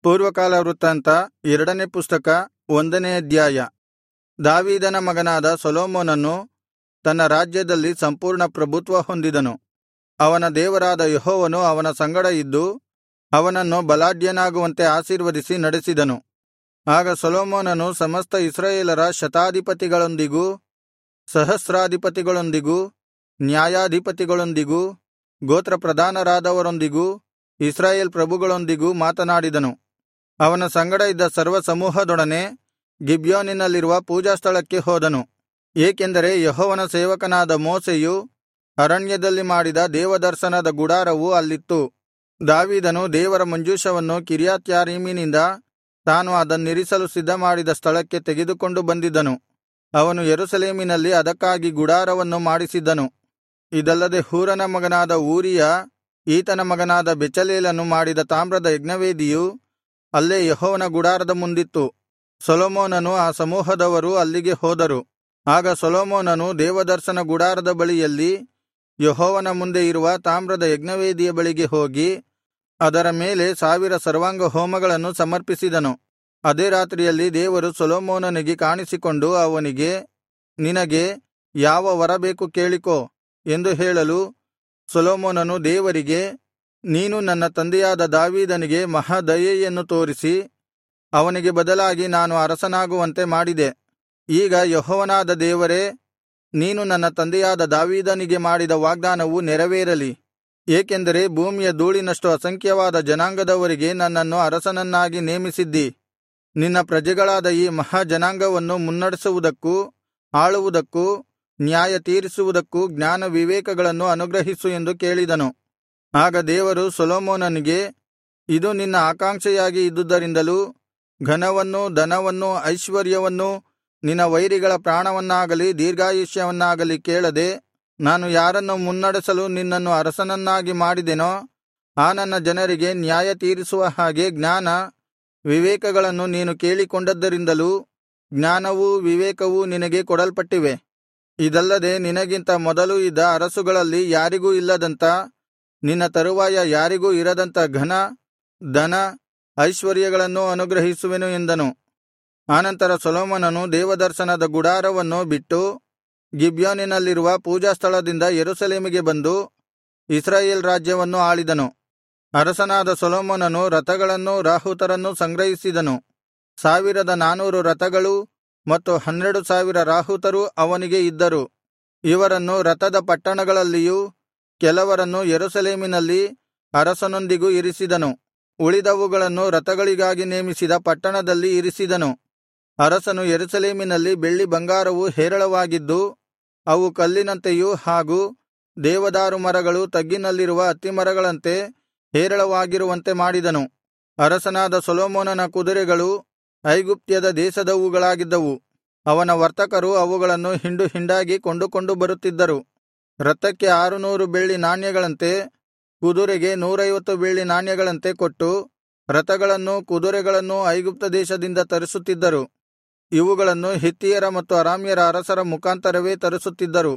ಪೂರ್ವಕಾಲ ವೃತ್ತಾಂತ ಎರಡನೇ ಪುಸ್ತಕ ಒಂದನೇ ಅಧ್ಯಾಯ ದಾವೀದನ ಮಗನಾದ ಸೊಲೊಮೋನನು ತನ್ನ ರಾಜ್ಯದಲ್ಲಿ ಸಂಪೂರ್ಣ ಪ್ರಭುತ್ವ ಹೊಂದಿದನು ಅವನ ದೇವರಾದ ಯೆಹೋವನು ಅವನ ಸಂಗಡ ಇದ್ದು ಅವನನ್ನು ಬಲಾಢ್ಯನಾಗುವಂತೆ ಆಶೀರ್ವದಿಸಿ ನಡೆಸಿದನು ಆಗ ಸೊಲೊಮೋನನು ಸಮಸ್ತ ಇಸ್ರಾಯೇಲರ ಶತಾಧಿಪತಿಗಳೊಂದಿಗೂ ಸಹಸ್ರಾಧಿಪತಿಗಳೊಂದಿಗೂ ನ್ಯಾಯಾಧಿಪತಿಗಳೊಂದಿಗೂ ಗೋತ್ರಪ್ರಧಾನರಾದವರೊಂದಿಗೂ ಇಸ್ರಾಯೇಲ್ ಪ್ರಭುಗಳೊಂದಿಗೂ ಮಾತನಾಡಿದನು ಅವನ ಸಂಗಡ ಇದ್ದ ಸರ್ವಸಮೂಹದೊಡನೆ ಗಿಬ್ಯೋನಿನಲ್ಲಿರುವ ಪೂಜಾಸ್ಥಳಕ್ಕೆ ಹೋದನು ಏಕೆಂದರೆ ಯೆಹೋವನ ಸೇವಕನಾದ ಮೋಶೆಯು ಅರಣ್ಯದಲ್ಲಿ ಮಾಡಿದ ದೇವದರ್ಶನದ ಗುಡಾರವು ಅಲ್ಲಿತ್ತು ದಾವೀದನು ದೇವರ ಮಂಜೂಷವನ್ನು ಕಿರ್ಯತ್ಯಾರೀಮಿನಿಂದ ತಾನು ಅದನ್ನಿರಿಸಲು ಸಿದ್ಧಮಾಡಿದ ಸ್ಥಳಕ್ಕೆ ತೆಗೆದುಕೊಂಡು ಬಂದಿದ್ದನು ಅವನು ಯೆರೂಸಲೇಮಿನಲ್ಲಿ ಅದಕ್ಕಾಗಿ ಗುಡಾರವನ್ನು ಮಾಡಿಸಿದ್ದನು ಇದಲ್ಲದೆ ಹೂರನ ಮಗನಾದ ಊರಿಯ ಈತನ ಮಗನಾದ ಬೆಚಲೇಲನು ಮಾಡಿದ ತಾಮ್ರದ ಯಜ್ಞವೇದಿಯು ಅಲ್ಲೇ ಯೆಹೋವನ ಗುಡಾರದ ಮುಂದಿತ್ತು ಸೊಲೊಮೋನನು ಆ ಸಮೂಹದವರು ಅಲ್ಲಿಗೆ ಹೋದರು ಆಗ ಸೊಲೊಮೋನನು ದೇವದರ್ಶನ ಗುಡಾರದ ಬಳಿಯಲ್ಲಿ ಯೆಹೋವನ ಮುಂದೆ ಇರುವ ತಾಮ್ರದ ಯಜ್ಞವೇದಿಯ ಬಳಿಗೆ ಹೋಗಿ ಅದರ ಮೇಲೆ ಸಾವಿರ ಸರ್ವಾಂಗಹೋಮಗಳನ್ನು ಸಮರ್ಪಿಸಿದನು ಅದೇ ರಾತ್ರಿಯಲ್ಲಿ ದೇವರು ಸೊಲೊಮೋನನಿಗೆ ಕಾಣಿಸಿಕೊಂಡು ಅವನಿಗೆ ನಿನಗೆ ಯಾವ ವರ ಬೇಕು ಕೇಳಿಕೋ ಎಂದು ಹೇಳಲು ಸೊಲೊಮೋನನು ದೇವರಿಗೆ ನೀನು ನನ್ನ ತಂದೆಯಾದ ದಾವೀದನಿಗೆ ಮಹಾದಯೆಯನ್ನು ತೋರಿಸಿ ಅವನಿಗೆ ಬದಲಾಗಿ ನಾನು ಅರಸನಾಗುವಂತೆ ಮಾಡಿದೆ ಈಗ ಯೆಹೋವನಾದ ದೇವರೇ ನೀನು ನನ್ನ ತಂದೆಯಾದ ದಾವೀದನಿಗೆ ಮಾಡಿದ ವಾಗ್ದಾನವು ನೆರವೇರಲಿ ಏಕೆಂದರೆ ಭೂಮಿಯ ಧೂಳಿನಷ್ಟು ಅಸಂಖ್ಯವಾದ ಜನಾಂಗದವರಿಗೆ ನನ್ನನ್ನು ಅರಸನನ್ನಾಗಿ ನೇಮಿಸಿದ್ದಿ ನಿನ್ನ ಪ್ರಜೆಗಳಾದ ಈ ಮಹಾ ಜನಾಂಗವನ್ನು ಮುನ್ನಡೆಸುವುದಕ್ಕೂ ಆಳುವುದಕ್ಕೂ ನ್ಯಾಯ ತೀರಿಸುವುದಕ್ಕೂ ಜ್ಞಾನ ವಿವೇಕಗಳನ್ನು ಅನುಗ್ರಹಿಸು ಎಂದು ಕೇಳಿದನು ಆಗ ದೇವರು ಸೊಲೊಮೋನನಿಗೆ ಇದು ನಿನ್ನ ಆಕಾಂಕ್ಷೆಯಾಗಿ ಇದ್ದುದರಿಂದಲೂ ಘನವನ್ನೂ ಧನವನ್ನೂ ಐಶ್ವರ್ಯವನ್ನೂ ನಿನ್ನ ವೈರಿಗಳ ಪ್ರಾಣವನ್ನಾಗಲಿ ದೀರ್ಘಾಯುಷ್ಯವನ್ನಾಗಲಿ ಕೇಳದೆ ನಾನು ಯಾರನ್ನು ಮುನ್ನಡೆಸಲು ನಿನ್ನನ್ನು ಅರಸನನ್ನಾಗಿ ಮಾಡಿದೆನೋ ಆ ನನ್ನ ಜನರಿಗೆ ನ್ಯಾಯ ತೀರಿಸುವ ಹಾಗೆ ಜ್ಞಾನ ವಿವೇಕಗಳನ್ನು ನೀನು ಕೇಳಿಕೊಂಡದ್ದರಿಂದಲೂ ಜ್ಞಾನವೂ ವಿವೇಕವೂ ನಿನಗೆ ಕೊಡಲ್ಪಟ್ಟಿವೆ ಇದಲ್ಲದೆ ನಿನಗಿಂತ ಮೊದಲು ಇದ್ದ ಅರಸುಗಳಲ್ಲಿ ಯಾರಿಗೂ ಇಲ್ಲದಂಥ ನಿನ್ನ ತರುವಾಯ ಯಾರಿಗೂ ಇರದಂಥ ಘನ ಧನ ಐಶ್ವರ್ಯಗಳನ್ನೂ ಅನುಗ್ರಹಿಸುವೆನು ಎಂದನು ಆನಂತರ ಸೊಲೊಮೋನನು ದೇವದರ್ಶನದ ಗುಡಾರವನ್ನು ಬಿಟ್ಟು ಗಿಬ್ಯೋನಿನಲ್ಲಿರುವ ಪೂಜಾಸ್ಥಳದಿಂದ ಯೆರೂಸಲೇಮಿಗೆ ಬಂದು ಇಸ್ರಾಯೇಲ್ ರಾಜ್ಯವನ್ನು ಆಳಿದನು ಅರಸನಾದ ಸೊಲೊಮೋನನು ರಥಗಳನ್ನೂ ರಾಹುತರನ್ನೂ ಸಂಗ್ರಹಿಸಿದನು ಸಾವಿರದ ನಾನೂರು ರಥಗಳೂ ಮತ್ತು ಹನ್ನೆರಡು ಸಾವಿರ ರಾಹುತರೂ ಅವನಿಗೆ ಇದ್ದರು ಇವರನ್ನು ರಥದ ಪಟ್ಟಣಗಳಲ್ಲಿಯೂ ಕೆಲವರನ್ನು ಯೆರೂಸಲೇಮಿನಲ್ಲಿ ಅರಸನೊಂದಿಗೂ ಇರಿಸಿದನು ಉಳಿದವುಗಳನ್ನು ರಥಗಳಿಗಾಗಿ ನೇಮಿಸಿದ ಪಟ್ಟಣದಲ್ಲಿ ಇರಿಸಿದನು ಅರಸನು ಯೆರೂಸಲೇಮಿನಲ್ಲಿ ಬೆಳ್ಳಿ ಬಂಗಾರವು ಹೇರಳವಾಗಿದ್ದು ಅವು ಕಲ್ಲಿನಂತೆಯೂ ಹಾಗೂ ದೇವದಾರು ಮರಗಳು ತಗ್ಗಿನಲ್ಲಿರುವ ಅತ್ತಿಮರಗಳಂತೆ ಹೇರಳವಾಗಿರುವಂತೆ ಮಾಡಿದನು ಅರಸನಾದ ಸೊಲೊಮೋನನ ಕುದುರೆಗಳು ಐಗುಪ್ತ್ಯದ ದೇಶದವುಗಳಾಗಿದ್ದವು ಅವನ ವರ್ತಕರು ಅವುಗಳನ್ನು ಹಿಂಡು ಹಿಂಡಾಗಿ ಕೊಂಡುಕೊಂಡು ಬರುತ್ತಿದ್ದರು ರಥಕ್ಕೆ ಆರುನೂರು ಬೆಳ್ಳಿ ನಾಣ್ಯಗಳಂತೆ ಕುದುರೆಗೆ ನೂರೈವತ್ತು ಬೆಳ್ಳಿ ನಾಣ್ಯಗಳಂತೆ ಕೊಟ್ಟು ರಥಗಳನ್ನೂ ಕುದುರೆಗಳನ್ನೂ ಐಗುಪ್ತ ದೇಶದಿಂದ ತರಿಸುತ್ತಿದ್ದರು ಇವುಗಳನ್ನು ಹಿತ್ತಿಯರ ಮತ್ತು ಅರಾಮ್ಯರ ಅರಸರ ಮುಖಾಂತರವೇ ತರಿಸುತ್ತಿದ್ದರು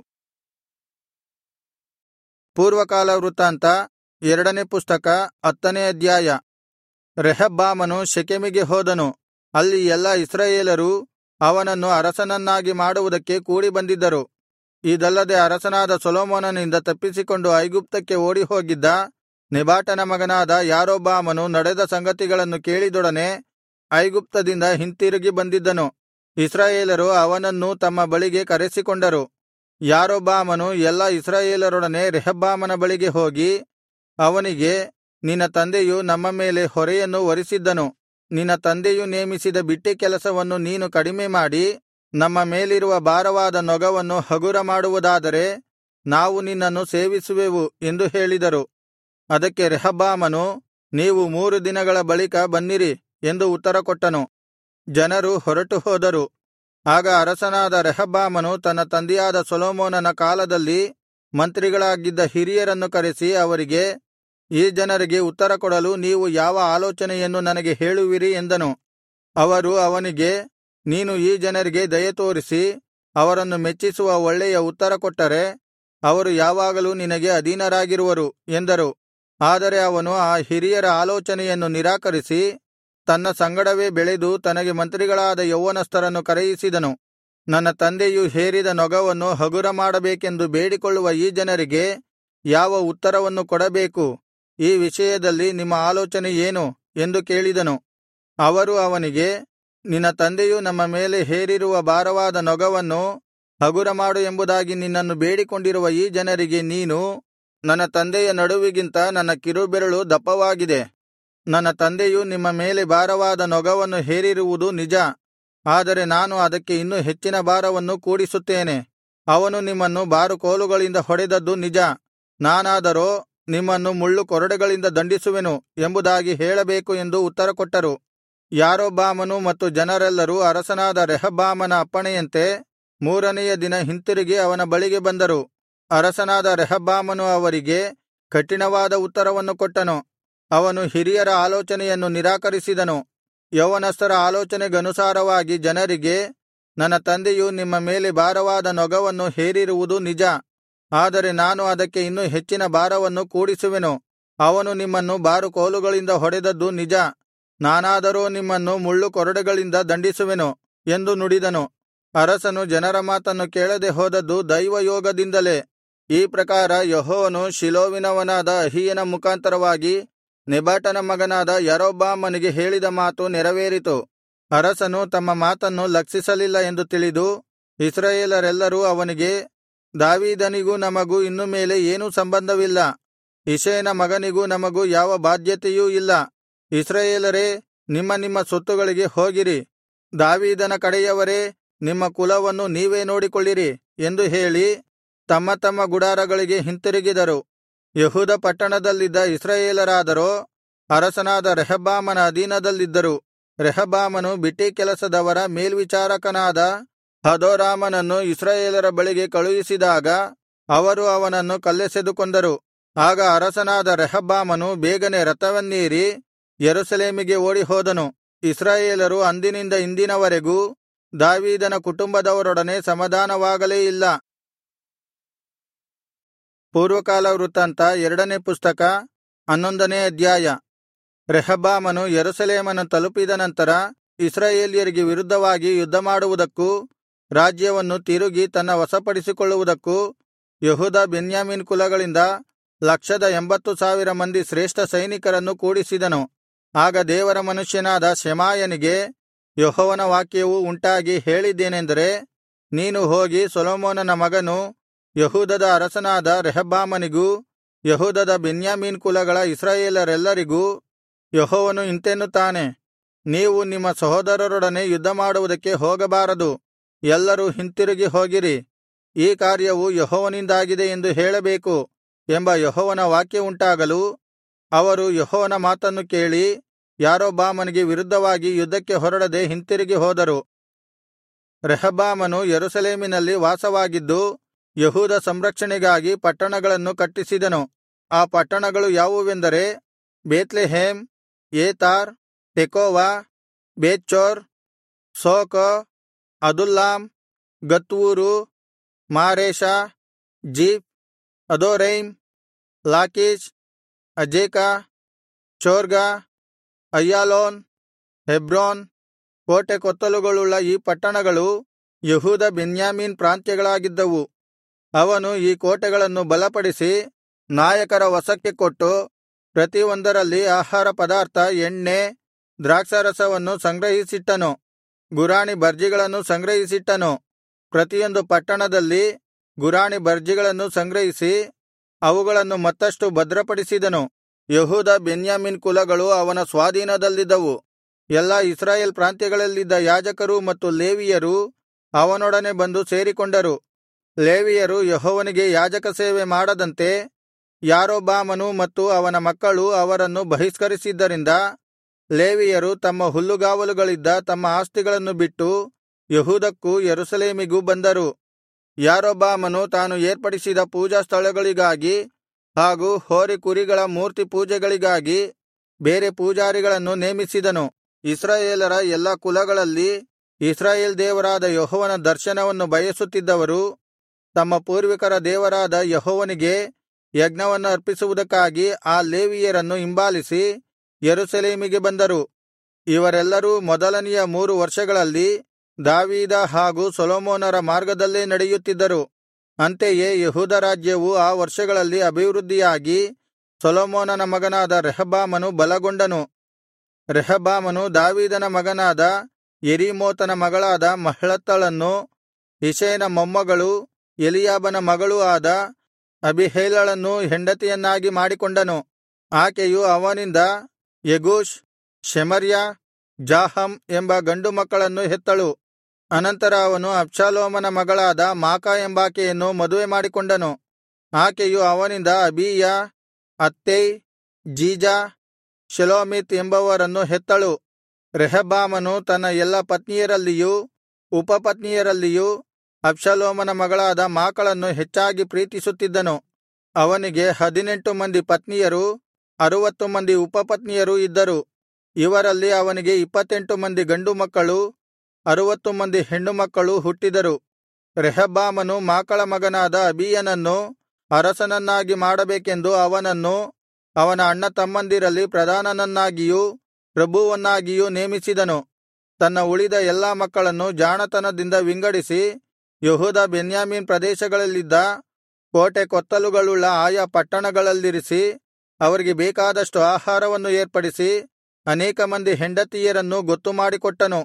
ಪೂರ್ವಕಾಲ ವೃತ್ತಾಂತ ಎರಡನೇ ಪುಸ್ತಕ ಹತ್ತನೇ ಅಧ್ಯಾಯ ರೆಹಬ್ಬಾಮನು ಶೆಕೆಮಿಗೆ ಹೋದನು ಅಲ್ಲಿ ಎಲ್ಲಾ ಇಸ್ರಾಯೇಲರೂ ಅವನನ್ನು ಅರಸನನ್ನಾಗಿ ಮಾಡುವುದಕ್ಕೆ ಕೂಡಿ ಬಂದಿದ್ದರು ಇದಲ್ಲದೆ ಅರಸನಾದ ಸೊಲೊಮೋನನಿಂದ ತಪ್ಪಿಸಿಕೊಂಡು ಐಗುಪ್ತಕ್ಕೆ ಓಡಿಹೋಗಿದ್ದ ನೆಬಾಟನ ಮಗನಾದ ಯಾರೊಬ್ಬಾಮನು ನಡೆದ ಸಂಗತಿಗಳನ್ನು ಕೇಳಿದೊಡನೆ ಐಗುಪ್ತದಿಂದ ಹಿಂತಿರುಗಿ ಬಂದಿದ್ದನು ಇಸ್ರಾಯೇಲರು ಅವನನ್ನು ತಮ್ಮ ಬಳಿಗೆ ಕರೆಸಿಕೊಂಡರು ಯಾರೊಬ್ಬಾಮನು ಎಲ್ಲಾ ಇಸ್ರಾಯೇಲರೊಡನೆ ರೆಹಬ್ಬಾಮನ ಬಳಿಗೆ ಹೋಗಿ ಅವನಿಗೆ ನಿನ್ನ ತಂದೆಯು ನಮ್ಮ ಮೇಲೆ ಹೊರೆಯನ್ನು ಹೊರಿಸಿದ್ದನು ನಿನ್ನ ತಂದೆಯು ನೇಮಿಸಿದ ಬಿಟ್ಟಿ ಕೆಲಸವನ್ನು ನೀನು ಕಡಿಮೆ ಮಾಡಿ ನಮ್ಮ ಮೇಲಿರುವ ಭಾರವಾದ ನೊಗವನ್ನು ಹಗುರ ಮಾಡುವುದಾದರೆ ನಾವು ನಿನ್ನನ್ನು ಸೇವಿಸುವೆವು ಎಂದು ಹೇಳಿದರು ಅದಕ್ಕೆ ರೆಹಬ್ಬಾಮನು ನೀವು ಮೂರು ದಿನಗಳ ಬಳಿಕ ಬನ್ನಿರಿ ಎಂದು ಉತ್ತರಕೊಟ್ಟನು ಜನರು ಹೊರಟು ಹೋದರು ಆಗ ಅರಸನಾದ ರೆಹಬ್ಬಾಮನು ತನ್ನ ತಂದೆಯಾದ ಸೊಲೊಮೋನನ ಕಾಲದಲ್ಲಿ ಮಂತ್ರಿಗಳಾಗಿದ್ದ ಹಿರಿಯರನ್ನು ಕರೆಸಿ ಅವರಿಗೆ ಈ ಜನರಿಗೆ ಉತ್ತರಕೊಡಲು ನೀವು ಯಾವ ಆಲೋಚನೆಯನ್ನು ನನಗೆ ಹೇಳುವಿರಿ ಎಂದನು ಅವರು ಅವನಿಗೆ ನೀನು ಈ ಜನರಿಗೆ ದಯೆತೋರಿಸಿ ಅವರನ್ನು ಮೆಚ್ಚಿಸುವ ಒಳ್ಳೆಯ ಉತ್ತರ ಕೊಟ್ಟರೆ ಅವರು ಯಾವಾಗಲೂ ನಿನಗೆ ಅಧೀನರಾಗಿರುವರು ಎಂದರು ಆದರೆ ಅವನು ಆ ಹಿರಿಯರ ಆಲೋಚನೆಯನ್ನು ನಿರಾಕರಿಸಿ ತನ್ನ ಸಂಗಡವೇ ಬೆಳೆದು ತನಗೆ ಮಂತ್ರಿಗಳಾದ ಯೌವನಸ್ಥರನ್ನು ಕರೆಯಿಸಿದನು ನನ್ನ ತಂದೆಯು ಹೇರಿದ ನೊಗವನ್ನು ಹಗುರ ಮಾಡಬೇಕೆಂದು ಬೇಡಿಕೊಳ್ಳುವ ಈ ಜನರಿಗೆ ಯಾವ ಉತ್ತರವನ್ನು ಕೊಡಬೇಕು ಈ ವಿಷಯದಲ್ಲಿ ನಿಮ್ಮ ಆಲೋಚನೆ ಏನು ಎಂದು ಕೇಳಿದನು ಅವರು ಅವನಿಗೆ ನಿನ್ನ ತಂದೆಯು ನಮ್ಮ ಮೇಲೆ ಹೇರಿರುವ ಭಾರವಾದ ನೊಗವನ್ನು ಹಗುರ ಮಾಡು ಎಂಬುದಾಗಿ ನಿನ್ನನ್ನು ಬೇಡಿಕೊಂಡಿರುವ ಈ ಜನರಿಗೆ ನೀನು ನನ್ನ ತಂದೆಯ ನಡುವಿಗಿಂತ ನನ್ನ ಕಿರುಬೆರಳು ದಪ್ಪವಾಗಿದೆ ನನ್ನ ತಂದೆಯು ನಿಮ್ಮ ಮೇಲೆ ಭಾರವಾದ ನೊಗವನ್ನು ಹೇರಿರುವುದು ನಿಜ ಆದರೆ ನಾನು ಅದಕ್ಕೆ ಇನ್ನೂ ಹೆಚ್ಚಿನ ಭಾರವನ್ನು ಕೂಡಿಸುತ್ತೇನೆ ಅವನು ನಿಮ್ಮನ್ನು ಬಾರುಕೋಲುಗಳಿಂದ ಹೊಡೆದದ್ದು ನಿಜ ನಾನಾದರೋ ನಿಮ್ಮನ್ನು ಮುಳ್ಳು ಕೊರಡೆಗಳಿಂದ ದಂಡಿಸುವೆನು ಎಂಬುದಾಗಿ ಹೇಳಬೇಕು ಎಂದು ಉತ್ತರಕೊಟ್ಟರು ಯಾರೊಬ್ಬಾಮನು ಮತ್ತು ಜನರೆಲ್ಲರೂ ಅರಸನಾದ ರೆಹಬ್ಬಾಮನ ಅಪ್ಪಣೆಯಂತೆ ಮೂರನೆಯ ದಿನ ಹಿಂತಿರುಗಿ ಅವನ ಬಳಿಗೆ ಬಂದರು ಅರಸನಾದ ರೆಹಬ್ಬಾಮನು ಅವರಿಗೆ ಕಠಿಣವಾದ ಉತ್ತರವನ್ನು ಕೊಟ್ಟನು ಅವನು ಹಿರಿಯರ ಆಲೋಚನೆಯನ್ನು ನಿರಾಕರಿಸಿದನು ಯೌವನಸ್ಥರ ಆಲೋಚನೆಗನುಸಾರವಾಗಿ ಜನರಿಗೆ ನನ್ನ ತಂದೆಯು ನಿಮ್ಮ ಮೇಲೆ ಭಾರವಾದ ನೊಗವನ್ನು ಹೇರಿರುವುದು ನಿಜ ಆದರೆ ನಾನು ಅದಕ್ಕೆ ಇನ್ನೂ ಹೆಚ್ಚಿನ ಭಾರವನ್ನು ಕೂಡಿಸುವೆನು ಅವನು ನಿಮ್ಮನ್ನು ಬಾರುಕೋಲುಗಳಿಂದ ಹೊಡೆದದ್ದು ನಿಜ ನಾನಾದರೋ ನಿಮ್ಮನ್ನು ಮುಳ್ಳು ಕೊರಡೆಗಳಿಂದ ದಂಡಿಸುವೆನು ಎಂದು ನುಡಿದನು ಅರಸನು ಜನರ ಮಾತನ್ನು ಕೇಳದೆ ಹೋದದ್ದು ದೈವಯೋಗದಿಂದಲೇ ಈ ಪ್ರಕಾರ ಯೆಹೋವನು ಶಿಲೋವಿನವನಾದ ಅಹೀಯನ ಮುಖಾಂತರವಾಗಿ ನೆಬಾಟನ ಮಗನಾದ ಯಾರೊಬ್ಬಾಮನಿಗೆ ಹೇಳಿದ ಮಾತು ನೆರವೇರಿತು ಅರಸನು ತಮ್ಮ ಮಾತನ್ನು ಲಕ್ಷಿಸಲಿಲ್ಲ ಎಂದು ತಿಳಿದು ಇಸ್ರಾಯೇಲರೆಲ್ಲರೂ ಅವನಿಗೆ ದಾವೀದನಿಗೂ ನಮಗೂ ಇನ್ನು ಮೇಲೆ ಏನೂ ಸಂಬಂಧವಿಲ್ಲ ಇಷಯನ ಮಗನಿಗೂ ನಮಗೂ ಯಾವ ಬಾಧ್ಯತೆಯೂ ಇಲ್ಲ ಇಸ್ರಾಯೇಲರೇ ನಿಮ್ಮ ನಿಮ್ಮ ಸ್ವತ್ತುಗಳಿಗೆ ಹೋಗಿರಿ ದಾವೀದನ ಕಡೆಯವರೇ ನಿಮ್ಮ ಕುಲವನ್ನು ನೀವೇ ನೋಡಿಕೊಳ್ಳಿರಿ ಎಂದು ಹೇಳಿ ತಮ್ಮ ತಮ್ಮ ಗುಡಾರಗಳಿಗೆ ಹಿಂತಿರುಗಿದರು ಯೆಹೂದ ಪಟ್ಟಣದಲ್ಲಿದ್ದ ಇಸ್ರಾಯೇಲರಾದರೋ ಅರಸನಾದ ರೆಹಬ್ಬಾಮನ ಅಧೀನದಲ್ಲಿದ್ದರು ರೆಹಬ್ಬಾಮನು ಬಿಟ್ಟಿ ಕೆಲಸದವರ ಮೇಲ್ವಿಚಾರಕನಾದ ಹದೋರಾಮನನ್ನು ಇಸ್ರಾಯೇಲರ ಬಳಿಗೆ ಕಳುಹಿಸಿದಾಗ ಅವರು ಅವನನ್ನು ಕಲ್ಲೆಸೆದು ಕೊಂದರು ಆಗ ಅರಸನಾದ ರೆಹಬ್ಬಾಮನು ಬೇಗನೆ ರಥವನ್ನೇರಿ ಯೆರೂಸಲೇಮಿಗೆ ಓಡಿಹೋದನು ಇಸ್ರಾಯೇಲರು ಅಂದಿನಿಂದ ಇಂದಿನವರೆಗೂ ದಾವೀದನ ಕುಟುಂಬದವರೊಡನೆ ಸಮಾಧಾನವಾಗಲೇ ಇಲ್ಲ ಪೂರ್ವಕಾಲ ವೃತ್ತಾಂತ ಎರಡನೇ ಪುಸ್ತಕ ಹನ್ನೊಂದನೇ ಅಧ್ಯಾಯ ರೆಹಬ್ಬಾಮನು ಯೆರೂಸಲೇಮನ್ನು ತಲುಪಿದ ನಂತರ ಇಸ್ರಾಯೇಲ್ಯರಿಗೆ ವಿರುದ್ಧವಾಗಿ ಯುದ್ಧಮಾಡುವುದಕ್ಕೂ ರಾಜ್ಯವನ್ನು ತಿರುಗಿ ತನ್ನ ವಶಪಡಿಸಿಕೊಳ್ಳುವುದಕ್ಕೂ ಯೆಹೂದ ಬೆನ್ಯಾಮೀನ್ ಕುಲಗಳಿಂದ ಲಕ್ಷದ ಎಂಬತ್ತು ಸಾವಿರ ಮಂದಿ ಶ್ರೇಷ್ಠ ಸೈನಿಕರನ್ನು ಕೂಡಿಸಿದನು ಆಗ ದೇವರ ಮನುಷ್ಯನಾದ ಶೆಮಾಯನಿಗೆ ಯೆಹೋವನ ವಾಕ್ಯವು ಉಂಟಾಗಿ ಹೇಳಿದ್ದೇನೆಂದರೆ ನೀನು ಹೋಗಿ ಸೊಲೊಮೋನನ ಮಗನೂ ಯಹೂದದ ಅರಸನಾದ ರೆಹಬ್ಬಾಮನಿಗೂ ಯಹೂದದ ಬೆನ್ಯಾಮೀನ್ ಕುಲಗಳ ಇಸ್ರಾಯೇಲರೆಲ್ಲರಿಗೂ ಯೆಹೋವನು ಇಂತೆನ್ನುತ್ತಾನೆ ನೀವು ನಿಮ್ಮ ಸಹೋದರರೊಡನೆ ಯುದ್ಧಮಾಡುವುದಕ್ಕೆ ಹೋಗಬಾರದು ಎಲ್ಲರೂ ಹಿಂತಿರುಗಿ ಹೋಗಿರಿ ಈ ಕಾರ್ಯವು ಯೆಹೋವನಿಂದಾಗಿದೆ ಎಂದು ಹೇಳಬೇಕು ಎಂಬ ಯೆಹೋವನ ವಾಕ್ಯವುಂಟಾಗಲು ಅವರು ಯೆಹೋವನ ಮಾತನ್ನು ಕೇಳಿ ಯಾರೊಬ್ಬಾಮನಿಗೆ ವಿರುದ್ಧವಾಗಿ ಯುದ್ಧಕ್ಕೆ ಹೊರಡದೆ ಹಿಂತಿರುಗಿ ಹೋದರು ರೆಹಬ್ಬಾಮನು ಯೆರೂಸಲೇಮಿನಲ್ಲಿ ವಾಸವಾಗಿದ್ದು ಯಹೂದ ಸಂರಕ್ಷಣೆಗಾಗಿ ಪಟ್ಟಣಗಳನ್ನು ಕಟ್ಟಿಸಿದನು ಆ ಪಟ್ಟಣಗಳು ಯಾವುವೆಂದರೆ Bethlehem Etam Tekoa Bethzur Soco Adullam Gath ಊರು Mareshah Ziph Adoraim Lachish Azekah Zorah Aijalon Hebron ಕೋಟೆ ಕೊತ್ತಲುಗಳುಳ್ಳ ಈ ಪಟ್ಟಣಗಳು ಯಹೂದ ಬೆನ್ಯಾಮೀನ್ ಪ್ರಾಂತ್ಯಗಳಾಗಿದ್ದವು ಅವನು ಈ ಕೋಟೆಗಳನ್ನು ಬಲಪಡಿಸಿ ನಾಯಕರ ವಶಕ್ಕೆ ಕೊಟ್ಟು ಪ್ರತಿಯೊಂದರಲ್ಲಿ ಆಹಾರ ಪದಾರ್ಥ ಎಣ್ಣೆ ದ್ರಾಕ್ಷಾರಸವನ್ನು ಸಂಗ್ರಹಿಸಿಟ್ಟನು ಗುರಾಣಿ ಬರ್ಜಿಗಳನ್ನು ಸಂಗ್ರಹಿಸಿಟ್ಟನು ಪ್ರತಿಯೊಂದು ಪಟ್ಟಣದಲ್ಲಿ ಗುರಾಣಿ ಬರ್ಜಿಗಳನ್ನು ಸಂಗ್ರಹಿಸಿ ಅವುಗಳನ್ನು ಮತ್ತಷ್ಟು ಭದ್ರಪಡಿಸಿದನು ಯಹೂದ ಬೆನ್ಯಾಮೀನ್ ಕುಲಗಳು ಅವನ ಸ್ವಾಧೀನದಲ್ಲಿದ್ದವು ಎಲ್ಲಾ ಇಸ್ರಾಯೇಲ್ ಪ್ರಾಂತ್ಯಗಳಲ್ಲಿದ್ದ ಯಾಜಕರೂ ಮತ್ತು ಲೇವಿಯರೂ ಅವನೊಡನೆ ಬಂದು ಸೇರಿಕೊಂಡರು ಲೇವಿಯರು ಯೆಹೋವನಿಗೆ ಯಾಜಕ ಸೇವೆ ಮಾಡದಂತೆ ಯಾರೊಬ್ಬಾಮನು ಮತ್ತು ಅವನ ಮಕ್ಕಳು ಅವರನ್ನು ಬಹಿಷ್ಕರಿಸಿದ್ದರಿಂದ ಲೇವಿಯರು ತಮ್ಮ ಹುಲ್ಲುಗಾವಲುಗಳಿದ್ದ ತಮ್ಮ ಆಸ್ತಿಗಳನ್ನು ಬಿಟ್ಟು ಯಹೂದಕ್ಕೂ ಯೆರೂಸಲೇಮಿಗೂ ಬಂದರು ಯಾರೊಬ್ಬಾಮನು ತಾನು ಏರ್ಪಡಿಸಿದ ಪೂಜಾ ಸ್ಥಳಗಳಿಗಾಗಿ ಹಾಗೂ ಹೋರಿಕುರಿಗಳ ಮೂರ್ತಿ ಪೂಜೆಗಳಿಗಾಗಿ ಬೇರೆ ಪೂಜಾರಿಗಳನ್ನು ನೇಮಿಸಿದನು ಇಸ್ರಾಯೇಲರ ಎಲ್ಲಾ ಕುಲಗಳಲ್ಲಿ ಇಸ್ರಾಯೇಲ್ ದೇವರಾದ ಯೆಹೋವನ ದರ್ಶನವನ್ನು ಬಯಸುತ್ತಿದ್ದವರು ತಮ್ಮ ಪೂರ್ವಿಕರ ದೇವರಾದ ಯೆಹೋವನಿಗೆ ಯಜ್ಞವನ್ನು ಅರ್ಪಿಸುವುದಕ್ಕಾಗಿ ಆ ಲೇವಿಯರನ್ನು ಹಿಂಬಾಲಿಸಿ ಯೆರೂಸಲೇಮಿಗೆ ಬಂದರು ಇವರೆಲ್ಲರೂ ಮೊದಲನೆಯ ಮೂರು ವರ್ಷಗಳಲ್ಲಿ ದಾವೀದ ಹಾಗೂ ಸೊಲೊಮೋನರ ಮಾರ್ಗದಲ್ಲೇ ನಡೆಯುತ್ತಿದ್ದರು ಅಂತೆಯೇ ಯೆಹೂದ ರಾಜ್ಯವು ಆ ವರ್ಷಗಳಲ್ಲಿ ಅಭಿವೃದ್ಧಿಯಾಗಿ ಸೊಲೊಮೋನನ ಮಗನಾದ ರೆಹಬ್ಬಾಮನು ಬಲಗೊಂಡನು ರೆಹಬ್ಬಾಮನು ದಾವೀದನ ಮಗನಾದ ಯೆರೀಮೋತನ ಮಗಳಾದ ಮಹ್ಲತ್ತಳನ್ನು ಇಷಯನ ಮೊಮ್ಮಗಳೂ ಎಲೀಯಾಬನ ಮಗಳೂ ಆದ ಅಬೀಹೈಲಳನ್ನೂ ಹೆಂಡತಿಯನ್ನಾಗಿ ಮಾಡಿಕೊಂಡನು ಆಕೆಯು ಅವನಿಂದ ಯೆಗೂಷ್ ಶೆಮರ್ಯ ಜಾಹಮ್ ಎಂಬ ಗಂಡು ಮಕ್ಕಳನ್ನು ಹೆತ್ತಳು ಅನಂತರ ಅವನು ಅಬ್ಷಾಲೋಮನ ಮಗಳಾದ ಮಾಕ ಎಂಬಾಕೆಯನ್ನು ಮದುವೆ ಮಾಡಿಕೊಂಡನು ಆಕೆಯು ಅವನಿಂದ ಅಬೀಯ ಅತ್ತೈ ಜೀಜಾ ಶೆಲೋಮೀತ್ ಎಂಬವರನ್ನು ಹೆತ್ತಳು ರೆಹಬ್ಬಾಮನು ತನ್ನ ಎಲ್ಲಾ ಪತ್ನಿಯರಲ್ಲಿಯೂ ಉಪಪತ್ನಿಯರಲ್ಲಿಯೂ ಅಬ್ಷಾಲೋಮನ ಮಗಳಾದ ಮಾಕಳನ್ನು ಹೆಚ್ಚಾಗಿ ಪ್ರೀತಿಸುತ್ತಿದ್ದನು ಅವನಿಗೆ ಹದಿನೆಂಟು ಮಂದಿ ಪತ್ನಿಯರು ಅರುವತ್ತು ಮಂದಿ ಉಪಪತ್ನಿಯರೂ ಇದ್ದರು ಇವರಲ್ಲಿ ಅವನಿಗೆ ಇಪ್ಪತ್ತೆಂಟು ಮಂದಿ ಗಂಡು ಮಕ್ಕಳು ಅರುವತ್ತು ಮಂದಿ ಹೆಣ್ಣುಮಕ್ಕಳು ಹುಟ್ಟಿದರು ರೆಹಬ್ಬಾಮನು ಮಾಕಳ ಮಗನಾದ ಅಬೀಯನನ್ನು ಅರಸನನ್ನಾಗಿ ಮಾಡಬೇಕೆಂದು ಅವನನ್ನು ಅವನ ಅಣ್ಣತಮ್ಮಂದಿರಲ್ಲಿ ಪ್ರಧಾನನನ್ನಾಗಿಯೂ ಪ್ರಭುವನ್ನಾಗಿಯೂ ನೇಮಿಸಿದನು ತನ್ನ ಉಳಿದ ಎಲ್ಲಾ ಮಕ್ಕಳನ್ನು ಜಾಣತನದಿಂದ ವಿಂಗಡಿಸಿ ಯೆಹೂದ ಬೆನ್ಯಾಮೀನ್ ಪ್ರದೇಶಗಳಲ್ಲಿದ್ದ ಕೋಟೆ ಕೊತ್ತಲುಗಳುಳ್ಳ ಆಯಾ ಪಟ್ಟಣಗಳಲ್ಲಿರಿಸಿ ಅವರಿಗೆ ಬೇಕಾದಷ್ಟು ಆಹಾರವನ್ನು ಏರ್ಪಡಿಸಿ ಅನೇಕ ಮಂದಿ ಹೆಂಡತಿಯರನ್ನು ಗೊತ್ತುಮಾಡಿಕೊಟ್ಟನು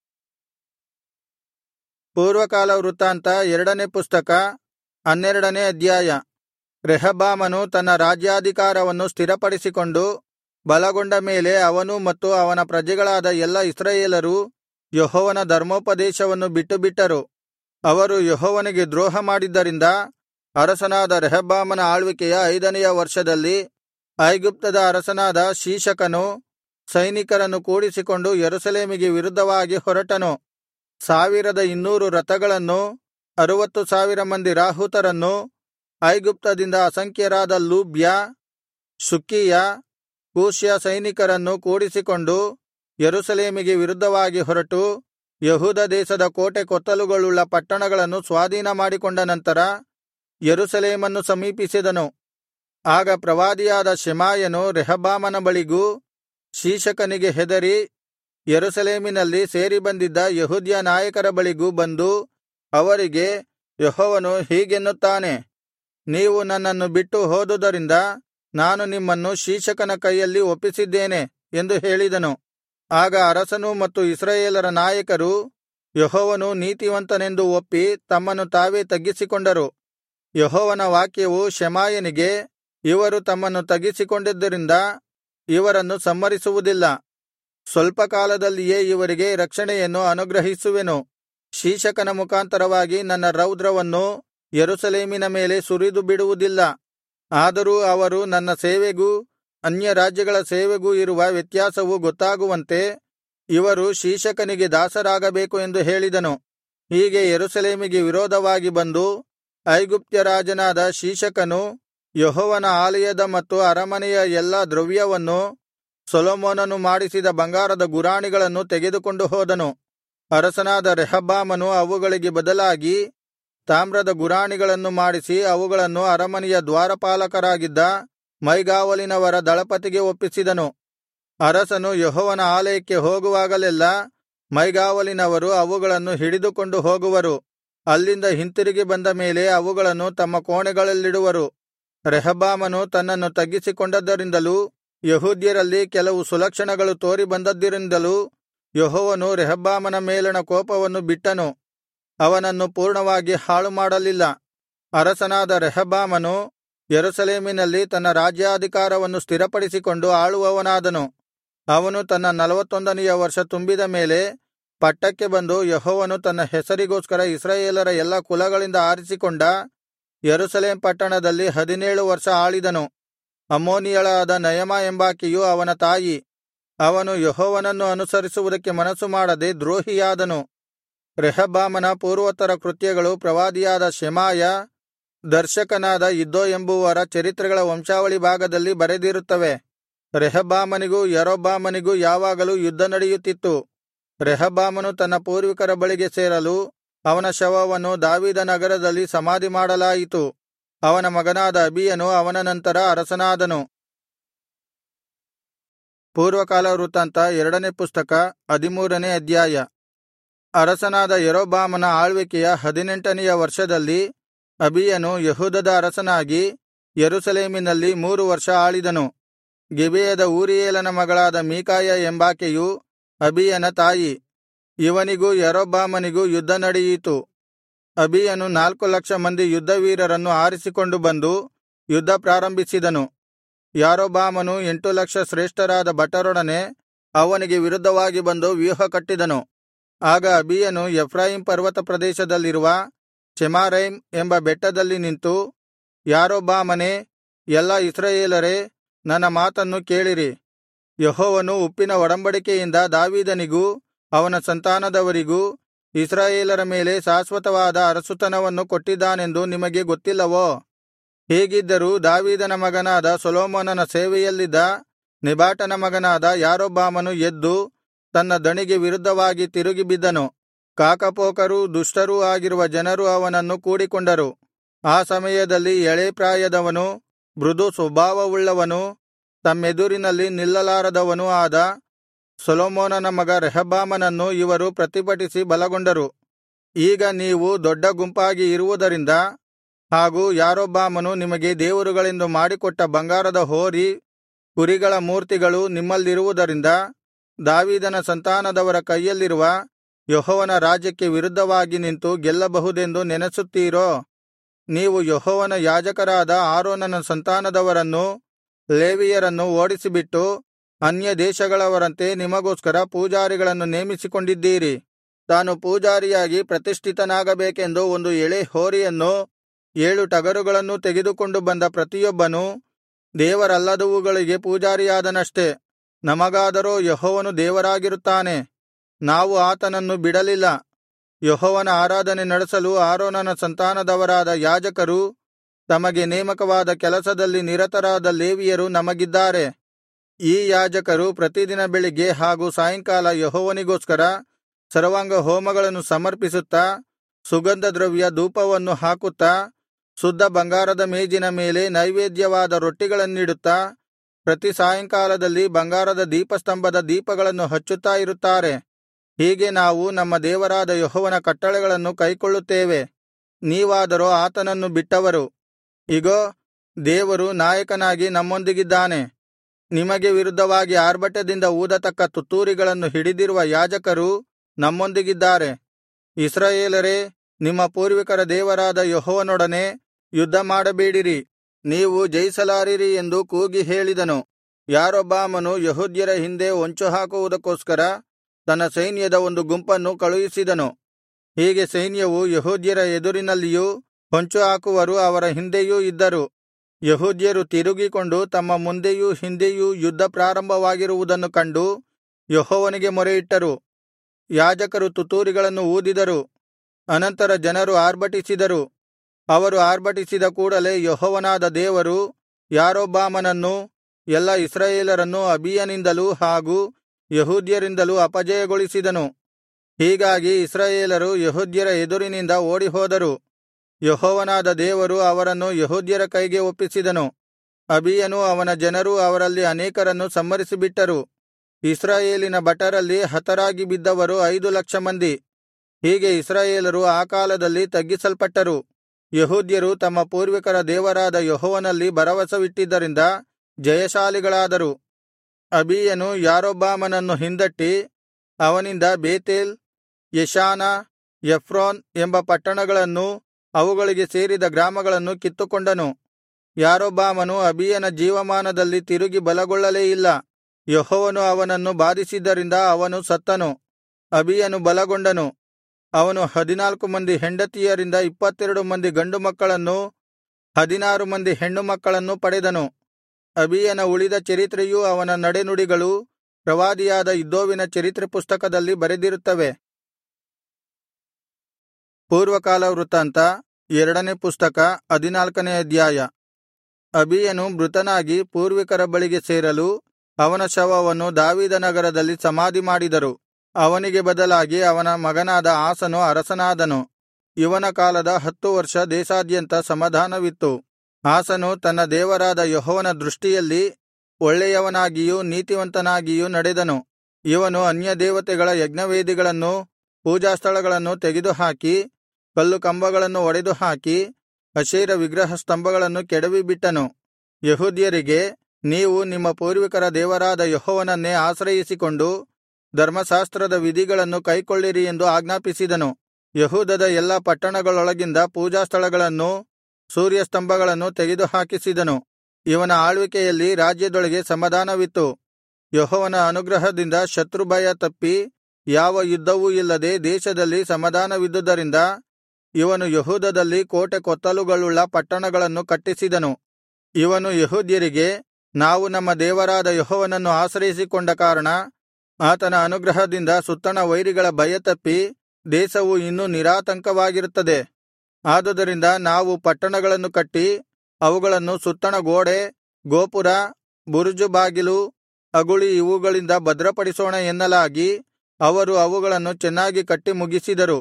ಪೂರ್ವಕಾಲ ವೃತ್ತಾಂತ ಎರಡನೇ ಪುಸ್ತಕ ಹನ್ನೆರಡನೇ ಅಧ್ಯಾಯ ರೆಹಬ್ಬಾಮನು ತನ್ನ ರಾಜ್ಯಾಧಿಕಾರವನ್ನು ಸ್ಥಿರಪಡಿಸಿಕೊಂಡು ಬಲಗೊಂಡ ಮೇಲೆ ಅವನೂ ಮತ್ತು ಅವನ ಪ್ರಜೆಗಳಾದ ಎಲ್ಲಾ ಇಸ್ರಾಯೇಲರೂ ಯೆಹೋವನ ಧರ್ಮೋಪದೇಶವನ್ನು ಬಿಟ್ಟುಬಿಟ್ಟರು ಅವರು ಯೆಹೋವನಿಗೆ ದ್ರೋಹ ಮಾಡಿದ್ದರಿಂದ ಅರಸನಾದ ರೆಹಬ್ಬಾಮನ ಆಳ್ವಿಕೆಯ ಐದನೆಯ ವರ್ಷದಲ್ಲಿ ಐಗುಪ್ತದ ಅರಸನಾದ ಶೀಶಕನು ಸೈನಿಕರನ್ನು ಕೂಡಿಸಿಕೊಂಡು ಯೆರೂಸಲೇಮಿಗೆ ವಿರುದ್ಧವಾಗಿ ಹೊರಟನು ಸಾವಿರದ ಇನ್ನೂರು ರಥಗಳನ್ನೂ ಅರುವತ್ತು ಸಾವಿರ ಮಂದಿ ರಾಹುತರನ್ನೂ ಐಗುಪ್ತದಿಂದ ಅಸಂಖ್ಯರಾದ ಲೂಬ್ಯ ಶುಕ್ಕೀಯ ಕೂಷ್ಯ ಸೈನಿಕರನ್ನು ಕೂಡಿಸಿಕೊಂಡು ಯೆರೂಸಲೇಮಿಗೆ ವಿರುದ್ಧವಾಗಿ ಹೊರಟು ಯೆಹೂದ ದೇಶದ ಕೋಟೆ ಕೊತ್ತಲುಗಳುಳ್ಳ ಪಟ್ಟಣಗಳನ್ನು ಸ್ವಾಧೀನಮಾಡಿಕೊಂಡ ನಂತರ ಯೆರೂಸಲೇಮನ್ನು ಸಮೀಪಿಸಿದನು ಆಗ ಪ್ರವಾದಿಯಾದ ಶೆಮಾಯನು ರೆಹಬ್ಬಾಮನ ಬಳಿಗೂ ಶೀಶಕನಿಗೆ ಹೆದರಿ ಯೆರೂಸಲೇಮಿನಲ್ಲಿ ಸೇರಿಬಂದಿದ್ದ ಯೆಹೂದ್ಯ ನಾಯಕರ ಬಳಿಗೂ ಬಂದು ಅವರಿಗೆ ಯೆಹೋವನು ಹೀಗೆನ್ನುತ್ತಾನೆ ನೀವು ನನ್ನನ್ನು ಬಿಟ್ಟು ಹೋದುದರಿಂದ ನಾನು ನಿಮ್ಮನ್ನು ಶೀಶಕನ ಕೈಯಲ್ಲಿ ಒಪ್ಪಿಸಿದ್ದೇನೆ ಎಂದು ಹೇಳಿದನು ಆಗ ಅರಸನೂ ಮತ್ತು ಇಸ್ರಾಯೇಲರ ನಾಯಕರು ಯೆಹೋವನು ನೀತಿವಂತನೆಂದು ಒಪ್ಪಿ ತಮ್ಮನ್ನು ತಾವೇ ತಗ್ಗಿಸಿಕೊಂಡರು ಯೆಹೋವನ ವಾಕ್ಯವು ಶೆಮಾಯನಿಗೆ ಇವರು ತಮ್ಮನ್ನು ತಗ್ಗಿಸಿಕೊಂಡಿದ್ದರಿಂದ ಇವರನ್ನು ಸಂಹರಿಸುವುದಿಲ್ಲ ಸ್ವಲ್ಪ ಕಾಲದಲ್ಲಿಯೇ ಇವರಿಗೆ ರಕ್ಷಣೆಯನ್ನು ಅನುಗ್ರಹಿಸುವೆನು ಶೀಶಕನ ಮುಖಾಂತರವಾಗಿ ನನ್ನ ರೌದ್ರವನ್ನು ಯೆರೂಸಲೇಮಿನ ಮೇಲೆ ಸುರಿದು ಬಿಡುವುದಿಲ್ಲ ಆದರೂ ಅವರು ನನ್ನ ಸೇವೆಗೂ ಅನ್ಯರಾಜ್ಯಗಳ ಸೇವೆಗೂ ಇರುವ ವ್ಯತ್ಯಾಸವು ಗೊತ್ತಾಗುವಂತೆ ಇವರು ಶೀಶಕನಿಗೆ ದಾಸರಾಗಬೇಕು ಎಂದು ಹೇಳಿದನು ಹೀಗೆ ಯೆರೂಸಲೇಮಿಗೆ ವಿರೋಧವಾಗಿ ಬಂದು ಐಗುಪ್ತ್ಯ ರಾಜನಾದ ಶೀಶಕನು ಯೆಹೋವನ ಆಲಯದ ಮತ್ತು ಅರಮನೆಯ ಎಲ್ಲಾ ದ್ರವ್ಯವನ್ನು ಸೊಲೊಮೋನನು ಮಾಡಿಸಿದ ಬಂಗಾರದ ಗುರಾಣಿಗಳನ್ನು ತೆಗೆದುಕೊಂಡು ಹೋದನು ಅರಸನಾದ ರೆಹಬ್ಬಾಮನು ಅವುಗಳಿಗೆ ಬದಲಾಗಿ ತಾಮ್ರದ ಗುರಾಣಿಗಳನ್ನು ಮಾಡಿಸಿ ಅವುಗಳನ್ನು ಅರಮನೆಯ ದ್ವಾರಪಾಲಕರಾಗಿದ್ದ ಮೈಗಾವಲಿನವರ ದಳಪತಿಗೆ ಒಪ್ಪಿಸಿದನು ಅರಸನು ಯೆಹೋವನ ಆಲಯಕ್ಕೆ ಹೋಗುವಾಗಲೆಲ್ಲಾ ಮೈಗಾವಲಿನವರು ಅವುಗಳನ್ನು ಹಿಡಿದುಕೊಂಡು ಹೋಗುವರು ಅಲ್ಲಿಂದ ಹಿಂತಿರುಗಿ ಬಂದ ಮೇಲೆ ಅವುಗಳನ್ನು ತಮ್ಮ ಕೋಣೆಗಳಲ್ಲಿಡುವರು ರೆಹಬ್ಬಾಮನು ತನ್ನನ್ನು ತಗ್ಗಿಸಿಕೊಂಡದ್ದರಿಂದಲೂ ಯಹೂದ್ಯರಲ್ಲಿ ಕೆಲವು ಸುಲಕ್ಷಣಗಳು ತೋರಿ ಬಂದದ್ದರಿಂದಲೂ ಯೆಹೋವನು ರೆಹಬ್ಬಾಮನ ಮೇಲಣ ಕೋಪವನ್ನು ಬಿಟ್ಟನು ಅವನನ್ನು ಪೂರ್ಣವಾಗಿ ಹಾಳುಮಾಡಲಿಲ್ಲ ಅರಸನಾದ ರೆಹಬ್ಬಾಮನು ಯೆರೂಸಲೇಮಿನಲ್ಲಿ ತನ್ನ ರಾಜ್ಯಾಧಿಕಾರವನ್ನು ಸ್ಥಿರಪಡಿಸಿಕೊಂಡು ಆಳುವವನಾದನು ಅವನು ತನ್ನ ನಲವತ್ತೊಂದನೆಯ ವರ್ಷ ತುಂಬಿದ ಮೇಲೆ ಪಟ್ಟಕ್ಕೆ ಬಂದು ಯೆಹೋವನು ತನ್ನ ಹೆಸರಿಗೋಸ್ಕರ ಇಸ್ರಾಯೇಲರ ಎಲ್ಲಾ ಕುಲಗಳಿಂದ ಆರಿಸಿಕೊಂಡ ಯೆರೂಸಲೇಮ್ ಪಟ್ಟಣದಲ್ಲಿ ಹದಿನೇಳು ವರ್ಷ ಆಳಿದನು ಅಮ್ಮೋನಿಯಳಾದ ನಯಮ ಎಂಬಾಕೆಯು ಅವನ ತಾಯಿ ಅವನು ಯೆಹೋವನನ್ನು ಅನುಸರಿಸುವುದಕ್ಕೆ ಮನಸ್ಸು ಮಾಡದೆ ದ್ರೋಹಿಯಾದನು ರೆಹಬ್ಬಾಮನ ಪೂರ್ವೋತ್ತರ ಕೃತ್ಯಗಳು ಪ್ರವಾದಿಯಾದ ಶೆಮಾಯ ದರ್ಶಕನಾದ ಇದ್ದೋ ಎಂಬುವರ ಚರಿತ್ರೆಗಳ ವಂಶಾವಳಿ ಭಾಗದಲ್ಲಿ ಬರೆದಿರುತ್ತವೆ ರೆಹಬ್ಬಾಮನಿಗೂ ಯಾರೊಬ್ಬಾಮನಿಗೂ ಯಾವಾಗಲೂ ಯುದ್ಧ ನಡೆಯುತ್ತಿತ್ತು ರೆಹಬ್ಬಾಮನು ತನ್ನ ಪೂರ್ವಿಕರ ಬಳಿಗೆ ಸೇರಲು ಅವನ ಶವವನ್ನು ದಾವೀದನಗರದಲ್ಲಿ ಸಮಾಧಿ ಮಾಡಲಾಯಿತು ಅವನ ಮಗನಾದ ಅಬೀಯನು ಅವನ ನಂತರ ಅರಸನಾದನು ಪೂರ್ವಕಾಲ ವೃತ್ತಾಂತ ಎರಡನೇ ಪುಸ್ತಕ ಹದಿಮೂರನೇ ಅಧ್ಯಾಯ ಅರಸನಾದ ಯಾರೊಬ್ಬಾಮನ ಆಳ್ವಿಕೆಯ ಹದಿನೆಂಟನೆಯ ವರ್ಷದಲ್ಲಿ ಅಬೀಯನು ಯೆಹೂದದ ಅರಸನಾಗಿ ಯೆರೂಸಲೇಮಿನಲ್ಲಿ ಮೂರು ವರ್ಷ ಆಳಿದನು ಗಿಬೆಯದ ಊರೀಯೇಲನ ಮಗಳಾದ ಮೀಕಾಯ ಎಂಬಾಕೆಯು ಅಬೀಯನ ತಾಯಿ ಇವನಿಗೂ ಯಾರೊಬ್ಬಾಮನಿಗೂ ಯುದ್ಧ ನಡೆಯಿತು ಅಬೀಯನು ನಾಲ್ಕು ಲಕ್ಷ ಮಂದಿ ಯುದ್ಧವೀರರನ್ನು ಆರಿಸಿಕೊಂಡು ಬಂದು ಯುದ್ಧ ಪ್ರಾರಂಭಿಸಿದನು ಯಾರೊಬ್ಬಾಮನು ಎಂಟು ಲಕ್ಷ ಶ್ರೇಷ್ಠರಾದ ಭಟರೊಡನೆ ಅವನಿಗೆ ವಿರುದ್ಧವಾಗಿ ಬಂದು ವ್ಯೂಹಕಟ್ಟಿದನು ಆಗ ಅಬೀಯನು ಎಫ್ರಾಯೀಮ್ ಪರ್ವತ ಪ್ರದೇಶದಲ್ಲಿರುವ ಚೆಮಾರೈಮ್ ಎಂಬ ಬೆಟ್ಟದಲ್ಲಿ ನಿಂತು ಯಾರೊಬ್ಬಾಮನೇ ಎಲ್ಲಾ ಇಸ್ರಾಯೇಲರೇ ನನ್ನ ಮಾತನ್ನು ಕೇಳಿರಿ ಯೆಹೋವನು ಉಪ್ಪಿನ ಒಡಂಬಡಿಕೆಯಿಂದ ದಾವೀದನಿಗೂ ಅವನ ಸಂತಾನದವರಿಗೂ ಇಸ್ರಾಯೇಲರ ಮೇಲೆ ಶಾಶ್ವತವಾದ ಅರಸುತನವನ್ನು ಕೊಟ್ಟಿದ್ದಾನೆಂದು ನಿಮಗೆ ಗೊತ್ತಿಲ್ಲವೋ ಹೀಗಿದ್ದರೂ ದಾವೀದನ ಮಗನಾದ ಸೊಲೊಮೋನನ ಸೇವೆಯಲ್ಲಿದ್ದ ನೆಬಾಟನ ಮಗನಾದ ಯಾರೊಬ್ಬಾಮನು ಎದ್ದು ತನ್ನ ದಣಿಗೆ ವಿರುದ್ಧವಾಗಿ ತಿರುಗಿ ಬಿದ್ದನು ಕಾಕಪೋಕರೂ ದುಷ್ಟರೂ ಆಗಿರುವ ಜನರು ಅವನನ್ನು ಕೂಡಿಕೊಂಡರು ಆ ಸಮಯದಲ್ಲಿ ಎಳೇ ಪ್ರಾಯದವನು ಮೃದು ಸ್ವಭಾವವುಳ್ಳವನೂ ತಮ್ಮೆದುರಿನಲ್ಲಿ ನಿಲ್ಲಲಾರದವನೂ ಆದ ಸೊಲೊಮೋನನ ಮಗ ರೆಹಬ್ಬಾಮನನ್ನು ಇವರು ಪ್ರತಿಭಟಿಸಿ ಬಲಗೊಂಡರು ಈಗ ನೀವು ದೊಡ್ಡ ಗುಂಪಾಗಿ ಇರುವುದರಿಂದ ಹಾಗೂ ಯಾರೊಬ್ಬಾಮನು ನಿಮಗೆ ದೇವರುಗಳೆಂದು ಮಾಡಿಕೊಟ್ಟ ಬಂಗಾರದ ಹೋರಿ ಕುರಿಗಳ ಮೂರ್ತಿಗಳು ನಿಮ್ಮಲ್ಲಿರುವುದರಿಂದ ದಾವೀದನ ಸಂತಾನದವರ ಕೈಯಲ್ಲಿರುವ ಯೆಹೋವನ ರಾಜ್ಯಕ್ಕೆ ವಿರುದ್ಧವಾಗಿ ನಿಂತು ಗೆಲ್ಲಬಹುದೆಂದು ನೆನಸುತ್ತೀರೋ ನೀವು ಯೆಹೋವನ ಯಾಜಕರಾದ ಆರೋನನ ಸಂತಾನದವರನ್ನೂ ಲೇವಿಯರನ್ನು ಓಡಿಸಿಬಿಟ್ಟು ಅನ್ಯ ದೇಶಗಳವರಂತೆ ನಿಮಗೋಸ್ಕರ ಪೂಜಾರಿಗಳನ್ನು ನೇಮಿಸಿಕೊಂಡಿದ್ದೀರಿ ತಾನು ಪೂಜಾರಿಯಾಗಿ ಪ್ರತಿಷ್ಠಿತನಾಗಬೇಕೆಂದು ಒಂದು ಎಳೆ ಹೋರಿಯನ್ನೂ ಏಳು ಟಗರುಗಳನ್ನೂ ತೆಗೆದುಕೊಂಡು ಬಂದ ಪ್ರತಿಯೊಬ್ಬನೂ ದೇವರಲ್ಲದವುಗಳಿಗೆ ಪೂಜಾರಿಯಾದನಷ್ಟೆ ನಮಗಾದರೋ ಯೆಹೋವನು ದೇವರಾಗಿರುತ್ತಾನೆ ನಾವು ಆತನನ್ನು ಬಿಡಲಿಲ್ಲ ಯೆಹೋವನ ಆರಾಧನೆ ನಡೆಸಲು ಆರೋನನ ಸಂತಾನದವರಾದ ಯಾಜಕರೂ ತಮಗೆ ನೇಮಕವಾದ ಕೆಲಸದಲ್ಲಿ ನಿರತರಾದ ಲೇವಿಯರು ನಮಗಿದ್ದಾರೆ ಈ ಯಾಜಕರು ಪ್ರತಿದಿನ ಬೆಳಿಗ್ಗೆ ಹಾಗೂ ಸಾಯಂಕಾಲ ಯೆಹೋವನಿಗೋಸ್ಕರ ಸರ್ವಾಂಗ ಹೋಮಗಳನ್ನು ಸಮರ್ಪಿಸುತ್ತಾ ಸುಗಂಧದ್ರವ್ಯ ಧೂಪವನ್ನು ಹಾಕುತ್ತಾ ಶುದ್ಧ ಬಂಗಾರದ ಮೇಜಿನ ಮೇಲೆ ನೈವೇದ್ಯವಾದ ರೊಟ್ಟಿಗಳನ್ನಿಡುತ್ತಾ ಪ್ರತಿ ಸಾಯಂಕಾಲದಲ್ಲಿ ಬಂಗಾರದ ದೀಪಸ್ತಂಭದ ದೀಪಗಳನ್ನು ಹಚ್ಚುತ್ತಾ ಇರುತ್ತಾರೆ ಹೀಗೆ ನಾವು ನಮ್ಮ ದೇವರಾದ ಯೆಹೋವನ ಕಟ್ಟಳೆಗಳನ್ನು ಕೈಕೊಳ್ಳುತ್ತೇವೆ ನೀವಾದರೋ ಆತನನ್ನು ಬಿಟ್ಟವರು ಇಗೋ ದೇವರು ನಾಯಕನಾಗಿ ನಮ್ಮೊಂದಿಗಿದ್ದಾನೆ ನಿಮಗೆ ವಿರುದ್ಧವಾಗಿ ಆರ್ಭಟದಿಂದ ಊದತಕ್ಕ ತುತ್ತೂರಿಗಳನ್ನು ಹಿಡಿದಿರುವ ಯಾಜಕರು ನಮ್ಮೊಂದಿಗಿದ್ದಾರೆ ಇಸ್ರಾಯೇಲರೇ ನಿಮ್ಮ ಪೂರ್ವಿಕರ ದೇವರಾದ ಯೆಹೋವನೊಡನೆ ಯುದ್ಧಮಾಡಬೇಡಿರಿ ನೀವು ಜಯಿಸಲಾರಿರಿ ಎಂದು ಕೂಗಿ ಹೇಳಿದನು ಯಾರೊಬ್ಬಾಮನು ಯೆಹೂದ್ಯರ ಹಿಂದೆ ಹೊಂಚುಹಾಕುವುದಕ್ಕೋಸ್ಕರ ತನ್ನ ಸೈನ್ಯದ ಒಂದು ಗುಂಪನ್ನು ಕಳುಹಿಸಿದನು ಹೀಗೆ ಸೈನ್ಯವು ಯೆಹೂದ್ಯರ ಎದುರಿನಲ್ಲಿಯೂ ಹೊಂಚುಹಾಕುವರು ಅವರ ಹಿಂದೆಯೂ ಇದ್ದರು ಯೆಹೂದ್ಯರು ತಿರುಗಿಕೊಂಡು ತಮ್ಮ ಮುಂದೆಯೂ ಹಿಂದೆಯೂ ಯುದ್ಧ ಪ್ರಾರಂಭವಾಗಿರುವುದನ್ನು ಕಂಡು ಯೆಹೋವನಿಗೆ ಮೊರೆಯಿಟ್ಟರು ಯಾಜಕರು ತುತ್ತೂರಿಗಳನ್ನು ಊದಿದರು ಅನಂತರ ಜನರು ಆರ್ಭಟಿಸಿದರು ಅವರು ಆರ್ಭಟಿಸಿದ ಕೂಡಲೆ ಯೆಹೋವನಾದ ದೇವರು ಯಾರೊಬ್ಬಾಮನನ್ನೂ ಎಲ್ಲಾ ಇಸ್ರಾಯೇಲರನ್ನೂ ಅಬೀಯನಿಂದಲೂ ಹಾಗೂ ಯೆಹೂದ್ಯರಿಂದಲೂ ಅಪಜಯಗೊಳಿಸಿದನು ಹೀಗಾಗಿ ಇಸ್ರಾಯೇಲರು ಯೆಹೂದ್ಯರ ಎದುರಿನಿಂದ ಓಡಿಹೋದರು ಯೆಹೋವನಾದ ದೇವರು ಅವರನ್ನು ಯೆಹೂದ್ಯರ ಕೈಗೆ ಒಪ್ಪಿಸಿದನು ಅಬೀಯನೂ ಅವನ ಜನರೂ ಅವರಲ್ಲಿ ಅನೇಕರನ್ನು ಸಂಹರಿಸಿಬಿಟ್ಟರು ಇಸ್ರಾಯೇಲಿನ ಭಟರಲ್ಲಿ ಹತರಾಗಿ ಬಿದ್ದವರು ಐದು ಲಕ್ಷ ಮಂದಿ ಹೀಗೆ ಇಸ್ರಾಯೇಲರು ಆ ಕಾಲದಲ್ಲಿ ತಗ್ಗಿಸಲ್ಪಟ್ಟರು ಯೆಹೂದ್ಯರು ತಮ್ಮ ಪೂರ್ವಿಕರ ದೇವರಾದ ಯೆಹೋವನಲ್ಲಿ ಭರವಸವಿಟ್ಟಿದ್ದರಿಂದ ಜಯಶಾಲಿಗಳಾದರು ಅಬೀಯನು ಯಾರೊಬ್ಬಾಮನನ್ನು ಹಿಂದಟ್ಟಿ ಅವನಿಂದ ಬೇತೇಲ್ ಯೆಷಾನ ಎಫ್ರೋನ್ ಎಂಬ ಪಟ್ಟಣಗಳನ್ನೂ ಅವುಗಳಿಗೆ ಸೇರಿದ ಗ್ರಾಮಗಳನ್ನು ಕಿತ್ತುಕೊಂಡನು ಯಾರೊಬ್ಬಾಮನು ಅಬೀಯನ ಜೀವಮಾನದಲ್ಲಿ ತಿರುಗಿ ಬಲಗೊಳ್ಳಲೇ ಇಲ್ಲ ಯೆಹೋವನು ಅವನನ್ನು ಬಾಧಿಸಿದ್ದರಿಂದ ಅವನು ಸತ್ತನು ಅಬೀಯನು ಬಲಗೊಂಡನು ಅವನು ಹದಿನಾಲ್ಕು ಮಂದಿ ಹೆಂಡತಿಯರಿಂದ ಇಪ್ಪತ್ತೆರಡು ಮಂದಿ ಗಂಡು ಮಕ್ಕಳನ್ನೂ ಹದಿನಾರು ಮಂದಿ ಹೆಣ್ಣು ಮಕ್ಕಳನ್ನೂ ಪಡೆದನು ಅಬೀಯನ ಉಳಿದ ಚರಿತ್ರೆಯೂ ಅವನ ನಡೆನುಡಿಗಳೂ ಪ್ರವಾದಿಯಾದ ಇದ್ದೋವಿನ ಚರಿತ್ರೆ ಪುಸ್ತಕದಲ್ಲಿ ಬರೆದಿರುತ್ತವೆ ಪೂರ್ವಕಾಲ ವೃತ್ತಾಂತ ಎರಡನೇ ಪುಸ್ತಕ ಹದಿನಾಲ್ಕನೇ ಅಧ್ಯಾಯ ಅಬೀಯನು ಮೃತನಾಗಿ ಪೂರ್ವಿಕರ ಬಳಿಗೆ ಸೇರಲು ಅವನ ಶವವನ್ನು ದಾವೀದನಗರದಲ್ಲಿ ಸಮಾಧಿಮಾಡಿದರು ಅವನಿಗೆ ಬದಲಾಗಿ ಅವನ ಮಗನಾದ ಆಸನು ಅರಸನಾದನು ಇವನ ಕಾಲದ ಹತ್ತು ವರ್ಷ ದೇಶಾದ್ಯಂತ ಸಮಾಧಾನವಿತ್ತು ಆಸನು ತನ್ನ ದೇವರಾದ ಯೆಹೋವನ ದೃಷ್ಟಿಯಲ್ಲಿ ಒಳ್ಳೆಯವನಾಗಿಯೂ ನೀತಿವಂತನಾಗಿಯೂ ನಡೆದನು ಇವನು ಅನ್ಯದೇವತೆಗಳ ಯಜ್ಞವೇದಿಗಳನ್ನೂ ಪೂಜಾಸ್ಥಳಗಳನ್ನು ತೆಗೆದುಹಾಕಿ ಕಲ್ಲುಕಂಬಗಳನ್ನು ಒಡೆದುಹಾಕಿ ಅಶೇರ ವಿಗ್ರಹ ಸ್ತಂಭಗಳನ್ನು ಕೆಡವಿಬಿಟ್ಟನು ಯೆಹೂದ್ಯರಿಗೆ ನೀವು ನಿಮ್ಮ ಪೂರ್ವಿಕರ ದೇವರಾದ ಯೆಹೋವನನ್ನೇ ಆಶ್ರಯಿಸಿಕೊಂಡು ಧರ್ಮಶಾಸ್ತ್ರದ ವಿಧಿಗಳನ್ನು ಕೈಕೊಳ್ಳಿರಿ ಎಂದು ಆಜ್ಞಾಪಿಸಿದನು ಯೆಹೂದದ ಎಲ್ಲಾ ಪಟ್ಟಣಗಳೊಳಗಿಂದ ಪೂಜಾಸ್ಥಳಗಳನ್ನೂ ಸೂರ್ಯಸ್ತಂಭಗಳನ್ನು ತೆಗೆದುಹಾಕಿಸಿದನು ಇವನ ಆಳ್ವಿಕೆಯಲ್ಲಿ ರಾಜ್ಯದೊಳಗೆ ಸಮಾಧಾನವಿತ್ತು ಯೆಹೋವನ ಅನುಗ್ರಹದಿಂದ ಶತ್ರುಭಯ ತಪ್ಪಿ ಯಾವ ಯುದ್ಧವೂ ಇಲ್ಲದೆ ದೇಶದಲ್ಲಿ ಸಮಾಧಾನವಿದ್ದುದರಿಂದ ಇವನು ಯೆಹೂದದಲ್ಲಿ ಕೋಟೆ ಕೊತ್ತಲುಗಳುಳ್ಳ ಪಟ್ಟಣಗಳನ್ನು ಕಟ್ಟಿಸಿದನು ಇವನು ಯೆಹೂದ್ಯರಿಗೆ ನಾವು ನಮ್ಮ ದೇವರಾದ ಯೆಹೋವನನ್ನು ಆಶ್ರಯಿಸಿಕೊಂಡ ಕಾರಣ ಆತನ ಅನುಗ್ರಹದಿಂದ ಸುತ್ತಣ ವೈರಿಗಳ ಭಯ ತಪ್ಪಿ ದೇಶವು ಇನ್ನೂ ನಿರಾತಂಕವಾಗಿರುತ್ತದೆ ಆದುದರಿಂದ ನಾವು ಪಟ್ಟಣಗಳನ್ನು ಕಟ್ಟಿ ಅವುಗಳನ್ನು ಸುತ್ತಣ ಗೋಡೆ ಗೋಪುರ ಬುರುಜು ಬಾಗಿಲು ಅಗುಳಿ ಇವುಗಳಿಂದ ಭದ್ರಪಡಿಸೋಣ ಎನ್ನಲಾಗಿ ಅವರು ಅವುಗಳನ್ನು ಚೆನ್ನಾಗಿ ಕಟ್ಟಿ ಮುಗಿಸಿದರು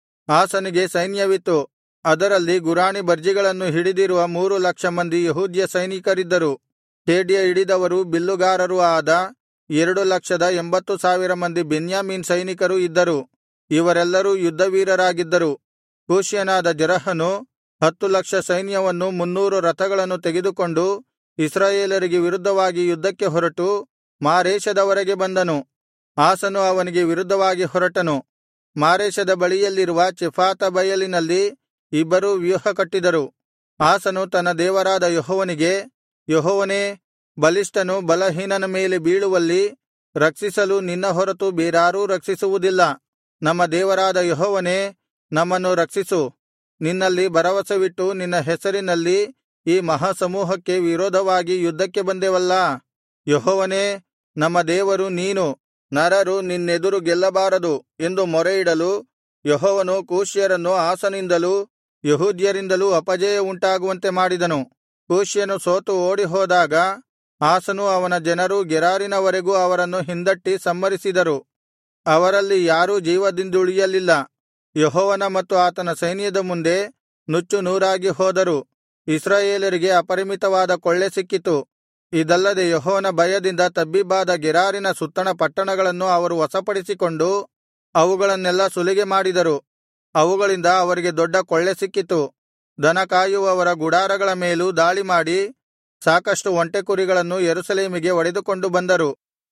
ಆಸನಿಗೆ ಸೈನ್ಯವಿತ್ತು ಅದರಲ್ಲಿ ಗುರಾಣಿ ಬರ್ಜಿಗಳನ್ನು ಹಿಡಿದಿರುವ ಮೂರು ಲಕ್ಷ ಮಂದಿ ಯೆಹೂದ್ಯ ಸೈನಿಕರಿದ್ದರು ಖೇಡ್ಯ ಹಿಡಿದವರೂ ಬಿಲ್ಲುಗಾರರೂ ಆದ ಎರಡು ಲಕ್ಷದ ಎಂಬತ್ತು ಸಾವಿರ ಮಂದಿ ಬೆನ್ಯಾಮೀನ್ ಸೈನಿಕರು ಇದ್ದರು ಇವರೆಲ್ಲರೂ ಯುದ್ಧವೀರರಾಗಿದ್ದರು ಕೂಷ್ಯನಾದ ಜೆರಹನು ಹತ್ತು ಲಕ್ಷ ಸೈನ್ಯವನ್ನೂ ಮುನ್ನೂರು ರಥಗಳನ್ನು ತೆಗೆದುಕೊಂಡು ಇಸ್ರಾಯೇಲರಿಗೆ ವಿರುದ್ಧವಾಗಿ ಯುದ್ಧಕ್ಕೆ ಹೊರಟು ಮಾರೇಷದವರೆಗೆ ಬಂದನು ಆಸನು ಅವನಿಗೆ ವಿರುದ್ಧವಾಗಿ ಹೊರಟನು ಮಾರೇಷದ ಬಳಿಯಲ್ಲಿರುವ ಚೆಫಾತ ಬಯಲಿನಲ್ಲಿ ಇಬ್ಬರೂ ವ್ಯೂಹ ಕಟ್ಟಿದರು ಆಸನು ತನ್ನ ದೇವರಾದ ಯೆಹೋವನಿಗೆ ಯೆಹೋವನೇ ಬಲಿಷ್ಠನು ಬಲಹೀನನ ಮೇಲೆ ಬೀಳುವಲ್ಲಿ ರಕ್ಷಿಸಲು ನಿನ್ನ ಹೊರತು ಬೇರಾರೂ ರಕ್ಷಿಸುವುದಿಲ್ಲ ನಮ್ಮ ದೇವರಾದ ಯೆಹೋವನೇ ನಮ್ಮನ್ನು ರಕ್ಷಿಸು ನಿನ್ನಲ್ಲಿ ಭರವಸವಿಟ್ಟು ನಿನ್ನ ಹೆಸರಿನಲ್ಲಿ ಈ ಮಹಾಸಮೂಹಕ್ಕೆ ವಿರೋಧವಾಗಿ ಯುದ್ಧಕ್ಕೆ ಬಂದೆವಲ್ಲಾ ಯೆಹೋವನೇ ನಮ್ಮ ದೇವರು ನೀನು ನರರು ನಿನ್ನೆದುರು ಗೆಲ್ಲಬಾರದು ಎಂದು ಮೊರೆಯಿಡಲು ಯೆಹೋವನು ಕೂಷ್ಯರನ್ನು ಆಸನಿಂದಲೂ ಯೆಹೂದ್ಯರಿಂದಲೂ ಅಪಜಯ ಉಂಟಾಗುವಂತೆ ಮಾಡಿದನು ಕೂಷ್ಯನು ಸೋತು ಓಡಿಹೋದಾಗ ಆಸನು ಅವನ ಜನರು ಗೆರಾರಿನವರೆಗೂ ಅವರನ್ನು ಹಿಂದಟ್ಟಿ ಸಂಹರಿಸಿದರು ಅವರಲ್ಲಿ ಯಾರೂ ಜೀವದಿಂದುಳಿಯಲಿಲ್ಲ ಯೆಹೋವನ ಮತ್ತು ಆತನ ಸೈನ್ಯದ ಮುಂದೆ ನುಚ್ಚು ನೂರಾಗಿ ಹೋದರು ಇಸ್ರಾಯೇಲರಿಗೆ ಅಪರಿಮಿತವಾದ ಕೊಳ್ಳೆ ಸಿಕ್ಕಿತು ಇದಲ್ಲದೆ ಯೆಹೋವನ ಭಯದಿಂದ ತಬ್ಬಿಬ್ಬಾದ ಗೆರಾರಿನ ಸುತ್ತಣ ಪಟ್ಟಣಗಳನ್ನು ಅವರು ವಶಪಡಿಸಿಕೊಂಡು ಅವುಗಳನ್ನೆಲ್ಲಾ ಸುಲಿಗೆ ಮಾಡಿದರು ಅವುಗಳಿಂದ ಅವರಿಗೆ ದೊಡ್ಡ ಕೊಳ್ಳೆ ಸಿಕ್ಕಿತು ದನ ಕಾಯುವವರ ಗುಡಾರಗಳ ಮೇಲೂ ದಾಳಿಮಾಡಿ ಸಾಕಷ್ಟು ಒಂಟೆ ಕುರಿಗಳನ್ನು ಯೆರೂಸಲೇಮಿಗೆ ಹೊಡೆದುಕೊಂಡು ಬಂದರು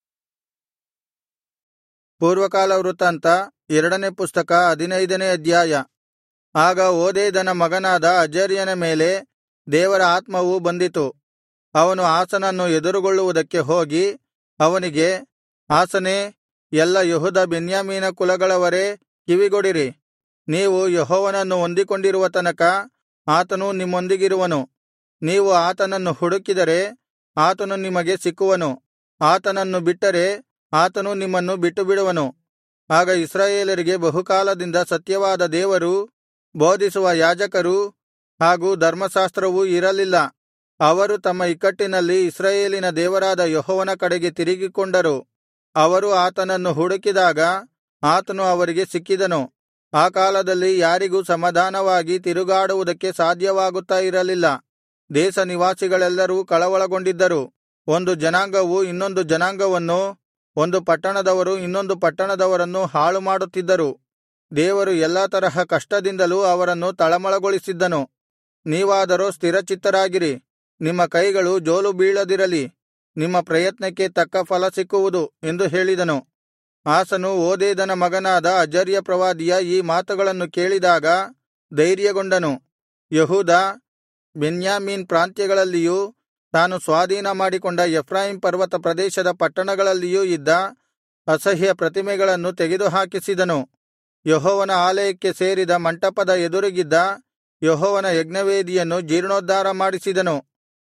ಪೂರ್ವಕಾಲ ವೃತ್ತಾಂತ ಎರಡನೇ ಪುಸ್ತಕ ಹದಿನೈದನೇ ಅಧ್ಯಾಯ ಆಗ ಓದೇದನ ಮಗನಾದ ಅಜರ್ಯನ ಮೇಲೆ ದೇವರ ಆತ್ಮವು ಬಂದಿತು ಅವನು ಆಸನನ್ನು ಎದುರುಗೊಳ್ಳುವುದಕ್ಕೆ ಹೋಗಿ ಅವನಿಗೆ ಆಸನೇ ಎಲ್ಲಾ ಯೆಹೂದ ಬೆನ್ಯಾಮೀನ ಕುಲಗಳವರೇ ಕಿವಿಗೊಡಿರಿ ನೀವು ಯೆಹೋವನನ್ನು ಹೊಂದಿಕೊಂಡಿರುವ ತನಕ ಆತನು ನಿಮ್ಮೊಂದಿಗಿರುವನು ನೀವು ಆತನನ್ನು ಹುಡುಕಿದರೆ ಆತನು ನಿಮಗೆ ಸಿಕ್ಕುವನು ಆತನನ್ನು ಬಿಟ್ಟರೆ ಆತನು ನಿಮ್ಮನ್ನು ಬಿಟ್ಟುಬಿಡುವನು ಆಗ ಇಸ್ರಾಯೇಲರಿಗೆ ಬಹುಕಾಲದಿಂದ ಸತ್ಯವಾದ ದೇವರೂ ಬೋಧಿಸುವ ಯಾಜಕರೂ ಹಾಗೂ ಧರ್ಮಶಾಸ್ತ್ರವೂ ಇರಲಿಲ್ಲ ಅವರು ತಮ್ಮ ಇಕ್ಕಟ್ಟಿನಲ್ಲಿ ಇಸ್ರಾಯೇಲಿನ ದೇವರಾದ ಯೆಹೋವನ ಕಡೆಗೆ ತಿರುಗಿಕೊಂಡರು ಅವರು ಆತನನ್ನು ಹುಡುಕಿದಾಗ ಆತನು ಅವರಿಗೆ ಸಿಕ್ಕಿದನು ಆ ಕಾಲದಲ್ಲಿ ಯಾರಿಗೂ ಸಮಾಧಾನವಾಗಿ ತಿರುಗಾಡುವುದಕ್ಕೆ ಸಾಧ್ಯವಾಗುತ್ತಾ ಇರಲಿಲ್ಲ ದೇಶ ನಿವಾಸಿಗಳೆಲ್ಲರೂ ಕಳವಳಗೊಂಡಿದ್ದರು ಒಂದು ಜನಾಂಗವು ಇನ್ನೊಂದು ಜನಾಂಗವನ್ನು ಒಂದು ಪಟ್ಟಣದವರು ಇನ್ನೊಂದು ಪಟ್ಟಣದವರನ್ನು ಹಾಳುಮಾಡುತ್ತಿದ್ದರು ದೇವರು ಎಲ್ಲಾ ತರಹ ಕಷ್ಟದಿಂದಲೂ ಅವರನ್ನು ತಳಮಳಗೊಳಿಸಿದ್ದನು ನೀವಾದರೋ ಸ್ಥಿರಚಿತ್ತರಾಗಿರಿ ನಿಮ್ಮ ಕೈಗಳು ಜೋಲು ಬೀಳದಿರಲಿ ನಿಮ್ಮ ಪ್ರಯತ್ನಕ್ಕೆ ತಕ್ಕ ಫಲ ಸಿಕ್ಕುವುದು ಎಂದು ಹೇಳಿದನು ಆಸನು ಓದೇದನ ಮಗನಾದ ಅಜರ್ಯ ಪ್ರವಾದಿಯ ಈ ಮಾತುಗಳನ್ನು ಕೇಳಿದಾಗ ಧೈರ್ಯಗೊಂಡನು ಯೆಹೂದ ಬೆನ್ಯಾಮೀನ್ ಪ್ರಾಂತ್ಯಗಳಲ್ಲಿಯೂ ತಾನು ಸ್ವಾಧೀನಮಾಡಿಕೊಂಡ ಎಫ್ರಾಯೀಮ್ ಪರ್ವತ ಪ್ರದೇಶದ ಪಟ್ಟಣಗಳಲ್ಲಿಯೂ ಇದ್ದ ಅಸಹ್ಯ ಪ್ರತಿಮೆಗಳನ್ನು ತೆಗೆದುಹಾಕಿಸಿದನು ಯೆಹೋವನ ಆಲಯಕ್ಕೆ ಸೇರಿದ ಮಂಟಪದ ಎದುರಿಗಿದ್ದ ಯೆಹೋವನ ಯಜ್ಞವೇದಿಯನ್ನು ಜೀರ್ಣೋದ್ಧಾರ ಮಾಡಿಸಿದನು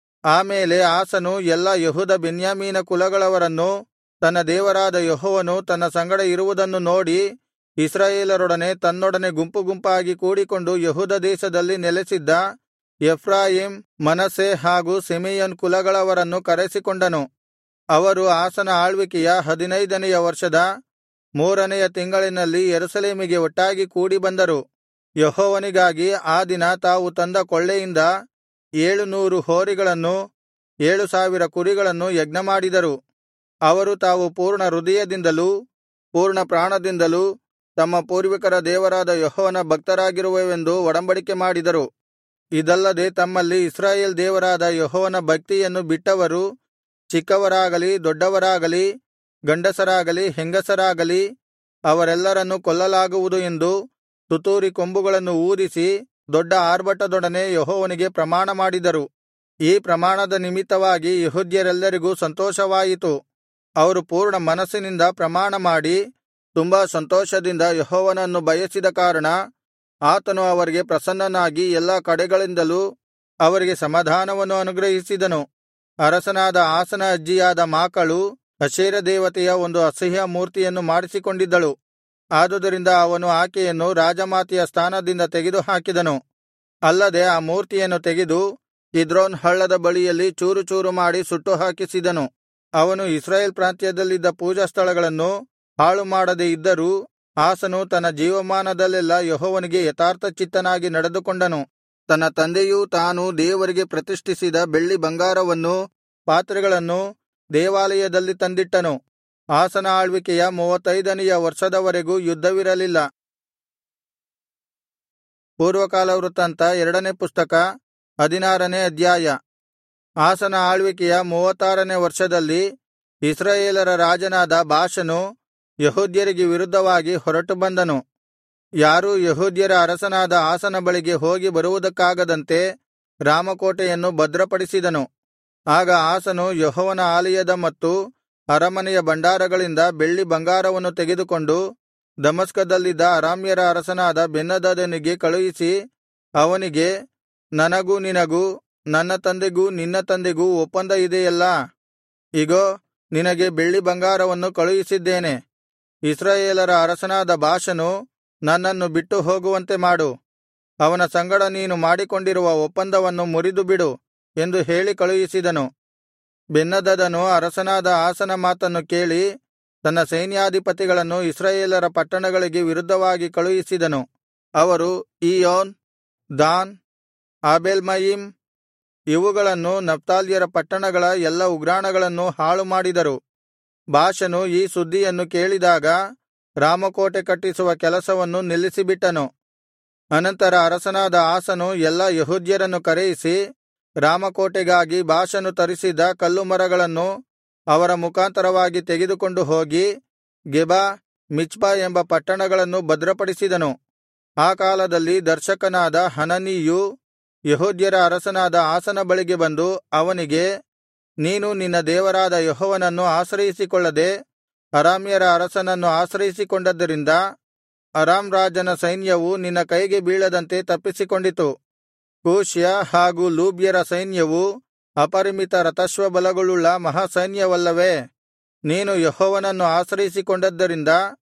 ಆಮೇಲೆ ಆಸನು ಎಲ್ಲಾ ಯೆಹೂದ ಬೆನ್ಯಾಮೀನ ಕುಲಗಳವರನ್ನು ತನ್ನ ದೇವರಾದ ಯೆಹೋವನು ತನ್ನ ಸಂಗಡ ಇರುವುದನ್ನು ನೋಡಿ ಇಸ್ರಾಯೇಲರೊಡನೆ ತನ್ನೊಡನೆ ಗುಂಪುಗುಂಪಾಗಿ ಕೂಡಿಕೊಂಡು ಯೆಹೂದ ದೇಶದಲ್ಲಿ ನೆಲೆಸಿದ್ದ ಎಫ್ರಾಯೀಮ್ ಮನಸ್ಸೆ ಹಾಗೂ ಸಿಮೆಯೋನ್ ಕುಲಗಳವರನ್ನು ಕರೆಸಿಕೊಂಡನು ಅವರು ಆಸನ ಆಳ್ವಿಕೆಯ ಹದಿನೈದನೆಯ ವರ್ಷದ ಮೂರನೆಯ ತಿಂಗಳಿನಲ್ಲಿ ಯೆರೂಸಲೇಮಿಗೆ ಒಟ್ಟಾಗಿ ಕೂಡಿ ಬಂದರು ಯೆಹೋವನಿಗಾಗಿ ಆ ದಿನ ತಾವು ತಂದ ಕೊಳ್ಳೆಯಿಂದ ಏಳು ನೂರು ಹೋರಿಗಳನ್ನೂ ಏಳು ಸಾವಿರ ಕುರಿಗಳನ್ನು ಯಜ್ಞಮಾಡಿದರು ಅವರು ತಾವು ಪೂರ್ಣ ಹೃದಯದಿಂದಲೂ ಪೂರ್ಣ ಪ್ರಾಣದಿಂದಲೂ ತಮ್ಮ ಪೂರ್ವಿಕರ ದೇವರಾದ ಯೆಹೋವನ ಭಕ್ತರಾಗಿರುವೆವೆಂದು ಒಡಂಬಡಿಕೆ ಮಾಡಿದರು ಇದಲ್ಲದೆ ತಮ್ಮಲ್ಲಿ ಇಸ್ರಾಯೇಲ್ ದೇವರಾದ ಯೆಹೋವನ ಭಕ್ತಿಯನ್ನು ಬಿಟ್ಟವರು ಚಿಕ್ಕವರಾಗಲಿ ದೊಡ್ಡವರಾಗಲಿ ಗಂಡಸರಾಗಲಿ ಹೆಂಗಸರಾಗಲಿ ಅವರೆಲ್ಲರನ್ನೂ ಕೊಲ್ಲಲಾಗುವುದು ಎಂದು ತುತ್ತೂರಿ ಕೊಂಬುಗಳನ್ನು ಊದಿಸಿ ದೊಡ್ಡ ಆರ್ಭಟದೊಡನೆ ಯೆಹೋವನಿಗೆ ಪ್ರಮಾಣ ಮಾಡಿದರು ಈ ಪ್ರಮಾಣದ ನಿಮಿತ್ತವಾಗಿ ಯೆಹೂದ್ಯರೆಲ್ಲರಿಗೂ ಸಂತೋಷವಾಯಿತು ಅವರು ಪೂರ್ಣ ಮನಸ್ಸಿನಿಂದ ಪ್ರಮಾಣಮಾಡಿ ತುಂಬಾ ಸಂತೋಷದಿಂದ ಯೆಹೋವನನ್ನು ಬಯಸಿದ ಕಾರಣ ಆತನು ಅವರಿಗೆ ಪ್ರಸನ್ನನಾಗಿ ಎಲ್ಲಾ ಕಡೆಗಳಿಂದಲೂ ಅವರಿಗೆ ಸಮಾಧಾನವನ್ನು ಅನುಗ್ರಹಿಸಿದನು ಅರಸನಾದ ಆಸನ ಅಜ್ಜಿಯಾದ ಮಾಕಳು ಅಶೇರ ದೇವತೆಯ ಒಂದು ಅಸಹ್ಯ ಮೂರ್ತಿಯನ್ನು ಮಾಡಿಸಿಕೊಂಡಿದ್ದಳು ಆದುದರಿಂದ ಅವನು ಆಕೆಯನ್ನು ರಾಜಮಾತೆಯ ಸ್ಥಾನದಿಂದ ತೆಗೆದುಹಾಕಿದನು ಅಲ್ಲದೆ ಆ ಮೂರ್ತಿಯನ್ನು ತೆಗೆದು ಕಿದ್ರೋನ್ ಹಳ್ಳದ ಬಳಿಯಲ್ಲಿ ಚೂರು ಚೂರು ಮಾಡಿ ಸುಟ್ಟು ಹಾಕಿಸಿದನು ಅವನು ಇಸ್ರಾಯೇಲ್ ಪ್ರಾಂತ್ಯದಲ್ಲಿದ್ದ ಪೂಜಾಸ್ಥಳಗಳನ್ನು ಹಾಳುಮಾಡದೆ ಇದ್ದರೂ ಆಸನು ತನ್ನ ಜೀವಮಾನದಲ್ಲೆಲ್ಲಾ ಯೆಹೋವನಿಗೆ ಯಥಾರ್ಥಚಿತ್ತನಾಗಿ ನಡೆದುಕೊಂಡನು ತನ್ನ ತಂದೆಯೂ ತಾನು ದೇವರಿಗೆ ಪ್ರತಿಷ್ಠಿಸಿದ ಬೆಳ್ಳಿ ಬಂಗಾರವನ್ನೂ ಪಾತ್ರೆಗಳನ್ನೂ ದೇವಾಲಯದಲ್ಲಿ ತಂದಿಟ್ಟನು ಆಸನ ಆಳ್ವಿಕೆಯ ಮೂವತ್ತೈದನೆಯ ವರ್ಷದವರೆಗೂ ಯುದ್ಧವಿರಲಿಲ್ಲ ಪೂರ್ವಕಾಲ ವೃತ್ತಾಂತ ಎರಡನೇ ಪುಸ್ತಕ ಹದಿನಾರನೇ ಅಧ್ಯಾಯ ಆಸನ ಆಳ್ವಿಕೆಯ ಮೂವತ್ತಾರನೇ ವರ್ಷದಲ್ಲಿ ಇಸ್ರಾಯೇಲರ ರಾಜನಾದ ಬಾಷನು ಯೆಹೂದ್ಯರಿಗೆ ವಿರುದ್ಧವಾಗಿ ಹೊರಟು ಬಂದನು ಯಾರೂ ಯೆಹೂದ್ಯರ ಅರಸನಾದ ಆಸನ ಬಳಿಗೆ ಹೋಗಿ ಬರುವುದಕ್ಕಾಗದಂತೆ ರಾಮಕೋಟೆಯನ್ನು ಭದ್ರಪಡಿಸಿದನು ಆಗ ಆಸನು ಯೆಹೋವನ ಆಲಯದ ಮತ್ತು ಅರಮನೆಯ ಭಂಡಾರಗಳಿಂದ ಬೆಳ್ಳಿ ಬಂಗಾರವನ್ನು ತೆಗೆದುಕೊಂಡು ದಮಸ್ಕದಲ್ಲಿದ್ದ ಅರಾಮ್ಯರ ಅರಸನಾದ ಬೆನ್ನದದನಿಗೆ ಕಳುಹಿಸಿ ಅವನಿಗೆ ನನಗೂ ನಿನಗೂ ನನ್ನ ತಂದೆಗೂ ನಿನ್ನ ತಂದೆಗೂ ಒಪ್ಪಂದ ಇದೆಯಲ್ಲಾ ಇಗೋ ನಿನಗೆ ಬೆಳ್ಳಿ ಬಂಗಾರವನ್ನು ಕಳುಹಿಸಿದ್ದೇನೆ ಇಸ್ರಾಯೇಲರ ಅರಸನಾದ ಬಾಷನು ನನ್ನನ್ನು ಬಿಟ್ಟು ಹೋಗುವಂತೆ ಮಾಡು ಅವನ ಸಂಗಡ ನೀನು ಮಾಡಿಕೊಂಡಿರುವ ಒಪ್ಪಂದವನ್ನು ಮುರಿದುಬಿಡು ಎಂದು ಹೇಳಿ ಕಳುಹಿಸಿದನು ಬೆನ್ನದದನು ಅರಸನಾದ ಆಸನ ಮಾತನ್ನು ಕೇಳಿ ತನ್ನ ಸೈನ್ಯಾಧಿಪತಿಗಳನ್ನು ಇಸ್ರಾಯೇಲರ ಪಟ್ಟಣಗಳಿಗೆ ವಿರುದ್ಧವಾಗಿ ಕಳುಹಿಸಿದನು ಅವರು ಈಯೋನ್ ದಾನ್ ಆಬೇಲ್ಮಯಿಮ್ ಇವುಗಳನ್ನು ನಫ್ತಾಲ್ಯರ ಪಟ್ಟಣಗಳ ಎಲ್ಲಾ ಉಗ್ರಾಣಗಳನ್ನು ಹಾಳುಮಾಡಿದರು ಬಾಷನು ಈ ಸುದ್ದಿಯನ್ನು ಕೇಳಿದಾಗ ರಾಮಕೋಟೆ ಕಟ್ಟಿಸುವ ಕೆಲಸವನ್ನು ನಿಲ್ಲಿಸಿಬಿಟ್ಟನು ಅನಂತರ ಅರಸನಾದ ಆಸನು ಎಲ್ಲಾ ಯೆಹೂದ್ಯರನ್ನು ಕರೆಯಿಸಿ ರಾಮಕೋಟೆಗಾಗಿ ಬಾಷನು ತರಿಸಿದ್ದ ಕಲ್ಲುಮರಗಳನ್ನು ಅವರ ಮುಖಾಂತರವಾಗಿ ತೆಗೆದುಕೊಂಡು ಹೋಗಿ ಗೆಬ ಮಿಚ್ಪಾ ಎಂಬ ಪಟ್ಟಣಗಳನ್ನು ಭದ್ರಪಡಿಸಿದನು ಆ ಕಾಲದಲ್ಲಿ ದರ್ಶಕನಾದ ಹನನೀಯು ಯೆಹೂದ್ಯರ ಅರಸನಾದ ಆಸನ ಬಳಿಗೆ ಬಂದು ಅವನಿಗೆ ನೀನು ನಿನ್ನ ದೇವರಾದ ಯೆಹೋವನನ್ನು ಆಶ್ರಯಿಸಿಕೊಳ್ಳದೆ ಅರಾಮ್ಯರ ಅರಸನನ್ನು ಆಶ್ರಯಿಸಿಕೊಂಡದ್ದರಿಂದ ಅರಾಮ್ ರಾಜನ ಸೈನ್ಯವು ನಿನ್ನ ಕೈಗೆ ಬೀಳದಂತೆ ತಪ್ಪಿಸಿಕೊಂಡಿತು ಕೂಷ್ಯ ಹಾಗೂ ಲೂಬ್ಯರ ಸೈನ್ಯವು ಅಪರಿಮಿತ ರಥಾಶ್ವಬಲಗಳುಳ್ಳ ಮಹಾಸೈನ್ಯವಲ್ಲವೇ ನೀನು ಯೆಹೋವನನ್ನು ಆಶ್ರಯಿಸಿಕೊಂಡದ್ದರಿಂದ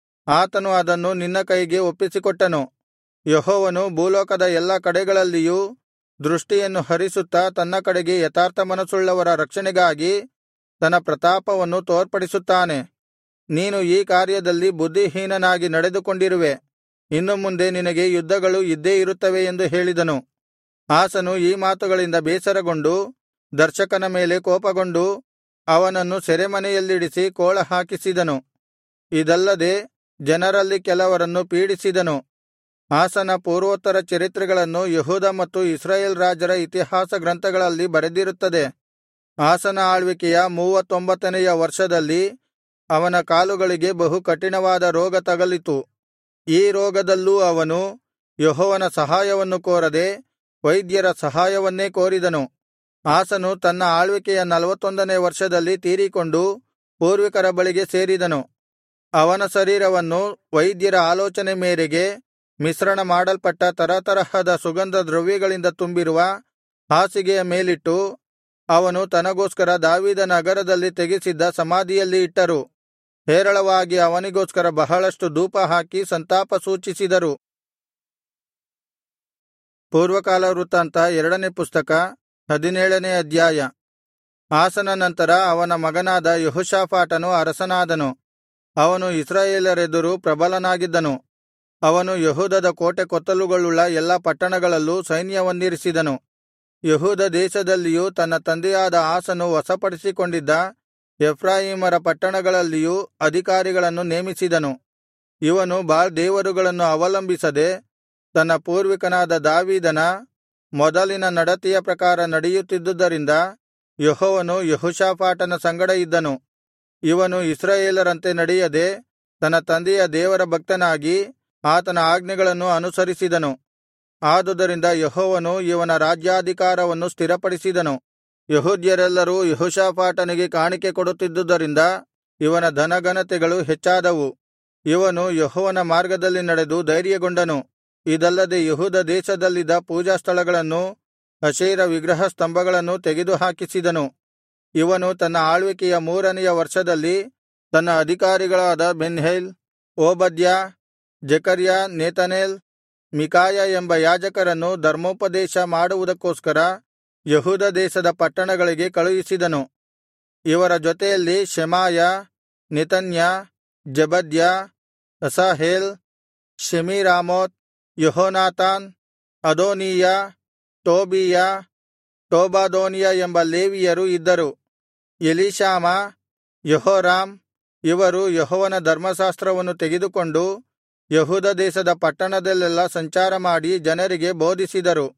ಆತನು ಅದನ್ನು ನಿನ್ನ ಕೈಗೆ ಒಪ್ಪಿಸಿಕೊಟ್ಟನು ಯೆಹೋವನು ಭೂಲೋಕದ ಎಲ್ಲಾ ಕಡೆಗಳಲ್ಲಿಯೂ ದೃಷ್ಟಿಯನ್ನು ಹರಿಸುತ್ತಾ ತನ್ನ ಕಡೆಗೆ ಯಥಾರ್ಥ ಮನಸ್ಸುಳ್ಳವರ ರಕ್ಷಣೆಗಾಗಿ ತನ್ನ ಪ್ರತಾಪವನ್ನು ತೋರ್ಪಡಿಸುತ್ತಾನೆ ನೀನು ಈ ಕಾರ್ಯದಲ್ಲಿ ಬುದ್ಧಿಹೀನನಾಗಿ ನಡೆದುಕೊಂಡಿರುವೆ ಇನ್ನು ಮುಂದೆ ನಿನಗೆ ಯುದ್ಧಗಳು ಇದ್ದೇ ಇರುತ್ತವೆ ಎಂದು ಹೇಳಿದನು ಆಸನು ಈ ಮಾತುಗಳಿಂದ ಬೇಸರಗೊಂಡು ದರ್ಶಕನ ಮೇಲೆ ಕೋಪಗೊಂಡು ಅವನನ್ನು ಸೆರೆಮನೆಯಲ್ಲಿಡಿಸಿ ಕೋಳ ಹಾಕಿಸಿದನು ಇದಲ್ಲದೆ ಜನರಲ್ಲಿ ಕೆಲವರನ್ನು ಪೀಡಿಸಿದನು ಆಸನ ಪೂರ್ವೋತ್ತರ ಚರಿತ್ರೆಗಳನ್ನು ಯೆಹೂದ ಮತ್ತು ಇಸ್ರಾಯೇಲ್ ರಾಜರ ಇತಿಹಾಸ ಗ್ರಂಥಗಳಲ್ಲಿ ಬರೆದಿರುತ್ತದೆ ಆಸನ ಆಳ್ವಿಕೆಯ ಮೂವತ್ತೊಂಬತ್ತನೆಯ ವರ್ಷದಲ್ಲಿ ಅವನ ಕಾಲುಗಳಿಗೆ ಬಹು ಕಠಿಣವಾದ ರೋಗ ತಗಲಿತು ಈ ರೋಗದಲ್ಲೂ ಅವನು ಯೆಹೋವನ ಸಹಾಯವನ್ನು ಕೋರದೆ ವೈದ್ಯರ ಸಹಾಯವನ್ನೇ ಕೋರಿದನು ಆಸನು ತನ್ನ ಆಳ್ವಿಕೆಯ ನಲವತ್ತೊಂದನೇ ವರ್ಷದಲ್ಲಿ ತೀರಿಕೊಂಡು ಪೂರ್ವಿಕರ ಬಳಿಗೆ ಸೇರಿದನು ಅವನ ಶರೀರವನ್ನು ವೈದ್ಯರ ಆಲೋಚನೆ ಮೇರೆಗೆ ಮಿಶ್ರಣ ಮಾಡಲ್ಪಟ್ಟ ತರತರಹದ ಸುಗಂಧ ದ್ರವ್ಯಗಳಿಂದ ತುಂಬಿರುವ ಹಾಸಿಗೆಯ ಮೇಲಿಟ್ಟು ಅವನು ತನಗೋಸ್ಕರ ದಾವೀದ ನಗರದಲ್ಲಿ ತೆಗೆಸಿದ್ದ ಸಮಾಧಿಯಲ್ಲಿ ಇಟ್ಟರು ಹೇರಳವಾಗಿ ಅವನಿಗೋಸ್ಕರ ಬಹಳಷ್ಟು ಧೂಪ ಹಾಕಿ ಸಂತಾಪ ಸೂಚಿಸಿದರು ಪೂರ್ವಕಾಲ ವೃತ್ತಾಂತ ಎರಡನೇ ಪುಸ್ತಕ ಹದಿನೇಳನೇ ಅಧ್ಯಾಯ ಆಸನ ನಂತರ ಅವನ ಮಗನಾದ ಯೆಹೋಷಾಫಾಟನು ಅರಸನಾದನು ಅವನು ಇಸ್ರಾಯೇಲರೆದುರು ಪ್ರಬಲನಾಗಿದ್ದನು ಅವನು ಯೆಹೂದದ ಕೋಟೆ ಕೊತ್ತಲುಗಳುಳ್ಳ ಎಲ್ಲಾ ಪಟ್ಟಣಗಳಲ್ಲೂ ಸೈನ್ಯವನ್ನಿರಿಸಿದನು ಯೆಹೂದ ದೇಶದಲ್ಲಿಯೂ ತನ್ನ ತಂದೆಯಾದ ಆಸನು ವಶಪಡಿಸಿಕೊಂಡಿದ್ದ ಎಫ್ರಾಯೀಮರ ಪಟ್ಟಣಗಳಲ್ಲಿಯೂ ಅಧಿಕಾರಿಗಳನ್ನು ನೇಮಿಸಿದನು ಇವನು ಬಾಳ್ ದೇವರುಗಳನ್ನು ಅವಲಂಬಿಸದೆ ತನ್ನ ಪೂರ್ವಿಕನಾದ ದಾವೀದನ ಮೊದಲಿನ ನಡತೆಯ ಪ್ರಕಾರ ನಡೆಯುತ್ತಿದ್ದುದರಿಂದ ಯೆಹೋವನು ಯೆಹೋಷಾಫಾಟನ ಸಂಗಡ ಇದ್ದನು ಇವನು ಇಸ್ರಾಯೇಲರಂತೆ ನಡೆಯದೆ ತನ್ನ ತಂದೆಯ ದೇವರ ಭಕ್ತನಾಗಿ ಆತನ ಆಜ್ಞೆಗಳನ್ನು ಅನುಸರಿಸಿದನು ಆದುದರಿಂದ ಯೆಹೋವನು ಇವನ ರಾಜ್ಯಾಧಿಕಾರವನ್ನು ಸ್ಥಿರಪಡಿಸಿದನು ಯೆಹೂದ್ಯರೆಲ್ಲರೂ ಯೆಹೋಷಾಫಾಟನಿಗೆ ಕಾಣಿಕೆ ಕೊಡುತ್ತಿದ್ದುದರಿಂದ ಇವನ ಧನಘನತೆಗಳು ಹೆಚ್ಚಾದವು ಇವನು ಯೆಹೋವನ ಮಾರ್ಗದಲ್ಲಿ ನಡೆದು ಧೈರ್ಯಗೊಂಡನು ಇದಲ್ಲದೆ ಯೆಹೂದ ದೇಶದಲ್ಲಿದ್ದ ಪೂಜಾಸ್ಥಳಗಳನ್ನೂ ಅಶೇರ ವಿಗ್ರಹ ಸ್ತಂಭಗಳನ್ನೂ ತೆಗೆದುಹಾಕಿಸಿದನು ಇವನು ತನ್ನ ಆಳ್ವಿಕೆಯ ಮೂರನೆಯ ವರ್ಷದಲ್ಲಿ ತನ್ನ ಅಧಿಕಾರಿಗಳಾದ ಬೆನ್ಹೈಲ್ ಓಬದ್ಯ ಜೆಕರ್ಯ ನೇತನೇಲ್ ಮಿಕಾಯ ಎಂಬ ಯಾಜಕರನ್ನು ಧರ್ಮೋಪದೇಶ ಮಾಡುವುದಕ್ಕೋಸ್ಕರ ಯೆಹೂದ ದೇಶದ ಪಟ್ಟಣಗಳಿಗೆ ಕಳುಹಿಸಿದನು ಇವರ ಜೊತೆಯಲ್ಲಿ Shemaiah Nethaniah Zebadiah Asahel Shemiramoth Jehonathan Adonijah Tobijah Tobadonijah ಎಂಬ ಲೇವಿಯರು ಇದ್ದರು ಎಲೀಷಾಮ ಯೆಹೋರಾಮ್ ಇವರು ಯೆಹೋವನ ಧರ್ಮಶಾಸ್ತ್ರವನ್ನು ತೆಗೆದುಕೊಂಡು ಯೆಹೂದ ದೇಶದ ಪಟ್ಟಣದಲ್ಲೆಲ್ಲಾ ಸಂಚಾರಮಾಡಿ ಜನರಿಗೆ ಬೋಧಿಸಿದರು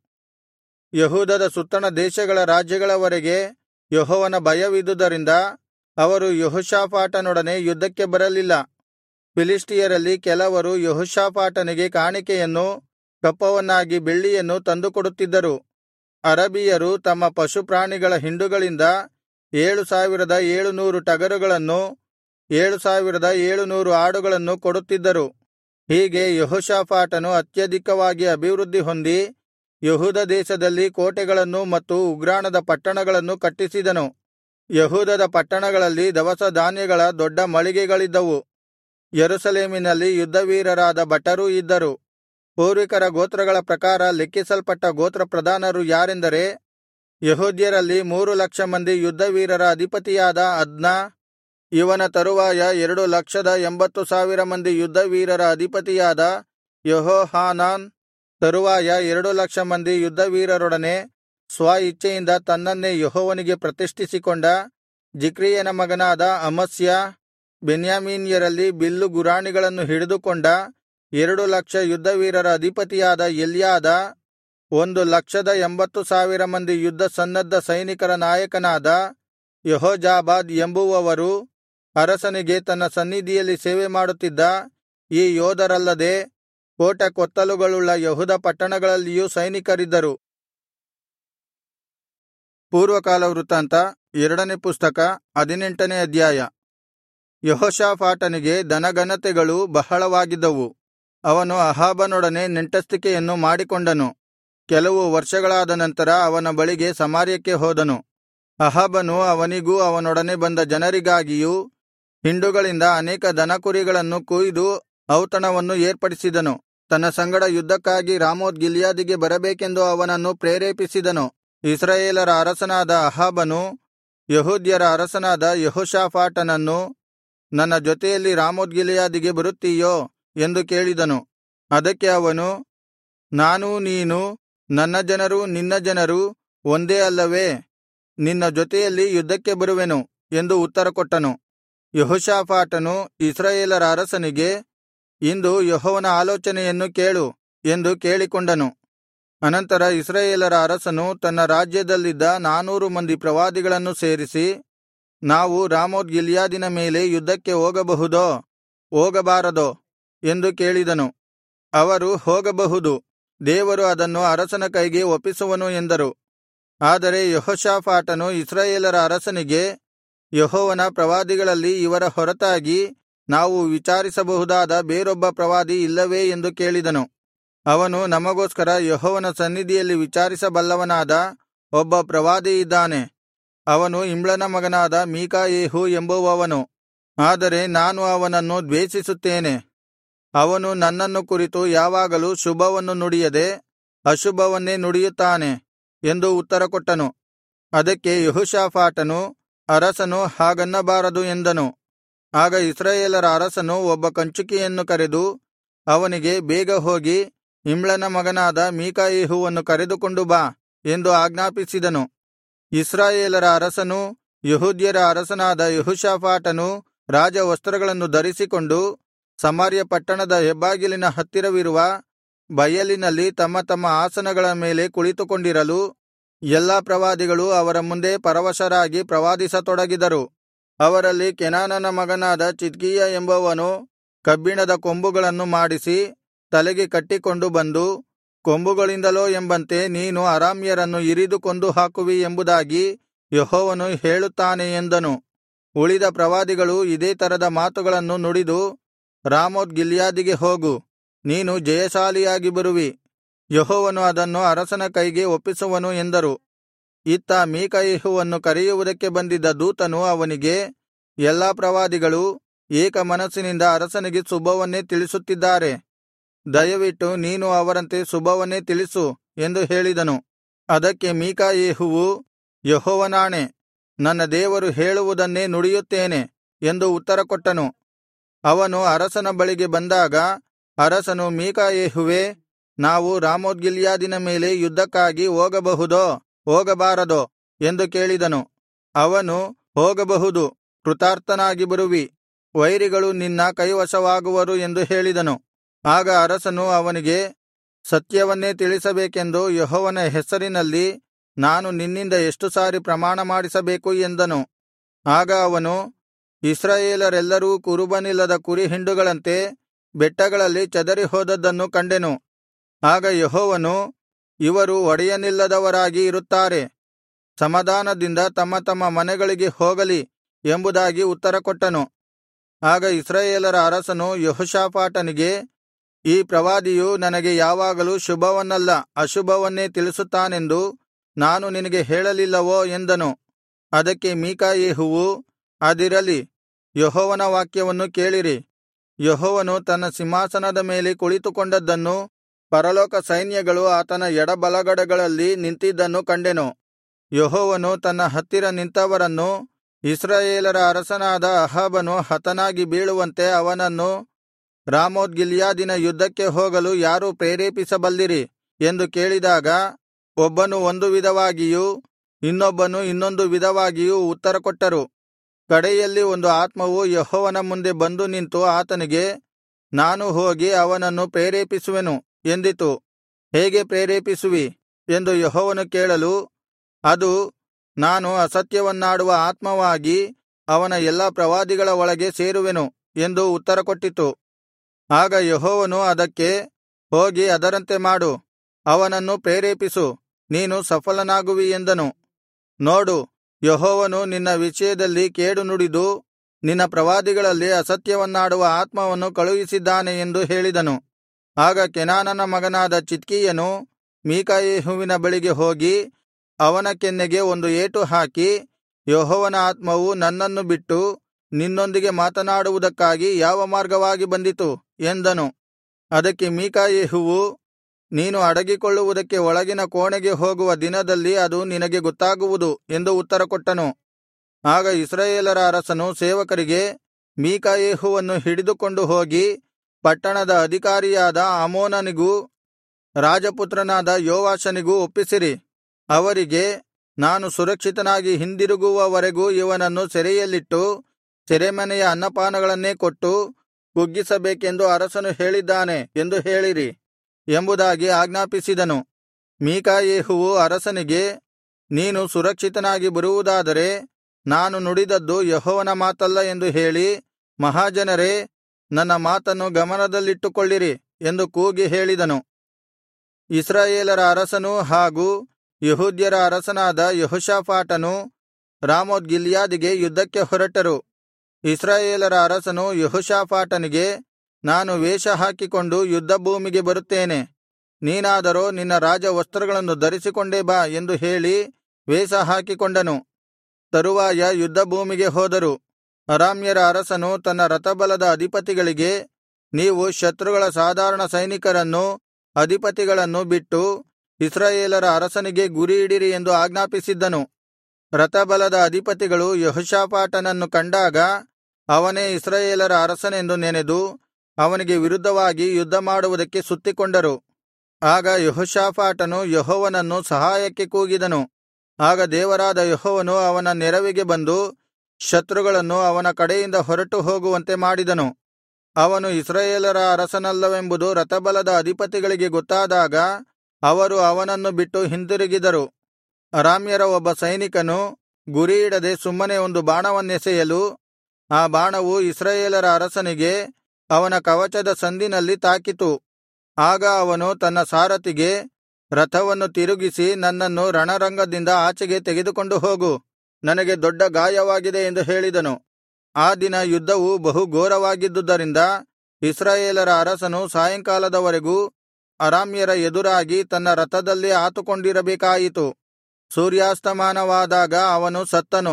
ಯೆಹೂದದ ಸುತ್ತಣ ದೇಶಗಳ ರಾಜ್ಯಗಳವರೆಗೆ ಯೆಹೋವನ ಭಯವಿದ್ದುದರಿಂದ ಅವರು ಯೆಹೋಷಾಫಾಟನೊಡನೆ ಯುದ್ಧಕ್ಕೆ ಬರಲಿಲ್ಲ ಫಿಲಿಷ್ಟಿಯರಲ್ಲಿ ಕೆಲವರು ಯೆಹೋಷಾಫಾಟನಿಗೆ ಕಾಣಿಕೆಯನ್ನು ಕಪ್ಪವನ್ನಾಗಿ ಬೆಳ್ಳಿಯನ್ನು ತಂದುಕೊಡುತ್ತಿದ್ದರು ಅರಬಿಯರು ತಮ್ಮ ಪಶುಪ್ರಾಣಿಗಳ ಹಿಂಡುಗಳಿಂದ ಏಳು ಸಾವಿರದ ಏಳುನೂರು ಟಗರುಗಳನ್ನೂ ಏಳು ಸಾವಿರದ ಏಳುನೂರು ಆಡುಗಳನ್ನು ಕೊಡುತ್ತಿದ್ದರು ಹೀಗೆ ಯೆಹೋಷಾಫಾಟನು ಅತ್ಯಧಿಕವಾಗಿ ಅಭಿವೃದ್ಧಿ ಹೊಂದಿ ಯೆಹೂದ ದೇಶದಲ್ಲಿ ಕೋಟೆಗಳನ್ನೂ ಮತ್ತು ಉಗ್ರಾಣದ ಪಟ್ಟಣಗಳನ್ನು ಕಟ್ಟಿಸಿದನು ಯೆಹೂದದ ಪಟ್ಟಣಗಳಲ್ಲಿ ದವಸ ಧಾನ್ಯಗಳ ದೊಡ್ಡ ಮಳಿಗೆಗಳಿದ್ದವು ಯೆರೂಸಲೇಮಿನಲ್ಲಿ ಯುದ್ಧವೀರರಾದ ಭಟರೂ ಇದ್ದರು ಪೂರ್ವಿಕರ ಗೋತ್ರಗಳ ಪ್ರಕಾರ ಲೆಕ್ಕಿಸಲ್ಪಟ್ಟ ಗೋತ್ರಪ್ರಧಾನರು ಯಾರೆಂದರೆ ಯೆಹೂದ್ಯರಲ್ಲಿ ಮೂರು ಲಕ್ಷ ಮಂದಿ ಯುದ್ಧವೀರರ ಅಧಿಪತಿಯಾದ ಅದ್ನ ಇವನ ತರುವಾಯ ಎರಡು ಲಕ್ಷದ ಎಂಬತ್ತು ಸಾವಿರ ಮಂದಿ ಯುದ್ಧವೀರರ ಅಧಿಪತಿಯಾದ ಯೆಹೋಹಾನಾನ್ ತರುವಾಯ ಎರಡು ಲಕ್ಷ ಮಂದಿ ಯುದ್ಧವೀರರೊಡನೆ ಸ್ವ ಇಚ್ಛೆಯಿಂದ ತನ್ನನ್ನೇ ಯೆಹೋವನಿಗೆ ಪ್ರತಿಷ್ಠಿಸಿಕೊಂಡ ಜಿಕ್ರಿಯನ ಮಗನಾದ ಅಮಸ್ಯ ಬೆನ್ಯಾಮೀನ್ಯರಲ್ಲಿ ಬಿಲ್ಲು ಗುರಾಣಿಗಳನ್ನು ಹಿಡಿದುಕೊಂಡ ಎರಡು ಲಕ್ಷ ಯುದ್ಧವೀರರ ಅಧಿಪತಿಯಾದ ಎಲ್ಯಾದ ಒಂದು ಲಕ್ಷದ ಎಂಬತ್ತು ಸಾವಿರ ಮಂದಿ ಯುದ್ಧ ಸನ್ನದ್ಧ ಸೈನಿಕರ ನಾಯಕನಾದ ಯೆಹೋಜಾಬಾದ್ ಎಂಬುವವರು ಅರಸನಿಗೆ ತನ್ನ ಸನ್ನಿಧಿಯಲ್ಲಿ ಸೇವೆ ಮಾಡುತ್ತಿದ್ದ ಈ ಯೋಧರಲ್ಲದೆ ಕೋಟೆ ಕೊತ್ತಲುಗಳುಳ್ಳ ಯೆಹೂದ ಪಟ್ಟಣಗಳಲ್ಲಿಯೂ ಸೈನಿಕರಿದ್ದರು ಪೂರ್ವಕಾಲ ವೃತ್ತಾಂತ ಎರಡನೇ ಪುಸ್ತಕ ಹದಿನೆಂಟನೇ ಅಧ್ಯಾಯ ಯೆಹೋಷಾಫಾಟನಿಗೆ ಧನಘನತೆಗಳು ಬಹಳವಾಗಿದ್ದವು ಅವನು ಅಹಾಬನೊಡನೆ ನೆಂಟಸ್ತಿಕೆಯನ್ನು ಮಾಡಿಕೊಂಡನು ಕೆಲವು ವರ್ಷಗಳಾದ ನಂತರ ಅವನ ಬಳಿಗೆ ಸಮಾರ್ಯಕ್ಕೆ ಹೋದನು ಅಹಾಬನು ಅವನಿಗೂ ಅವನೊಡನೆ ಬಂದ ಜನರಿಗಾಗಿಯೂ ಹಿಂಡುಗಳಿಂದ ಅನೇಕ ದನಕುರಿಗಳನ್ನು ಕೊಯ್ದು ಔತಣವನ್ನು ಏರ್ಪಡಿಸಿದನು ತನ್ನ ಸಂಗಡ ಯುದ್ಧಕ್ಕಾಗಿ ರಾಮೋತ್ ಗಿಲ್ಯಾದಿಗೆ ಬರಬೇಕೆಂದು ಅವನನ್ನು ಪ್ರೇರೇಪಿಸಿದನು ಇಸ್ರಾಯೇಲರ ಅರಸನಾದ ಅಹಾಬನು ಯೆಹೂದ್ಯರ ಅರಸನಾದ ಯೆಹೋಷಾಫಾಟನನ್ನು ನನ್ನ ಜೊತೆಯಲ್ಲಿ ರಾಮೋತ್ ಗಿಲ್ಯಾದಿಗೆ ಬರುತ್ತೀಯೋ ಎಂದು ಕೇಳಿದನು ಅದಕ್ಕೆ ಅವನು ನಾನೂ ನೀನು ನನ್ನ ಜನರೂ ನಿನ್ನ ಜನರೂ ಒಂದೇ ಅಲ್ಲವೇ ನಿನ್ನ ಜೊತೆಯಲ್ಲಿ ಯುದ್ಧಕ್ಕೆ ಬರುವೆನು ಎಂದು ಉತ್ತರಕೊಟ್ಟನು ಯೆಹೋಷಾಫಾಟನು ಇಸ್ರಾಯೇಲರ ಅರಸನಿಗೆ ಇಂದು ಯೆಹೋವನ ಆಲೋಚನೆಯನ್ನು ಕೇಳು ಎಂದು ಕೇಳಿಕೊಂಡನು ಅನಂತರ ಇಸ್ರಾಯೇಲರ ಅರಸನು ತನ್ನ ರಾಜ್ಯದಲ್ಲಿದ್ದ ನಾನೂರು ಮಂದಿ ಪ್ರವಾದಿಗಳನ್ನು ಸೇರಿಸಿ ನಾವು ರಾಮೋತ್ ಗಿಲ್ಯಾದಿನ ಮೇಲೆ ಯುದ್ಧಕ್ಕೆ ಹೋಗಬಹುದೋ ಹೋಗಬಾರದೋ ಎಂದು ಕೇಳಿದನು ಅವರು ಹೋಗಬಹುದು ದೇವರು ಅದನ್ನು ಅರಸನ ಕೈಗೆ ಒಪ್ಪಿಸುವನು ಎಂದರು ಆದರೆ ಯೆಹೋಷಾಫಾಟನು ಇಸ್ರಾಯೇಲರ ಅರಸನಿಗೆ ಯೆಹೋವನ ಪ್ರವಾದಿಗಳಲ್ಲಿ ಇವರ ಹೊರತಾಗಿ ನಾವು ವಿಚಾರಿಸಬಹುದಾದ ಬೇರೊಬ್ಬ ಪ್ರವಾದಿ ಇಲ್ಲವೇ ಎಂದು ಕೇಳಿದನು ಅವನು ನಮಗೋಸ್ಕರ ಯೆಹೋವನ ಸನ್ನಿಧಿಯಲ್ಲಿ ವಿಚಾರಿಸಬಲ್ಲವನಾದ ಒಬ್ಬ ಪ್ರವಾದಿ ಇದ್ದಾನೆ ಅವನು ಇಮ್ಳನ ಮಗನಾದ ಮೀಕಾಯೇಹು ಎಂಬುವವನು ಆದರೆ ನಾನು ಅವನನ್ನು ದ್ವೇಷಿಸುತ್ತೇನೆ ಅವನು ನನ್ನನ್ನು ಕುರಿತು ಯಾವಾಗಲೂ ಶುಭವನ್ನು ನುಡಿಯದೆ ಅಶುಭವನ್ನೇ ನುಡಿಯುತ್ತಾನೆ ಎಂದು ಉತ್ತರಕೊಟ್ಟನು ಅದಕ್ಕೆ ಯೆಹೋಷಾಫಾಟನು ಅರಸನು ಹಾಗನ್ನಬಾರದು ಎಂದನು ಆಗ ಇಸ್ರಾಯೇಲರ ಅರಸನು ಒಬ್ಬ ಕಂಚುಕಿಯನ್ನು ಕರೆದು ಅವನಿಗೆ ಬೇಗ ಹೋಗಿ ಇಮ್ಳನ ಮಗನಾದ ಮೀಕಾಯೆಹುವನ್ನು ಕರೆದುಕೊಂಡು ಬಾ ಎಂದು ಆಜ್ಞಾಪಿಸಿದನು ಇಸ್ರಾಯೇಲರ ಅರಸನೂ ಯೆಹೂದ್ಯರ ಅರಸನಾದ ಯೆಹೋಷಾಫಾಟನು ರಾಜವಸ್ತ್ರಗಳನ್ನು ಧರಿಸಿಕೊಂಡು ಸಮಾರ್ಯ ಪಟ್ಟಣದ ಹೆಬ್ಬಾಗಿಲಿನ ಹತ್ತಿರವಿರುವ ಬಯಲಿನಲ್ಲಿ ತಮ್ಮ ತಮ್ಮ ಆಸನಗಳ ಮೇಲೆ ಕುಳಿತುಕೊಂಡಿರಲು ಎಲ್ಲಾ ಪ್ರವಾದಿಗಳು ಅವರ ಮುಂದೆ ಪರವಶರಾಗಿ ಪ್ರವಾದಿಸತೊಡಗಿದರು ಅವರಲ್ಲಿ ಕೆನಾನನ ಮಗನಾದ ಚಿದ್ಕೀಯ ಎಂಬವನು ಕಬ್ಬಿಣದ ಕೊಂಬುಗಳನ್ನು ಮಾಡಿಸಿ ತಲೆಗೆ ಕಟ್ಟಿಕೊಂಡು ಬಂದು ಕೊಂಬುಗಳಿಂದಲೋ ಎಂಬಂತೆ ನೀನು ಅರಾಮ್ಯರನ್ನು ಇರಿದು ಕೊಂದು ಹಾಕುವಿ ಎಂಬುದಾಗಿ ಯೆಹೋವನು ಹೇಳುತ್ತಾನೆ ಎಂದನು ಉಳಿದ ಪ್ರವಾದಿಗಳು ಇದೇ ತರದ ಮಾತುಗಳನ್ನು ನುಡಿದು ರಾಮೋತ್ ಗಿಲ್ಯಾದಿಗೆ ಹೋಗು ನೀನು ಜಯಶಾಲಿಯಾಗಿ ಬರುವಿ ಯೆಹೋವನು ಅದನ್ನು ಅರಸನ ಕೈಗೆ ಒಪ್ಪಿಸುವನು ಎಂದರು ಇತ್ತ ಮೀಕಾಯೆಹುವನ್ನು ಕರೆಯುವುದಕ್ಕೆ ಬಂದಿದ್ದ ದೂತನು ಅವನಿಗೆ ಎಲ್ಲಾ ಪ್ರವಾದಿಗಳು ಏಕ ಮನಸ್ಸಿನಿಂದ ಅರಸನಿಗೆ ಶುಭವನ್ನೇ ತಿಳಿಸುತ್ತಿದ್ದಾರೆ ದಯವಿಟ್ಟು ನೀನು ಅವರಂತೆ ಶುಭವನ್ನೇ ತಿಳಿಸು ಎಂದು ಹೇಳಿದನು ಅದಕ್ಕೆ ಮೀಕಾಯೆಹುವು ಯೆಹೋವನಾಣೆ ನನ್ನ ದೇವರು ಹೇಳುವುದನ್ನೇ ನುಡಿಯುತ್ತೇನೆ ಎಂದು ಉತ್ತರಕೊಟ್ಟನು ಅವನು ಅರಸನ ಬಳಿಗೆ ಬಂದಾಗ ಅರಸನು ಮೀಕಾಯೆಹುವೇ ನಾವು ರಾಮೋತ್ಗಿಲ್ಯಾದಿನ ಮೇಲೆ ಯುದ್ಧಕ್ಕಾಗಿ ಹೋಗಬಹುದೋ ಹೋಗಬಾರದೋ ಎಂದು ಕೇಳಿದನು ಅವನು ಹೋಗಬಹುದು ಕೃತಾರ್ಥನಾಗಿ ಬರುವಿ ವೈರಿಗಳು ನಿನ್ನ ಕೈವಶವಾಗುವರು ಎಂದು ಹೇಳಿದನು ಆಗ ಅರಸನು ಅವನಿಗೆ ಸತ್ಯವನ್ನೇ ತಿಳಿಸಬೇಕೆಂದು ಯೆಹೋವನ ಹೆಸರಿನಲ್ಲಿ ನಾನು ನಿನ್ನಿಂದ ಎಷ್ಟು ಸಾರಿ ಪ್ರಮಾಣ ಮಾಡಿಸಬೇಕು ಎಂದನು ಆಗ ಅವನು ಇಸ್ರಾಯೇಲರೆಲ್ಲರೂ ಕುರುಬನಿಲ್ಲದ ಕುರಿಹಿಂಡುಗಳಂತೆ ಬೆಟ್ಟಗಳಲ್ಲಿ ಚದರಿ ಹೋದದ್ದನ್ನು ಕಂಡೆನು ಆಗ ಯೆಹೋವನು ಇವರು ಒಡೆಯನಿಲ್ಲದವರಾಗಿ ಇರುತ್ತಾರೆ ಸಮಾಧಾನದಿಂದ ತಮ್ಮ ತಮ್ಮ ಮನೆಗಳಿಗೆ ಹೋಗಲಿ ಎಂಬುದಾಗಿ ಉತ್ತರಕೊಟ್ಟನು ಆಗ ಇಸ್ರಾಯೇಲರ ಅರಸನು ಯೆಹೋಷಾಫಾಟನಿಗೆ ಈ ಪ್ರವಾದಿಯು ನನಗೆ ಯಾವಾಗಲೂ ಶುಭವನ್ನಲ್ಲ ಅಶುಭವನ್ನೇ ತಿಳಿಸುತ್ತಾನೆಂದು ನಾನು ನಿನಗೆ ಹೇಳಲಿಲ್ಲವೋ ಎಂದನು ಅದಕ್ಕೆ ಮೀಕಾಯೆಹುವು ಅದಿರಲಿ ಯೆಹೋವನ ವಾಕ್ಯವನ್ನು ಕೇಳಿರಿ ಯೆಹೋವನು ತನ್ನ ಸಿಂಹಾಸನದ ಮೇಲೆ ಕುಳಿತುಕೊಂಡದ್ದನ್ನು ಪರಲೋಕ ಸೈನ್ಯಗಳು ಆತನ ಎಡಬಲಗಡೆಗಳಲ್ಲಿ ನಿಂತಿದ್ದನ್ನು ಕಂಡೆನು ಯೆಹೋವನು ತನ್ನ ಹತ್ತಿರ ನಿಂತವರನ್ನು ಇಸ್ರಾಯೇಲರ ಅರಸನಾದ ಅಹಾಬನು ಹತನಾಗಿ ಬೀಳುವಂತೆ ಅವನನ್ನು ರಾಮೋತ್ ಗಿಲ್ಯಾದಿನ ಯುದ್ಧಕ್ಕೆ ಹೋಗಲು ಯಾರು ಪ್ರೇರೇಪಿಸಬಲ್ಲಿರಿ ಎಂದು ಕೇಳಿದಾಗ ಒಬ್ಬನು ಒಂದು ವಿಧವಾಗಿಯೂ ಇನ್ನೊಬ್ಬನು ಇನ್ನೊಂದು ವಿಧವಾಗಿಯೂ ಉತ್ತರಕೊಟ್ಟರು ಕಡೆಯಲ್ಲಿ ಒಂದು ಆತ್ಮವು ಯೆಹೋವನ ಮುಂದೆ ಬಂದು ನಿಂತು ಆತನಿಗೆ ನಾನು ಹೋಗಿ ಅವನನ್ನು ಪ್ರೇರೇಪಿಸುವೆನು ಎಂದಿತು ಹೇಗೆ ಪ್ರೇರೇಪಿಸುವಿ ಎಂದು ಯೆಹೋವನು ಕೇಳಲು ಅದು ನಾನು ಅಸತ್ಯವನ್ನಾಡುವ ಆತ್ಮವಾಗಿ ಅವನ ಎಲ್ಲಾ ಪ್ರವಾದಿಗಳ ಒಳಗೆ ಸೇರುವೆನು ಎಂದು ಉತ್ತರಕೊಟ್ಟಿತು ಆಗ ಯೆಹೋವನು ಅದಕ್ಕೆ ಹೋಗಿ ಅದರಂತೆ ಮಾಡು ಅವನನ್ನು ಪ್ರೇರೇಪಿಸು ನೀನು ಸಫಲನಾಗುವಿ ಎಂದನು ನೋಡು ಯೆಹೋವನು ನಿನ್ನ ವಿಷಯದಲ್ಲಿ ಕೇಡು ನುಡಿದು ನಿನ್ನ ಪ್ರವಾದಿಗಳಲ್ಲಿ ಅಸತ್ಯವನ್ನಾಡುವ ಆತ್ಮವನ್ನು ಕಳುಹಿಸಿದ್ದಾನೆ ಎಂದು ಹೇಳಿದನು ಆಗ ಕೆನಾನನ ಮಗನಾದ ಚಿದ್ಕೀಯನು ಮೀಕಾಯೆಹುವಿನ ಬಳಿಗೆ ಹೋಗಿ ಅವನ ಕೆನ್ನೆಗೆ ಒಂದು ಏಟು ಹಾಕಿ ಯೆಹೋವನ ಆತ್ಮವು ನನ್ನನ್ನು ಬಿಟ್ಟು ನಿನ್ನೊಂದಿಗೆ ಮಾತನಾಡುವುದಕ್ಕಾಗಿ ಯಾವ ಮಾರ್ಗವಾಗಿ ಬಂದಿತು ಎಂದನು ಅದಕ್ಕೆ ಮೀಕಾಯೆಹುವು ನೀನು ಅಡಗಿಕೊಳ್ಳುವುದಕ್ಕೆ ಒಳಗಿನ ಕೋಣೆಗೆ ಹೋಗುವ ದಿನದಲ್ಲಿ ಅದು ನಿನಗೆ ಗೊತ್ತಾಗುವುದು ಎಂದು ಉತ್ತರಕೊಟ್ಟನು ಆಗ ಇಸ್ರಾಯೇಲರ ಅರಸನು ಸೇವಕರಿಗೆ ಮೀಕಾಯೆಹುವನ್ನು ಹಿಡಿದುಕೊಂಡು ಹೋಗಿ ಪಟ್ಟಣದ ಅಧಿಕಾರಿಯಾದ ಆಮೋನನಿಗೂ ರಾಜಪುತ್ರನಾದ ಯೋವಾಷನಿಗೂ ಒಪ್ಪಿಸಿರಿ ಅವರಿಗೆ ನಾನು ಸುರಕ್ಷಿತನಾಗಿ ಹಿಂದಿರುಗುವವರೆಗೂ ಇವನನ್ನು ಸೆರೆಯಲ್ಲಿಟ್ಟು ಸೆರೆಮನೆಯ ಅನ್ನಪಾನಗಳನ್ನೇ ಕೊಟ್ಟು ಕುಗ್ಗಿಸಬೇಕೆಂದು ಅರಸನು ಹೇಳಿದ್ದಾನೆ ಎಂದು ಹೇಳಿರಿ ಎಂಬುದಾಗಿ ಆಜ್ಞಾಪಿಸಿದನು ಮೀಕಾಯೆಹುವು ಅರಸನಿಗೆ ನೀನು ಸುರಕ್ಷಿತನಾಗಿ ಬರುವುದಾದರೆ ನಾನು ನುಡಿದದ್ದು ಯೆಹೋವನ ಮಾತಲ್ಲ ಎಂದು ಹೇಳಿ ಮಹಾಜನರೇ ನನ್ನ ಮಾತನ್ನು ಗಮನದಲ್ಲಿಟ್ಟುಕೊಳ್ಳಿರಿ ಎಂದು ಕೂಗಿ ಹೇಳಿದನು ಇಸ್ರಾಯೇಲರ ಅರಸನೂ ಹಾಗೂ ಯೆಹೂದ್ಯರ ಅರಸನಾದ ಯೆಹೋಷಾಫಾಟನು ರಾಮೋತ್ ಗಿಲ್ಯಾದಿಗೆ ಯುದ್ಧಕ್ಕೆ ಹೊರಟರು ಇಸ್ರಾಯೇಲರ ಅರಸನು ಯೆಹೋಷಾಫಾಟನಿಗೆ ನಾನು ವೇಷ ಹಾಕಿಕೊಂಡು ಯುದ್ಧಭೂಮಿಗೆ ಬರುತ್ತೇನೆ ನೀನಾದರೋ ನಿನ್ನ ರಾಜವಸ್ತ್ರಗಳನ್ನು ಧರಿಸಿಕೊಂಡೇ ಬಾ ಎಂದು ಹೇಳಿ ವೇಷ ಹಾಕಿಕೊಂಡನು ತರುವಾಯ ಯುದ್ಧಭೂಮಿಗೆ ಹೋದರು ಅರಾಮ್ಯರ ಅರಸನು ತನ್ನ ರಥಬಲದ ಅಧಿಪತಿಗಳಿಗೆ ನೀವು ಶತ್ರುಗಳ ಸಾಧಾರಣ ಸೈನಿಕರನ್ನೂ ಅಧಿಪತಿಗಳನ್ನು ಬಿಟ್ಟು ಇಸ್ರಾಯೇಲರ ಅರಸನಿಗೆ ಗುರಿಯಿಡಿರಿ ಎಂದು ಆಜ್ಞಾಪಿಸಿದ್ದನು ರಥಬಲದ ಅಧಿಪತಿಗಳು ಯೆಹೋಷಾಫಾಟನನ್ನು ಕಂಡಾಗ ಅವನೇ ಇಸ್ರಾಯೇಲರ ಅರಸನೆಂದು ನೆನೆದು ಅವನಿಗೆ ವಿರುದ್ಧವಾಗಿ ಯುದ್ಧಮಾಡುವುದಕ್ಕೆ ಸುತ್ತಿಕೊಂಡರು ಆಗ ಯೆಹೋಷಾಫಾಟನು ಯೆಹೋವನನ್ನು ಸಹಾಯಕ್ಕೆ ಕೂಗಿದನು ಆಗ ದೇವರಾದ ಯೆಹೋವನು ಅವನ ನೆರವಿಗೆ ಬಂದು ಶತ್ರುಗಳನ್ನು ಅವನ ಕಡೆಯಿಂದ ಹೊರಟು ಹೋಗುವಂತೆ ಮಾಡಿದನು ಅವನು ಇಸ್ರಾಯೇಲರ ಅರಸನಲ್ಲವೆಂಬುದು ರಥಬಲದ ಅಧಿಪತಿಗಳಿಗೆ ಗೊತ್ತಾದಾಗ ಅವರು ಅವನನ್ನು ಬಿಟ್ಟು ಹಿಂದಿರುಗಿದರು ಅರಾಮ್ಯರ ಒಬ್ಬ ಸೈನಿಕನು ಗುರಿಯಿಡದೆ ಸುಮ್ಮನೆ ಒಂದು ಬಾಣವನ್ನೆಸೆಯಲು ಆ ಬಾಣವು ಇಸ್ರಾಯೇಲರ ಅರಸನಿಗೆ ಅವನ ಕವಚದ ಸಂದಿನಲ್ಲಿ ತಾಕಿತು ಆಗ ಅವನು ತನ್ನ ಸಾರಥಿಗೆ ರಥವನ್ನು ತಿರುಗಿಸಿ ನನ್ನನ್ನು ರಣರಂಗದಿಂದ ಆಚೆಗೆ ತೆಗೆದುಕೊಂಡು ಹೋಗು ನನಗೆ ದೊಡ್ಡ ಗಾಯವಾಗಿದೆ ಎಂದು ಹೇಳಿದನು ಆ ದಿನ ಯುದ್ಧವು ಬಹು ಘೋರವಾಗಿದ್ದುದರಿಂದ ಇಸ್ರಾಯೇಲರ ಅರಸನು ಸಾಯಂಕಾಲದವರೆಗೂ ಅರಾಮ್ಯರ ಎದುರಾಗಿ ತನ್ನ ರಥದಲ್ಲೇ ಆತುಕೊಂಡಿರಬೇಕಾಯಿತು ಸೂರ್ಯಾಸ್ತಮಾನವಾದಾಗ ಅವನು ಸತ್ತನು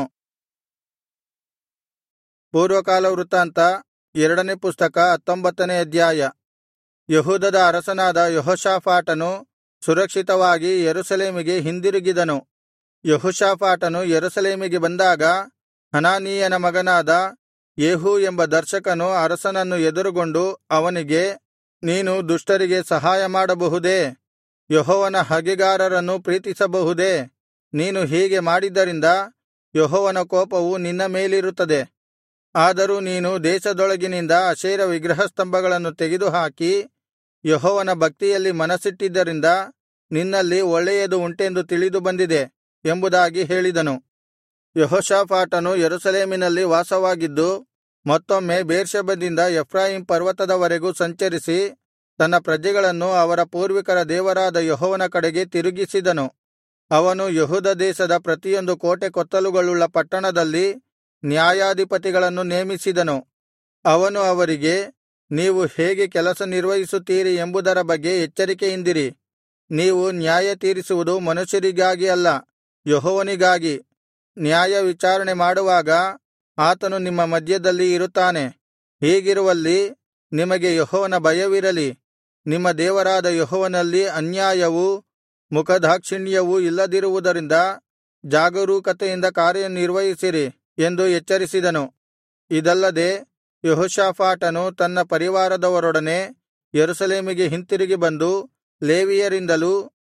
ಪೂರ್ವಕಾಲ ವೃತ್ತಾಂತ ಎರಡನೇ ಪುಸ್ತಕ ಹತ್ತೊಂಬತ್ತನೇ ಅಧ್ಯಾಯ ಯೆಹೂದದ ಅರಸನಾದ ಯೆಹೋಷಾಫಾಟನು ಸುರಕ್ಷಿತವಾಗಿ ಯೆರೂಸಲೇಮಿಗೆ ಹಿಂದಿರುಗಿದನು ಯೆಹೋಷಾಫಾಟನು ಯೆರೂಸಲೇಮಿಗೆ ಬಂದಾಗ ಹನಾನೀಯನ ಮಗನಾದ ಯೇಹೂ ಎಂಬ ದರ್ಶಕನು ಅರಸನನ್ನು ಎದುರುಗೊಂಡು ಅವನಿಗೆ ನೀನು ದುಷ್ಟರಿಗೆ ಸಹಾಯ ಮಾಡಬಹುದೇ ಯೆಹೋವನ ಹಗೆಗಾರರನ್ನು ಪ್ರೀತಿಸಬಹುದೇ ನೀನು ಹೀಗೆ ಮಾಡಿದ್ದರಿಂದ ಯೆಹೋವನ ಕೋಪವು ನಿನ್ನ ಮೇಲಿರುತ್ತದೆ ಆದರೂ ನೀನು ದೇಶದೊಳಗಿನಿಂದ ಅಶೇರ ವಿಗ್ರಹಸ್ತಂಭಗಳನ್ನು ತೆಗೆದುಹಾಕಿ ಯೆಹೋವನ ಭಕ್ತಿಯಲ್ಲಿ ಮನಸ್ಸಿಟ್ಟಿದ್ದರಿಂದ ನಿನ್ನಲ್ಲಿ ಒಳ್ಳೆಯದು ಉಂಟೆಂದು ತಿಳಿದು ಬಂದಿದೆ ಎಂಬುದಾಗಿ ಹೇಳಿದನು ಯೆಹೋಷಾಫಾಟನು ಯೆರೂಸಲೇಮಿನಲ್ಲಿ ವಾಸವಾಗಿದ್ದು ಮತ್ತೊಮ್ಮೆ ಬೇರ್ಷೆಬದಿಂದ ಎಫ್ರಾಯೀಮ್ ಪರ್ವತದವರೆಗೂ ಸಂಚರಿಸಿ ತನ್ನ ಪ್ರಜೆಗಳನ್ನು ಅವರ ಪೂರ್ವಿಕರ ದೇವರಾದ ಯೆಹೋವನ ಕಡೆಗೆ ತಿರುಗಿಸಿದನು ಅವನು ಯೆಹೂದ ದೇಶದ ಪ್ರತಿಯೊಂದು ಕೋಟೆಕೊತ್ತಲುಗಳುಳ್ಳ ಪಟ್ಟಣದಲ್ಲಿ ನ್ಯಾಯಾಧಿಪತಿಗಳನ್ನು ನೇಮಿಸಿದನು ಅವನು ಅವರಿಗೆ ನೀವು ಹೇಗೆ ಕೆಲಸ ನಿರ್ವಹಿಸುತ್ತೀರಿ ಎಂಬುದರ ಬಗ್ಗೆ ಎಚ್ಚರಿಕೆಯಿಂದಿರಿ ನೀವು ನ್ಯಾಯ ತೀರಿಸುವುದು ಮನುಷ್ಯರಿಗಾಗಿ ಅಲ್ಲ ಯೆಹೋವನಿಗಾಗಿ ನ್ಯಾಯ ವಿಚಾರಣೆ ಮಾಡುವಾಗ ಆತನು ನಿಮ್ಮ ಮಧ್ಯದಲ್ಲಿ ಇರುತ್ತಾನೆ ಹೀಗಿರುವಲ್ಲಿ ನಿಮಗೆ ಯೆಹೋವನ ಭಯವಿರಲಿ ನಿಮ್ಮ ದೇವರಾದ ಯೆಹೋವನಲ್ಲಿ ಅನ್ಯಾಯವೂ ಮುಖದಾಕ್ಷಿಣ್ಯವೂ ಇಲ್ಲದಿರುವುದರಿಂದ ಜಾಗರೂಕತೆಯಿಂದ ಕಾರ್ಯನಿರ್ವಹಿಸಿರಿ ಎಂದು ಎಚ್ಚರಿಸಿದನು ಇದಲ್ಲದೆ ಯೆಹೋಷಾಫಾಟನು ತನ್ನ ಪರಿವಾರದವರೊಡನೆ ಯೆರೂಸಲೇಮಿಗೆ ಹಿಂತಿರುಗಿ ಬಂದು ಲೇವಿಯರಿಂದಲೂ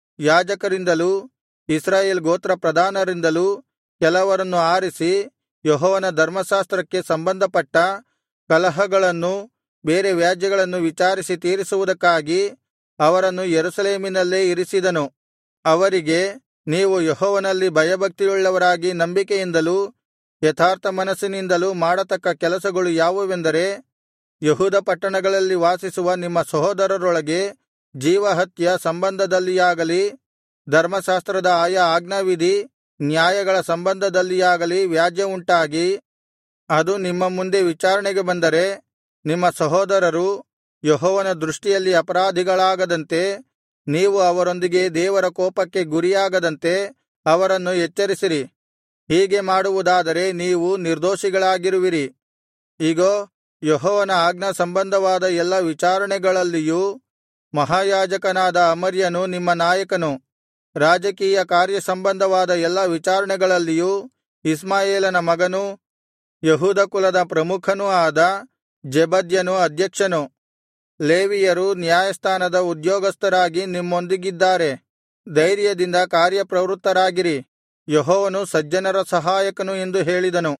ಯಾಜಕರಿಂದಲೂ ಇಸ್ರಾಯೇಲ್ ಗೋತ್ರ ಪ್ರಧಾನರಿಂದಲೂ ಕೆಲವರನ್ನು ಆರಿಸಿ ಯೆಹೋವನ ಧರ್ಮಶಾಸ್ತ್ರಕ್ಕೆ ಸಂಬಂಧಪಟ್ಟ ಕಲಹಗಳನ್ನೂ ಬೇರೆ ವ್ಯಾಜ್ಯಗಳನ್ನು ವಿಚಾರಿಸಿ ತೀರಿಸುವುದಕ್ಕಾಗಿ ಅವರನ್ನು ಯೆರೂಸಲೇಮಿನಲ್ಲೇ ಇರಿಸಿದನು ಅವರಿಗೆ ನೀವು ಯೆಹೋವನಲ್ಲಿ ಭಯಭಕ್ತಿಯುಳ್ಳವರಾಗಿ ನಂಬಿಕೆಯಿಂದಲೂ ಯಥಾರ್ಥ ಮನಸ್ಸಿನಿಂದಲೂ ಮಾಡತಕ್ಕ ಕೆಲಸಗಳು ಯಾವುವೆಂದರೆ ಯೆಹೂದ ಪಟ್ಟಣಗಳಲ್ಲಿ ವಾಸಿಸುವ ನಿಮ್ಮ ಸಹೋದರರೊಳಗೆ ಜೀವಹತ್ಯ ಸಂಬಂಧದಲ್ಲಿಯಾಗಲಿ ಧರ್ಮಶಾಸ್ತ್ರದ ಆಯಾ ಆಜ್ಞಾವಿಧಿ ನ್ಯಾಯಗಳ ಸಂಬಂಧದಲ್ಲಿಯಾಗಲಿ ವ್ಯಾಜ್ಯವುಂಟಾಗಿ ಅದು ನಿಮ್ಮ ಮುಂದೆ ವಿಚಾರಣೆಗೆ ಬಂದರೆ ನಿಮ್ಮ ಸಹೋದರರು ಯೆಹೋವನ ದೃಷ್ಟಿಯಲ್ಲಿ ಅಪರಾಧಿಗಳಾಗದಂತೆ ನೀವು ಅವರೊಂದಿಗೆ ದೇವರ ಕೋಪಕ್ಕೆ ಗುರಿಯಾಗದಂತೆ ಅವರನ್ನು ಎಚ್ಚರಿಸಿರಿ ಹೀಗೆ ಮಾಡುವುದಾದರೆ ನೀವು ನಿರ್ದೋಷಿಗಳಾಗಿರುವಿರಿ ಇಗೋ ಯೆಹೋವನ ಆಜ್ಞಾ ಸಂಬಂಧವಾದ ಎಲ್ಲಾ ವಿಚಾರಣೆಗಳಲ್ಲಿಯೂ ಮಹಾಯಾಜಕನಾದ ಅಮರ್ಯನು ನಿಮ್ಮ ನಾಯಕನು ರಾಜಕೀಯ ಕಾರ್ಯ ಸಂಬಂಧವಾದ ಎಲ್ಲಾ ವಿಚಾರಣೆಗಳಲ್ಲಿಯೂ ಇಷ್ಮಾಯೇಲನ ಮಗನೂ ಯಹೂದ ಕುಲದ ಪ್ರಮುಖನೂ ಆದ ಜೆಬದ್ಯನು ಅಧ್ಯಕ್ಷನು ಲೇವಿಯರು ನ್ಯಾಯಸ್ಥಾನದ ಉದ್ಯೋಗಸ್ಥರಾಗಿ ನಿಮ್ಮೊಂದಿಗಿದ್ದಾರೆ ಧೈರ್ಯದಿಂದ ಕಾರ್ಯಪ್ರವೃತ್ತರಾಗಿರಿ ಯೆಹೋವನು ಸಜ್ಜನರ ಸಹಾಯಕನು ಎಂದು ಹೇಳಿದನು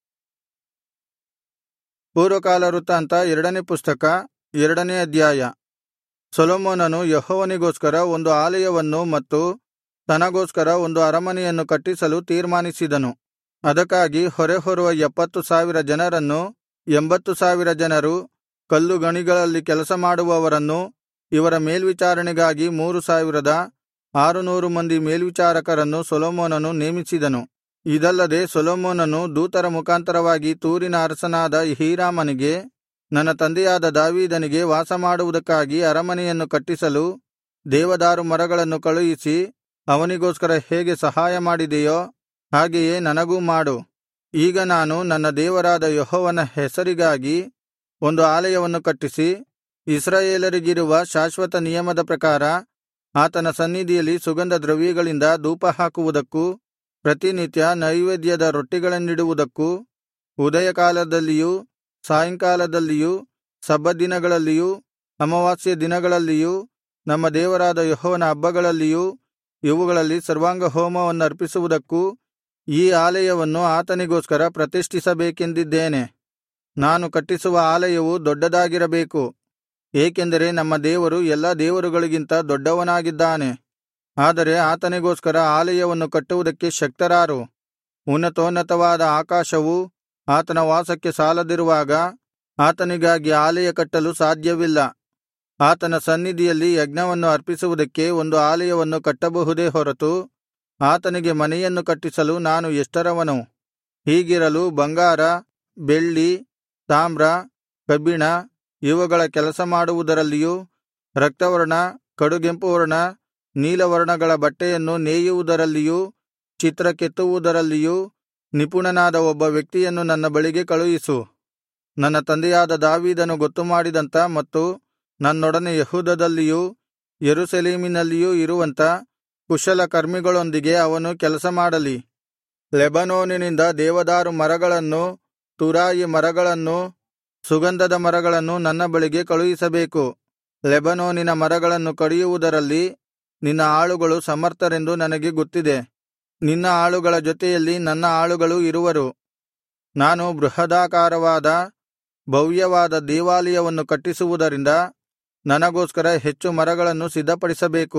ಪೂರ್ವಕಾಲ ವೃತ್ತಾಂತ ಎರಡನೇ ಪುಸ್ತಕ ಎರಡನೇ ಅಧ್ಯಾಯ ಸೊಲೊಮೋನನು ಯೆಹೋವನಿಗೋಸ್ಕರ ಒಂದು ಆಲಯವನ್ನೂ ಮತ್ತು ತನಗೋಸ್ಕರ ಒಂದು ಅರಮನೆಯನ್ನು ಕಟ್ಟಿಸಲು ತೀರ್ಮಾನಿಸಿದನು ಅದಕ್ಕಾಗಿ ಹೊರೆಹೊರುವ ಎಪ್ಪತ್ತು ಸಾವಿರ ಜನರನ್ನು ಎಂಬತ್ತು ಸಾವಿರ ಜನರು ಕಲ್ಲು ಗಣಿಗಳಲ್ಲಿ ಕೆಲಸ ಮಾಡುವವರನ್ನು ಇವರ ಮೇಲ್ವಿಚಾರಣೆಗಾಗಿ ಮೂರು ಸಾವಿರದ ಆರುನೂರು ಮಂದಿ ಮೇಲ್ವಿಚಾರಕರನ್ನು ಸೊಲೊಮೋನನು ನೇಮಿಸಿದನು ಇದಲ್ಲದೆ ಸೊಲೊಮೋನನು ದೂತರ ಮುಖಾಂತರವಾಗಿ ತೂರಿನ ಅರಸನಾದ ಹೀರಾಮನಿಗೆ ನನ್ನ ತಂದೆಯಾದ ದಾವೀದನಿಗೆ ವಾಸಮಾಡುವುದಕ್ಕಾಗಿ ಅರಮನೆಯನ್ನು ಕಟ್ಟಿಸಲು ದೇವದಾರು ಮರಗಳನ್ನು ಕಳುಹಿಸಿ ಅವನಿಗೋಸ್ಕರ ಹೇಗೆ ಸಹಾಯ ಮಾಡಿದೆಯೋ ಹಾಗೆಯೇ ನನಗೂ ಮಾಡು ಈಗ ನಾನು ನನ್ನ ದೇವರಾದ ಯೆಹೋವನ ಹೆಸರಿಗಾಗಿ ಒಂದು ಆಲಯವನ್ನು ಕಟ್ಟಿಸಿ ಇಸ್ರಾಯೇಲರಿಗಿರುವ ಶಾಶ್ವತ ನಿಯಮದ ಪ್ರಕಾರ ಆತನ ಸನ್ನಿಧಿಯಲ್ಲಿ ಸುಗಂಧ ದ್ರವ್ಯಗಳಿಂದ ಧೂಪಹಾಕುವುದಕ್ಕೂ ಪ್ರತಿನಿತ್ಯ ನೈವೇದ್ಯದ ರೊಟ್ಟಿಗಳನ್ನಿಡುವುದಕ್ಕೂ ಉದಯಕಾಲದಲ್ಲಿಯೂ ಸಾಯಂಕಾಲದಲ್ಲಿಯೂ ಸಬ್ಬತ್ ದಿನಗಳಲ್ಲಿಯೂ ಅಮಾವಾಸ್ಯ ದಿನಗಳಲ್ಲಿಯೂ ನಮ್ಮ ದೇವರಾದ ಯೆಹೋವನ ಹಬ್ಬಗಳಲ್ಲಿಯೂ ಇವುಗಳಲ್ಲಿ ಸರ್ವಾಂಗಹೋಮವನ್ನರ್ಪಿಸುವುದಕ್ಕೂ ಈ ಆಲಯವನ್ನು ಆತನಿಗೋಸ್ಕರ ಪ್ರತಿಷ್ಠಿಸಬೇಕೆಂದಿದ್ದೇನೆ ನಾನು ಕಟ್ಟಿಸುವ ಆಲಯವು ದೊಡ್ಡದಾಗಿರಬೇಕು ಏಕೆಂದರೆ ನಮ್ಮ ದೇವರು ಎಲ್ಲಾ ದೇವರುಗಳಿಗಿಂತ ದೊಡ್ಡವನಾಗಿದ್ದಾನೆ ಆದರೆ ಆತನಿಗೋಸ್ಕರ ಆಲಯವನ್ನು ಕಟ್ಟುವುದಕ್ಕೆ ಶಕ್ತರಾರು ಉನ್ನತೋನ್ನತವಾದ ಆಕಾಶವು ಆತನ ವಾಸಕ್ಕೆ ಸಾಲದಿರುವಾಗ ಆತನಿಗಾಗಿ ಆಲಯ ಕಟ್ಟಲು ಸಾಧ್ಯವಿಲ್ಲ ಆತನ ಸನ್ನಿಧಿಯಲ್ಲಿ ಯಜ್ಞವನ್ನು ಅರ್ಪಿಸುವುದಕ್ಕೆ ಒಂದು ಆಲಯವನ್ನು ಕಟ್ಟಬಹುದೇ ಹೊರತು ಆತನಿಗೆ ಮನೆಯನ್ನು ಕಟ್ಟಿಸಲು ನಾನು ಎಷ್ಟರವನು ಹೀಗಿರಲು ಬಂಗಾರ ಬೆಳ್ಳಿ ತಾಮ್ರ ಕಬ್ಬಿಣ ಇವುಗಳ ಕೆಲಸ ಮಾಡುವುದರಲ್ಲಿಯೂ ರಕ್ತವರ್ಣ ಕಡುಗೆಂಪು ವರ್ಣ ನೀಲವರ್ಣಗಳ ಬಟ್ಟೆಯನ್ನು ನೇಯುವುದರಲ್ಲಿಯೂ ಚಿತ್ರ ಕೆತ್ತುವುದರಲ್ಲಿಯೂ ನಿಪುಣನಾದ ಒಬ್ಬ ವ್ಯಕ್ತಿಯನ್ನು ನನ್ನ ಬಳಿಗೆ ಕಳುಹಿಸು ನನ್ನ ತಂದೆಯಾದ ದಾವೀದನು ಗೊತ್ತುಮಾಡಿದಂಥ ಮತ್ತು ನನ್ನೊಡನೆ ಯೆಹೂದದಲ್ಲಿಯೂ ಯೆರೂಸಲೇಮಿನಲ್ಲಿಯೂ ಇರುವಂಥ ಕುಶಲಕರ್ಮಿಗಳೊಂದಿಗೆ ಅವನು ಕೆಲಸ ಮಾಡಲಿ ಲೆಬನೋನಿನಿಂದ ದೇವದಾರು ಮರಗಳನ್ನೂ ತುರಾಯಿ ಮರಗಳನ್ನೂ ಸುಗಂಧದ ಮರಗಳನ್ನು ನನ್ನ ಬಳಿಗೆ ಕಳುಹಿಸಬೇಕು ಲೆಬನೋನಿನ ಮರಗಳನ್ನು ಕಡಿಯುವುದರಲ್ಲಿ ನಿನ್ನ ಆಳುಗಳು ಸಮರ್ಥರೆಂದು ನನಗೆ ಗೊತ್ತಿದೆ ನಿನ್ನ ಆಳುಗಳ ಜೊತೆಯಲ್ಲಿ ನನ್ನ ಆಳುಗಳು ಇರುವರು ನಾನು ಬೃಹದಾಕಾರವಾದ ಭವ್ಯವಾದ ದೇವಾಲಯವನ್ನು ಕಟ್ಟಿಸುವುದರಿಂದ ನನಗೋಸ್ಕರ ಹೆಚ್ಚು ಮರಗಳನ್ನು ಸಿದ್ಧಪಡಿಸಬೇಕು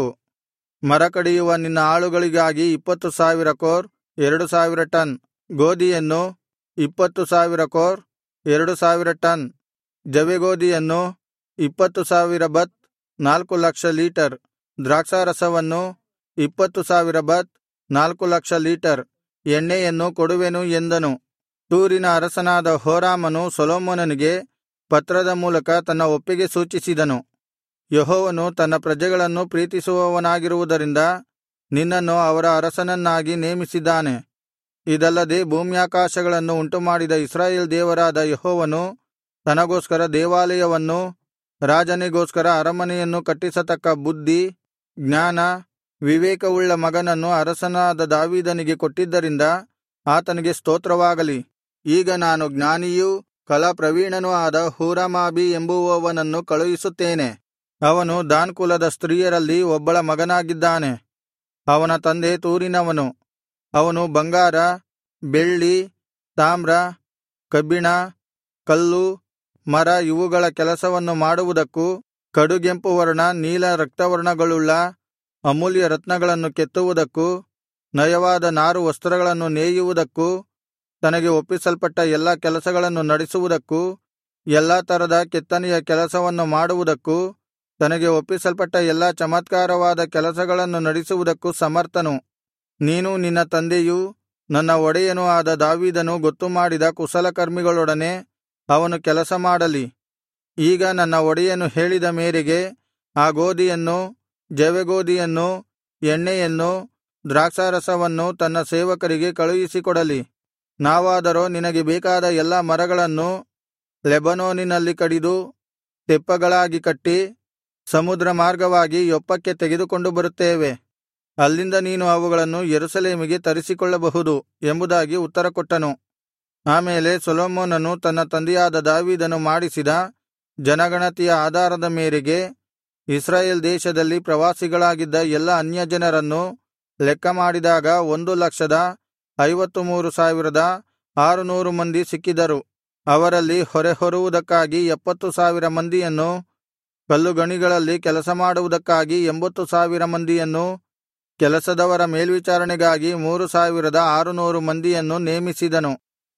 ಮರ ಕಡಿಯುವ ನಿನ್ನ ಆಳುಗಳಿಗಾಗಿ ಇಪ್ಪತ್ತು ಸಾವಿರ ಕೋರ್ ಎರಡು ಸಾವಿರ ಟನ್ ಗೋದಿಯನ್ನು ಇಪ್ಪತ್ತು ಸಾವಿರ ಕೋರ್ ಎರಡು ಸಾವಿರ ಟನ್ ಜವೆಗೋದಿಯನ್ನು ಇಪ್ಪತ್ತು ಸಾವಿರ ಬತ್ ನಾಲ್ಕು ಲಕ್ಷ ಲೀಟರ್ ದ್ರಾಕ್ಷಾರಸವನ್ನು ಇಪ್ಪತ್ತು ಸಾವಿರ ಬತ್ ನಾಲ್ಕು ಲಕ್ಷ ಲೀಟರ್ ಎಣ್ಣೆಯನ್ನು ಕೊಡುವೆನು ಎಂದನು ತೂರಿನ ಅರಸನಾದ ಹೋರಾಮನು ಸೊಲೊಮೋನನಿಗೆ ಪತ್ರದ ಮೂಲಕ ತನ್ನ ಒಪ್ಪಿಗೆ ಸೂಚಿಸಿದನು ಯೆಹೋವನು ತನ್ನ ಪ್ರಜೆಗಳನ್ನು ಪ್ರೀತಿಸುವವನಾಗಿರುವುದರಿಂದ ನಿನ್ನನ್ನು ಅವರ ಅರಸನನ್ನಾಗಿ ನೇಮಿಸಿದ್ದಾನೆ ಇದಲ್ಲದೆ ಭೂಮ್ಯಾಕಾಶಗಳನ್ನು ಉಂಟುಮಾಡಿದ ಇಸ್ರಾಯೇಲ್ ದೇವರಾದ ಯೆಹೋವನು ತನಗೋಸ್ಕರ ದೇವಾಲಯವನ್ನೂ ರಾಜನಿಗೋಸ್ಕರ ಅರಮನೆಯನ್ನು ಕಟ್ಟಿಸತಕ್ಕ ಬುದ್ಧಿ ಜ್ಞಾನ ವಿವೇಕವುಳ್ಳ ಮಗನನ್ನು ಅರಸನಾದ ದಾವೀದನಿಗೆ ಕೊಟ್ಟಿದ್ದರಿಂದ ಆತನಿಗೆ ಸ್ತೋತ್ರವಾಗಲಿ ಈಗ ನಾನು ಜ್ಞಾನಿಯೂ ಕಲಾಪ್ರವೀಣನೂ ಆದ ಹೂರಾಮಾಬಿ ಎಂಬುವವನನ್ನು ಕಳುಹಿಸುತ್ತೇನೆ ಅವನು ದಾನ್ ಕುಲದ ಸ್ತ್ರೀಯರಲ್ಲಿ ಒಬ್ಬಳ ಮಗನಾಗಿದ್ದಾನೆ ಅವನ ತಂದೆ ತೂರಿನವನು ಅವನು ಬಂಗಾರ ಬೆಳ್ಳಿ ತಾಮ್ರ ಕಬ್ಬಿಣ ಕಲ್ಲು ಮರ ಇವುಗಳ ಕೆಲಸವನ್ನು ಮಾಡುವುದಕ್ಕೂ ಕಡುಗೆಂಪು ವರ್ಣ ನೀಲ ರಕ್ತವರ್ಣಗಳುಳ್ಳ ಅಮೂಲ್ಯ ರತ್ನಗಳನ್ನು ಕೆತ್ತುವುದಕ್ಕೂ ನಯವಾದ ನಾರು ವಸ್ತ್ರಗಳನ್ನು ನೇಯುವುದಕ್ಕೂ ತನಗೆ ಒಪ್ಪಿಸಲ್ಪಟ್ಟ ಎಲ್ಲಾ ಕೆಲಸಗಳನ್ನು ನಡೆಸುವುದಕ್ಕೂ ಎಲ್ಲಾ ತರದ ಕೆತ್ತನೆಯ ಕೆಲಸವನ್ನು ಮಾಡುವುದಕ್ಕೂ ತನಗೆ ಒಪ್ಪಿಸಲ್ಪಟ್ಟ ಎಲ್ಲಾ ಚಮತ್ಕಾರವಾದ ಕೆಲಸಗಳನ್ನು ನಡೆಸುವುದಕ್ಕೂ ಸಮರ್ಥನು ನೀನು ನಿನ್ನ ತಂದೆಯೂ ನನ್ನ ಒಡೆಯನೂ ಆದ ದಾವೀದನು ಗೊತ್ತುಮಾಡಿದ ಕುಶಲಕರ್ಮಿಗಳೊಡನೆ ಅವನು ಕೆಲಸ ಮಾಡಲಿ ಈಗ ನನ್ನ ಒಡೆಯನು ಹೇಳಿದ ಮೇರೆಗೆ ಆ ಗೋದಿಯನ್ನು ಜವೆಗೋದಿಯನ್ನು ಎಣ್ಣೆಯನ್ನು ದ್ರಾಕ್ಷಾರಸವನ್ನು ತನ್ನ ಸೇವಕರಿಗೆ ಕಳುಹಿಸಿಕೊಡಲಿ ನಾವಾದರೋ ನಿನಗೆ ಬೇಕಾದ ಎಲ್ಲಾ ಮರಗಳನ್ನು ಲೆಬನೋನಿನಲ್ಲಿ ಕಡಿದು ತೆಪ್ಪಗಳಾಗಿ ಕಟ್ಟಿ ಸಮುದ್ರ ಮಾರ್ಗವಾಗಿ ಯೊಪ್ಪಕ್ಕೆ ತೆಗೆದುಕೊಂಡು ಬರುತ್ತೇವೆ ಅಲ್ಲಿಂದ ನೀನು ಅವುಗಳನ್ನು ಯೆರೂಸಲೇಮಿಗೆ ತರಿಸಿಕೊಳ್ಳಬಹುದು ಎಂಬುದಾಗಿ ಉತ್ತರಕೊಟ್ಟನು ಆಮೇಲೆ ಸೊಲೊಮೋನನು ತನ್ನ ತಂದೆಯಾದ ದಾವೀದನು ಮಾಡಿಸಿದ ಜನಗಣತಿಯ ಆಧಾರದ ಮೇರೆಗೆ ಇಸ್ರಾಯೇಲ್ ದೇಶದಲ್ಲಿ ಪ್ರವಾಸಿಗಳಾಗಿದ್ದ ಎಲ್ಲಾ ಅನ್ಯಜನರನ್ನು ಲೆಕ್ಕ ಮಾಡಿದಾಗ ಒಂದು ಲಕ್ಷದ ಐವತ್ತು ಮೂರು ಸಾವಿರದ ಆರುನೂರು ಮಂದಿ ಸಿಕ್ಕಿದರು ಅವರಲ್ಲಿ ಹೊರೆಹೊರುವುದಕ್ಕಾಗಿ ಎಪ್ಪತ್ತು ಸಾವಿರ ಮಂದಿಯನ್ನು ಕಲ್ಲುಗಣಿಗಳಲ್ಲಿ ಕೆಲಸ ಮಾಡುವುದಕ್ಕಾಗಿ ಎಂಬತ್ತು ಸಾವಿರ ಮಂದಿಯನ್ನು ಕೆಲಸದವರ ಮೇಲ್ವಿಚಾರಣೆಗಾಗಿ ಮೂರು ಸಾವಿರದ ಆರುನೂರು ಮಂದಿಯನ್ನು ನೇಮಿಸಿದನು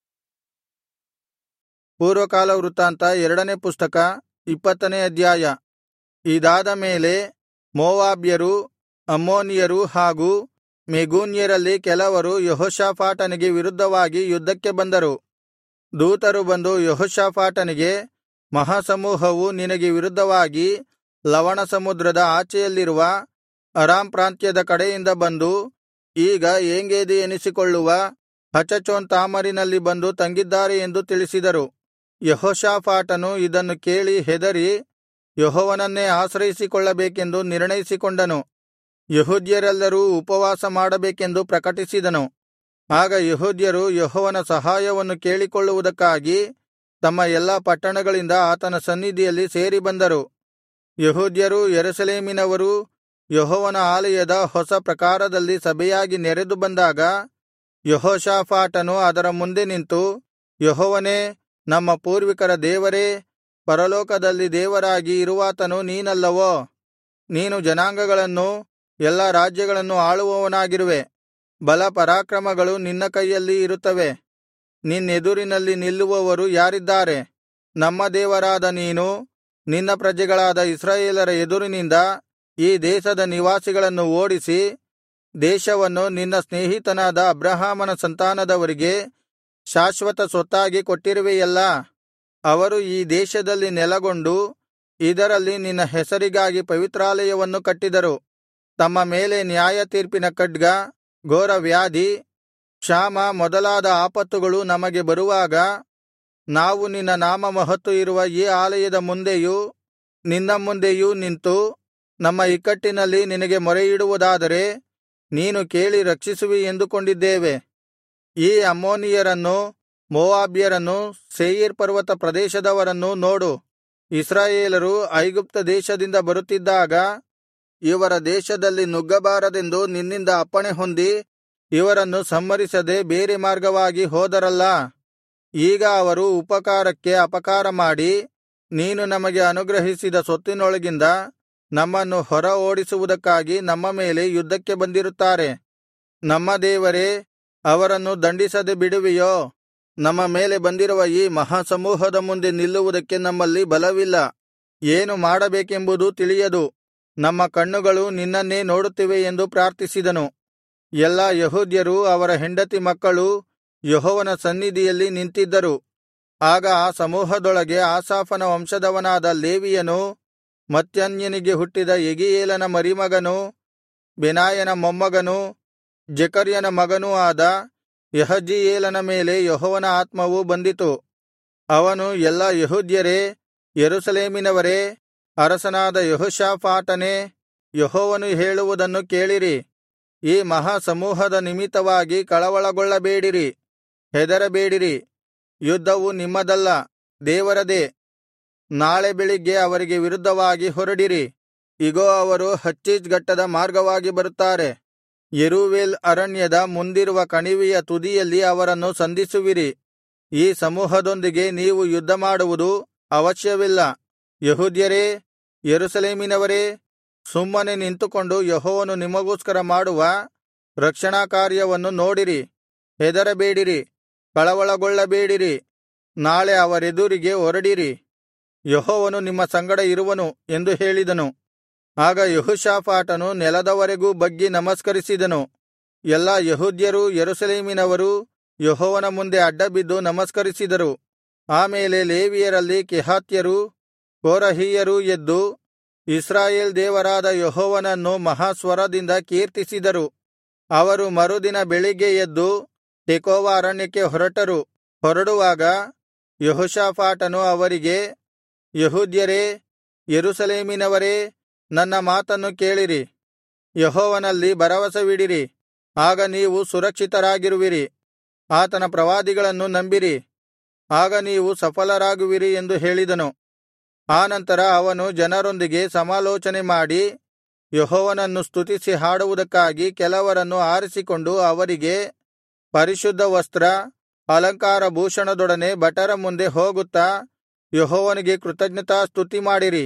ಪೂರ್ವಕಾಲ ವೃತ್ತಾಂತ ಎರಡನೇ ಪುಸ್ತಕ ಇಪ್ಪತ್ತನೇ ಅಧ್ಯಾಯ ಇದಾದ ಮೇಲೆ ಮೋವಾಬ್ಯರು ಅಮ್ಮೋನಿಯರು ಹಾಗೂ ಮೆಗೂನ್ಯರಲ್ಲಿ ಕೆಲವರು ಯೆಹೋಷಾಫಾಟನಿಗೆ ವಿರುದ್ಧವಾಗಿ ಯುದ್ಧಕ್ಕೆ ಬಂದರು ದೂತರು ಬಂದು ಯೆಹೋಷಾಫಾಟನಿಗೆ ಮಹಾಸಮೂಹವು ನಿನಗೆ ವಿರುದ್ಧವಾಗಿ ಲವಣ ಸಮುದ್ರದ ಆಚೆಯಲ್ಲಿರುವ ಅರಾಮ್ ಪ್ರಾಂತ್ಯದ ಕಡೆಯಿಂದ ಬಂದು ಈಗ ಏಂಗೇದಿ ಎನಿಸಿಕೊಳ್ಳುವ ಹಚಚೋನ್ ತಾಮರಿನಲ್ಲಿ ಬಂದು ತಂಗಿದ್ದಾರೆ ಎಂದು ತಿಳಿಸಿದರು ಯೆಹೋಷಾಫಾಟನು ಇದನ್ನು ಕೇಳಿ ಹೆದರಿ ಯೆಹೋವನನ್ನೇ ಆಶ್ರಯಿಸಿಕೊಳ್ಳಬೇಕೆಂದು ನಿರ್ಣಯಿಸಿಕೊಂಡನು ಯೆಹೂದ್ಯರೆಲ್ಲರೂ ಉಪವಾಸ ಮಾಡಬೇಕೆಂದು ಪ್ರಕಟಿಸಿದನು ಆಗ ಯೆಹೂದ್ಯರು ಯೆಹೋವನ ಸಹಾಯವನ್ನು ಕೇಳಿಕೊಳ್ಳುವುದಕ್ಕಾಗಿ ತಮ್ಮ ಎಲ್ಲಾ ಪಟ್ಟಣಗಳಿಂದ ಆತನ ಸನ್ನಿಧಿಯಲ್ಲಿ ಸೇರಿಬಂದರು ಯೆಹೂದ್ಯರೂ ಯೆರೂಸಲೇಮಿನವರೂ ಯೆಹೋವನ ಆಲಯದ ಹೊಸ ಪ್ರಾಕಾರದಲ್ಲಿ ಸಭೆಯಾಗಿ ನೆರೆದು ಬಂದಾಗ ಯೆಹೋಷಾಫಾಟನು ಅದರ ಮುಂದೆ ನಿಂತು ಯೆಹೋವನೇ ನಮ್ಮ ಪೂರ್ವಿಕರ ದೇವರೇ ಪರಲೋಕದಲ್ಲಿ ದೇವರಾಗಿ ಇರುವಾತನು ನೀನಲ್ಲವೋ ನೀನು ಜನಾಂಗಗಳನ್ನೂ ಎಲ್ಲಾ ರಾಜ್ಯಗಳನ್ನು ಆಳುವವನಾಗಿರುವೆ ಬಲ ಪರಾಕ್ರಮಗಳು ನಿನ್ನ ಕೈಯಲ್ಲಿ ಇರುತ್ತವೆ ನಿನ್ನೆದುರಿನಲ್ಲಿ ನಿಲ್ಲುವವರು ಯಾರಿದ್ದಾರೆ ನಮ್ಮ ದೇವರಾದ ನೀನು ನಿನ್ನ ಪ್ರಜೆಗಳಾದ ಇಸ್ರಾಯೇಲರ ಎದುರಿನಿಂದ ಈ ದೇಶದ ನಿವಾಸಿಗಳನ್ನು ಓಡಿಸಿ ದೇಶವನ್ನು ನಿನ್ನ ಸ್ನೇಹಿತನಾದ ಅಬ್ರಹಾಮನ ಸಂತಾನದವರಿಗೆ ಶಾಶ್ವತ ಸ್ವತ್ತಾಗಿ ಕೊಟ್ಟಿರುವೆಯಲ್ಲಾ ಅವರು ಈ ದೇಶದಲ್ಲಿ ನೆಲಗೊಂಡು ಇದರಲ್ಲಿ ನಿನ್ನ ಹೆಸರಿಗಾಗಿ ಪವಿತ್ರಾಲಯವನ್ನು ಕಟ್ಟಿದರು ತಮ್ಮ ಮೇಲೆ ನ್ಯಾಯತೀರ್ಪಿನ ಖಡ್ಗ ಘೋರವ್ಯಾಧಿ ಕ್ಷಾಮ ಮೊದಲಾದ ಆಪತ್ತುಗಳು ನಮಗೆ ಬರುವಾಗ ನಾವು ನಿನ್ನ ನಾಮಮಹತ್ತು ಇರುವ ಈ ಆಲಯದ ಮುಂದೆಯೂ ನಿನ್ನ ಮುಂದೆಯೂ ನಿಂತು ನಮ್ಮ ಇಕ್ಕಟ್ಟಿನಲ್ಲಿ ನಿನಗೆ ಮೊರೆಯಿಡುವುದಾದರೆ ನೀನು ಕೇಳಿ ರಕ್ಷಿಸುವಿ ಎಂದುಕೊಂಡಿದ್ದೇವೆ ಈ ಅಮ್ಮೋನಿಯರನ್ನೂ ಮೋವಾಬ್ಯರನ್ನೂ ಸೇಯೀರ್ ಪರ್ವತ ಪ್ರದೇಶದವರನ್ನೂ ನೋಡು ಇಸ್ರಾಯೇಲರು ಐಗುಪ್ತ ದೇಶದಿಂದ ಬರುತ್ತಿದ್ದಾಗ ಇವರ ದೇಶದಲ್ಲಿ ನುಗ್ಗಬಾರದೆಂದು ನಿನ್ನಿಂದ ಅಪ್ಪಣೆ ಹೊಂದಿ ಇವರನ್ನು ಸಂಹರಿಸದೆ ಬೇರೆ ಮಾರ್ಗವಾಗಿ ಹೋದರಲ್ಲಾ ಈಗ ಅವರು ಉಪಕಾರಕ್ಕೆ ಅಪಕಾರ ಮಾಡಿ ನೀನು ನಮಗೆ ಅನುಗ್ರಹಿಸಿದ ಸ್ವತ್ತಿನೊಳಗಿಂದ ನಮ್ಮನ್ನು ಹೊರ ಓಡಿಸುವುದಕ್ಕಾಗಿ ನಮ್ಮ ಮೇಲೆ ಯುದ್ಧಕ್ಕೆ ಬಂದಿರುತ್ತಾರೆ ನಮ್ಮ ದೇವರೇ ಅವರನ್ನು ದಂಡಿಸದೆ ಬಿಡುವಿಯೋ ನಮ್ಮ ಮೇಲೆ ಬಂದಿರುವ ಈ ಮಹಾಸಮೂಹದ ಮುಂದೆ ನಿಲ್ಲುವುದಕ್ಕೆ ನಮ್ಮಲ್ಲಿ ಬಲವಿಲ್ಲ ಏನು ಮಾಡಬೇಕೆಂಬುದೂ ತಿಳಿಯದು ನಮ್ಮ ಕಣ್ಣುಗಳು ನಿನ್ನನ್ನೇ ನೋಡುತ್ತಿವೆ ಎಂದು ಪ್ರಾರ್ಥಿಸಿದನು ಎಲ್ಲಾ ಯೆಹೂದ್ಯರೂ ಅವರ ಹೆಂಡತಿ ಮಕ್ಕಳೂ ಯೆಹೋವನ ಸನ್ನಿಧಿಯಲ್ಲಿ ನಿಂತಿದ್ದರು ಆಗ ಆ ಸಮೂಹದೊಳಗೆ ಆಸಾಫನ ವಂಶದವನಾದ ಲೇವಿಯನೂ ಮತ್ತನ್ಯನಿಗೆ ಹುಟ್ಟಿದ ಯೆಗೀಯೇಲನ ಮರಿಮಗನೂ ಬೆನಾಯನ ಮೊಮ್ಮಗನೂ ಜೆಕರ್ಯನ ಮಗನೂ ಆದ ಯಹಜೀಯೇಲನ ಮೇಲೆ ಯೆಹೋವನ ಆತ್ಮವು ಬಂದಿತು ಅವನು ಎಲ್ಲಾ ಯೆಹೂದ್ಯರೇ ಯೆರೂಸಲೇಮಿನವರೇ ಅರಸನಾದ ಯೆಹೋಷಾಫಾಟನೇ ಯೆಹೋವನು ಹೇಳುವುದನ್ನು ಕೇಳಿರಿ ಈ ಮಹಾಸಮೂಹದ ನಿಮಿತ್ತವಾಗಿ ಕಳವಳಗೊಳ್ಳಬೇಡಿರಿ ಹೆದರಬೇಡಿರಿ ಯುದ್ಧವು ನಿಮ್ಮದಲ್ಲ ದೇವರದೇ ನಾಳೆ ಬೆಳಿಗ್ಗೆ ಅವರಿಗೆ ವಿರುದ್ಧವಾಗಿ ಹೊರಡಿರಿ ಇಗೋ ಅವರು ಹಚ್ಚೀಚ್ ಘಟ್ಟದ ಮಾರ್ಗವಾಗಿ ಬರುತ್ತಾರೆ ಯೆರೂವೇಲ್ ಅರಣ್ಯದ ಮುಂದಿರುವ ಕಣಿವೆಯ ತುದಿಯಲ್ಲಿ ಅವರನ್ನು ಸಂಧಿಸುವಿರಿ ಈ ಸಮೂಹದೊಂದಿಗೆ ನೀವು ಯುದ್ಧಮಾಡುವುದು ಅವಶ್ಯವಿಲ್ಲ ಯೆಹೂದ್ಯರೇ ಯೆರೂಸಲೇಮಿನವರೇ ಸುಮ್ಮನೆ ನಿಂತುಕೊಂಡು ಯೆಹೋವನು ನಿಮಗೋಸ್ಕರ ಮಾಡುವ ರಕ್ಷಣಾ ಕಾರ್ಯವನ್ನು ನೋಡಿರಿ ಹೆದರಬೇಡಿರಿ ಕಳವಳಗೊಳ್ಳಬೇಡಿರಿ ನಾಳೆ ಅವರೆದುರಿಗೆ ಹೊರಡಿರಿ ಯೆಹೋವನು ನಿಮ್ಮ ಸಂಗಡ ಇರುವನು ಎಂದು ಹೇಳಿದನು ಆಗ ಯೆಹೋಷಾಫಾಟನು ನೆಲದವರೆಗೂ ಬಗ್ಗಿ ನಮಸ್ಕರಿಸಿದನು ಎಲ್ಲಾ ಯೆಹೂದ್ಯರೂ ಯೆರೂಸಲೇಮಿನವರೂ ಯೆಹೋವನ ಮುಂದೆ ಅಡ್ಡಬಿದ್ದು ನಮಸ್ಕರಿಸಿದರು ಆಮೇಲೆ ಲೇವಿಯರಲ್ಲಿ ಕೆಹಾತ್ಯರೂ ಕೋರಹಿಯರೂ ಎದ್ದು ಇಸ್ರಾಯೇಲ್ ದೇವರಾದ ಯೆಹೋವನನ್ನು ಮಹಾಸ್ವರದಿಂದ ಕೀರ್ತಿಸಿದರು ಅವರು ಮರುದಿನ ಬೆಳಿಗ್ಗೆ ಎದ್ದು ತೆಕೋವ ಅರಣ್ಯಕ್ಕೆ ಹೊರಟರು ಹೊರಡುವಾಗ ಯೆಹೋಷಾಫಾಟನು ಅವರಿಗೆ ಯೆಹೂದ್ಯರೇ ಯೆರೂಸಲೇಮಿನವರೇ ನನ್ನ ಮಾತನ್ನು ಕೇಳಿರಿ ಯೆಹೋವನಲ್ಲಿ ಭರವಸವಿಡಿರಿ ಆಗ ನೀವು ಸುರಕ್ಷಿತರಾಗಿರುವಿರಿ ಆತನ ಪ್ರವಾದಿಗಳನ್ನು ನಂಬಿರಿ ಆಗ ನೀವು ಸಫಲರಾಗುವಿರಿ ಎಂದು ಹೇಳಿದನು ಆನಂತರ ಅವನು ಜನರೊಂದಿಗೆ ಸಮಾಲೋಚನೆ ಮಾಡಿ ಯೆಹೋವನನ್ನು ಸ್ತುತಿಸಿ ಹಾಡುವುದಕ್ಕಾಗಿ ಕೆಲವರನ್ನು ಆರಿಸಿಕೊಂಡು ಅವರಿಗೆ ಪರಿಶುದ್ಧ ವಸ್ತ್ರ ಅಲಂಕಾರ ಭೂಷಣದೊಡನೆ ಭಟರ ಮುಂದೆ ಹೋಗುತ್ತಾ ಯೆಹೋವನಿಗೆ ಕೃತಜ್ಞತಾ ಸ್ತುತಿಮಾಡಿರಿ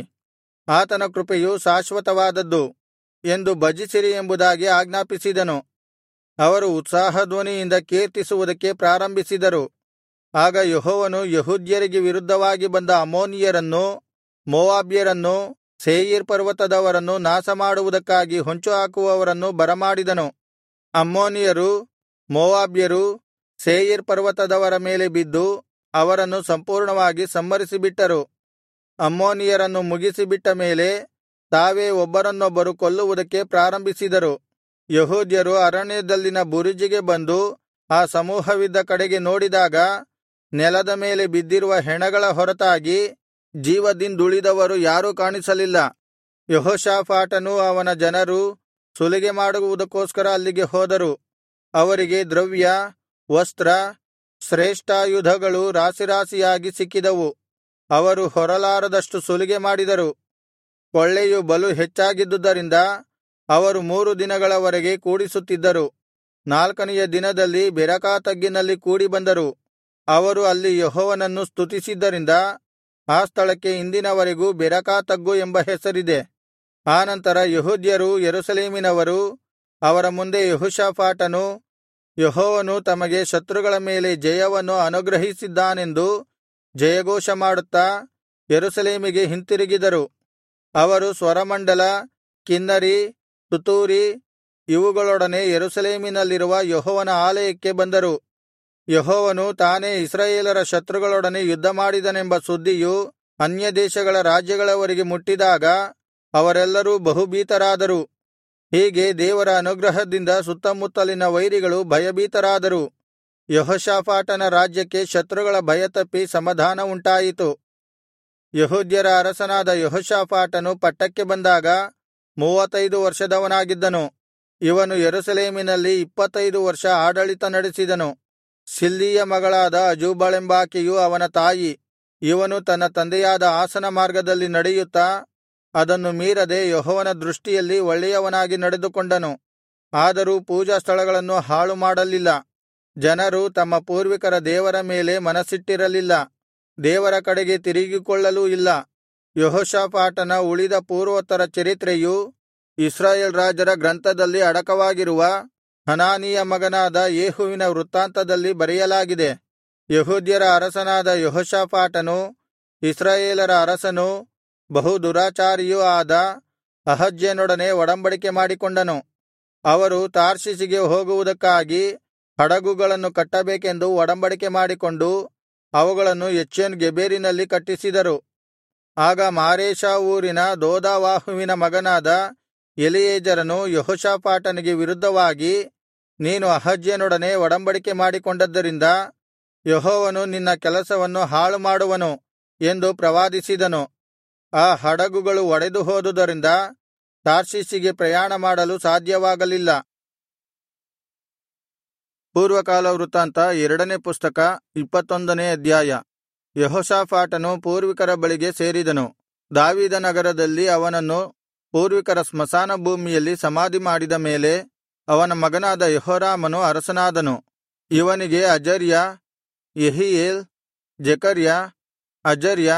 ಆತನ ಕೃಪೆಯು ಶಾಶ್ವತವಾದದ್ದು ಎಂದು ಭಜಿಸಿರಿ ಎಂಬುದಾಗಿ ಆಜ್ಞಾಪಿಸಿದನು ಅವರು ಉತ್ಸಾಹಧ್ವನಿಯಿಂದ ಕೀರ್ತಿಸುವುದಕ್ಕೆ ಪ್ರಾರಂಭಿಸಿದರು ಆಗ ಯೆಹೋವನು ಯೆಹೂದ್ಯರಿಗೆ ವಿರುದ್ಧವಾಗಿ ಬಂದ ಅಮ್ಮೋನಿಯರನ್ನೂ ಮೋವಾಬ್ಯರನ್ನೂ ಸೇಯೀರ್ ಪರ್ವತದವರನ್ನು ನಾಶಮಾಡುವುದಕ್ಕಾಗಿ ಹೊಂಚುಹಾಕುವವರನ್ನು ಬರಮಾಡಿದನು ಅಮ್ಮೋನಿಯರು ಮೋವಾಬ್ಯರು ಸೇಯೀರ್ ಪರ್ವತದವರ ಮೇಲೆ ಬಿದ್ದು ಅವರನ್ನು ಸಂಪೂರ್ಣವಾಗಿ ಸಂಹರಿಸಿಬಿಟ್ಟರು ಅಮ್ಮೋನಿಯರನ್ನು ಮುಗಿಸಿಬಿಟ್ಟ ಮೇಲೆ ತಾವೇ ಒಬ್ಬರನ್ನೊಬ್ಬರು ಕೊಲ್ಲುವುದಕ್ಕೆ ಪ್ರಾರಂಭಿಸಿದರು ಯೆಹೂದ್ಯರು ಅರಣ್ಯದಲ್ಲಿನ ಬುರುಜಿಗೆ ಬಂದು ಆ ಸಮೂಹವಿದ್ದ ಕಡೆಗೆ ನೋಡಿದಾಗ ನೆಲದ ಮೇಲೆ ಬಿದ್ದಿರುವ ಹೆಣಗಳ ಹೊರತಾಗಿ ಜೀವದಿಂದುಳಿದವರು ಯಾರೂ ಕಾಣಿಸಲಿಲ್ಲ ಯೆಹೋಷಾಫಾಟನೂ ಅವನ ಜನರೂ ಸುಲಿಗೆ ಮಾಡುವುದಕ್ಕೋಸ್ಕರ ಅಲ್ಲಿಗೆ ಹೋದರು ಅವರಿಗೆ ದ್ರವ್ಯ ವಸ್ತ್ರ ಶ್ರೇಷ್ಠಾಯುಧಗಳು ರಾಶಿರಾಶಿಯಾಗಿ ಸಿಕ್ಕಿದವು ಅವರು ಹೊರಲಾರದಷ್ಟು ಸುಲಿಗೆ ಮಾಡಿದರು ಕೊಳ್ಳೆಯು ಬಲು ಹೆಚ್ಚಾಗಿದ್ದುದರಿಂದ ಅವರು ಮೂರು ದಿನಗಳವರೆಗೆ ಕೂಡಿಸುತ್ತಿದ್ದರು ನಾಲ್ಕನೆಯ ದಿನದಲ್ಲಿ ಬೆರಾಕಾ ತಗ್ಗಿನಲ್ಲಿ ಕೂಡಿಬಂದರು ಅವರು ಅಲ್ಲಿ ಯೆಹೋವನನ್ನು ಸ್ತುತಿಸಿದ್ದರಿಂದ ಆ ಸ್ಥಳಕ್ಕೆ ಇಂದಿನವರೆಗೂ ಬೆರಾಕಾ ತಗ್ಗು ಎಂಬ ಹೆಸರಿದೆ ಆನಂತರ ಯೆಹೂದ್ಯರೂ ಯೆರೂಸಲೇಮಿನವರೂ ಅವರ ಮುಂದೆ ಯೆಹೋಷಾಫಾಟನು ಯೆಹೋವನು ತಮಗೆ ಶತ್ರುಗಳ ಮೇಲೆ ಜಯವನ್ನು ಅನುಗ್ರಹಿಸಿದ್ದಾನೆಂದು ಜಯಘೋಷ ಮಾಡುತ್ತಾ ಯೆರೂಸಲೇಮಿಗೆ ಹಿಂತಿರುಗಿದರು ಅವರು ಸ್ವರಮಂಡಲ ಕಿನ್ನರಿ ತುತ್ತೂರಿ ಇವುಗಳೊಡನೆ ಯೆರೂಸಲೇಮಿನಲ್ಲಿರುವ ಯೆಹೋವನ ಆಲಯಕ್ಕೆ ಬಂದರು ಯೆಹೋವನು ತಾನೇ ಇಸ್ರಾಯೇಲರ ಶತ್ರುಗಳೊಡನೆ ಯುದ್ಧಮಾಡಿದನೆಂಬ ಸುದ್ದಿಯು ಅನ್ಯದೇಶಗಳ ರಾಜ್ಯಗಳವರಿಗೆ ಮುಟ್ಟಿದಾಗ ಅವರೆಲ್ಲರೂ ಬಹುಭೀತರಾದರು ಹೀಗೆ ದೇವರ ಅನುಗ್ರಹದಿಂದ ಸುತ್ತಮುತ್ತಲಿನ ವೈರಿಗಳು ಭಯಭೀತರಾದರು ಯೆಹೋಷಾಫಾಟನ ರಾಜ್ಯಕ್ಕೆ ಶತ್ರುಗಳ ಭಯ ತಪ್ಪಿ ಸಮಾಧಾನ ಉಂಟಾಯಿತು ಯೆಹೂದ್ಯರ ಅರಸನಾದ ಯೆಹೋಷಾಫಾಟನು ಪಟ್ಟಕ್ಕೆ ಬಂದಾಗ ಮೂವತ್ತೈದು ವರ್ಷದವನಾಗಿದ್ದನು ಇವನು ಯೆರೂಸಲೇಮಿನಲ್ಲಿ ಇಪ್ಪತ್ತೈದು ವರ್ಷ ಆಡಳಿತ ನಡೆಸಿದನು ಸಿಲ್ಹಿಯ ಮಗಳಾದ ಅಜೂಬಳೆಂಬಾಕೆಯು ಅವನ ತಾಯಿ ಇವನು ತನ್ನ ತಂದೆಯಾದ ಆಸನ ಮಾರ್ಗದಲ್ಲಿ ನಡೆಯುತ್ತಾ ಅದನ್ನು ಮೀರದೆ ಯೆಹೋವನ ದೃಷ್ಟಿಯಲ್ಲಿ ಒಳ್ಳೆಯವನಾಗಿ ನಡೆದುಕೊಂಡನು ಆದರೂ ಪೂಜಾಸ್ಥಳಗಳನ್ನು ಹಾಳು ಮಾಡಲಿಲ್ಲ ಜನರು ತಮ್ಮ ಪೂರ್ವಿಕರ ದೇವರ ಮೇಲೆ ಮನಸ್ಸಿಟ್ಟಿರಲಿಲ್ಲ ದೇವರ ಕಡೆಗೆ ತಿರುಗಿಕೊಳ್ಳಲೂ ಇಲ್ಲ ಯೆಹೋಷಾಫಾಟನ ಉಳಿದ ಪೂರ್ವೋತ್ತರ ಚರಿತ್ರೆಯು ಇಸ್ರಾಯೇಲ್ ರಾಜರ ಗ್ರಂಥದಲ್ಲಿ ಅಡಕವಾಗಿರುವ ಹನಾನೀಯ ಮಗನಾದ ಯೇಹುವಿನ ವೃತ್ತಾಂತದಲ್ಲಿ ಬರೆಯಲಾಗಿದೆ ಯೆಹೂದ್ಯರ ಅರಸನಾದ ಯೆಹೋಷಾಫಾಟನು ಇಸ್ರಾಯೇಲರ ಅರಸನೂ ಬಹು ದುರಾಚಾರಿಯೂ ಆದ ಅಹಜ್ಯನೊಡನೆ ಒಡಂಬಡಿಕೆ ಮಾಡಿಕೊಂಡನು ಅವರು ತಾರ್ಷೀಷಿಗೆ ಹೋಗುವುದಕ್ಕಾಗಿ ಹಡಗುಗಳನ್ನು ಕಟ್ಟಬೇಕೆಂದು ಒಡಂಬಡಿಕೆ ಮಾಡಿಕೊಂಡು ಅವುಗಳನ್ನು ಎಚ್ಯೋನ್ ಗೆಬೆರಿನಲ್ಲಿ ಕಟ್ಟಿಸಿದರು ಆಗ ಮಾರೇಷಾ ಊರಿನ ದೋದಾವಾಹುವಿನ ಮಗನಾದ ಎಲಿಯೇಜರನು ಯೆಹೋಷಾಫಾಟನಿಗೆ ವಿರುದ್ಧವಾಗಿ ನೀನು ಅಹಜ್ಯನೊಡನೆ ಒಡಂಬಡಿಕೆ ಮಾಡಿಕೊಂಡದ್ದರಿಂದ ಯೆಹೋವನು ನಿನ್ನ ಕೆಲಸವನ್ನು ಹಾಳುಮಾಡುವನು ಎಂದು ಪ್ರವಾದಿಸಿದನು ಆ ಹಡಗುಗಳು ಒಡೆದು ಹೋದುದರಿಂದ ತಾರ್ಷೀಷಿಗೆ ಪ್ರಯಾಣ ಮಾಡಲು ಸಾಧ್ಯವಾಗಲಿಲ್ಲ ಪೂರ್ವಕಾಲ ವೃತ್ತಾಂತ ಎರಡನೇ ಪುಸ್ತಕ ಇಪ್ಪತ್ತೊಂದನೇ ಅಧ್ಯಾಯ ಯೆಹೋಷಾಫಾಟನು ಪೂರ್ವಿಕರ ಬಳಿಗೆ ಸೇರಿದನು ದಾವೀದನಗರದಲ್ಲಿ ಅವನನ್ನು ಪೂರ್ವಿಕರ ಸ್ಮಶಾನ ಭೂಮಿಯಲ್ಲಿ ಸಮಾಧಿ ಮಾಡಿದ ಮೇಲೆ ಅವನ ಮಗನಾದ ಯೆಹೋರಾಮನು ಅರಸನಾದನು ಇವನಿಗೆ ಅಜರ್ಯ ಯೆಹೀಯೇಲ್ ಜೆಕರ್ಯ ಅಜರ್ಯ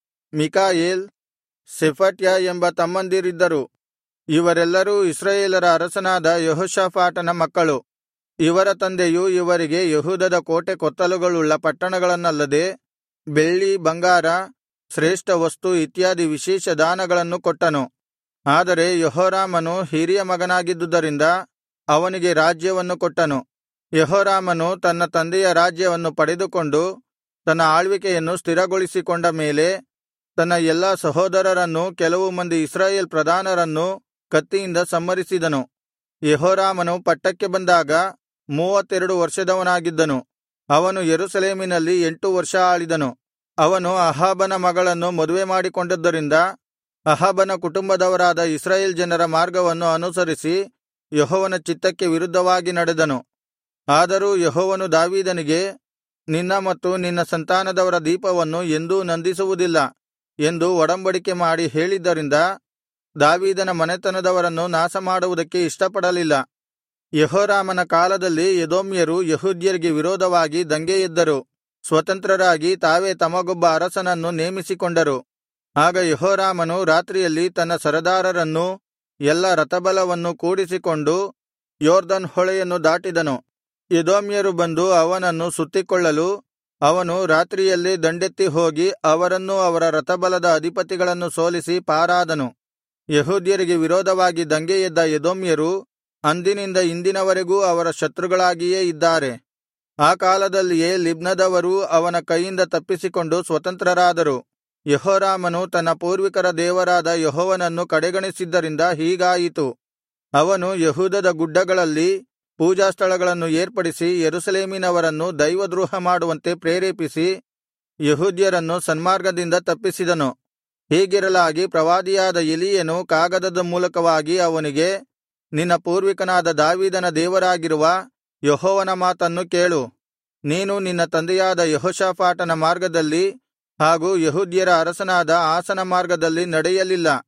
ಮಿಕಾಯೇಲ್ ಶೆಫಟ್ಯ ಎಂಬ ತಮ್ಮಂದಿರಿದ್ದರು ಇವರೆಲ್ಲರೂ ಇಸ್ರಾಯೇಲರ ಅರಸನಾದ ಯೆಹೋಷಾಫಾಟನ ಮಕ್ಕಳು ಇವರ ತಂದೆಯು ಇವರಿಗೆ ಯೆಹೂದದ ಕೋಟೆ ಕೊತ್ತಲುಗಳುಳ್ಳ ಪಟ್ಟಣಗಳನ್ನಲ್ಲದೆ ಬೆಳ್ಳಿ ಬಂಗಾರ ಶ್ರೇಷ್ಠ ವಸ್ತು ಇತ್ಯಾದಿ ವಿಶೇಷ ದಾನಗಳನ್ನು ಕೊಟ್ಟನು ಆದರೆ ಯೆಹೋರಾಮನು ಹಿರಿಯ ಮಗನಾಗಿದ್ದುದರಿಂದ ಅವನಿಗೆ ರಾಜ್ಯವನ್ನು ಕೊಟ್ಟನು ಯೆಹೋರಾಮನು ತನ್ನ ತಂದೆಯ ರಾಜ್ಯವನ್ನು ಪಡೆದುಕೊಂಡು ತನ್ನ ಆಳ್ವಿಕೆಯನ್ನು ಸ್ಥಿರಗೊಳಿಸಿಕೊಂಡ ಮೇಲೆ ತನ್ನ ಎಲ್ಲಾ ಸಹೋದರರನ್ನೂ ಕೆಲವು ಮಂದಿ ಇಸ್ರಾಯೇಲ್ ಪ್ರಧಾನರನ್ನೂ ಕತ್ತಿಯಿಂದ ಸಂಹರಿಸಿದನು ಯೆಹೋರಾಮನು ಪಟ್ಟಕ್ಕೆ ಬಂದಾಗ ಮೂವತ್ತೆರಡು ವರ್ಷದವನಾಗಿದ್ದನು ಅವನು ಯೆರೂಸಲೇಮಿನಲ್ಲಿ ಎಂಟು ವರ್ಷ ಆಳಿದನು ಅವನು ಅಹಾಬನ ಮಗಳನ್ನು ಮದುವೆ ಮಾಡಿಕೊಂಡದ್ದರಿಂದ ಅಹಾಬನ ಕುಟುಂಬದವರಾದ ಇಸ್ರಾಯೇಲ್ ಜನರ ಮಾರ್ಗವನ್ನು ಅನುಸರಿಸಿ ಯೆಹೋವನ ಚಿತ್ತಕ್ಕೆ ವಿರುದ್ಧವಾಗಿ ನಡೆದನು ಆದರೂ ಯೆಹೋವನು ದಾವೀದನಿಗೆ ನಿನ್ನ ಮತ್ತು ನಿನ್ನ ಸಂತಾನದವರ ದೀಪವನ್ನು ಎಂದೂ ನಂದಿಸುವುದಿಲ್ಲ ಎಂದು ಒಡಂಬಡಿಕೆ ಮಾಡಿ ಹೇಳಿದ್ದರಿಂದ ದಾವೀದನ ಮನೆತನದವರನ್ನು ನಾಶಮಾಡುವುದಕ್ಕೆ ಇಷ್ಟಪಡಲಿಲ್ಲ ಯೆಹೋರಾಮನ ಕಾಲದಲ್ಲಿ ಎದೋಮ್ಯರು ಯೆಹೂದ್ಯರಿಗೆ ವಿರೋಧವಾಗಿ ದಂಗೆ ಎದ್ದರು ಸ್ವತಂತ್ರರಾಗಿ ತಾವೇ ತಮಗೊಬ್ಬ ಅರಸನನ್ನು ನೇಮಿಸಿಕೊಂಡರು ಆಗ ಯೆಹೋರಾಮನು ರಾತ್ರಿಯಲ್ಲಿ ತನ್ನ ಸರದಾರರನ್ನೂ ಎಲ್ಲಾ ರಥಬಲವನ್ನು ಕೂಡಿಸಿಕೊಂಡು ಯೊರ್ದನ್ ಹೊಳೆಯನ್ನು ದಾಟಿದನು ಎದೋಮ್ಯರು ಬಂದು ಅವನನ್ನು ಸುತ್ತಿಕೊಳ್ಳಲು ಅವನು ರಾತ್ರಿಯಲ್ಲೇ ದಂಡೆತ್ತಿ ಹೋಗಿ ಅವರನ್ನೂ ಅವರ ರಥಬಲದ ಅಧಿಪತಿಗಳನ್ನು ಸೋಲಿಸಿ ಪಾರಾದನು ಯೆಹೂದ್ಯರಿಗೆ ವಿರೋಧವಾಗಿ ದಂಗೆ ಎದ್ದ ಎದೋಮ್ಯರು ಅಂದಿನಿಂದ ಇಂದಿನವರೆಗೂ ಅವರ ಶತ್ರುಗಳಾಗಿಯೇ ಇದ್ದಾರೆ ಆ ಕಾಲದಲ್ಲಿಯೇ ಲಿಬ್ನದವರೂ ಅವನ ಕೈಯಿಂದ ತಪ್ಪಿಸಿಕೊಂಡು ಸ್ವತಂತ್ರರಾದರು ಯೆಹೋರಾಮನು ತನ್ನ ಪೂರ್ವಿಕರ ದೇವರಾದ ಯೆಹೋವನನ್ನು ಕಡೆಗಣಿಸಿದ್ದರಿಂದ ಹೀಗಾಯಿತು ಅವನು ಯೆಹೂದದ ಗುಡ್ಡಗಳಲ್ಲಿ ಪೂಜಾಸ್ಥಳಗಳನ್ನು ಏರ್ಪಡಿಸಿ ಯೆರೂಸಲೇಮಿನವರನ್ನು ದೈವದ್ರೋಹ ಮಾಡುವಂತೆ ಪ್ರೇರೇಪಿಸಿ ಯೆಹೂದ್ಯರನ್ನು ಸನ್ಮಾರ್ಗದಿಂದ ತಪ್ಪಿಸಿದನು ಹೀಗಿರಲಾಗಿ ಪ್ರವಾದಿಯಾದ ಎಲೀಯನು ಕಾಗದದ ಮೂಲಕವಾಗಿ ಅವನಿಗೆ ನಿನ್ನ ಪೂರ್ವಿಕನಾದ ದಾವೀದನ ದೇವರಾಗಿರುವ ಯೆಹೋವನ ಮಾತನ್ನು ಕೇಳು ನೀನು ನಿನ್ನ ತಂದೆಯಾದ ಯೆಹೋಷಾಫಾಟನ ಮಾರ್ಗದಲ್ಲಿ ಹಾಗೂ ಯೆಹೂದ್ಯರ ಅರಸನಾದ ಆಸನ ಮಾರ್ಗದಲ್ಲಿ ನಡೆಯಲಿಲ್ಲ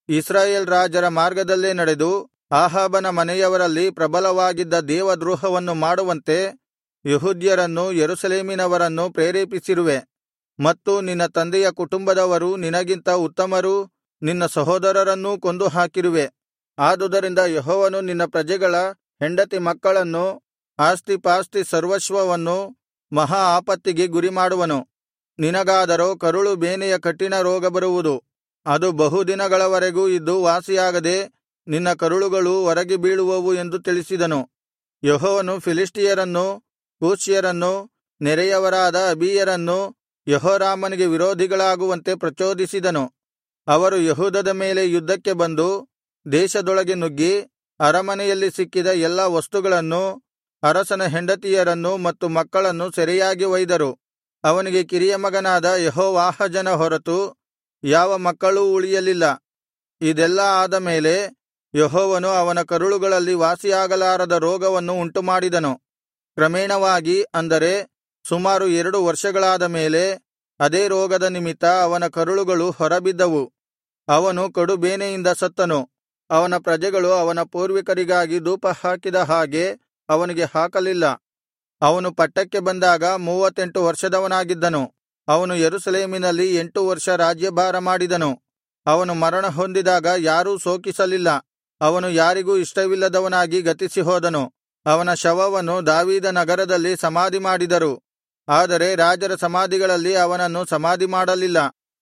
ಇಸ್ರಾಯೇಲ್ ರಾಜರ ಮಾರ್ಗದಲ್ಲೇ ನಡೆದು ಆಹಾಬನ ಮನೆಯವರಲ್ಲಿ ಪ್ರಬಲವಾಗಿದ್ದ ದೇವದ್ರೋಹವನ್ನು ಮಾಡುವಂತೆ ಯೆಹೂದ್ಯರನ್ನೂ ಯೆರೂಸಲೇಮಿನವರನ್ನೂ ಪ್ರೇರೇಪಿಸಿರುವೆ ಮತ್ತು ನಿನ್ನ ತಂದೆಯ ಕುಟುಂಬದವರು ನಿನಗಿಂತ ಉತ್ತಮರೂ ನಿನ್ನ ಸಹೋದರರನ್ನೂ ಕೊಂದು ಹಾಕಿರುವೆ ಆದುದರಿಂದ ಯೆಹೋವನು ನಿನ್ನ ಪ್ರಜೆಗಳ ಹೆಂಡತಿ ಮಕ್ಕಳನ್ನು ಆಸ್ತಿಪಾಸ್ತಿ ಸರ್ವಸ್ವವನ್ನು ಮಹಾ ಆಪತ್ತಿಗೆ ಗುರಿಮಾಡುವನು ನಿನಗಾದರೋ ಕರುಳು ಬೇನೆಯ ಕಠಿಣ ರೋಗ ಬರುವುದು ಅದು ಬಹುದಿನಗಳವರೆಗೂ ಇದ್ದು ವಾಸಿಯಾಗದೆ ನಿನ್ನ ಕರುಳುಗಳು ಹೊರಗೆ ಬೀಳುವವು ಎಂದು ತಿಳಿಸಿದನು ಯೆಹೋವನು ಫಿಲಿಷ್ಟಿಯರನ್ನೂ ಕೂಷ್ಯರನ್ನೂ ನೆರೆಯವರಾದ ಅಬೀಯರನ್ನೂ ಯೆಹೋರಾಮನಿಗೆ ವಿರೋಧಿಗಳಾಗುವಂತೆ ಪ್ರಚೋದಿಸಿದನು ಅವರು ಯೆಹೂದದ ಮೇಲೆ ಯುದ್ಧಕ್ಕೆ ಬಂದು ದೇಶದೊಳಗೆ ನುಗ್ಗಿ ಅರಮನೆಯಲ್ಲಿ ಸಿಕ್ಕಿದ ಎಲ್ಲಾ ವಸ್ತುಗಳನ್ನೂ ಅರಸನ ಹೆಂಡತಿಯರನ್ನೂ ಮತ್ತು ಮಕ್ಕಳನ್ನು ಸೆರೆಯಾಗಿ ಒಯ್ದರು ಅವನಿಗೆ ಕಿರಿಯ ಮಗನಾದ ಯೆಹೋವಾಹಾಜನ ಹೊರತು ಯಾವ ಮಕ್ಕಳೂ ಉಳಿಯಲಿಲ್ಲ ಇದೆಲ್ಲಾ ಆದ ಮೇಲೆ ಯೆಹೋವನು ಅವನ ಕರುಳುಗಳಲ್ಲಿ ವಾಸಿಯಾಗಲಾರದ ರೋಗವನ್ನು ಉಂಟುಮಾಡಿದನು ಕ್ರಮೇಣವಾಗಿ ಅಂದರೆ ಸುಮಾರು ಎರಡು ವರ್ಷಗಳಾದ ಮೇಲೆ ಅದೇ ರೋಗದ ನಿಮಿತ್ತ ಅವನ ಕರುಳುಗಳು ಹೊರಬಿದ್ದವು ಅವನು ಕಡುಬೇನೆಯಿಂದ ಸತ್ತನು ಅವನ ಪ್ರಜೆಗಳು ಅವನ ಪೂರ್ವಿಕರಿಗಾಗಿ ಧೂಪ ಹಾಕಿದ ಹಾಗೆ ಅವನಿಗೆ ಹಾಕಲಿಲ್ಲ ಅವನು ಪಟ್ಟಕ್ಕೆ ಬಂದಾಗ ಮೂವತ್ತೆಂಟು ವರ್ಷದವನಾಗಿದ್ದನು ಅವನು ಯೆರೂಸಲೇಮಿನಲ್ಲಿ ಎಂಟು ವರ್ಷ ರಾಜ್ಯಭಾರ ಮಾಡಿದನು ಅವನು ಮರಣ ಹೊಂದಿದಾಗ ಯಾರೂ ಶೋಕಿಸಲಿಲ್ಲ ಅವನು ಯಾರಿಗೂ ಇಷ್ಟವಿಲ್ಲದವನಾಗಿ ಗತಿಸಿ ಹೋದನು ಅವನ ಶವವನ್ನು ದಾವೀದ ನಗರದಲ್ಲಿ ಸಮಾಧಿ ಮಾಡಿದರು ಆದರೆ ರಾಜರ ಸಮಾಧಿಗಳಲ್ಲಿ ಅವನನ್ನು ಸಮಾಧಿ ಮಾಡಲಿಲ್ಲ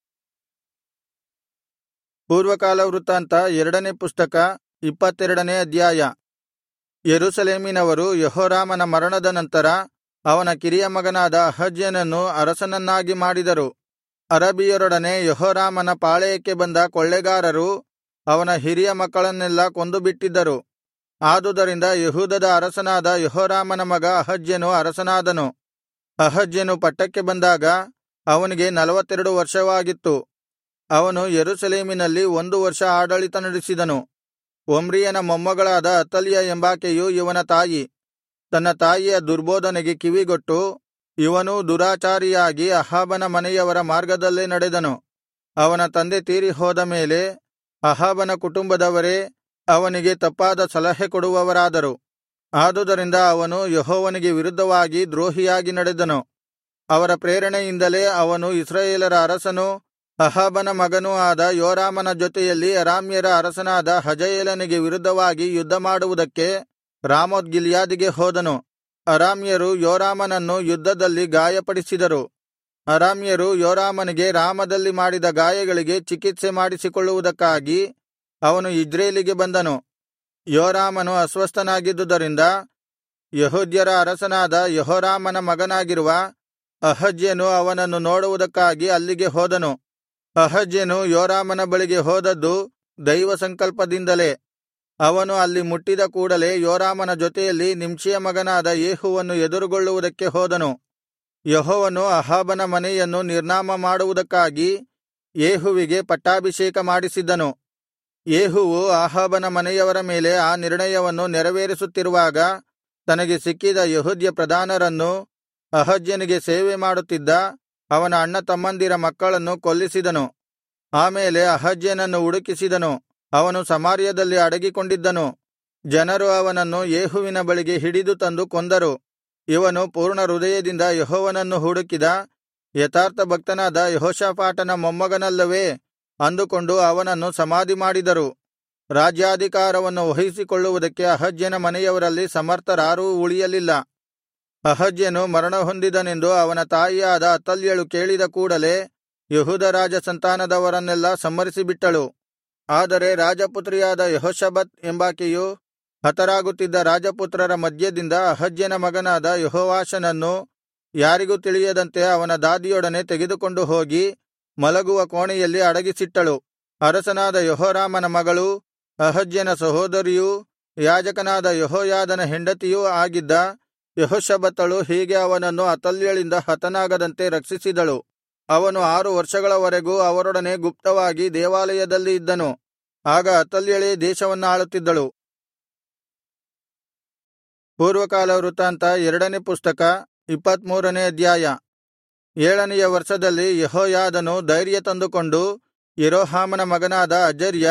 ಪೂರ್ವಕಾಲ ವೃತ್ತಾಂತ ಎರಡನೇ ಪುಸ್ತಕ ಇಪ್ಪತ್ತೆರಡನೇ ಅಧ್ಯಾಯ ಯೆರೂಸಲೇಮಿನವರು ಯೆಹೋರಾಮನ ಮರಣದ ನಂತರ ಅವನ ಕಿರಿಯ ಮಗನಾದ ಅಹಜ್ಯನನ್ನು ಅರಸನನ್ನಾಗಿ ಮಾಡಿದರು ಅರಬಿಯರೊಡನೆ ಯೆಹೋರಾಮನ ಪಾಳೆಯಕ್ಕೆ ಬಂದ ಕೊಳ್ಳೆಗಾರರು ಅವನ ಹಿರಿಯ ಮಕ್ಕಳನ್ನೆಲ್ಲಾ ಕೊಂದುಬಿಟ್ಟಿದ್ದರು ಆದುದರಿಂದ ಯೆಹೂದದ ಅರಸನಾದ ಯೆಹೋರಾಮನ ಮಗ ಅಹಜ್ಯನು ಅರಸನಾದನು ಅಹಜ್ಯನು ಪಟ್ಟಕ್ಕೆ ಬಂದಾಗ ಅವನಿಗೆ ನಲವತ್ತೆರಡು ವರ್ಷವಾಗಿತ್ತು ಅವನು ಯೆರೂಸಲೇಮಿನಲ್ಲಿ ಒಂದು ವರ್ಷ ಆಡಳಿತ ನಡೆಸಿದನು ಒಮ್ರಿಯನ ಮೊಮ್ಮಗಳಾದ ಅತಲ್ಯ ಎಂಬಾಕೆಯು ಇವನ ತಾಯಿ ತನ್ನ ತಾಯಿಯ ದುರ್ಬೋಧನೆಗೆ ಕಿವಿಗೊಟ್ಟು ಇವನೂ ದುರಾಚಾರಿಯಾಗಿ ಅಹಾಬನ ಮನೆಯವರ ಮಾರ್ಗದಲ್ಲೇ ನಡೆದನು ಅವನ ತಂದೆ ತೀರಿ ಹೋದ ಮೇಲೆ ಅಹಾಬನ ಕುಟುಂಬದವರೇ ಅವನಿಗೆ ತಪ್ಪಾದ ಸಲಹೆ ಕೊಡುವವರಾದರು ಆದುದರಿಂದ ಅವನು ಯೆಹೋವನಿಗೆ ವಿರುದ್ಧವಾಗಿ ದ್ರೋಹಿಯಾಗಿ ನಡೆದನು ಅವರ ಪ್ರೇರಣೆಯಿಂದಲೇ ಅವನು ಇಸ್ರಾಯೇಲರ ಅರಸನೂ ಅಹಾಬನ ಮಗನೂ ಆದ ಯೋರಾಮನ ಜೊತೆಯಲ್ಲಿ ಅರಾಮ್ಯರ ಅರಸನಾದ ಹಜಾಯೇಲನಿಗೆ ವಿರುದ್ಧವಾಗಿ ಯುದ್ಧಮಾಡುವುದಕ್ಕೆ ರಾಮೋತ್ ಗಿಲ್ಯಾದಿಗೆ ಹೋದನು ಅರಾಮ್ಯರು ಯೋರಾಮನನ್ನು ಯುದ್ಧದಲ್ಲಿ ಗಾಯಪಡಿಸಿದರು ಅರಾಮ್ಯರು ಯೋರಾಮನಿಗೆ ರಾಮದಲ್ಲಿ ಮಾಡಿದ ಗಾಯಗಳಿಗೆ ಚಿಕಿತ್ಸೆ ಮಾಡಿಸಿಕೊಳ್ಳುವುದಕ್ಕಾಗಿ ಅವನು ಇಜ್ರೇಲಿಗೆ ಬಂದನು ಯೋರಾಮನು ಅಸ್ವಸ್ಥನಾಗಿದ್ದುದರಿಂದ ಯೆಹೂದ್ಯರ ಅರಸನಾದ ಯೆಹೋರಾಮನ ಮಗನಾಗಿರುವ ಅಹಜ್ಯನು ಅವನನ್ನು ನೋಡುವುದಕ್ಕಾಗಿ ಅಲ್ಲಿಗೆ ಹೋದನು ಅಹಜ್ಯನು ಯೋರಾಮನ ಬಳಿಗೆ ಹೋದದ್ದು ದೈವಸಂಕಲ್ಪದಿಂದಲೇ ಅವನು ಅಲ್ಲಿ ಮುಟ್ಟಿದ ಕೂಡಲೆ ಯೋರಾಮನ ಜೊತೆಯಲ್ಲಿ ನಿಂಷಿಯ ಮಗನಾದ ಯೇಹುವನ್ನು ಎದುರುಗೊಳ್ಳುವುದಕ್ಕೆ ಹೋದನು ಯೆಹೋವನು ಅಹಾಬನ ಮನೆಯನ್ನು ನಿರ್ನಾಮ ಮಾಡುವುದಕ್ಕಾಗಿ ಯೇಹುವಿಗೆ ಪಟ್ಟಾಭಿಷೇಕ ಮಾಡಿಸಿದ್ದನು ಯೇಹುವು ಆಹಾಬನ ಮನೆಯವರ ಮೇಲೆ ಆ ನಿರ್ಣಯವನ್ನು ನೆರವೇರಿಸುತ್ತಿರುವಾಗ ತನಗೆ ಸಿಕ್ಕಿದ ಯೆಹೂದ್ಯ ಪ್ರಧಾನರನ್ನೂ ಅಹಜ್ಯನಿಗೆ ಸೇವೆ ಮಾಡುತ್ತಿದ್ದ ಅವನ ಅಣ್ಣತಮ್ಮಂದಿರ ಮಕ್ಕಳನ್ನು ಕೊಲ್ಲಿಸಿದನು ಆಮೇಲೆ ಅಹಜ್ಯನನ್ನು ಹುಡುಕಿಸಿದನು ಅವನು ಸಮಾರ್ಯದಲ್ಲಿ ಅಡಗಿಕೊಂಡಿದ್ದನು ಜನರು ಅವನನ್ನು ಯೇಹುವಿನ ಬಳಿಗೆ ಹಿಡಿದು ತಂದು ಕೊಂದರು ಇವನು ಪೂರ್ಣ ಹೃದಯದಿಂದ ಯೆಹೋವನನ್ನು ಹುಡುಕಿದ ಯಥಾರ್ಥ ಭಕ್ತನಾದ ಯೆಹೋಷಾಫಾಟನ ಮೊಮ್ಮಗನಲ್ಲವೇ ಅಂದುಕೊಂಡು ಅವನನ್ನು ಸಮಾಧಿ ಮಾಡಿದರು ರಾಜ್ಯಾಧಿಕಾರವನ್ನು ವಹಿಸಿಕೊಳ್ಳುವುದಕ್ಕೆ ಅಹಜ್ಯನ ಮನೆಯವರಲ್ಲಿ ಸಮರ್ಥರಾರೂ ಉಳಿಯಲಿಲ್ಲ ಅಹಜ್ಯನು ಮರಣಹೊಂದಿದನೆಂದು ಅವನ ತಾಯಿಯಾದ ಅತಲ್ಯಳು ಕೇಳಿದ ಕೂಡಲೆ ಯೆಹೂದ ರಾಜ ಸಂತಾನದವರನ್ನೆಲ್ಲಾ ಸಂಹರಿಸಿಬಿಟ್ಟಳು ಆದರೆ ರಾಜಪುತ್ರಿಯಾದ ಯೆಹೋಷಬತ್ ಎಂಬಾಕೆಯು ಹತರಾಗುತ್ತಿದ್ದ ರಾಜಪುತ್ರರ ಮಧ್ಯದಿಂದ ಅಹಜ್ಯನ ಮಗನಾದ ಯೆಹೋವಾಷನನ್ನು ಯಾರಿಗೂ ತಿಳಿಯದಂತೆ ಅವನ ದಾದಿಯೊಡನೆ ತೆಗೆದುಕೊಂಡು ಹೋಗಿ ಮಲಗುವ ಕೋಣೆಯಲ್ಲಿ ಅಡಗಿಸಿಟ್ಟಳು ಅರಸನಾದ ಯೆಹೋರಾಮನ ಮಗಳೂ ಅಹಜ್ಯನ ಸಹೋದರಿಯೂ ಯಾಜಕನಾದ ಯೆಹೋಯಾದನ ಹೆಂಡತಿಯೂ ಆಗಿದ್ದ ಯೆಹೋಷಬತ್ತಳು ಹೀಗೆ ಅವನನ್ನು ಅತಲ್ಯಳಿಂದ ಹತನಾಗದಂತೆ ರಕ್ಷಿಸಿದಳು ಅವನು ಆರು ವರ್ಷಗಳವರೆಗೂ ಅವರೊಡನೆ ಗುಪ್ತವಾಗಿ ದೇವಾಲಯದಲ್ಲಿ ಇದ್ದನು ಆಗ ಅತಲ್ಯಳೇ ದೇಶವನ್ನಾಳುತ್ತಿದ್ದಳು ಪೂರ್ವಕಾಲ ವೃತ್ತಾಂತ ಎರಡನೇ ಪುಸ್ತಕ ಇಪ್ಪತ್ಮೂರನೇ ಅಧ್ಯಾಯ ಏಳನೆಯ ವರ್ಷದಲ್ಲಿ ಯೆಹೋಯಾದನು ಧೈರ್ಯ ತಂದುಕೊಂಡು ಯೆರೋಹಾಮನ ಮಗನಾದ ಅಜರ್ಯ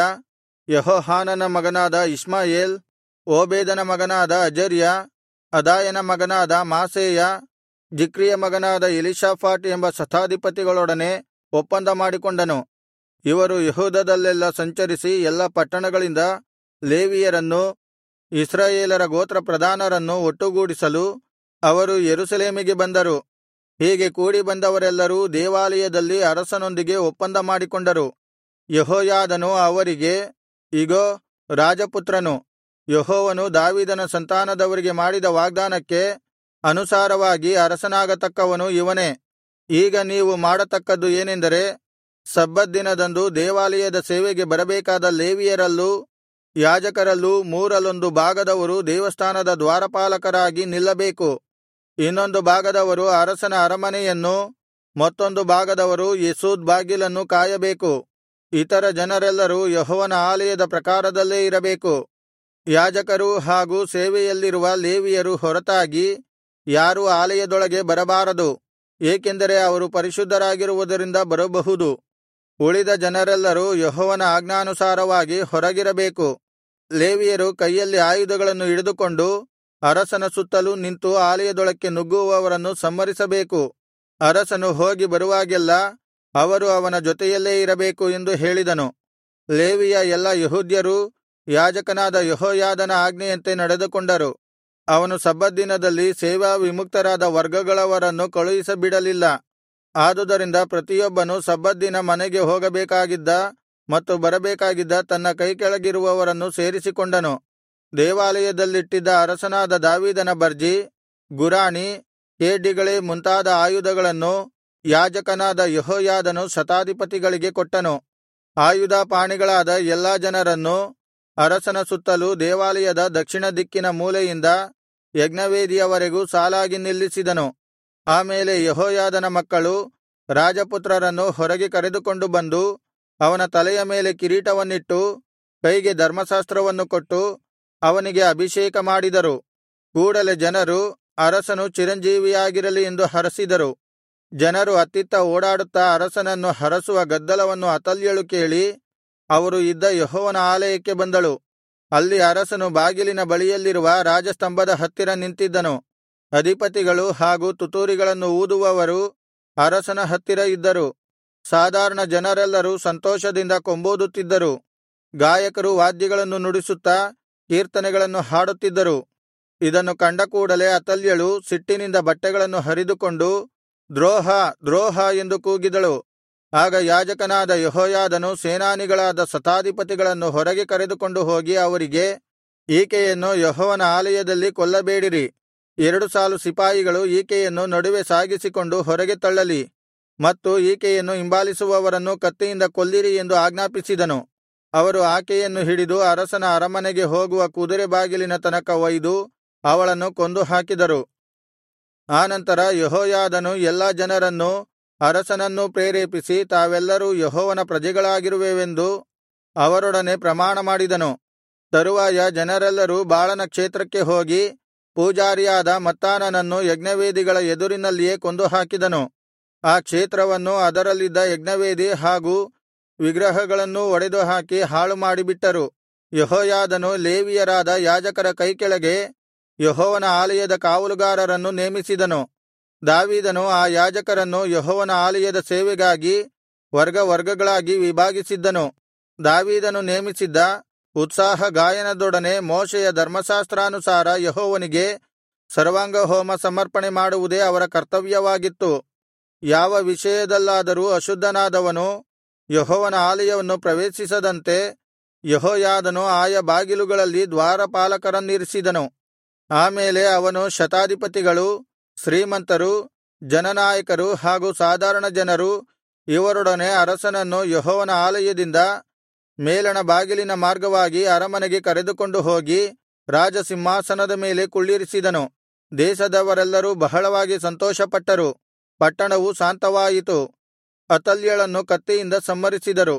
ಯೆಹೋಹಾನನ ಮಗನಾದ ಇಷ್ಮಾಯೇಲ್ ಓಬೇದನ ಮಗನಾದ ಅಜರ್ಯ ಅದಾಯನ ಮಗನಾದ ಮಾಸೇಯ ಜಿಕ್ರಿಯ ಮಗನಾದ ಎಲೀಷಾಫಾಟ್ ಎಂಬ ಶತಾಧಿಪತಿಗಳೊಡನೆ ಒಪ್ಪಂದ ಮಾಡಿಕೊಂಡನು ಇವರು ಯೆಹೂದದಲ್ಲೆಲ್ಲಾ ಸಂಚರಿಸಿ ಎಲ್ಲಾ ಪಟ್ಟಣಗಳಿಂದ ಲೇವಿಯರನ್ನೂ ಇಸ್ರಾಯೇಲರ ಗೋತ್ರ ಪ್ರಧಾನರನ್ನು ಒಟ್ಟುಗೂಡಿಸಲು ಅವರು ಯೆರೂಸಲೇಮಿಗೆ ಬಂದರು ಹೀಗೆ ಕೂಡಿ ಬಂದವರೆಲ್ಲರೂ ದೇವಾಲಯದಲ್ಲಿ ಅರಸನೊಂದಿಗೆ ಒಪ್ಪಂದ ಮಾಡಿಕೊಂಡರು ಯೆಹೋಯಾದನು ಅವರಿಗೆ ಇಗೋ ರಾಜಪುತ್ರನು ಯೆಹೋವನು ದಾವೀದನ ಸಂತಾನದವರಿಗೆ ಮಾಡಿದ ವಾಗ್ದಾನಕ್ಕೆ ಅನುಸಾರವಾಗಿ ಅರಸನಾಗತಕ್ಕವನು ಇವನೇ ಈಗ ನೀವು ಮಾಡತಕ್ಕದ್ದು ಏನೆಂದರೆ ಸಬ್ಬತ್ ದಿನದಂದು ದೇವಾಲಯದ ಸೇವೆಗೆ ಬರಬೇಕಾದ ಲೇವಿಯರಲ್ಲೂ ಯಾಜಕರಲ್ಲೂ ಮೂರಲ್ಲೊಂದು ಭಾಗದವರು ದೇವಸ್ಥಾನದ ದ್ವಾರಪಾಲಕರಾಗಿ ನಿಲ್ಲಬೇಕು ಇನ್ನೊಂದು ಭಾಗದವರು ಅರಸನ ಅರಮನೆಯನ್ನೂ ಮತ್ತೊಂದು ಭಾಗದವರು ಯೆಸೂದ್ ಬಾಗಿಲನ್ನು ಕಾಯಬೇಕು ಇತರ ಜನರೆಲ್ಲರೂ ಯೆಹೋವನ ಆಲಯದ ಪ್ರಾಕಾರದಲ್ಲೇ ಇರಬೇಕು ಯಾಜಕರೂ ಹಾಗೂ ಸೇವೆಯಲ್ಲಿರುವ ಲೇವಿಯರು ಹೊರತಾಗಿ ಯಾರೂ ಆಲಯದೊಳಗೆ ಬರಬಾರದು ಏಕೆಂದರೆ ಅವರು ಪರಿಶುದ್ಧರಾಗಿರುವುದರಿಂದ ಬರಬಹುದು ಉಳಿದ ಜನರೆಲ್ಲರೂ ಯೆಹೋವನ ಆಜ್ಞಾನುಸಾರವಾಗಿ ಹೊರಗಿರಬೇಕು ಲೇವಿಯರು ಕೈಯಲ್ಲಿ ಆಯುಧಗಳನ್ನು ಹಿಡಿದುಕೊಂಡು ಅರಸನ ಸುತ್ತಲೂ ನಿಂತು ಆಲಯದೊಳಕ್ಕೆ ನುಗ್ಗುವವರನ್ನು ಸಂಹರಿಸಬೇಕು ಅರಸನು ಹೋಗಿ ಬರುವಾಗೆಲ್ಲಾ ಅವರು ಅವನ ಜೊತೆಯಲ್ಲೇ ಇರಬೇಕು ಎಂದು ಹೇಳಿದನು ಲೇವಿಯ ಎಲ್ಲಾ ಯೆಹೂದ್ಯರೂ ಯಾಜಕನಾದ ಯೆಹೋಯಾದನ ಆಜ್ಞೆಯಂತೆ ನಡೆದುಕೊಂಡರು ಅವನು ಸಬ್ಬತ್ ದಿನದಲ್ಲಿ ಸೇವಾ ವಿಮುಕ್ತರಾದ ವರ್ಗಗಳವರನ್ನು ಕಳುಹಿಸಬಿಡಲಿಲ್ಲ ಆದುದರಿಂದ ಪ್ರತಿಯೊಬ್ಬನು ಸಬ್ಬತ್ ದಿನ ಮನೆಗೆ ಹೋಗಬೇಕಾಗಿದ್ದ ಮತ್ತು ಬರಬೇಕಾಗಿದ್ದ ತನ್ನ ಕೈಕೆಳಗಿರುವವರನ್ನು ಸೇರಿಸಿಕೊಂಡನು ದೇವಾಲಯದಲ್ಲಿಟ್ಟಿದ್ದ ಅರಸನಾದ ದಾವೀದನ ಬರ್ಜಿ ಗುರಾಣಿ ಖೇಡ್ಯಗಳೇ ಮುಂತಾದ ಆಯುಧಗಳನ್ನು ಯಾಜಕನಾದ ಯೆಹೋಯಾದನು ಶತಾಧಿಪತಿಗಳಿಗೆ ಕೊಟ್ಟನು ಆಯುಧಪಾಣಿಗಳಾದ ಎಲ್ಲಾ ಜನರನ್ನು ಅರಸನ ಸುತ್ತಲೂ ದೇವಾಲಯದ ದಕ್ಷಿಣ ದಿಕ್ಕಿನ ಮೂಲೆಯಿಂದ ಯಜ್ಞವೇದಿಯವರೆಗೂ ಸಾಲಾಗಿ ನಿಲ್ಲಿಸಿದನು ಆಮೇಲೆ ಯೆಹೋಯಾದನ ಮಕ್ಕಳು ರಾಜಪುತ್ರರನ್ನು ಹೊರಗೆ ಕರೆದುಕೊಂಡು ಬಂದು ಅವನ ತಲೆಯ ಮೇಲೆ ಕಿರೀಟವನ್ನಿಟ್ಟು ಕೈಗೆ ಧರ್ಮಶಾಸ್ತ್ರವನ್ನು ಕೊಟ್ಟು ಅವನಿಗೆ ಅಭಿಷೇಕ ಮಾಡಿದರು ಕೂಡಲೆ ಜನರು ಅರಸನು ಚಿರಂಜೀವಿಯಾಗಿರಲಿ ಎಂದು ಹರಸಿದರು ಜನರು ಅತ್ತಿತ್ತ ಓಡಾಡುತ್ತಾ ಅರಸನನ್ನು ಹರಸುವ ಗದ್ದಲವನ್ನು ಅತಲ್ಯಳು ಕೇಳಿ ಅವರು ಇದ್ದ ಯೆಹೋವನ ಆಲಯಕ್ಕೆ ಬಂದಳು ಅಲ್ಲಿ ಅರಸನು ಬಾಗಿಲಿನ ಬಳಿಯಲ್ಲಿರುವ ರಾಜಸ್ತಂಭದ ಹತ್ತಿರ ನಿಂತಿದ್ದನು ಅಧಿಪತಿಗಳು ಹಾಗೂ ತುತ್ತೂರಿಗಳನ್ನು ಊದುವವರು ಅರಸನ ಹತ್ತಿರ ಇದ್ದರು ಸಾಧಾರಣ ಜನರೆಲ್ಲರೂ ಸಂತೋಷದಿಂದ ಕೊಂಬೂದುತ್ತಿದ್ದರು ಗಾಯಕರು ವಾದ್ಯಗಳನ್ನು ನುಡಿಸುತ್ತಾ ಕೀರ್ತನೆಗಳನ್ನು ಹಾಡುತ್ತಿದ್ದರು ಇದನ್ನು ಕಂಡ ಕೂಡಲೆ ಅತಲ್ಯಳು ಸಿಟ್ಟಿನಿಂದ ಬಟ್ಟೆಗಳನ್ನು ಹರಿದುಕೊಂಡು ದ್ರೋಹ ದ್ರೋಹ ಎಂದು ಕೂಗಿದಳು ಆಗ ಯಾಜಕನಾದ ಯೆಹೋಯಾದನು ಸೇನಾನಿಗಳಾದ ಶತಾಧಿಪತಿಗಳನ್ನು ಹೊರಗೆ ಕರೆದುಕೊಂಡು ಹೋಗಿ ಅವರಿಗೆ ಈಕೆಯನ್ನು ಯೆಹೋವನ ಆಲಯದಲ್ಲಿ ಕೊಲ್ಲಬೇಡಿರಿ ಎರಡು ಸಾಲು ಸಿಪಾಯಿಗಳು ಈಕೆಯನ್ನು ನಡುವೆ ಸಾಗಿಸಿಕೊಂಡು ಹೊರಗೆ ತಳ್ಳಲಿ ಮತ್ತು ಈಕೆಯನ್ನು ಹಿಂಬಾಲಿಸುವವರನ್ನು ಕತ್ತಿಯಿಂದ ಕೊಲ್ಲಿರಿ ಎಂದು ಆಜ್ಞಾಪಿಸಿದನು ಅವರು ಆಕೆಯನ್ನು ಹಿಡಿದು ಅರಸನ ಅರಮನೆಗೆ ಹೋಗುವ ಕುದುರೆ ಬಾಗಿಲಿನ ತನಕ ಒಯ್ದು ಅವಳನ್ನು ಕೊಂದು ಹಾಕಿದರು ಆನಂತರ ಯೆಹೋಯಾದನು ಎಲ್ಲಾ ಜನರನ್ನೂ ಅರಸನನ್ನೂ ಪ್ರೇರೇಪಿಸಿ ತಾವೆಲ್ಲರೂ ಯೆಹೋವನ ಪ್ರಜೆಗಳಾಗಿರುವೆವೆಂದು ಅವರೊಡನೆ ಪ್ರಮಾಣಮಾಡಿದನು ತರುವಾಯ ಜನರೆಲ್ಲರೂ ಬಾಳನ ಕ್ಷೇತ್ರಕ್ಕೆ ಹೋಗಿ ಪೂಜಾರಿಯಾದ ಮತ್ತಾನನನ್ನು ಯಜ್ಞವೇದಿಗಳ ಎದುರಿನಲ್ಲಿಯೇ ಕೊಂದು ಹಾಕಿದನು ಆ ಕ್ಷೇತ್ರವನ್ನು ಅದರಲ್ಲಿದ್ದ ಯಜ್ಞವೇದಿ ಹಾಗೂ ವಿಗ್ರಹಗಳನ್ನೂ ಒಡೆದು ಹಾಕಿ ಹಾಳು ಮಾಡಿಬಿಟ್ಟರು ಯೆಹೋಯಾದನು ಲೇವಿಯರಾದ ಯಾಜಕರ ಕೈಕೆಳಗೆ ಯೆಹೋವನ ಆಲಯದ ಕಾವಲುಗಾರರನ್ನು ನೇಮಿಸಿದನು ದಾವೀದನು ಆ ಯಾಜಕರನ್ನು ಯೆಹೋವನ ಆಲಯದ ಸೇವೆಗಾಗಿ ವರ್ಗ ವರ್ಗಗಳಾಗಿ ವಿಭಾಗಿಸಿದ್ದನು ದಾವೀದನು ನೇಮಿಸಿದ್ದ ಉತ್ಸಾಹ ಗಾಯನದೊಡನೆ ಮೋಶೆಯ ಧರ್ಮಶಾಸ್ತ್ರಾನುಸಾರ ಯೆಹೋವನಿಗೆ ಸರ್ವಾಂಗಹೋಮ ಸಮರ್ಪಣೆ ಮಾಡುವುದೇ ಅವರ ಕರ್ತವ್ಯವಾಗಿತ್ತು ಯಾವ ವಿಷಯದಲ್ಲಾದರೂ ಅಶುದ್ಧನಾದವನು ಯೆಹೋವನ ಆಲಯವನ್ನು ಪ್ರವೇಶಿಸದಂತೆ ಯೆಹೋಯಾದನು ಆಯಾ ಬಾಗಿಲುಗಳಲ್ಲಿ ದ್ವಾರಪಾಲಕರನ್ನಿರಿಸಿದನು ಆಮೇಲೆ ಅವನು ಶತಾಧಿಪತಿಗಳು ಶ್ರೀಮಂತರು ಜನನಾಯಕರು ಹಾಗೂ ಸಾಧಾರಣ ಜನರು ಇವರೊಡನೆ ಅರಸನನ್ನು ಯೆಹೋವನ ಆಲಯದಿಂದ ಮೇಲಣ ಬಾಗಿಲಿನ ಮಾರ್ಗವಾಗಿ ಅರಮನೆಗೆ ಕರೆದುಕೊಂಡು ಹೋಗಿ ರಾಜಸಿಂಹಾಸನದ ಮೇಲೆ ಕುಳ್ಳಿರಿಸಿದನು ದೇಶದವರೆಲ್ಲರೂ ಬಹಳವಾಗಿ ಸಂತೋಷಪಟ್ಟರು ಪಟ್ಟಣವು ಶಾಂತವಾಯಿತು ಅತಲ್ಯಳನ್ನು ಕತ್ತಿಯಿಂದ ಸಂಹರಿಸಿದರು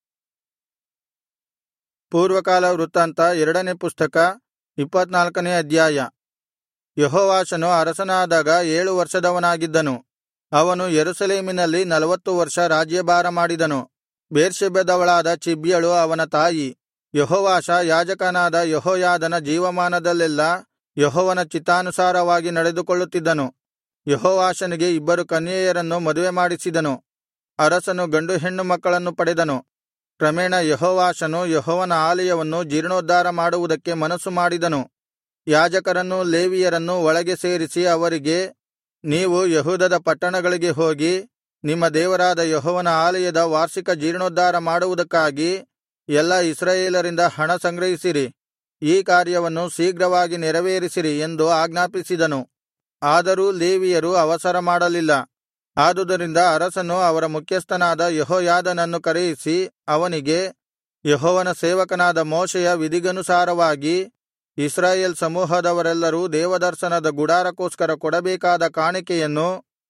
ಪೂರ್ವಕಾಲ ವೃತ್ತಾಂತ ಎರಡನೇ ಪುಸ್ತಕ ಇಪ್ಪತ್ನಾಲ್ಕನೇ ಅಧ್ಯಾಯ ಯೆಹೋವಾಷನು ಅರಸನಾದಾಗ ಏಳು ವರ್ಷದವನಾಗಿದ್ದನು ಅವನು ಯೆರೂಸಲೇಮಿನಲ್ಲಿ ನಲ್ವತ್ತು ವರ್ಷ ರಾಜ್ಯಭಾರ ಮಾಡಿದನು ಬೇರ್ಷೆಬದವಳಾದ ಚಿಬ್ಯಳು ಅವನ ತಾಯಿ ಯೆಹೋವಾಷ ಯಾಜಕನಾದ ಯೆಹೋಯಾದನ ಜೀವಮಾನದಲ್ಲೆಲ್ಲಾ ಯೆಹೋವನ ಚಿತ್ತಾನುಸಾರವಾಗಿ ನಡೆದುಕೊಳ್ಳುತ್ತಿದ್ದನು ಯೆಹೋವಾಷನಿಗೆ ಇಬ್ಬರು ಕನ್ಯೆಯರನ್ನು ಮದುವೆ ಮಾಡಿಸಿದನು ಅರಸನು ಗಂಡು ಹೆಣ್ಣು ಮಕ್ಕಳನ್ನು ಪಡೆದನು ಕ್ರಮೇಣ ಯೆಹೋವಾಷನು ಯೆಹೋವನ ಆಲಯವನ್ನು ಜೀರ್ಣೋದ್ಧಾರ ಮಾಡುವುದಕ್ಕೆ ಮನಸ್ಸು ಮಾಡಿದನು ಯಾಜಕರನ್ನೂ ಲೇವಿಯರನ್ನೂ ಒಳಗೆ ಸೇರಿಸಿ ಅವರಿಗೆ ನೀವು ಯೆಹೂದದ ಪಟ್ಟಣಗಳಿಗೆ ಹೋಗಿ ನಿಮ್ಮ ದೇವರಾದ ಯೆಹೋವನ ಆಲಯದ ವಾರ್ಷಿಕ ಜೀರ್ಣೋದ್ಧಾರ ಮಾಡುವುದಕ್ಕಾಗಿ ಎಲ್ಲಾ ಇಸ್ರಾಯೇಲರಿಂದ ಹಣ ಸಂಗ್ರಹಿಸಿರಿ ಈ ಕಾರ್ಯವನ್ನು ಶೀಘ್ರವಾಗಿ ನೆರವೇರಿಸಿರಿ ಎಂದು ಆಜ್ಞಾಪಿಸಿದನು ಆದರೂ ಲೇವಿಯರು ಅವಸರ ಮಾಡಲಿಲ್ಲ ಆದುದರಿಂದ ಅರಸನು ಅವರ ಮುಖ್ಯಸ್ಥನಾದ ಯೆಹೋಯಾದನನ್ನು ಕರೆಯಿಸಿ ಅವನಿಗೆ ಯೆಹೋವನ ಸೇವಕನಾದ ಮೋಶೆಯ ವಿಧಿಗನುಸಾರವಾಗಿ ಇಸ್ರಾಯೇಲ್ ಸಮೂಹದವರೆಲ್ಲರೂ ದೇವದರ್ಶನದ ಗುಡಾರಕ್ಕೋಸ್ಕರ ಕೊಡಬೇಕಾದ ಕಾಣಿಕೆಯನ್ನು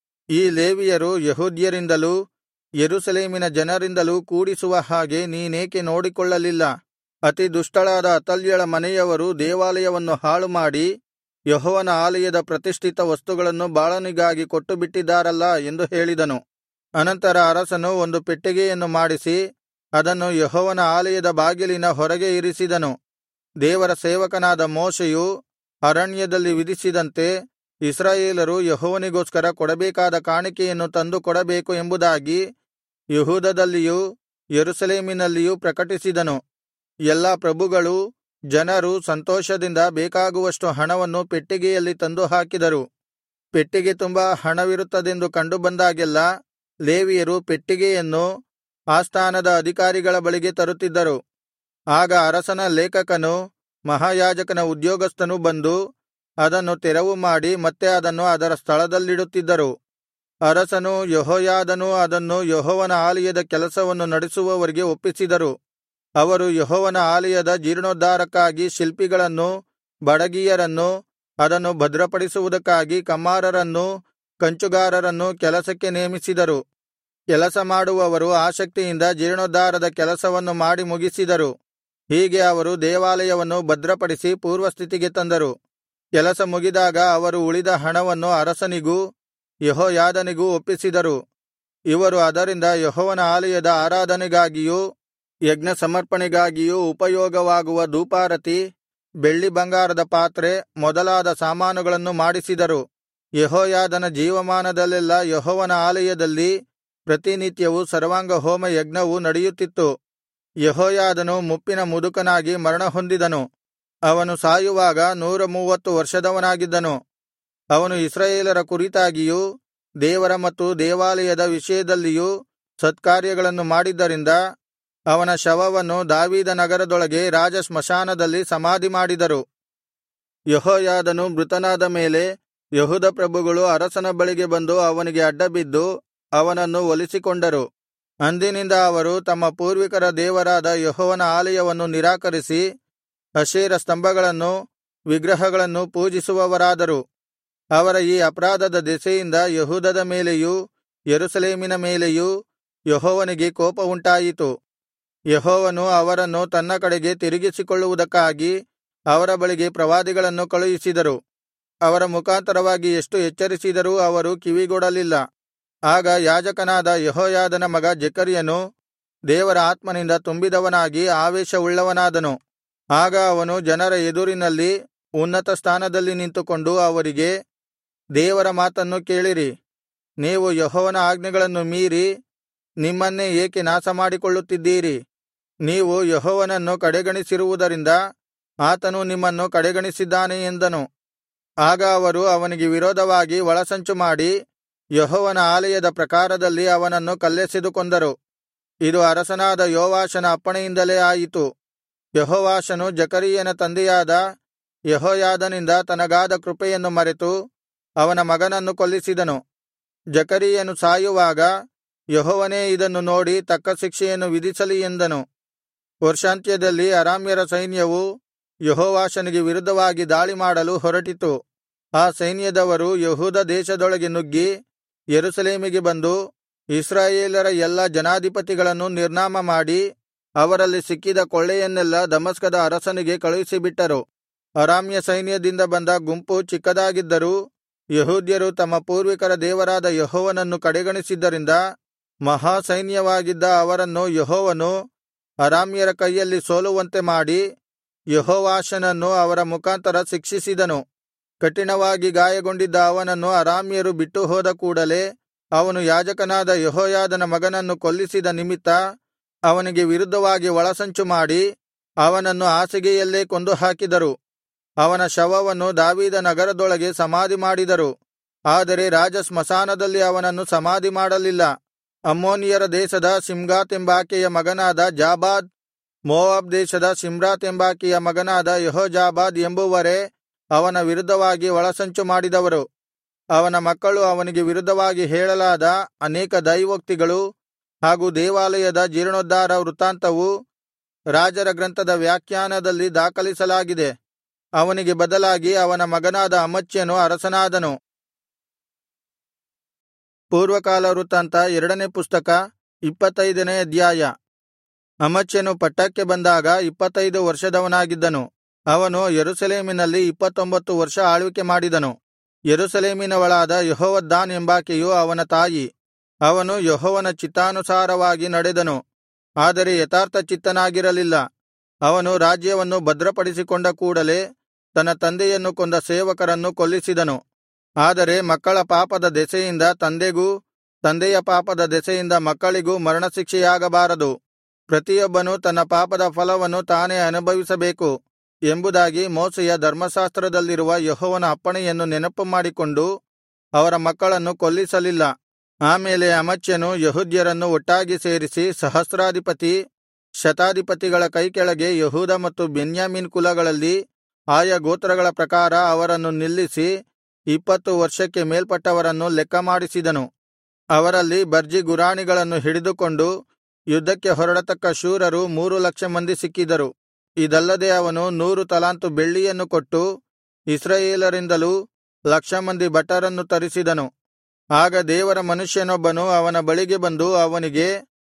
ಈ ಲೇವಿಯರು ಯೆಹೂದ್ಯರಿಂದಲೂ ಯೆರೂಸಲೇಮಿನ ಜನರಿಂದಲೂ ಕೂಡಿಸುವ ಹಾಗೆ ನೀನೇಕೆ ನೋಡಿಕೊಳ್ಳಲಿಲ್ಲ ಅತಿ ದುಷ್ಟಳಾದ ಅತಲ್ಯಳ ಮನೆಯವರು ದೇವಾಲಯವನ್ನು ಹಾಳುಮಾಡಿ ಯೆಹೋವನ ಆಲಯದ ಪ್ರತಿಷ್ಠಿತ ವಸ್ತುಗಳನ್ನು ಬಾಳನಿಗಾಗಿ ಕೊಟ್ಟುಬಿಟ್ಟಿದ್ದಾರಲ್ಲಾ ಎಂದು ಹೇಳಿದನು ಅನಂತರ ಅರಸನು ಒಂದು ಪೆಟ್ಟಿಗೆಯನ್ನು ಮಾಡಿಸಿ ಅದನ್ನು ಯೆಹೋವನ ಆಲಯದ ಬಾಗಿಲಿನ ಹೊರಗೆ ಇರಿಸಿದನು ದೇವರ ಸೇವಕನಾದ ಮೋಶೆಯು ಅರಣ್ಯದಲ್ಲಿ ವಿಧಿಸಿದಂತೆ ಇಸ್ರಾಯೇಲರು ಯೆಹೋವನಿಗೋಸ್ಕರ ಕೊಡಬೇಕಾದ ಕಾಣಿಕೆಯನ್ನು ತಂದು ಕೊಡಬೇಕು ಎಂಬುದಾಗಿ ಯೆಹೂದದಲ್ಲಿಯೂ ಯೆರೂಸಲೇಮಿನಲ್ಲಿಯೂ ಪ್ರಕಟಿಸಿದನು ಎಲ್ಲಾ ಪ್ರಭುಗಳೂ ಜನರು ಸಂತೋಷದಿಂದ ಬೇಕಾಗುವಷ್ಟು ಹಣವನ್ನು ಪೆಟ್ಟಿಗೆಯಲ್ಲಿ ತಂದು ಹಾಕಿದರು ಪೆಟ್ಟಿಗೆ ತುಂಬಾ ಹಣವಿರುತ್ತದೆಂದು ಕಂಡು ಬಂದಾಗೆಲ್ಲಾ ಲೇವಿಯರು ಪೆಟ್ಟಿಗೆಯನ್ನು ಆಸ್ಥಾನದ ಅಧಿಕಾರಿಗಳ ಬಳಿಗೆ ತರುತ್ತಿದ್ದರು ಆಗ ಅರಸನ ಲೇಖಕನೂ ಮಹಾಯಾಜಕನ ಉದ್ಯೋಗಸ್ಥನೂ ಬಂದು ಅದನ್ನು ತೆರವು ಮಾಡಿ ಮತ್ತೆ ಅದನ್ನು ಅದರ ಸ್ಥಳದಲ್ಲಿಡುತ್ತಿದ್ದರು ಅರಸನೂ ಯೆಹೋಯಾದನೂ ಅದನ್ನು ಯೆಹೋವನ ಆಲಯದ ಕೆಲಸವನ್ನು ನಡೆಸುವವರಿಗೆ ಒಪ್ಪಿಸಿದರು ಅವರು ಯೆಹೋವನ ಆಲಯದ ಜೀರ್ಣೋದ್ಧಾರಕ್ಕಾಗಿ ಶಿಲ್ಪಿಗಳನ್ನೂ ಬಡಗಿಯರನ್ನೂ ಅದನ್ನು ಭದ್ರಪಡಿಸುವುದಕ್ಕಾಗಿ ಕಮ್ಮಾರರನ್ನೂ ಕಂಚುಗಾರರನ್ನೂ ಕೆಲಸಕ್ಕೆ ನೇಮಿಸಿದರು ಕೆಲಸ ಮಾಡುವವರು ಆಸಕ್ತಿಯಿಂದ ಜೀರ್ಣೋದ್ಧಾರದ ಕೆಲಸವನ್ನು ಮಾಡಿ ಮುಗಿಸಿದರು ಹೀಗೆ ಅವರು ದೇವಾಲಯವನ್ನು ಭದ್ರಪಡಿಸಿ ಪೂರ್ವಸ್ಥಿತಿಗೆ ತಂದರು ಕೆಲಸ ಮುಗಿದಾಗ ಅವರು ಉಳಿದ ಹಣವನ್ನು ಅರಸನಿಗೂ ಯೆಹೋಯಾದನಿಗೂ ಒಪ್ಪಿಸಿದರು ಇವರು ಅದರಿಂದ ಯೆಹೋವನ ಆಲಯದ ಆರಾಧನೆಗಾಗಿಯೂ ಯಜ್ಞ ಸಮರ್ಪಣೆಗಾಗಿಯೂ ಉಪಯೋಗವಾಗುವ ಧೂಪಾರತಿ ಬೆಳ್ಳಿ ಬಂಗಾರದ ಪಾತ್ರೆ ಮೊದಲಾದ ಸಾಮಾನುಗಳನ್ನು ಮಾಡಿಸಿದರು ಯೆಹೋಯಾದನ ಜೀವಮಾನದಲ್ಲೆಲ್ಲಾ ಯೆಹೋವನ ಆಲಯದಲ್ಲಿ ಪ್ರತಿನಿತ್ಯವೂ ಸರ್ವಾಂಗಹೋಮ ಯಜ್ಞವು ನಡೆಯುತ್ತಿತ್ತು ಯೆಹೋಯಾದನು ಮುಪ್ಪಿನ ಮುದುಕನಾಗಿ ಮರಣಹೊಂದಿದನು ಅವನು ಸಾಯುವಾಗ ನೂರ ಮೂವತ್ತು ವರ್ಷದವನಾಗಿದ್ದನು ಅವನು ಇಸ್ರಾಯೇಲರ ಕುರಿತಾಗಿಯೂ ದೇವರ ಮತ್ತು ದೇವಾಲಯದ ವಿಷಯದಲ್ಲಿಯೂ ಸತ್ಕಾರ್ಯಗಳನ್ನು ಮಾಡಿದ್ದರಿಂದ ಅವನ ಶವವನ್ನು ದಾವೀದನಗರದೊಳಗೆ ರಾಜಸ್ಮಶಾನದಲ್ಲಿ ಸಮಾಧಿಮಾಡಿದರು ಯೆಹೋಯಾದನು ಮೃತನಾದ ಮೇಲೆ ಯೆಹೂದ ಪ್ರಭುಗಳು ಅರಸನ ಬಳಿಗೆ ಬಂದು ಅವನಿಗೆ ಅಡ್ಡಬಿದ್ದು ಅವನನ್ನು ಒಲಿಸಿಕೊಂಡರು ಅಂದಿನಿಂದ ಅವರು ತಮ್ಮ ಪೂರ್ವಿಕರ ದೇವರಾದ ಯೆಹೋವನ ಆಲಯವನ್ನು ನಿರಾಕರಿಸಿ ಅಶೇರ ಸ್ತಂಭಗಳನ್ನೂ ವಿಗ್ರಹಗಳನ್ನೂ ಪೂಜಿಸುವವರಾದರು ಅವರ ಈ ಅಪರಾಧದ ದೆಸೆಯಿಂದ ಯೆಹೂದದ ಮೇಲೆಯೂ ಯೆರೂಸಲೇಮಿನ ಮೇಲೆಯೂ ಯೆಹೋವನಿಗೆ ಕೋಪವುಂಟಾಯಿತು ಯೆಹೋವನು ಅವರನ್ನು ತನ್ನ ಕಡೆಗೆ ತಿರುಗಿಸಿಕೊಳ್ಳುವುದಕ್ಕಾಗಿ ಅವರ ಬಳಿಗೆ ಪ್ರವಾದಿಗಳನ್ನು ಕಳುಹಿಸಿದರು ಅವರ ಮುಖಾಂತರವಾಗಿ ಎಷ್ಟು ಎಚ್ಚರಿಸಿದರೂ ಅವರು ಕಿವಿಗೊಡಲಿಲ್ಲ ಆಗ ಯಾಜಕನಾದ ಯೆಹೋಯಾದನ ಮಗ ಜೆಕರ್ಯನು ದೇವರ ಆತ್ಮನಿಂದ ತುಂಬಿದವನಾಗಿ ಆವೇಶವುಳ್ಳವನಾದನು ಆಗ ಅವನು ಜನರ ಎದುರಿನಲ್ಲಿ ಉನ್ನತ ಸ್ಥಾನದಲ್ಲಿ ನಿಂತುಕೊಂಡು ಅವರಿಗೆ ದೇವರ ಮಾತನ್ನು ಕೇಳಿರಿ ನೀವು ಯೆಹೋವನ ಆಜ್ಞೆಗಳನ್ನು ಮೀರಿ ನಿಮ್ಮನ್ನೇ ಏಕೆ ನಾಶಮಾಡಿಕೊಳ್ಳುತ್ತಿದ್ದೀರಿ ನೀವು ಯೆಹೋವನನ್ನು ಕಡೆಗಣಿಸಿರುವುದರಿಂದ ಆತನು ನಿಮ್ಮನ್ನು ಕಡೆಗಣಿಸಿದ್ದಾನೆ ಎಂದನು ಆಗ ಅವರು ಅವನಿಗೆ ವಿರೋಧವಾಗಿ ಒಳಸಂಚು ಮಾಡಿ ಯೆಹೋವನ ಆಲಯದ ಪ್ರಾಕಾರದಲ್ಲಿ ಅವನನ್ನು ಕಲ್ಲೆಸೆದು ಕೊಂದರು ಇದು ಅರಸನಾದ ಯೋವಾಷನ ಅಪ್ಪಣೆಯಿಂದಲೇ ಆಯಿತು ಯೆಹೋವಾಷನು ಜಕರೀಯನ ತಂದೆಯಾದ ಯೆಹೋಯಾದನಿಂದ ತನಗಾದ ಕೃಪೆಯನ್ನು ಮರೆತು ಅವನ ಮಗನನ್ನು ಕೊಲ್ಲಿಸಿದನು ಜಕರೀಯನು ಸಾಯುವಾಗ ಯೆಹೋವನೇ ಇದನ್ನು ನೋಡಿ ತಕ್ಕ ಶಿಕ್ಷೆಯನ್ನು ವಿಧಿಸಲಿ ಎಂದನು ವರ್ಷಾಂತ್ಯದಲ್ಲಿ ಅರಾಮ್ಯರ ಸೈನ್ಯವು ಯೆಹೋವಾಷನಿಗೆ ವಿರುದ್ಧವಾಗಿ ದಾಳಿಮಾಡಲು ಹೊರಟಿತು ಆ ಸೈನ್ಯದವರು ಯೆಹೂದ ದೇಶದೊಳಗೆ ನುಗ್ಗಿ ಯೆರೂಸಲೇಮಿಗೆ ಬಂದು ಇಸ್ರಾಯೇಲರ ಎಲ್ಲಾ ಜನಾಧಿಪತಿಗಳನ್ನು ನಿರ್ನಾಮ ಮಾಡಿ ಅವರಲ್ಲಿ ಸಿಕ್ಕಿದ ಕೊಳ್ಳೆಯನ್ನೆಲ್ಲಾ ದಮಸ್ಕದ ಅರಸನಿಗೆ ಕಳುಹಿಸಿಬಿಟ್ಟರು ಅರಾಮ್ಯ ಸೈನ್ಯದಿಂದ ಬಂದ ಗುಂಪು ಚಿಕ್ಕದಾಗಿದ್ದರೂ ಯೆಹೂದ್ಯರು ತಮ್ಮ ಪೂರ್ವಿಕರ ದೇವರಾದ ಯೆಹೋವನನ್ನು ಕಡೆಗಣಿಸಿದ್ದರಿಂದ ಮಹಾಸೈನ್ಯವಾಗಿದ್ದ ಅವರನ್ನು ಯೆಹೋವನು ಅರಾಮ್ಯರ ಕೈಯಲ್ಲಿ ಸೋಲುವಂತೆ ಮಾಡಿ ಯೆಹೋವಾಷನನ್ನು ಅವರ ಮುಖಾಂತರ ಶಿಕ್ಷಿಸಿದನು ಕಠಿಣವಾಗಿ ಗಾಯಗೊಂಡಿದ್ದ ಅವನನ್ನು ಅರಾಮ್ಯರು ಬಿಟ್ಟು ಹೋದ ಕೂಡಲೆ ಅವನು ಯಾಜಕನಾದ ಯೆಹೋಯಾದನ ಮಗನನ್ನು ಕೊಲ್ಲಿಸಿದ ನಿಮಿತ್ತ ಅವನಿಗೆ ವಿರುದ್ಧವಾಗಿ ಒಳಸಂಚು ಮಾಡಿ ಅವನನ್ನು ಹಾಸಿಗೆಯಲ್ಲೇ ಕೊಂದು ಹಾಕಿದರು ಅವನ ಶವವನ್ನು ದಾವೀದ ನಗರದೊಳಗೆ ಸಮಾಧಿ ಮಾಡಿದರು ಆದರೆ ರಾಜ ಸ್ಮಶಾನದಲ್ಲಿ ಅವನನ್ನು ಸಮಾಧಿ ಮಾಡಲಿಲ್ಲ ಅಮ್ಮೋನಿಯರ ದೇಶದ ಶಿಮ್ಗಾತ್ ಎಂಬಾಕೆಯ ಮಗನಾದ ಜಾಬಾದ್ ಮೋವಾಬ್ ದೇಶದ ಶಿಮ್ರಾತ್ ಎಂಬಾಕೆಯ ಮಗನಾದ ಯೆಹೋಜಾಬಾದ್ ಎಂಬುವರೇ ಅವನ ವಿರುದ್ಧವಾಗಿ ಒಳಸಂಚು ಮಾಡಿದವರು ಅವನ ಮಕ್ಕಳು ಅವನಿಗೆ ವಿರುದ್ಧವಾಗಿ ಹೇಳಲಾದ ಅನೇಕ ದೈವೋಕ್ತಿಗಳು ಹಾಗೂ ದೇವಾಲಯದ ಜೀರ್ಣೋದ್ಧಾರ ವೃತ್ತಾಂತವು ರಾಜರ ಗ್ರಂಥದ ವ್ಯಾಖ್ಯಾನದಲ್ಲಿ ದಾಖಲಿಸಲಾಗಿದೆ ಅವನಿಗೆ ಬದಲಾಗಿ ಅವನ ಮಗನಾದ ಅಮಚ್ಯನು ಅರಸನಾದನು ಪೂರ್ವಕಾಲ ವೃತ್ತಾಂತ ಎರಡನೇ ಪುಸ್ತಕ ಇಪ್ಪತ್ತೈದನೇ ಅಧ್ಯಾಯ ಅಮಚ್ಯನು ಪಟ್ಟಕ್ಕೆ ಬಂದಾಗ ಇಪ್ಪತ್ತೈದು ವರ್ಷದವನಾಗಿದ್ದನು ಅವನು ಯೆರೂಸಲೇಮಿನಲ್ಲಿ ಇಪ್ಪತ್ತೊಂಬತ್ತು ವರ್ಷ ಆಳ್ವಿಕೆ ಮಾಡಿದನು ಯೆರೂಸಲೇಮಿನವಳಾದ ಯೆಹೋವದ್ದಾನ್ ಎಂಬಾಕೆಯು ಅವನ ತಾಯಿ ಅವನು ಯೆಹೋವನ ಚಿತ್ತಾನುಸಾರವಾಗಿ ನಡೆದನು ಆದರೆ ಯಥಾರ್ಥಚಿತ್ತನಾಗಿರಲಿಲ್ಲ ಅವನು ರಾಜ್ಯವನ್ನು ಭದ್ರಪಡಿಸಿಕೊಂಡ ಕೂಡಲೆ ತನ್ನ ತಂದೆಯನ್ನು ಕೊಂದ ಸೇವಕರನ್ನು ಕೊಲ್ಲಿಸಿದನು ಆದರೆ ಮಕ್ಕಳ ಪಾಪದ ದೆಸೆಯಿಂದ ತಂದೆಗೂ ತಂದೆಯ ಪಾಪದ ದೆಸೆಯಿಂದ ಮಕ್ಕಳಿಗೂ ಮರಣಶಿಕ್ಷೆಯಾಗಬಾರದು ಪ್ರತಿಯೊಬ್ಬನೂ ತನ್ನ ಪಾಪದ ಫಲವನ್ನು ತಾನೇ ಅನುಭವಿಸಬೇಕು ಎಂಬುದಾಗಿ ಮೋಶೆಯ ಧರ್ಮಶಾಸ್ತ್ರದಲ್ಲಿರುವ ಯೆಹೋವನ ಅಪ್ಪಣೆಯನ್ನು ನೆನಪುಮಾಡಿಕೊಂಡು ಅವರ ಮಕ್ಕಳನ್ನು ಕೊಲ್ಲಿಸಲಿಲ್ಲ ಆಮೇಲೆ ಅಮಚ್ಯನು ಯೆಹೂದ್ಯರನ್ನು ಒಟ್ಟಾಗಿ ಸೇರಿಸಿ ಸಹಸ್ರಾಧಿಪತಿ ಶತಾಧಿಪತಿಗಳ ಕೈಕೆಳಗೆ ಯೆಹೂದ ಮತ್ತು ಬೆನ್ಯಾಮೀನ್ ಕುಲಗಳಲ್ಲಿ ಆಯಾ ಗೋತ್ರಗಳ ಪ್ರಕಾರ ಅವರನ್ನು ನಿಲ್ಲಿಸಿ ಇಪ್ಪತ್ತು ವರ್ಷಕ್ಕೆ ಮೇಲ್ಪಟ್ಟವರನ್ನು ಲೆಕ್ಕಮಾಡಿಸಿದನು ಅವರಲ್ಲಿ ಬರ್ಜಿ ಗುರಾಣಿಗಳನ್ನು ಹಿಡಿದುಕೊಂಡು ಯುದ್ಧಕ್ಕೆ ಹೊರಡತಕ್ಕ ಶೂರರು ಮೂರು ಲಕ್ಷ ಮಂದಿ ಸಿಕ್ಕಿದರು ಇದಲ್ಲದೆ ಅವನು ನೂರು ತಲಾಂತು ಬೆಳ್ಳಿಯನ್ನು ಕೊಟ್ಟು ಇಸ್ರಾಯೇಲರಿಂದಲೂ ಲಕ್ಷ ಮಂದಿ ಭಟರನ್ನು ತರಿಸಿದನು ಆಗ ದೇವರ ಮನುಷ್ಯನೊಬ್ಬನು ಅವನ ಬಳಿಗೆ ಬಂದು ಅವನಿಗೆ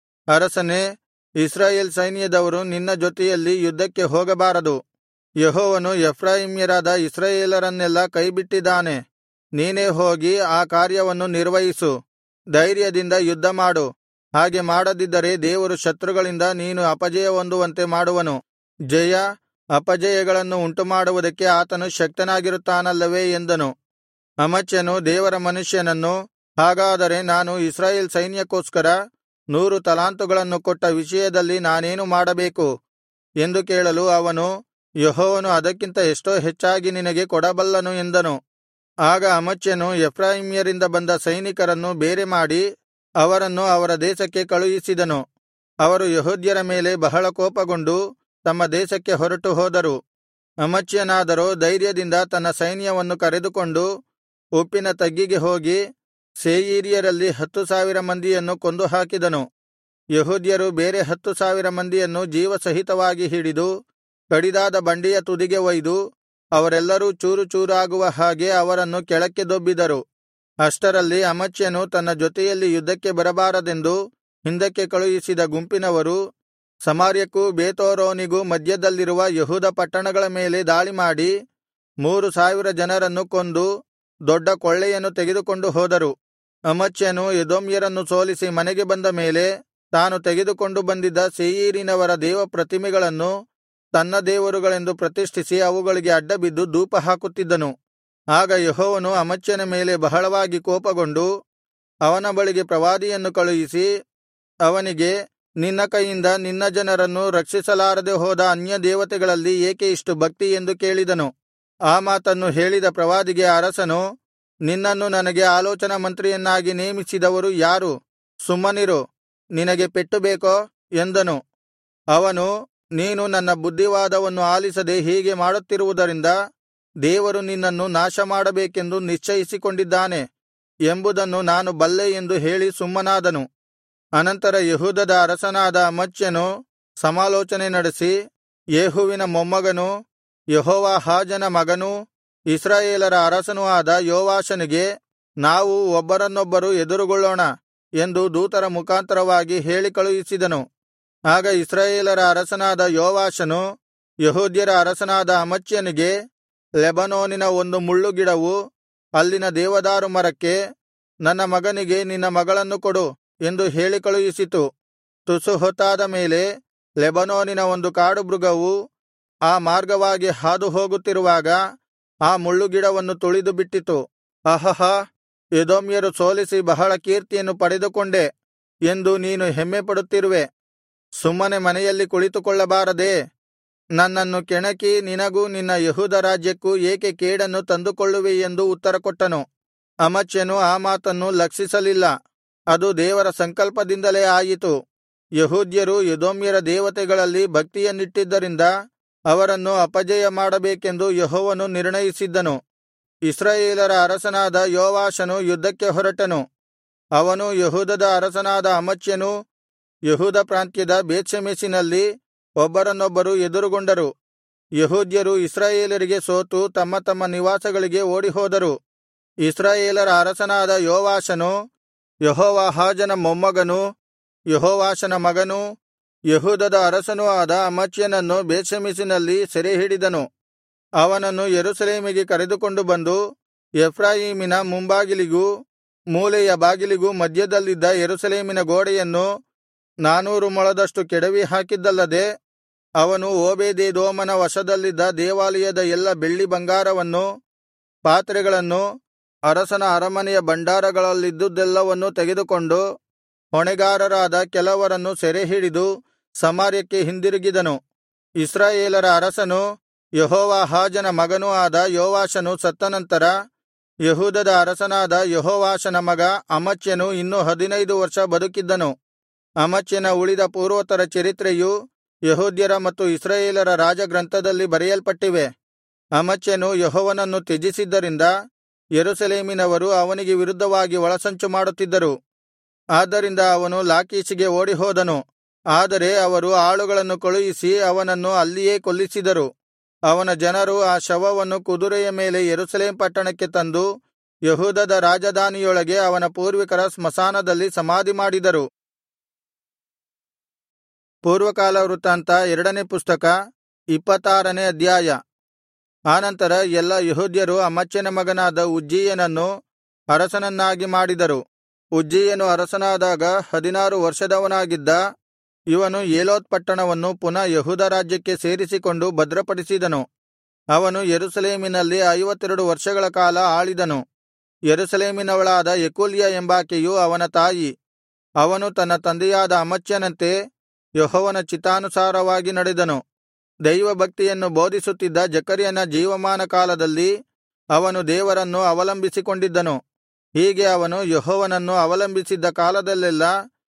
ಅರಸನೇ ಇಸ್ರಾಯೇಲ್ ಸೈನ್ಯದವರು ನಿನ್ನ ಜೊತೆಯಲ್ಲಿ ಯುದ್ಧಕ್ಕೆ ಹೋಗಬಾರದು ಯೆಹೋವನು ಎಫ್ರಾಯಿಮ್ಯರಾದ ಇಸ್ರಾಯೇಲರನ್ನೆಲ್ಲಾ ಕೈಬಿಟ್ಟಿದ್ದಾನೆ ನೀನೇ ಹೋಗಿ ಆ ಕಾರ್ಯವನ್ನು ನಿರ್ವಹಿಸು ಧೈರ್ಯದಿಂದ ಯುದ್ಧಮಾಡು ಹಾಗೆ ಮಾಡದಿದ್ದರೆ ದೇವರು ಶತ್ರುಗಳಿಂದ ನೀನು ಅಪಜಯ ಹೊಂದುವಂತೆ ಮಾಡುವನು ಜಯ ಅಪಜಯಗಳನ್ನು ಉಂಟುಮಾಡುವುದಕ್ಕೆ ಆತನು ಶಕ್ತನಾಗಿರುತ್ತಾನಲ್ಲವೇ ಎಂದನು ಅಮಚ್ಯನು ದೇವರ ಮನುಷ್ಯನನ್ನು ಹಾಗಾದರೆ ನಾನು ಇಸ್ರಾಯೇಲ್ ಸೈನ್ಯಕ್ಕೋಸ್ಕರ ನೂರು ತಲಾಂತುಗಳನ್ನು ಕೊಟ್ಟ ವಿಷಯದಲ್ಲಿ ನಾನೇನು ಮಾಡಬೇಕು ಎಂದು ಕೇಳಲು ಅವನು ಯೆಹೋವನು ಅದಕ್ಕಿಂತ ಎಷ್ಟೋ ಹೆಚ್ಚಾಗಿ ನಿನಗೆ ಕೊಡಬಲ್ಲನು ಎಂದನು ಆಗ ಅಮಚ್ಯನು ಎಫ್ರಾಯಿಮ್ಯರಿಂದ ಬಂದ ಸೈನಿಕರನ್ನು ಬೇರೆ ಮಾಡಿ ಅವರನ್ನು ಅವರ ದೇಶಕ್ಕೆ ಕಳುಹಿಸಿದನು ಅವರು ಯೆಹೂದ್ಯರ ಮೇಲೆ ಬಹಳ ಕೋಪಗೊಂಡು ತಮ್ಮ ದೇಶಕ್ಕೆ ಹೊರಟು ಹೋದರು ಅಮಚ್ಯನಾದರೋ ಧೈರ್ಯದಿಂದ ತನ್ನ ಸೈನ್ಯವನ್ನು ಕರೆದುಕೊಂಡು ಉಪ್ಪಿನ ತಗ್ಗಿಗೆ ಹೋಗಿ ಸೇಯೀರ್ಯರಲ್ಲಿ ಹತ್ತು ಸಾವಿರ ಮಂದಿಯನ್ನು ಕೊಂದು ಹಾಕಿದನು ಯೆಹೂದ್ಯರು ಬೇರೆ ಹತ್ತು ಸಾವಿರ ಮಂದಿಯನ್ನು ಜೀವಸಹಿತವಾಗಿ ಹಿಡಿದು ಕಡಿದಾದ ಬಂಡೆಯ ತುದಿಗೆ ಒಯ್ದು ಅವರೆಲ್ಲರೂ ಚೂರು ಚೂರಾಗುವ ಹಾಗೆ ಅವರನ್ನು ಕೆಳಕ್ಕೆ ದೊಬ್ಬಿದರು ಅಷ್ಟರಲ್ಲಿ ಅಮಚ್ಯನು ತನ್ನ ಜೊತೆಯಲ್ಲಿ ಯುದ್ಧಕ್ಕೆ ಬರಬಾರದೆಂದು ಹಿಂದಕ್ಕೆ ಕಳುಹಿಸಿದ ಗುಂಪಿನವರು ಸಮಾರ್ಯಕ್ಕೂ ಬೇತೋರೋನಿಗೂ ಮಧ್ಯದಲ್ಲಿರುವ ಯೆಹೂದ ಪಟ್ಟಣಗಳ ಮೇಲೆ ದಾಳಿಮಾಡಿ ಮೂರು ಸಾವಿರ ಜನರನ್ನು ಕೊಂದು ದೊಡ್ಡ ಕೊಳ್ಳೆಯನ್ನು ತೆಗೆದುಕೊಂಡು ಹೋದರು ಅಮಚ್ಯನು ಎದೋಮ್ಯರನ್ನು ಸೋಲಿಸಿ ಮನೆಗೆ ಬಂದ ಮೇಲೆ ತಾನು ತೆಗೆದುಕೊಂಡು ಬಂದಿದ್ದ ಸೇಯೀರಿನವರ ದೇವಪ್ರತಿಮೆಗಳನ್ನು ತನ್ನ ದೇವರುಗಳೆಂದು ಪ್ರತಿಷ್ಠಿಸಿ ಅವುಗಳಿಗೆ ಅಡ್ಡಬಿದ್ದು ಧೂಪ ಹಾಕುತ್ತಿದ್ದನು ಆಗ ಯೆಹೋವನು ಅಮಚ್ಯನ ಮೇಲೆ ಬಹಳವಾಗಿ ಕೋಪಗೊಂಡು ಅವನ ಬಳಿಗೆ ಪ್ರವಾದಿಯನ್ನು ಕಳುಹಿಸಿ ಅವನಿಗೆ ನಿನ್ನ ಕೈಯಿಂದ ನಿನ್ನ ಜನರನ್ನು ರಕ್ಷಿಸಲಾರದೆ ಹೋದ ಅನ್ಯ ದೇವತೆಗಳಲ್ಲಿ ಏಕೆ ಇಷ್ಟು ಭಕ್ತಿ ಎಂದು ಕೇಳಿದನು ಆ ಮಾತನ್ನು ಹೇಳಿದ ಪ್ರವಾದಿಗೆ ಅರಸನು ನಿನ್ನನ್ನು ನನಗೆ ಆಲೋಚನಾ ಮಂತ್ರಿಯನ್ನಾಗಿ ನೇಮಿಸಿದವರು ಯಾರು ಸುಮ್ಮನಿರು ನಿನಗೆ ಪೆಟ್ಟು ಬೇಕೋ ಎಂದನು ಅವನು ನೀನು ನನ್ನ ಬುದ್ಧಿವಾದವನ್ನು ಆಲಿಸದೆ ಹೀಗೆ ಮಾಡುತ್ತಿರುವುದರಿಂದ ದೇವರು ನಿನ್ನನ್ನು ನಾಶಮಾಡಬೇಕೆಂದು ನಿಶ್ಚಯಿಸಿಕೊಂಡಿದ್ದಾನೆ ಎಂಬುದನ್ನು ನಾನು ಬಲ್ಲೆ ಎಂದು ಹೇಳಿ ಸುಮ್ಮನಾದನು ಅನಂತರ ಯೆಹೂದದ ಅರಸನಾದ ಅಮಚ್ಯನು ಸಮಾಲೋಚನೆ ನಡೆಸಿ ಯೇಹುವಿನ ಮೊಮ್ಮಗನೂ ಯೆಹೋವಾಹಾಜನ ಮಗನೂ ಇಸ್ರಾಯೇಲರ ಅರಸನೂ ಆದ ಯೋವಾಷನಿಗೆ ನಾವು ಒಬ್ಬರನ್ನೊಬ್ಬರು ಎದುರುಗೊಳ್ಳೋಣ ಎಂದು ದೂತರ ಮುಖಾಂತರವಾಗಿ ಹೇಳಿ ಕಳುಹಿಸಿದನು ಆಗ ಇಸ್ರಾಯೇಲರ ಅರಸನಾದ ಯೋವಾಷನು ಯೆಹೂದ್ಯರ ಅರಸನಾದ ಅಮಚ್ಯನಿಗೆ ಲೆಬನೋನಿನ ಒಂದು ಮುಳ್ಳುಗಿಡವು ಅಲ್ಲಿನ ದೇವದಾರು ಮರಕ್ಕೆ ನನ್ನ ಮಗನಿಗೆ ನಿನ್ನ ಮಗಳನ್ನು ಕೊಡು ಎಂದು ಹೇಳಿ ಕಳುಹಿಸಿತು ತುಸು ಹೊತ್ತಾದ ಮೇಲೆ ಲೆಬನೋನಿನ ಒಂದು ಕಾಡುಮೃಗವು ಆ ಮಾರ್ಗವಾಗಿ ಹಾದು ಹೋಗುತ್ತಿರುವಾಗ ಆ ಮುಳ್ಳುಗಿಡವನ್ನು ತುಳಿದು ಬಿಟ್ಟಿತು ಅಹಹ ಎದೋಮ್ಯರು ಸೋಲಿಸಿ ಬಹಳ ಕೀರ್ತಿಯನ್ನು ಪಡೆದುಕೊಂಡೆ ಎಂದು ನೀನು ಹೆಮ್ಮೆಪಡುತ್ತಿರುವೆ ಸುಮ್ಮನೆ ಮನೆಯಲ್ಲಿ ಕುಳಿತುಕೊಳ್ಳಬಾರದೇ ನನ್ನನ್ನು ಕೆಣಕಿ ನಿನಗೂ ನಿನ್ನ ಯೆಹೂದ ರಾಜ್ಯಕ್ಕೂ ಏಕೆ ಕೇಡನ್ನು ತಂದುಕೊಳ್ಳುವೆ ಎಂದು ಉತ್ತರಕೊಟ್ಟನು ಅಮಚ್ಯನು ಆ ಮಾತನ್ನು ಲಕ್ಷಿಸಲಿಲ್ಲ ಅದು ದೇವರ ಸಂಕಲ್ಪದಿಂದಲೇ ಆಯಿತು ಯೆಹೂದ್ಯರು ಎದೋಮ್ಯರ ದೇವತೆಗಳಲ್ಲಿ ಭಕ್ತಿಯನ್ನಿಟ್ಟಿದ್ದರಿಂದ ಅವರನ್ನು ಅಪಜಯ ಮಾಡಬೇಕೆಂದು ಯೆಹೋವನು ನಿರ್ಣಯಿಸಿದ್ದನು ಇಸ್ರಾಯೇಲರ ಅರಸನಾದ ಯೋವಾಷನು ಯುದ್ಧಕ್ಕೆ ಹೊರಟನು ಅವನು ಯೆಹೂದದ ಅರಸನಾದ ಅಮಚ್ಯನೂ ಯೆಹೂದ ಪ್ರಾಂತ್ಯದ ಬೇತ್ಷೆಮೆಷಿನಲ್ಲಿ ಒಬ್ಬರನ್ನೊಬ್ಬರು ಎದುರುಗೊಂಡರು ಯೆಹೂದ್ಯರು ಇಸ್ರಾಯೇಲರಿಗೆ ಸೋತು ತಮ್ಮ ತಮ್ಮ ನಿವಾಸಗಳಿಗೆ ಓಡಿಹೋದರು ಇಸ್ರಾಯೇಲರ ಅರಸನಾದ ಯೋವಾಷನು ಯೆಹೋವಾಹಾಜನ ಮೊಮ್ಮಗನೂ ಯೆಹೋವಾಷನ ಮಗನೂ ಯೆಹೂದದ ಅರಸನೂ ಆದ ಅಮಚ್ಯನನ್ನು ಬೇತ್ಷೆಮೆಷಿನಲ್ಲಿ ಸೆರೆಹಿಡಿದನು ಅವನನ್ನು ಯೆರೂಸಲೇಮಿಗೆ ಕರೆದುಕೊಂಡು ಬಂದು ಎಫ್ರಾಯೀಮಿನ ಮುಂಬಾಗಿಲಿಗೂ ಮೂಲೆಯ ಬಾಗಿಲಿಗೂ ಮಧ್ಯದಲ್ಲಿದ್ದ ಯೆರೂಸಲೇಮಿನ ಗೋಡೆಯನ್ನು ನಾನೂರು ಮೊಳದಷ್ಟು ಕೆಡವಿ ಹಾಕಿದ್ದಲ್ಲದೆ ಅವನು ಓಬೇದೆದೋಮನ ವಶದಲ್ಲಿದ್ದ ದೇವಾಲಯದ ಎಲ್ಲಾ ಬೆಳ್ಳಿ ಬಂಗಾರವನ್ನು ಪಾತ್ರೆಗಳನ್ನು ಅರಸನ ಅರಮನೆಯ ಭಂಡಾರಗಳಲ್ಲಿದ್ದುದೆಲ್ಲವನ್ನೂ ತೆಗೆದುಕೊಂಡು ಹೊಣೆಗಾರರಾದ ಕೆಲವರನ್ನು ಸೆರೆಹಿಡಿದು ಸಮಾರ್ಯಕ್ಕೆ ಹಿಂದಿರುಗಿದನು ಇಸ್ರಾಯೇಲರ ಅರಸನು ಯೆಹೋವಾಹಾಜನ ಮಗನೂ ಆದ ಯೋವಾಷನು ಸತ್ತನಂತರ ಯೆಹೂದದ ಅರಸನಾದ ಯೆಹೋವಾಷನ ಮಗ ಅಮಚ್ಯನು ಇನ್ನೂ ಹದಿನೈದು ವರ್ಷ ಬದುಕಿದ್ದನು ಅಮಚ್ಯನ ಉಳಿದ ಪೂರ್ವೋತ್ತರ ಚರಿತ್ರೆಯು ಯೆಹೂದ್ಯರ ಮತ್ತು ಇಸ್ರಾಯೇಲರ ರಾಜಗ್ರಂಥದಲ್ಲಿ ಬರೆಯಲ್ಪಟ್ಟಿವೆ ಅಮಚ್ಯನು ಯೆಹೋವನನ್ನು ತ್ಯಜಿಸಿದ್ದರಿಂದ ಯೆರೂಸಲೇಮಿನವರು ಅವನಿಗೆ ವಿರುದ್ಧವಾಗಿ ಒಳಸಂಚು ಮಾಡುತ್ತಿದ್ದರು ಆದ್ದರಿಂದ ಅವನು ಲಾಕೀಷಿಗೆ ಓಡಿಹೋದನು ಆದರೆ ಅವರು ಆಳುಗಳನ್ನು ಕಳುಹಿಸಿ ಅವನನ್ನು ಅಲ್ಲಿಯೇ ಕೊಲ್ಲಿಸಿದರು ಅವನ ಜನರು ಆ ಶವವನ್ನು ಕುದುರೆಯ ಮೇಲೆ ಯೆರೂಸಲೇಮ್ ಪಟ್ಟಣಕ್ಕೆ ತಂದು ಯೆಹೂದದ ರಾಜಧಾನಿಯೊಳಗೆ ಅವನ ಪೂರ್ವಿಕರ ಸ್ಮಶಾನದಲ್ಲಿ ಸಮಾಧಿಮಾಡಿದರು ಪೂರ್ವಕಾಲ ವೃತ್ತಾಂತ ಎರಡನೇ ಪುಸ್ತಕ ಇಪ್ಪತ್ತಾರನೇ ಅಧ್ಯಾಯ ಆನಂತರ ಎಲ್ಲಾ ಯೆಹೂದ್ಯರು ಅಮಚ್ಯನ ಮಗನಾದ ಉಜ್ಜೀಯನನ್ನು ಅರಸನನ್ನಾಗಿ ಮಾಡಿದರು ಉಜ್ಜೀಯನು ಅರಸನಾದಾಗ ಹದಿನಾರು ವರ್ಷದವನಾಗಿದ್ದ ಇವನು ಏಲೋತ್ ಪಟ್ಟಣವನ್ನು ಪುನಃ ಯೆಹೂದ ರಾಜ್ಯಕ್ಕೆ ಸೇರಿಸಿಕೊಂಡು ಭದ್ರಪಡಿಸಿದನು ಅವನು ಯೆರೂಸಲೇಮಿನಲ್ಲಿ ಐವತ್ತೆರಡು ವರ್ಷಗಳ ಕಾಲ ಆಳಿದನು ಯೆರೂಸಲೇಮಿನವಳಾದ ಯೆಕೊಲ್ಯ ಎಂಬಾಕೆಯು ಅವನ ತಾಯಿ ಅವನು ತನ್ನ ತಂದೆಯಾದ ಅಮಚ್ಯನಂತೆ ಯೆಹೋವನ ಚಿತ್ತಾನುಸಾರವಾಗಿ ನಡೆದನು ದೈವಭಕ್ತಿಯನ್ನು ಬೋಧಿಸುತ್ತಿದ್ದ ಜಕರ್ಯನ ಜೀವಮಾನ ಕಾಲದಲ್ಲಿ ಅವನು ದೇವರನ್ನು ಅವಲಂಬಿಸಿಕೊಂಡಿದ್ದನು ಹೀಗೆ ಅವನು ಯೆಹೋವನನ್ನು ಅವಲಂಬಿಸಿದ್ದ ಕಾಲದಲ್ಲೆಲ್ಲಾ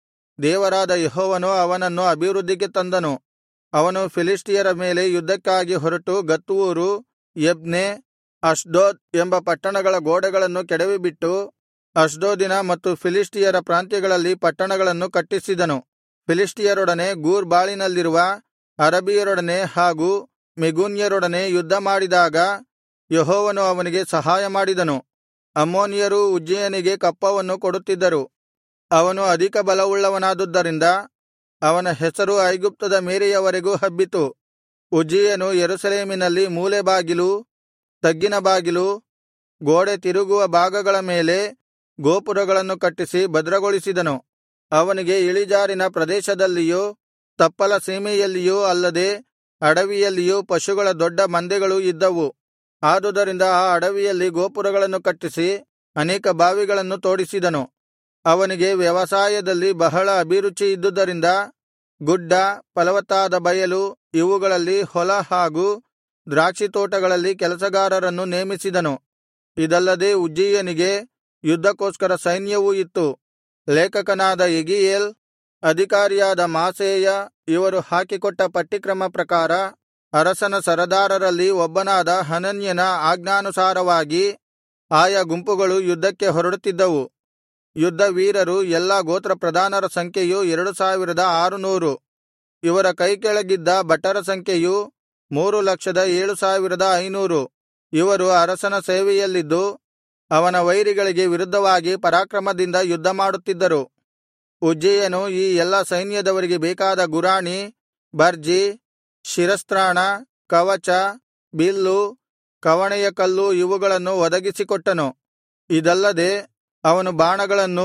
ದೇವರಾದ ಯೆಹೋವನು ಅವನನ್ನು ಅಭಿವೃದ್ಧಿಗೆ ತಂದನು ಅವನು ಫಿಲಿಷ್ಟಿಯರ ಮೇಲೆ ಯುದ್ಧಕ್ಕಾಗಿ ಹೊರಟು ಗತ್ ಊರು ಯಬ್ನೆ ಅಷ್ಡೋದ್ ಎಂಬ ಪಟ್ಟಣಗಳ ಗೋಡೆಗಳನ್ನು ಕೆಡವಿಬಿಟ್ಟು ಅಷ್ಡೋದಿನ ಮತ್ತು ಫಿಲಿಷ್ಟಿಯರ ಪ್ರಾಂತ್ಯಗಳಲ್ಲಿ ಪಟ್ಟಣಗಳನ್ನು ಕಟ್ಟಿಸಿದನು ಫಿಲಿಷ್ಟಿಯರೊಡನೆ ಗೂರ್ ಬಾಳಿನಲ್ಲಿರುವ ಅರಬಿಯರೊಡನೆ ಹಾಗೂ ಮೆಗೂನ್ಯರೊಡನೆ ಯುದ್ಧಮಾಡಿದಾಗ ಯೆಹೋವನು ಅವನಿಗೆ ಸಹಾಯಮಾಡಿದನು ಅಮ್ಮೋನಿಯರೂ ಉಜ್ಜೀಯನಿಗೆ ಕಪ್ಪವನ್ನು ಕೊಡುತ್ತಿದ್ದರು ಅವನು ಅಧಿಕ ಬಲವುಳ್ಳವನಾದುದರಿಂದ ಅವನ ಹೆಸರು ಐಗುಪ್ತದ ಮೇರೆಯವರೆಗೂ ಹಬ್ಬಿತು ಉಜ್ಜೀಯನು ಯೆರೂಸಲೇಮಿನಲ್ಲಿ ಮೂಲೆ ಬಾಗಿಲು ತಗ್ಗಿನ ಬಾಗಿಲು ಗೋಡೆ ತಿರುಗುವ ಭಾಗಗಳ ಮೇಲೆ ಗೋಪುರಗಳನ್ನು ಕಟ್ಟಿಸಿ ಭದ್ರಗೊಳಿಸಿದನು ಅವನಿಗೆ ಇಳಿಜಾರಿನ ಪ್ರದೇಶದಲ್ಲಿಯೂ ತಪ್ಪಲ ಸೀಮೆಯಲ್ಲಿಯೂ ಅಲ್ಲದೆ ಅಡವಿಯಲ್ಲಿಯೂ ಪಶುಗಳ ದೊಡ್ಡ ಮಂದೆಗಳು ಇದ್ದವು ಆದುದರಿಂದ ಆ ಅಡವಿಯಲ್ಲಿ ಗೋಪುರಗಳನ್ನು ಕಟ್ಟಿಸಿ ಅನೇಕ ಬಾವಿಗಳನ್ನು ತೋಡಿಸಿದನು ಅವನಿಗೆ ವ್ಯವಸಾಯದಲ್ಲಿ ಬಹಳ ಅಭಿರುಚಿ ಇದ್ದುದರಿಂದ ಗುಡ್ಡ ಫಲವತ್ತಾದ ಬಯಲು ಇವುಗಳಲ್ಲಿ ಹೊಲ ಹಾಗೂ ದ್ರಾಕ್ಷಿತೋಟಗಳಲ್ಲಿ ಕೆಲಸಗಾರರನ್ನು ನೇಮಿಸಿದನು ಇದಲ್ಲದೆ ಉಜ್ಜೀಯನಿಗೆ ಯುದ್ಧಕ್ಕೋಸ್ಕರ ಸೈನ್ಯವೂ ಇತ್ತು ಲೇಖಕನಾದ ಯೆಗೀಯೇಲ್ ಅಧಿಕಾರಿಯಾದ ಮಾಸೇಯ ಇವರು ಹಾಕಿಕೊಟ್ಟ ಪಟ್ಟಿಕ್ರಮ ಪ್ರಕಾರ ಅರಸನ ಸರದಾರರಲ್ಲಿ ಒಬ್ಬನಾದ ಹನನ್ಯನ ಆಜ್ಞಾನುಸಾರವಾಗಿ ಆಯಾ ಗುಂಪುಗಳು ಯುದ್ಧಕ್ಕೆ ಹೊರಡುತ್ತಿದ್ದವು ಯುದ್ಧ ವೀರರು ಎಲ್ಲಾ ಗೋತ್ರ ಪ್ರಧಾನರ ಸಂಖ್ಯೆಯು ಎರಡು ಸಾವಿರದ ಆರುನೂರು ಇವರ ಕೈಕೆಳಗಿದ್ದ ಭಟರ ಸಂಖ್ಯೆಯು ಮೂರು ಲಕ್ಷದ ಏಳು ಸಾವಿರದ ಐನೂರು ಇವರು ಅರಸನ ಸೇವೆಯಲ್ಲಿದ್ದು ಅವನ ವೈರಿಗಳಿಗೆ ವಿರುದ್ಧವಾಗಿ ಪರಾಕ್ರಮದಿಂದ ಯುದ್ಧಮಾಡುತ್ತಿದ್ದರು ಉಜ್ಜೀಯನು ಈ ಎಲ್ಲಾ ಸೈನ್ಯದವರಿಗೆ ಬೇಕಾದ ಗುರಾಣಿ ಬರ್ಜಿ ಶಿರಸ್ತ್ರಾಣ ಕವಚ ಬಿಲ್ಲು ಕವಣೆಯ ಕಲ್ಲು ಇವುಗಳನ್ನು ಒದಗಿಸಿಕೊಟ್ಟನು ಇದಲ್ಲದೆ ಅವನು ಬಾಣಗಳನ್ನೂ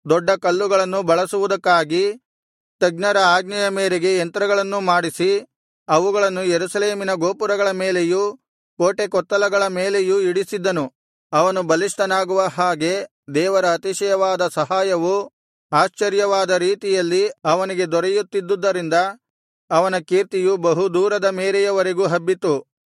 ದೊಡ್ಡ ಕಲ್ಲುಗಳನ್ನು ಬಳಸುವುದಕ್ಕಾಗಿ ತಜ್ಞರ ಆಜ್ಞೆಯ ಮೇರೆಗೆ ಯಂತ್ರಗಳನ್ನೂ ಮಾಡಿಸಿ ಅವುಗಳನ್ನು ಯೆರೂಸಲೇಮಿನ ಗೋಪುರಗಳ ಮೇಲೆಯೂ ಕೋಟೆಕೊತ್ತಲಗಳ ಮೇಲೆಯೂ ಇಡಿಸಿದ್ದನು ಅವನು ಬಲಿಷ್ಠನಾಗುವ ಹಾಗೆ ದೇವರ ಅತಿಶಯವಾದ ಸಹಾಯವು ಆಶ್ಚರ್ಯವಾದ ರೀತಿಯಲ್ಲಿ ಅವನಿಗೆ ದೊರೆಯುತ್ತಿದ್ದುದರಿಂದ ಅವನ ಕೀರ್ತಿಯು ಬಹು ದೂರದ ಮೇರೆಯವರೆಗೂ ಹಬ್ಬಿತು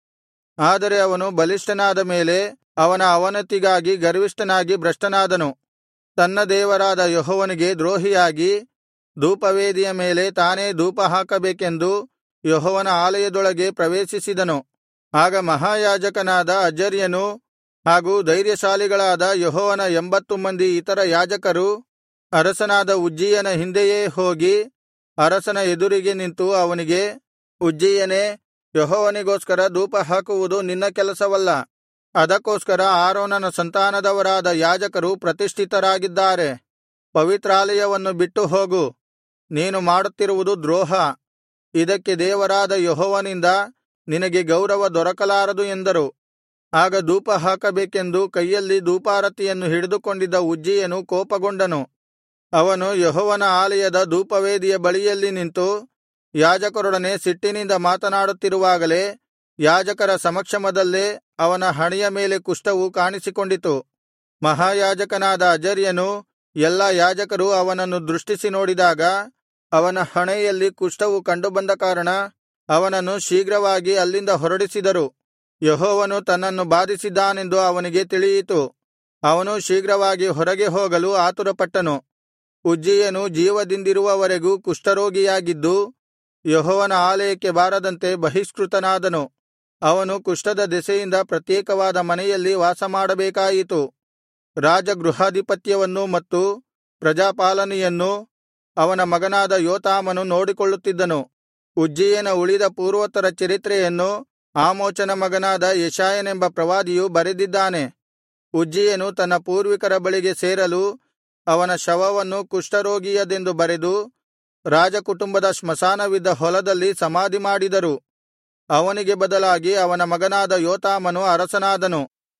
ಆದರೆ ಅವನು ಬಲಿಷ್ಠನಾದ ಮೇಲೆ ಅವನ ಅವನತಿಗಾಗಿ ಗರ್ವಿಷ್ಠನಾಗಿ ಭ್ರಷ್ಟನಾದನು ತನ್ನ ದೇವರಾದ ಯೆಹೋವನಿಗೆ ದ್ರೋಹಿಯಾಗಿ ಧೂಪವೇದಿಯ ಮೇಲೆ ತಾನೇ ಧೂಪ ಹಾಕಬೇಕೆಂದು ಯೆಹೋವನ ಆಲಯದೊಳಗೆ ಪ್ರವೇಶಿಸಿದನು ಆಗ ಮಹಾಯಾಜಕನಾದ ಅಜರ್ಯನೂ ಹಾಗೂ ಧೈರ್ಯಶಾಲಿಗಳಾದ ಯೆಹೋವನ ಎಂಬತ್ತು ಮಂದಿ ಇತರ ಯಾಜಕರು ಅರಸನಾದ ಉಜ್ಜೀಯನ ಹಿಂದೆಯೇ ಹೋಗಿ ಅರಸನ ಎದುರಿಗೆ ನಿಂತು ಅವನಿಗೆ ಉಜ್ಜೀಯನೇ ಯೆಹೋವನಿಗೋಸ್ಕರ ಧೂಪ ಹಾಕುವುದು ನಿನ್ನ ಕೆಲಸವಲ್ಲ ಅದಕ್ಕೋಸ್ಕರ ಆರೋನನ ಸಂತಾನದವರಾದ ಯಾಜಕರು ಪ್ರತಿಷ್ಠಿತರಾಗಿದ್ದಾರೆ ಪವಿತ್ರಾಲಯವನ್ನು ಬಿಟ್ಟು ಹೋಗು ನೀನು ಮಾಡುತ್ತಿರುವುದು ದ್ರೋಹ ಇದಕ್ಕೆ ದೇವರಾದ ಯೆಹೋವನಿಂದ ನಿನಗೆ ಗೌರವ ದೊರಕಲಾರದು ಎಂದರು ಆಗ ಧೂಪ ಹಾಕಬೇಕೆಂದು ಕೈಯಲ್ಲಿ ಧೂಪಾರತಿಯನ್ನು ಹಿಡಿದುಕೊಂಡಿದ್ದ ಉಜ್ಜೀಯನು ಕೋಪಗೊಂಡನು ಅವನು ಯೆಹೋವನ ಆಲಯದ ಧೂಪವೇದಿಯ ಬಳಿಯಲ್ಲಿ ನಿಂತು ಯಾಜಕರೊಡನೆ ಸಿಟ್ಟಿನಿಂದ ಮಾತನಾಡುತ್ತಿರುವಾಗಲೇ ಯಾಜಕರ ಸಮಕ್ಷಮದಲ್ಲೇ ಅವನ ಹಣೆಯ ಮೇಲೆ ಕುಷ್ಠವು ಕಾಣಿಸಿಕೊಂಡಿತು ಮಹಾಯಾಜಕನಾದ ಅಜರ್ಯನೂ ಎಲ್ಲಾ ಯಾಜಕರು ಅವನನ್ನು ದೃಷ್ಟಿಸಿ ನೋಡಿದಾಗ ಅವನ ಹಣೆಯಲ್ಲಿ ಕುಷ್ಠವು ಕಂಡುಬಂದ ಕಾರಣ ಅವನನ್ನು ಶೀಘ್ರವಾಗಿ ಅಲ್ಲಿಂದ ಹೊರಡಿಸಿದರು ಯೆಹೋವನು ತನ್ನನ್ನು ಬಾಧಿಸಿದ್ದಾನೆಂದು ಅವನಿಗೆ ತಿಳಿಯಿತು ಅವನು ಶೀಘ್ರವಾಗಿ ಹೊರಗೆ ಹೋಗಲು ಆತುರಪಟ್ಟನು ಉಜ್ಜೀಯನು ಜೀವದಿಂದಿರುವವರೆಗೂ ಕುಷ್ಠರೋಗಿಯಾಗಿದ್ದು ಯೆಹೋವನ ಆಲಯಕ್ಕೆ ಬಾರದಂತೆ ಬಹಿಷ್ಕೃತನಾದನು ಅವನು ಕುಷ್ಠದ ದೆಸೆಯಿಂದ ಪ್ರತ್ಯೇಕವಾದ ಮನೆಯಲ್ಲಿ ವಾಸಮಾಡಬೇಕಾಯಿತು ರಾಜಗೃಹಾಧಿಪತ್ಯವನ್ನೂ ಮತ್ತು ಪ್ರಜಾಪಾಲನೆಯನ್ನೂ ಅವನ ಮಗನಾದ ಯೋತಾಮನು ನೋಡಿಕೊಳ್ಳುತ್ತಿದ್ದನು ಉಜ್ಜೀಯನ ಉಳಿದ ಪೂರ್ವೋತ್ತರ ಚರಿತ್ರೆಯನ್ನು ಆಮೋಚನ ಮಗನಾದ ಯೆಶಾಯನೆಂಬ ಪ್ರವಾದಿಯು ಬರೆದಿದ್ದಾನೆ ಉಜ್ಜೀಯನು ತನ್ನ ಪೂರ್ವಿಕರ ಬಳಿಗೆ ಸೇರಲು ಅವನ ಶವವನ್ನು ಕುಷ್ಠರೋಗಿಯದೆಂದು ಬರೆದು ರಾಜಕುಟುಂಬದ ಸ್ಮಶಾನವಿದ್ದ ಹೊಲದಲ್ಲಿ ಸಮಾಧಿಮಾಡಿದರು ಅವನಿಗೆ ಬದಲಾಗಿ ಅವನ ಮಗನಾದ ಯೋತಾಮನು ಅರಸನಾದನು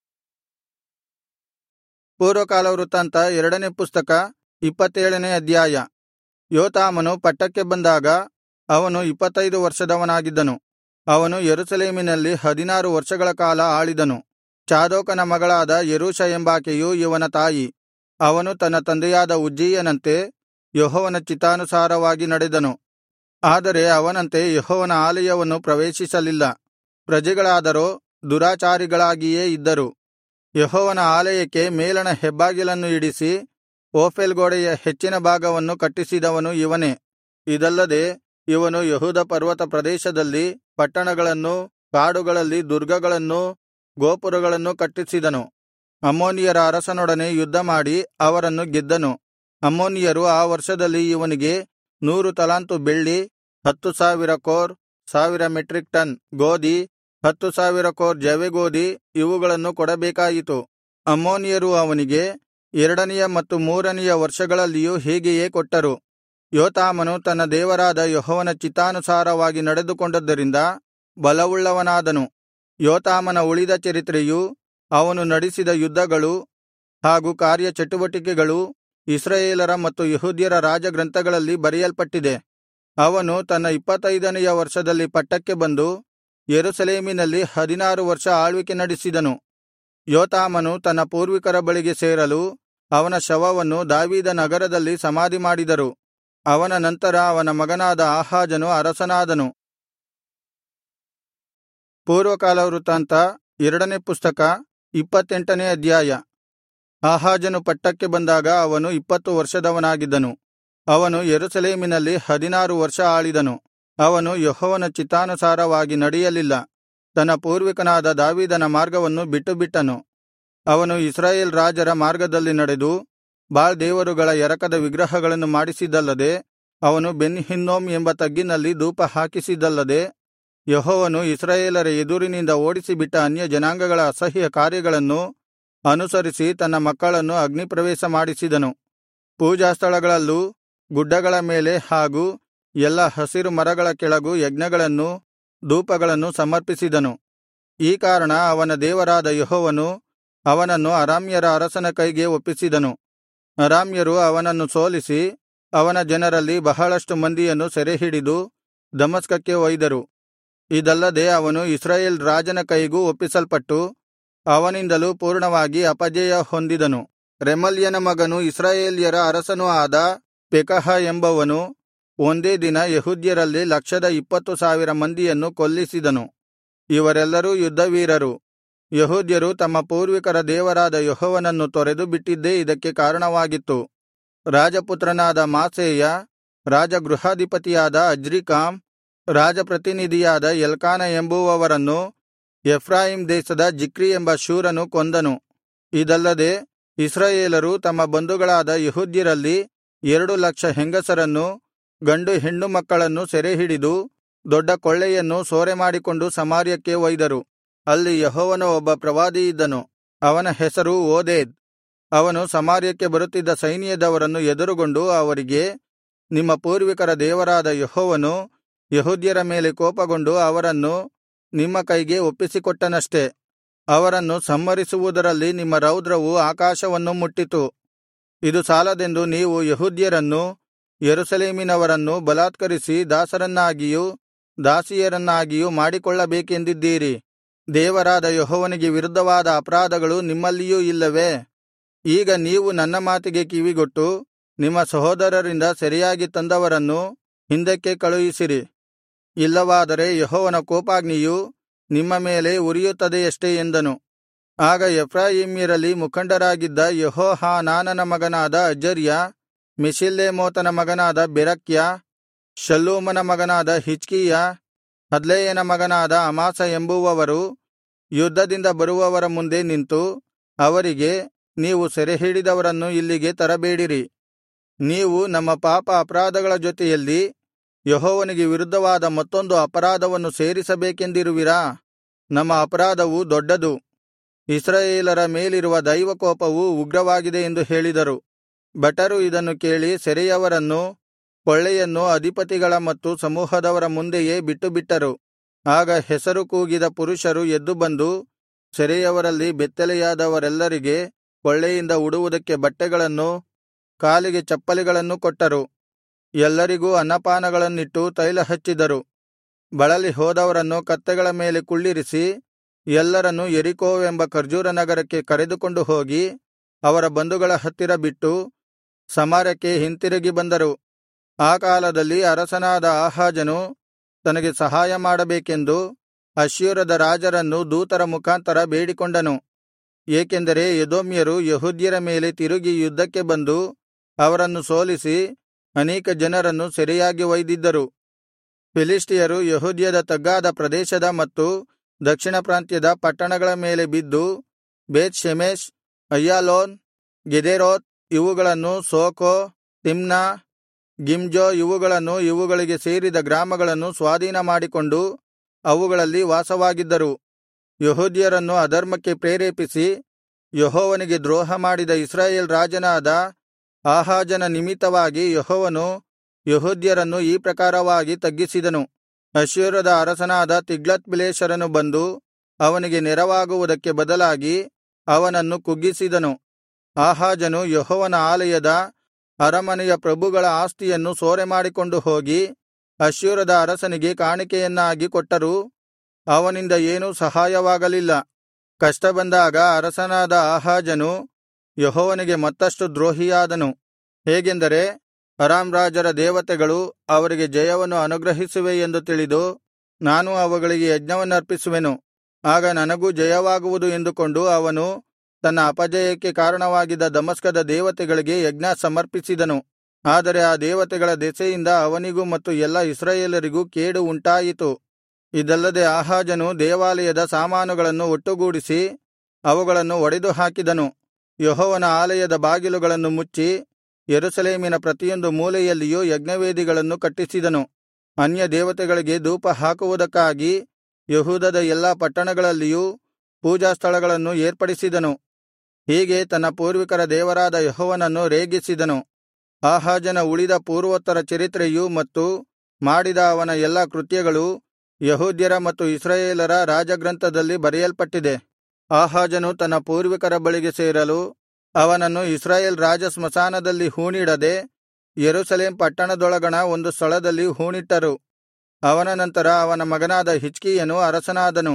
ಪೂರ್ವಕಾಲ ವೃತ್ತಾಂತ ಎರಡನೇ ಪುಸ್ತಕ ಇಪ್ಪತ್ತೇಳನೇ ಅಧ್ಯಾಯ ಯೋತಾಮನು ಪಟ್ಟಕ್ಕೆ ಬಂದಾಗ ಅವನು ಇಪ್ಪತ್ತೈದು ವರ್ಷದವನಾಗಿದ್ದನು ಅವನು ಯೆರೂಸಲೇಮಿನಲ್ಲಿ ಹದಿನಾರು ವರ್ಷಗಳ ಕಾಲ ಆಳಿದನು ಚಾದೋಕನ ಮಗಳಾದ ಯೆರೂಷ ಎಂಬಾಕೆಯು ಇವನ ತಾಯಿ ಅವನು ತನ್ನ ತಂದೆಯಾದ ಉಜ್ಜೀಯನಂತೆ ಯೆಹೋವನ ಚಿತ್ತಾನುಸಾರವಾಗಿ ನಡೆದನು ಆದರೆ ಅವನಂತೆ ಯೆಹೋವನ ಆಲಯವನ್ನು ಪ್ರವೇಶಿಸಲಿಲ್ಲ ಪ್ರಜೆಗಳಾದರೋ ದುರಾಚಾರಿಗಳಾಗಿಯೇ ಇದ್ದರು ಯೆಹೋವನ ಆಲಯಕ್ಕೆ ಮೇಲಣ ಹೆಬ್ಬಾಗಿಲನ್ನು ಇಡಿಸಿ ಓಫೆಲ್ ಗೋಡೆಯ ಹೆಚ್ಚಿನ ಭಾಗವನ್ನು ಕಟ್ಟಿಸಿದವನು ಇವನೇ ಇದಲ್ಲದೆ ಇವನು ಯೆಹೂದ ಪರ್ವತ ಪ್ರದೇಶದಲ್ಲಿ ಪಟ್ಟಣಗಳನ್ನೂ ಕಾಡುಗಳಲ್ಲಿ ದುರ್ಗಗಳನ್ನೂ ಗೋಪುರಗಳನ್ನೂ ಕಟ್ಟಿಸಿದನು ಅಮ್ಮೋನಿಯರ ಅರಸನೊಡನೆ ಯುದ್ಧಮಾಡಿ ಅವರನ್ನು ಗೆದ್ದನು ಅಮ್ಮೋನಿಯರು ಆ ವರ್ಷದಲ್ಲಿ ಇವನಿಗೆ ನೂರು ತಲಾಂತು ಬೆಳ್ಳಿ ಹತ್ತು ಸಾವಿರ ಕೋರ್ ಸಾವಿರ ಮೆಟ್ರಿಕ್ ಟನ್ ಗೋದಿ ಹತ್ತು ಸಾವಿರ ಕೋರ್ ಜವೆಗೋದಿ ಇವುಗಳನ್ನು ಕೊಡಬೇಕಾಯಿತು ಅಮ್ಮೋನಿಯರು ಅವನಿಗೆ ಎರಡನೆಯ ಮತ್ತು ಮೂರನೆಯ ವರ್ಷಗಳಲ್ಲಿಯೂ ಹೀಗೆಯೇ ಕೊಟ್ಟರು ಯೋತಾಮನು ತನ್ನ ದೇವರಾದ ಯೆಹೋವನ ಚಿತ್ತಾನುಸಾರವಾಗಿ ನಡೆದುಕೊಂಡದ್ದರಿಂದ ಬಲವುಳ್ಳವನಾದನು ಯೋತಾಮನ ಉಳಿದ ಚರಿತ್ರೆಯೂ ಅವನು ನಡೆಸಿದ ಯುದ್ಧಗಳು ಹಾಗೂ ಕಾರ್ಯಚಟುವಟಿಕೆಗಳು ಇಸ್ರಾಯೇಲರ ಮತ್ತು ಯೆಹೂದ್ಯರ ರಾಜಗ್ರಂಥಗಳಲ್ಲಿ ಬರೆಯಲ್ಪಟ್ಟಿದೆ ಅವನು ತನ್ನ ಇಪ್ಪತ್ತೈದನೆಯ ವರ್ಷದಲ್ಲಿ ಪಟ್ಟಕ್ಕೆ ಬಂದು ಯೆರೂಸಲೇಮಿನಲ್ಲಿ ಹದಿನಾರು ವರ್ಷ ಆಳ್ವಿಕೆ ನಡೆಸಿದನು ಯೋತಾಮನು ತನ್ನ ಪೂರ್ವಿಕರ ಬಳಿಗೆ ಸೇರಲು ಅವನ ಶವವನ್ನು ದಾವೀದ ನಗರದಲ್ಲಿ ಸಮಾಧಿಮಾಡಿದರು ಅವನ ನಂತರ ಅವನ ಮಗನಾದ ಆಹಾಜನು ಅರಸನಾದನು ಪೂರ್ವಕಾಲ ವೃತ್ತಾಂತ ಎರಡನೇ ಪುಸ್ತಕ ಇಪ್ಪತ್ತೆಂಟನೇ ಅಧ್ಯಾಯ ಆಹಾಜನು ಪಟ್ಟಕ್ಕೆ ಬಂದಾಗ ಅವನು ಇಪ್ಪತ್ತು ವರ್ಷದವನಾಗಿದ್ದನು ಅವನು ಯೆರೂಸಲೇಮಿನಲ್ಲಿ ಹದಿನಾರು ವರ್ಷ ಆಳಿದನು ಅವನು ಯೆಹೋವನ ಚಿತ್ತಾನುಸಾರವಾಗಿ ನಡೆಯಲಿಲ್ಲ ತನ್ನ ಪೂರ್ವಿಕನಾದ ದಾವೀದನ ಮಾರ್ಗವನ್ನು ಬಿಟ್ಟುಬಿಟ್ಟನು ಅವನು ಇಸ್ರಾಯೇಲ್ ರಾಜರ ಮಾರ್ಗದಲ್ಲಿ ನಡೆದು ಬಾಳ್ ದೇವರುಗಳ ಎರಕದ ವಿಗ್ರಹಗಳನ್ನು ಮಾಡಿಸಿದ್ದಲ್ಲದೆ ಅವನು ಬೆನ್ ಹಿನ್ನೋಮ್ ಎಂಬ ತಗ್ಗಿನಲ್ಲಿ ಧೂಪ ಹಾಕಿಸಿದ್ದಲ್ಲದೆ ಯೆಹೋವನು ಇಸ್ರಾಯೇಲರ ಎದುರಿನಿಂದ ಓಡಿಸಿಬಿಟ್ಟ ಅನ್ಯ ಜನಾಂಗಗಳ ಅಸಹ್ಯ ಕಾರ್ಯಗಳನ್ನು ಅನುಸರಿಸಿ ತನ್ನ ಮಕ್ಕಳನ್ನು ಅಗ್ನಿಪ್ರವೇಶ ಮಾಡಿಸಿದನು ಪೂಜಾಸ್ಥಳಗಳಲ್ಲೂ ಗುಡ್ಡಗಳ ಮೇಲೆ ಹಾಗೂ ಎಲ್ಲಾ ಹಸಿರು ಮರಗಳ ಕೆಳಗೂ ಯಜ್ಞಗಳನ್ನೂ ಧೂಪಗಳನ್ನು ಸಮರ್ಪಿಸಿದನು ಈ ಕಾರಣ ಅವನ ದೇವರಾದ ಯೆಹೋವನು ಅವನನ್ನು ಅರಾಮ್ಯರ ಅರಸನ ಕೈಗೆ ಒಪ್ಪಿಸಿದನು ಅರಾಮ್ಯರು ಅವನನ್ನು ಸೋಲಿಸಿ ಅವನ ಜನರಲ್ಲಿ ಬಹಳಷ್ಟು ಮಂದಿಯನ್ನು ಸೆರೆಹಿಡಿದು ದಮಸ್ಕಕ್ಕೆ ಒಯ್ದರು ಇದಲ್ಲದೆ ಅವನು ಇಸ್ರಾಯೇಲ್ ರಾಜನ ಕೈಗೂ ಒಪ್ಪಿಸಲ್ಪಟ್ಟು ಅವನಿಂದಲೂ ಪೂರ್ಣವಾಗಿ ಅಪಜಯ ಹೊಂದಿದನು ರೆಮಲ್ಯನ ಮಗನು ಇಸ್ರಾಯೇಲ್ಯರ ಅರಸನೂ ಆದ ಪೆಕಹ ಎಂಬವನು ಒಂದೇ ದಿನ ಯೆಹೂದ್ಯರಲ್ಲಿ ಲಕ್ಷದ ಇಪ್ಪತ್ತು ಸಾವಿರ ಮಂದಿಯನ್ನು ಕೊಲ್ಲಿಸಿದನು ಇವರೆಲ್ಲರೂ ಯುದ್ಧವೀರರು ಯೆಹೂದ್ಯರು ತಮ್ಮ ಪೂರ್ವಿಕರ ದೇವರಾದ ಯೆಹೋವನನ್ನು ತೊರೆದು ಬಿಟ್ಟಿದ್ದೇ ಇದಕ್ಕೆ ಕಾರಣವಾಗಿತ್ತು ರಾಜಪುತ್ರನಾದ ಮಾಸೇಯ ರಾಜಗೃಹಾಧಿಪತಿಯಾದ ಅಜ್ರೀಕಾಮ್ ರಾಜಪ್ರತಿನಿಧಿಯಾದ ಎಲ್ಕಾನ ಎಂಬುವವರನ್ನು ಎಫ್ರಾಯಿಮ್ ದೇಶದ ಜಿಕ್ರಿ ಎಂಬ ಶೂರನು ಕೊಂದನು ಇದಲ್ಲದೆ ಇಸ್ರಾಯೇಲರು ತಮ್ಮ ಬಂಧುಗಳಾದ ಯೆಹೂದ್ಯರಲ್ಲಿ ಎರಡು ಲಕ್ಷ ಹೆಂಗಸರನ್ನು ಗಂಡು ಹೆಣ್ಣು ಮಕ್ಕಳನ್ನು ಸೆರೆಹಿಡಿದು ದೊಡ್ಡ ಕೊಳ್ಳೆಯನ್ನು ಸೂರೆಮಾಡಿಕೊಂಡು ಸಮಾರ್ಯಕ್ಕೆ ಒಯ್ದರು ಅಲ್ಲಿ ಯೆಹೋವನ ಒಬ್ಬ ಪ್ರವಾದಿಯಿದ್ದನು ಅವನ ಹೆಸರು ಓದೇದ್ ಅವನು ಸಮಾರ್ಯಕ್ಕೆ ಬರುತ್ತಿದ್ದ ಸೈನ್ಯದವರನ್ನು ಎದುರುಗೊಂಡು ಅವರಿಗೆ ನಿಮ್ಮ ಪೂರ್ವಿಕರ ದೇವರಾದ ಯೆಹೋವನು ಯೆಹೂದ್ಯರ ಮೇಲೆ ಕೋಪಗೊಂಡು ಅವರನ್ನು ನಿಮ್ಮ ಕೈಗೆ ಒಪ್ಪಿಸಿಕೊಟ್ಟನಷ್ಟೆ ಅವರನ್ನು ಸಂಹರಿಸುವುದರಲ್ಲಿ ನಿಮ್ಮ ರೌದ್ರವು ಆಕಾಶವನ್ನು ಮುಟ್ಟಿತು ಇದು ಸಾಲದೆಂದು ನೀವು ಯೆಹೂದ್ಯರನ್ನೂ ಯೆರೂಸಲೇಮಿನವರನ್ನೂ ಬಲಾತ್ಕರಿಸಿ ದಾಸರನ್ನಾಗಿಯೂ ದಾಸಿಯರನ್ನಾಗಿಯೂ ಮಾಡಿಕೊಳ್ಳಬೇಕೆಂದಿದ್ದೀರಿ ದೇವರಾದ ಯೆಹೋವನಿಗೆ ವಿರುದ್ಧವಾದ ಅಪರಾಧಗಳು ನಿಮ್ಮಲ್ಲಿಯೂ ಇಲ್ಲವೇ ಈಗ ನೀವು ನನ್ನ ಮಾತಿಗೆ ಕಿವಿಗೊಟ್ಟು ನಿಮ್ಮ ಸಹೋದರರಿಂದ ಸೆರೆಯಾಗಿ ತಂದವರನ್ನು ಹಿಂದಕ್ಕೆ ಕಳುಹಿಸಿರಿ ಇಲ್ಲವಾದರೆ ಯೆಹೋವನ ಕೋಪಾಗ್ನಿಯು ನಿಮ್ಮ ಮೇಲೆ ಉರಿಯುತ್ತದೆಯಷ್ಟೇ ಎಂದನು ಆಗ ಎಫ್ರಾಯೀಮ್ಯರಲ್ಲಿ ಮುಖಂಡರಾಗಿದ್ದ ಯೆಹೋಹಾನಾನನ ಮಗನಾದ ಅಜರ್ಯ ಮೆಷಿಲ್ಲೇಮೋತನ ಮಗನಾದ ಬೆರಕ್ಯ ಶಲ್ಲೂಮನ ಮಗನಾದ ಹಿಜ್ಕೀಯ ಹದ್ಲೈಯನ ಮಗನಾದ ಅಮಾಸ ಎಂಬುವವರು ಯುದ್ಧದಿಂದ ಬರುವವರ ಮುಂದೆ ನಿಂತು ಅವರಿಗೆ ನೀವು ಸೆರೆಹಿಡಿದವರನ್ನು ಇಲ್ಲಿಗೆ ತರಬೇಡಿರಿ ನೀವು ನಮ್ಮ ಪಾಪ ಅಪರಾಧಗಳ ಜೊತೆಯಲ್ಲಿ ಯೆಹೋವನಿಗೆ ವಿರುದ್ಧವಾದ ಮತ್ತೊಂದು ಅಪರಾಧವನ್ನು ಸೇರಿಸಬೇಕೆಂದಿರುವಿರಾ ನಮ್ಮ ಅಪರಾಧವು ದೊಡ್ಡದು ಇಸ್ರಾಯೇಲರ ಮೇಲಿರುವ ದೈವಕೋಪವು ಉಗ್ರವಾಗಿದೆ ಎಂದು ಹೇಳಿದರು ಭಟರು ಇದನ್ನು ಕೇಳಿ ಸೆರೆಯವರನ್ನೂ ಕೊಳ್ಳೆಯನ್ನು ಅಧಿಪತಿಗಳ ಮತ್ತು ಸಮೂಹದವರ ಮುಂದೆಯೇ ಬಿಟ್ಟುಬಿಟ್ಟರು ಆಗ ಹೆಸರು ಕೂಗಿದ ಪುರುಷರು ಎದ್ದು ಬಂದು ಸೆರೆಯವರಲ್ಲಿ ಬೆತ್ತಲೆಯಾದವರೆಲ್ಲರಿಗೆ ಕೊಳ್ಳೆಯಿಂದ ಉಡುವುದಕ್ಕೆ ಬಟ್ಟೆಗಳನ್ನೂ ಕಾಲಿಗೆ ಚಪ್ಪಲಿಗಳನ್ನೂ ಕೊಟ್ಟರು ಎಲ್ಲರಿಗೂ ಅನ್ನಪಾನಗಳನ್ನಿಟ್ಟು ತೈಲ ಹಚ್ಚಿದರು ಬಳಲಿ ಹೋದವರನ್ನು ಕತ್ತೆಗಳ ಮೇಲೆ ಕುಳ್ಳಿರಿಸಿ ಎಲ್ಲರನ್ನೂ ಯೆರಿಕೋವೆಂಬ ಖರ್ಜೂರ ನಗರಕ್ಕೆ ಕರೆದುಕೊಂಡು ಹೋಗಿ ಅವರ ಬಂಧುಗಳ ಹತ್ತಿರ ಬಿಟ್ಟು ಸಮಾರ್ಯಕ್ಕೆ ಹಿಂತಿರುಗಿ ಬಂದರು ಆ ಕಾಲದಲ್ಲಿ ಅರಸನಾದ ಆಹಾಜನು ತನಗೆ ಸಹಾಯ ಮಾಡಬೇಕೆಂದು ಅಶ್ಶೂರದ ರಾಜರನ್ನು ದೂತರ ಮುಖಾಂತರ ಬೇಡಿಕೊಂಡನು ಏಕೆಂದರೆ ಎದೋಮ್ಯರು ಯೆಹೂದ್ಯರ ಮೇಲೆ ತಿರುಗಿ ಯುದ್ಧಕ್ಕೆ ಬಂದು ಅವರನ್ನು ಸೋಲಿಸಿ ಅನೇಕ ಜನರನ್ನು ಸೆರೆಯಾಗಿ ಒಯ್ದಿದ್ದರು ಫಿಲಿಷ್ಟಿಯರು ಯೆಹೂದ್ಯದ ತಗ್ಗಾದ ಪ್ರದೇಶದ ಮತ್ತು ದಕ್ಷಿಣ ಪ್ರಾಂತ್ಯದ ಪಟ್ಟಣಗಳ ಮೇಲೆ ಬಿದ್ದು ಬೇತ್ ಶೆಮೆಷ್ ಅಯ್ಯಾಲೋನ್ ಗೆದೇರೋತ್ ಇವುಗಳನ್ನು ಸೋಕೋ ತಿಮ್ನಾ ಗಿಮ್ಜೋ ಇವುಗಳನ್ನು ಇವುಗಳಿಗೆ ಸೇರಿದ ಗ್ರಾಮಗಳನ್ನು ಸ್ವಾಧೀನಮಾಡಿಕೊಂಡು ಅವುಗಳಲ್ಲಿ ವಾಸವಾಗಿದ್ದರು ಯೆಹೂದ್ಯರನ್ನು ಅಧರ್ಮಕ್ಕೆ ಪ್ರೇರೇಪಿಸಿ ಯೆಹೋವನಿಗೆ ದ್ರೋಹಮಾಡಿದ ಇಸ್ರಾಯೇಲ್ ರಾಜನಾದ ಆಹಾಜನ ನಿಮಿತ್ತವಾಗಿ ಯೆಹೋವನು ಯೆಹೂದ್ಯರನ್ನು ಈ ಪ್ರಕಾರವಾಗಿ ತಗ್ಗಿಸಿದನು ಅಶ್ಶೂರದ ಅರಸನಾದ ತಿಗ್ಲತ್ಪಿಲೆಸರನು ಬಂದು ಅವನಿಗೆ ನೆರವಾಗುವುದಕ್ಕೆ ಬದಲಾಗಿ ಅವನನ್ನು ಕುಗ್ಗಿಸಿದನು ಆಹಾಜನು ಯೆಹೋವನ ಆಲಯದ ಅರಮನೆಯ ಪ್ರಭುಗಳ ಆಸ್ತಿಯನ್ನು ಸೂರೆಮಾಡಿಕೊಂಡು ಹೋಗಿ ಅಶ್ಶೂರದ ಅರಸನಿಗೆ ಕಾಣಿಕೆಯನ್ನಾಗಿ ಕೊಟ್ಟರೂ ಅವನಿಂದ ಏನೂ ಸಹಾಯವಾಗಲಿಲ್ಲ ಕಷ್ಟ ಬಂದಾಗ ಅರಸನಾದ ಆಹಾಜನು ಯೆಹೋವನಿಗೆ ಮತ್ತಷ್ಟು ದ್ರೋಹಿಯಾದನು ಹೇಗೆಂದರೆ ಅರಾಮ್ ರಾಜರ ದೇವತೆಗಳು ಅವರಿಗೆ ಜಯವನ್ನು ಅನುಗ್ರಹಿಸುವೆ ಎಂದು ತಿಳಿದು ನಾನು ಅವುಗಳಿಗೆ ಯಜ್ಞವನ್ನರ್ಪಿಸುವೆನು ಆಗ ನನಗೂ ಜಯವಾಗುವುದು ಎಂದುಕೊಂಡು ಅವನು ತನ್ನ ಅಪಜಯಕ್ಕೆ ಕಾರಣವಾಗಿದ್ದ ದಮಸ್ಕದ ದೇವತೆಗಳಿಗೆ ಯಜ್ಞ ಸಮರ್ಪಿಸಿದನು ಆದರೆ ಆ ದೇವತೆಗಳ ದೆಸೆಯಿಂದ ಅವನಿಗೂ ಮತ್ತು ಎಲ್ಲಾ ಇಸ್ರಾಯೇಲರಿಗೂ ಕೇಡು ಉಂಟಾಯಿತು ಇದಲ್ಲದೆ ಆಹಾಜನು ದೇವಾಲಯದ ಸಾಮಾನುಗಳನ್ನು ಒಟ್ಟುಗೂಡಿಸಿ ಅವುಗಳನ್ನು ಒಡೆದು ಹಾಕಿದನು ಯೆಹೋವನ ಆಲಯದ ಬಾಗಿಲುಗಳನ್ನು ಮುಚ್ಚಿ ಯೆರೂಸಲೇಮಿನ ಪ್ರತಿಯೊಂದು ಮೂಲೆಯಲ್ಲಿಯೂ ಯಜ್ಞವೇದಿಗಳನ್ನು ಕಟ್ಟಿಸಿದನು ಅನ್ಯ ದೇವತೆಗಳಿಗೆ ಧೂಪ ಹಾಕುವುದಕ್ಕಾಗಿ ಯೆಹೂದದ ಎಲ್ಲಾ ಪಟ್ಟಣಗಳಲ್ಲಿಯೂ ಪೂಜಾಸ್ಥಳಗಳನ್ನು ಏರ್ಪಡಿಸಿದನು ಹೀಗೆ ತನ್ನ ಪೂರ್ವಿಕರ ದೇವರಾದ ಯೆಹೋವನನ್ನು ರೇಗಿಸಿದನು ಆಹಾಜನ ಉಳಿದ ಪೂರ್ವೋತ್ತರ ಚರಿತ್ರೆಯೂ ಮತ್ತು ಮಾಡಿದ ಅವನ ಎಲ್ಲಾ ಕೃತ್ಯಗಳೂ ಯೆಹೂದ್ಯರ ಮತ್ತು ಇಸ್ರಾಯೇಲರ ರಾಜಗ್ರಂಥದಲ್ಲಿ ಬರೆಯಲ್ಪಟ್ಟಿದೆ ಆಹಾಜನು ತನ್ನ ಪೂರ್ವಿಕರ ಬಳಿಗೆ ಸೇರಲು ಅವನನ್ನು ಇಸ್ರಾಯೇಲ್ ರಾಜ ಸ್ಮಶಾನದಲ್ಲಿ ಹೂಣಿಡದೆ ಯೆರೂಸಲೇಮ್ ಪಟ್ಟಣದೊಳಗಣ ಒಂದು ಸ್ಥಳದಲ್ಲಿ ಹೂಣಿಟ್ಟರು ಅವನ ನಂತರ ಅವನ ಮಗನಾದ ಹಿಜ್ಕೀಯನು ಅರಸನಾದನು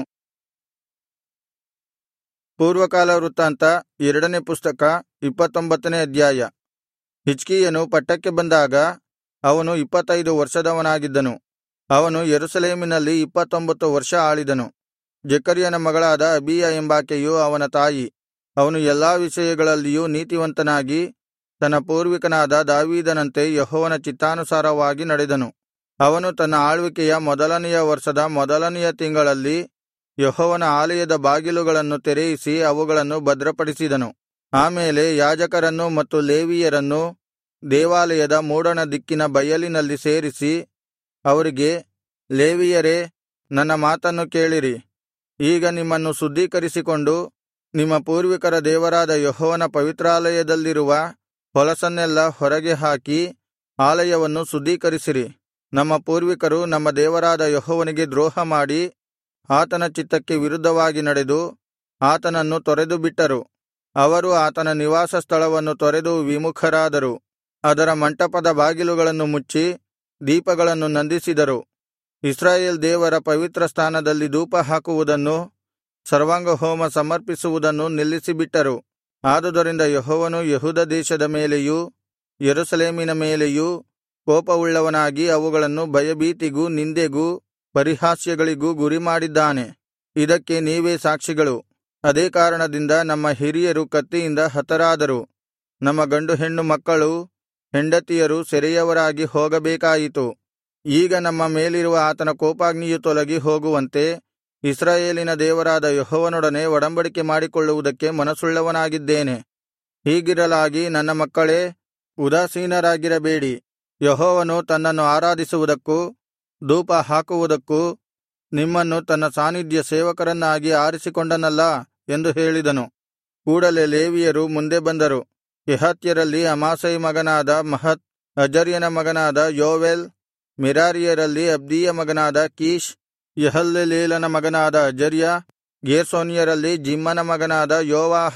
ಪೂರ್ವಕಾಲ ವೃತ್ತಾಂತ ಎರಡನೇ ಪುಸ್ತಕ ಇಪ್ಪತ್ತೊಂಬತ್ತನೇ ಅಧ್ಯಾಯ ಹಿಜ್ಕೀಯನು ಪಟ್ಟಕ್ಕೆ ಬಂದಾಗ ಅವನು ಇಪ್ಪತ್ತೈದು ವರ್ಷದವನಾಗಿದ್ದನು ಅವನು ಯೆರೂಸಲೇಮಿನಲ್ಲಿ ಇಪ್ಪತ್ತೊಂಬತ್ತು ವರ್ಷ ಆಳಿದನು ಜೆಕರ್ಯನ ಮಗಳಾದ ಅಬೀಯ ಎಂಬಾಕೆಯು ಅವನ ತಾಯಿ ಅವನು ಎಲ್ಲಾ ವಿಷಯಗಳಲ್ಲಿಯೂ ನೀತಿವಂತನಾಗಿ ತನ್ನ ಪೂರ್ವಿಕನಾದ ದಾವೀದನಂತೆ ಯೆಹೋವನ ಚಿತ್ತಾನುಸಾರವಾಗಿ ನಡೆದನು ಅವನು ತನ್ನ ಆಳ್ವಿಕೆಯ ಮೊದಲನೆಯ ವರ್ಷದ ಮೊದಲನೆಯ ತಿಂಗಳಲ್ಲಿ ಯೆಹೋವನ ಆಲಯದ ಬಾಗಿಲುಗಳನ್ನು ತೆರೆಯಿಸಿ ಅವುಗಳನ್ನು ಭದ್ರಪಡಿಸಿದನು ಆಮೇಲೆ ಯಾಜಕರನ್ನೂ ಮತ್ತು ಲೇವಿಯರನ್ನೂ ದೇವಾಲಯದ ಮೂಡಣ ದಿಕ್ಕಿನ ಬಯಲಿನಲ್ಲಿ ಸೇರಿಸಿ ಅವರಿಗೆ ಲೇವಿಯರೇ ನನ್ನ ಮಾತನ್ನು ಕೇಳಿರಿ ಈಗ ನಿಮ್ಮನ್ನು ಶುದ್ಧೀಕರಿಸಿಕೊಂಡು ನಿಮ್ಮ ಪೂರ್ವಿಕರ ದೇವರಾದ ಯೆಹೋವನ ಪವಿತ್ರಾಲಯದಲ್ಲಿರುವ ಹೊಲಸನ್ನೆಲ್ಲಾ ಹೊರಗೆ ಹಾಕಿ ಆಲಯವನ್ನು ಶುದ್ಧೀಕರಿಸಿರಿ ನಮ್ಮ ಪೂರ್ವಿಕರು ನಮ್ಮ ದೇವರಾದ ಯೆಹೋವನಿಗೆ ದ್ರೋಹಮಾಡಿ ಆತನ ಚಿತ್ತಕ್ಕೆ ವಿರುದ್ಧವಾಗಿ ನಡೆದು ಆತನನ್ನು ತೊರೆದುಬಿಟ್ಟರು ಅವರು ಆತನ ನಿವಾಸ ಸ್ಥಳವನ್ನು ತೊರೆದು ವಿಮುಖರಾದರು ಅದರ ಮಂಟಪದ ಬಾಗಿಲುಗಳನ್ನು ಮುಚ್ಚಿ ದೀಪಗಳನ್ನು ನಂದಿಸಿದರು ಇಸ್ರಾಯೇಲ್ ದೇವರ ಪವಿತ್ರ ಸ್ಥಾನದಲ್ಲಿ ಧೂಪ ಹಾಕುವುದನ್ನು ಸರ್ವಾಂಗಹೋಮ ಸಮರ್ಪಿಸುವುದನ್ನು ನಿಲ್ಲಿಸಿಬಿಟ್ಟರು ಆದುದರಿಂದ ಯೆಹೋವನು ಯೆಹೂದ ದೇಶದ ಮೇಲೆಯೂ ಯೆರೂಸಲೇಮಿನ ಮೇಲೆಯೂ ಕೋಪವುಳ್ಳವನಾಗಿ ಅವುಗಳನ್ನು ಭಯಭೀತಿಗೂ ನಿಂದೆಗೂ ಪರಿಹಾಸ್ಯಗಳಿಗೂ ಗುರಿಮಾಡಿದ್ದಾನೆ ಇದಕ್ಕೆ ನೀವೇ ಸಾಕ್ಷಿಗಳು ಅದೇ ಕಾರಣದಿಂದ ನಮ್ಮ ಹಿರಿಯರು ಕತ್ತಿಯಿಂದ ಹತರಾದರು ನಮ್ಮ ಗಂಡು ಹೆಣ್ಣು ಮಕ್ಕಳೂ ಹೆಂಡತಿಯರು ಸೆರೆಯವರಾಗಿ ಹೋಗಬೇಕಾಯಿತು ಈಗ ನಮ್ಮ ಮೇಲಿರುವ ಆತನ ಕೋಪಾಗ್ನಿಯು ತೊಲಗಿ ಹೋಗುವಂತೆ ಇಸ್ರಾಯೇಲಿನ ದೇವರಾದ ಯೆಹೋವನೊಡನೆ ಒಡಂಬಡಿಕೆ ಮಾಡಿಕೊಳ್ಳುವುದಕ್ಕೆ ಮನಸ್ಸುಳ್ಳವನಾಗಿದ್ದೇನೆ ಹೀಗಿರಲಾಗಿ ನನ್ನ ಮಕ್ಕಳೇ ಉದಾಸೀನರಾಗಿರಬೇಡಿ ಯೆಹೋವನು ತನ್ನನ್ನು ಆರಾಧಿಸುವುದಕ್ಕೂ ಧೂಪ ಹಾಕುವುದಕ್ಕೂ ನಿಮ್ಮನ್ನು ತನ್ನ ಸಾನ್ನಿಧ್ಯ ಸೇವಕರನ್ನಾಗಿ ಆರಿಸಿಕೊಂಡನಲ್ಲಾ ಎಂದು ಹೇಳಿದನು ಕೂಡಲೆ ಲೇವಿಯರು ಮುಂದೆ ಬಂದರು ಕೆಹಾತ್ಯರಲ್ಲಿ ಅಮಾಸೈ ಮಗನಾದ ಮಹತ್ ಅಜರ್ಯನ ಮಗನಾದ ಯೋವೆಲ್ ಮೆರಾರಿಯರಲ್ಲಿ ಅಬ್ದೀಯ ಮಗನಾದ ಕೀಷ್ ಯಹಲ್ಲೆಲೇಲನ ಮಗನಾದ ಅಜರ್ಯ ಗೇರ್ಷೋನ್ಯರಲ್ಲಿ ಜಿಮ್ಮನ ಮಗನಾದ ಯೋವಾಹ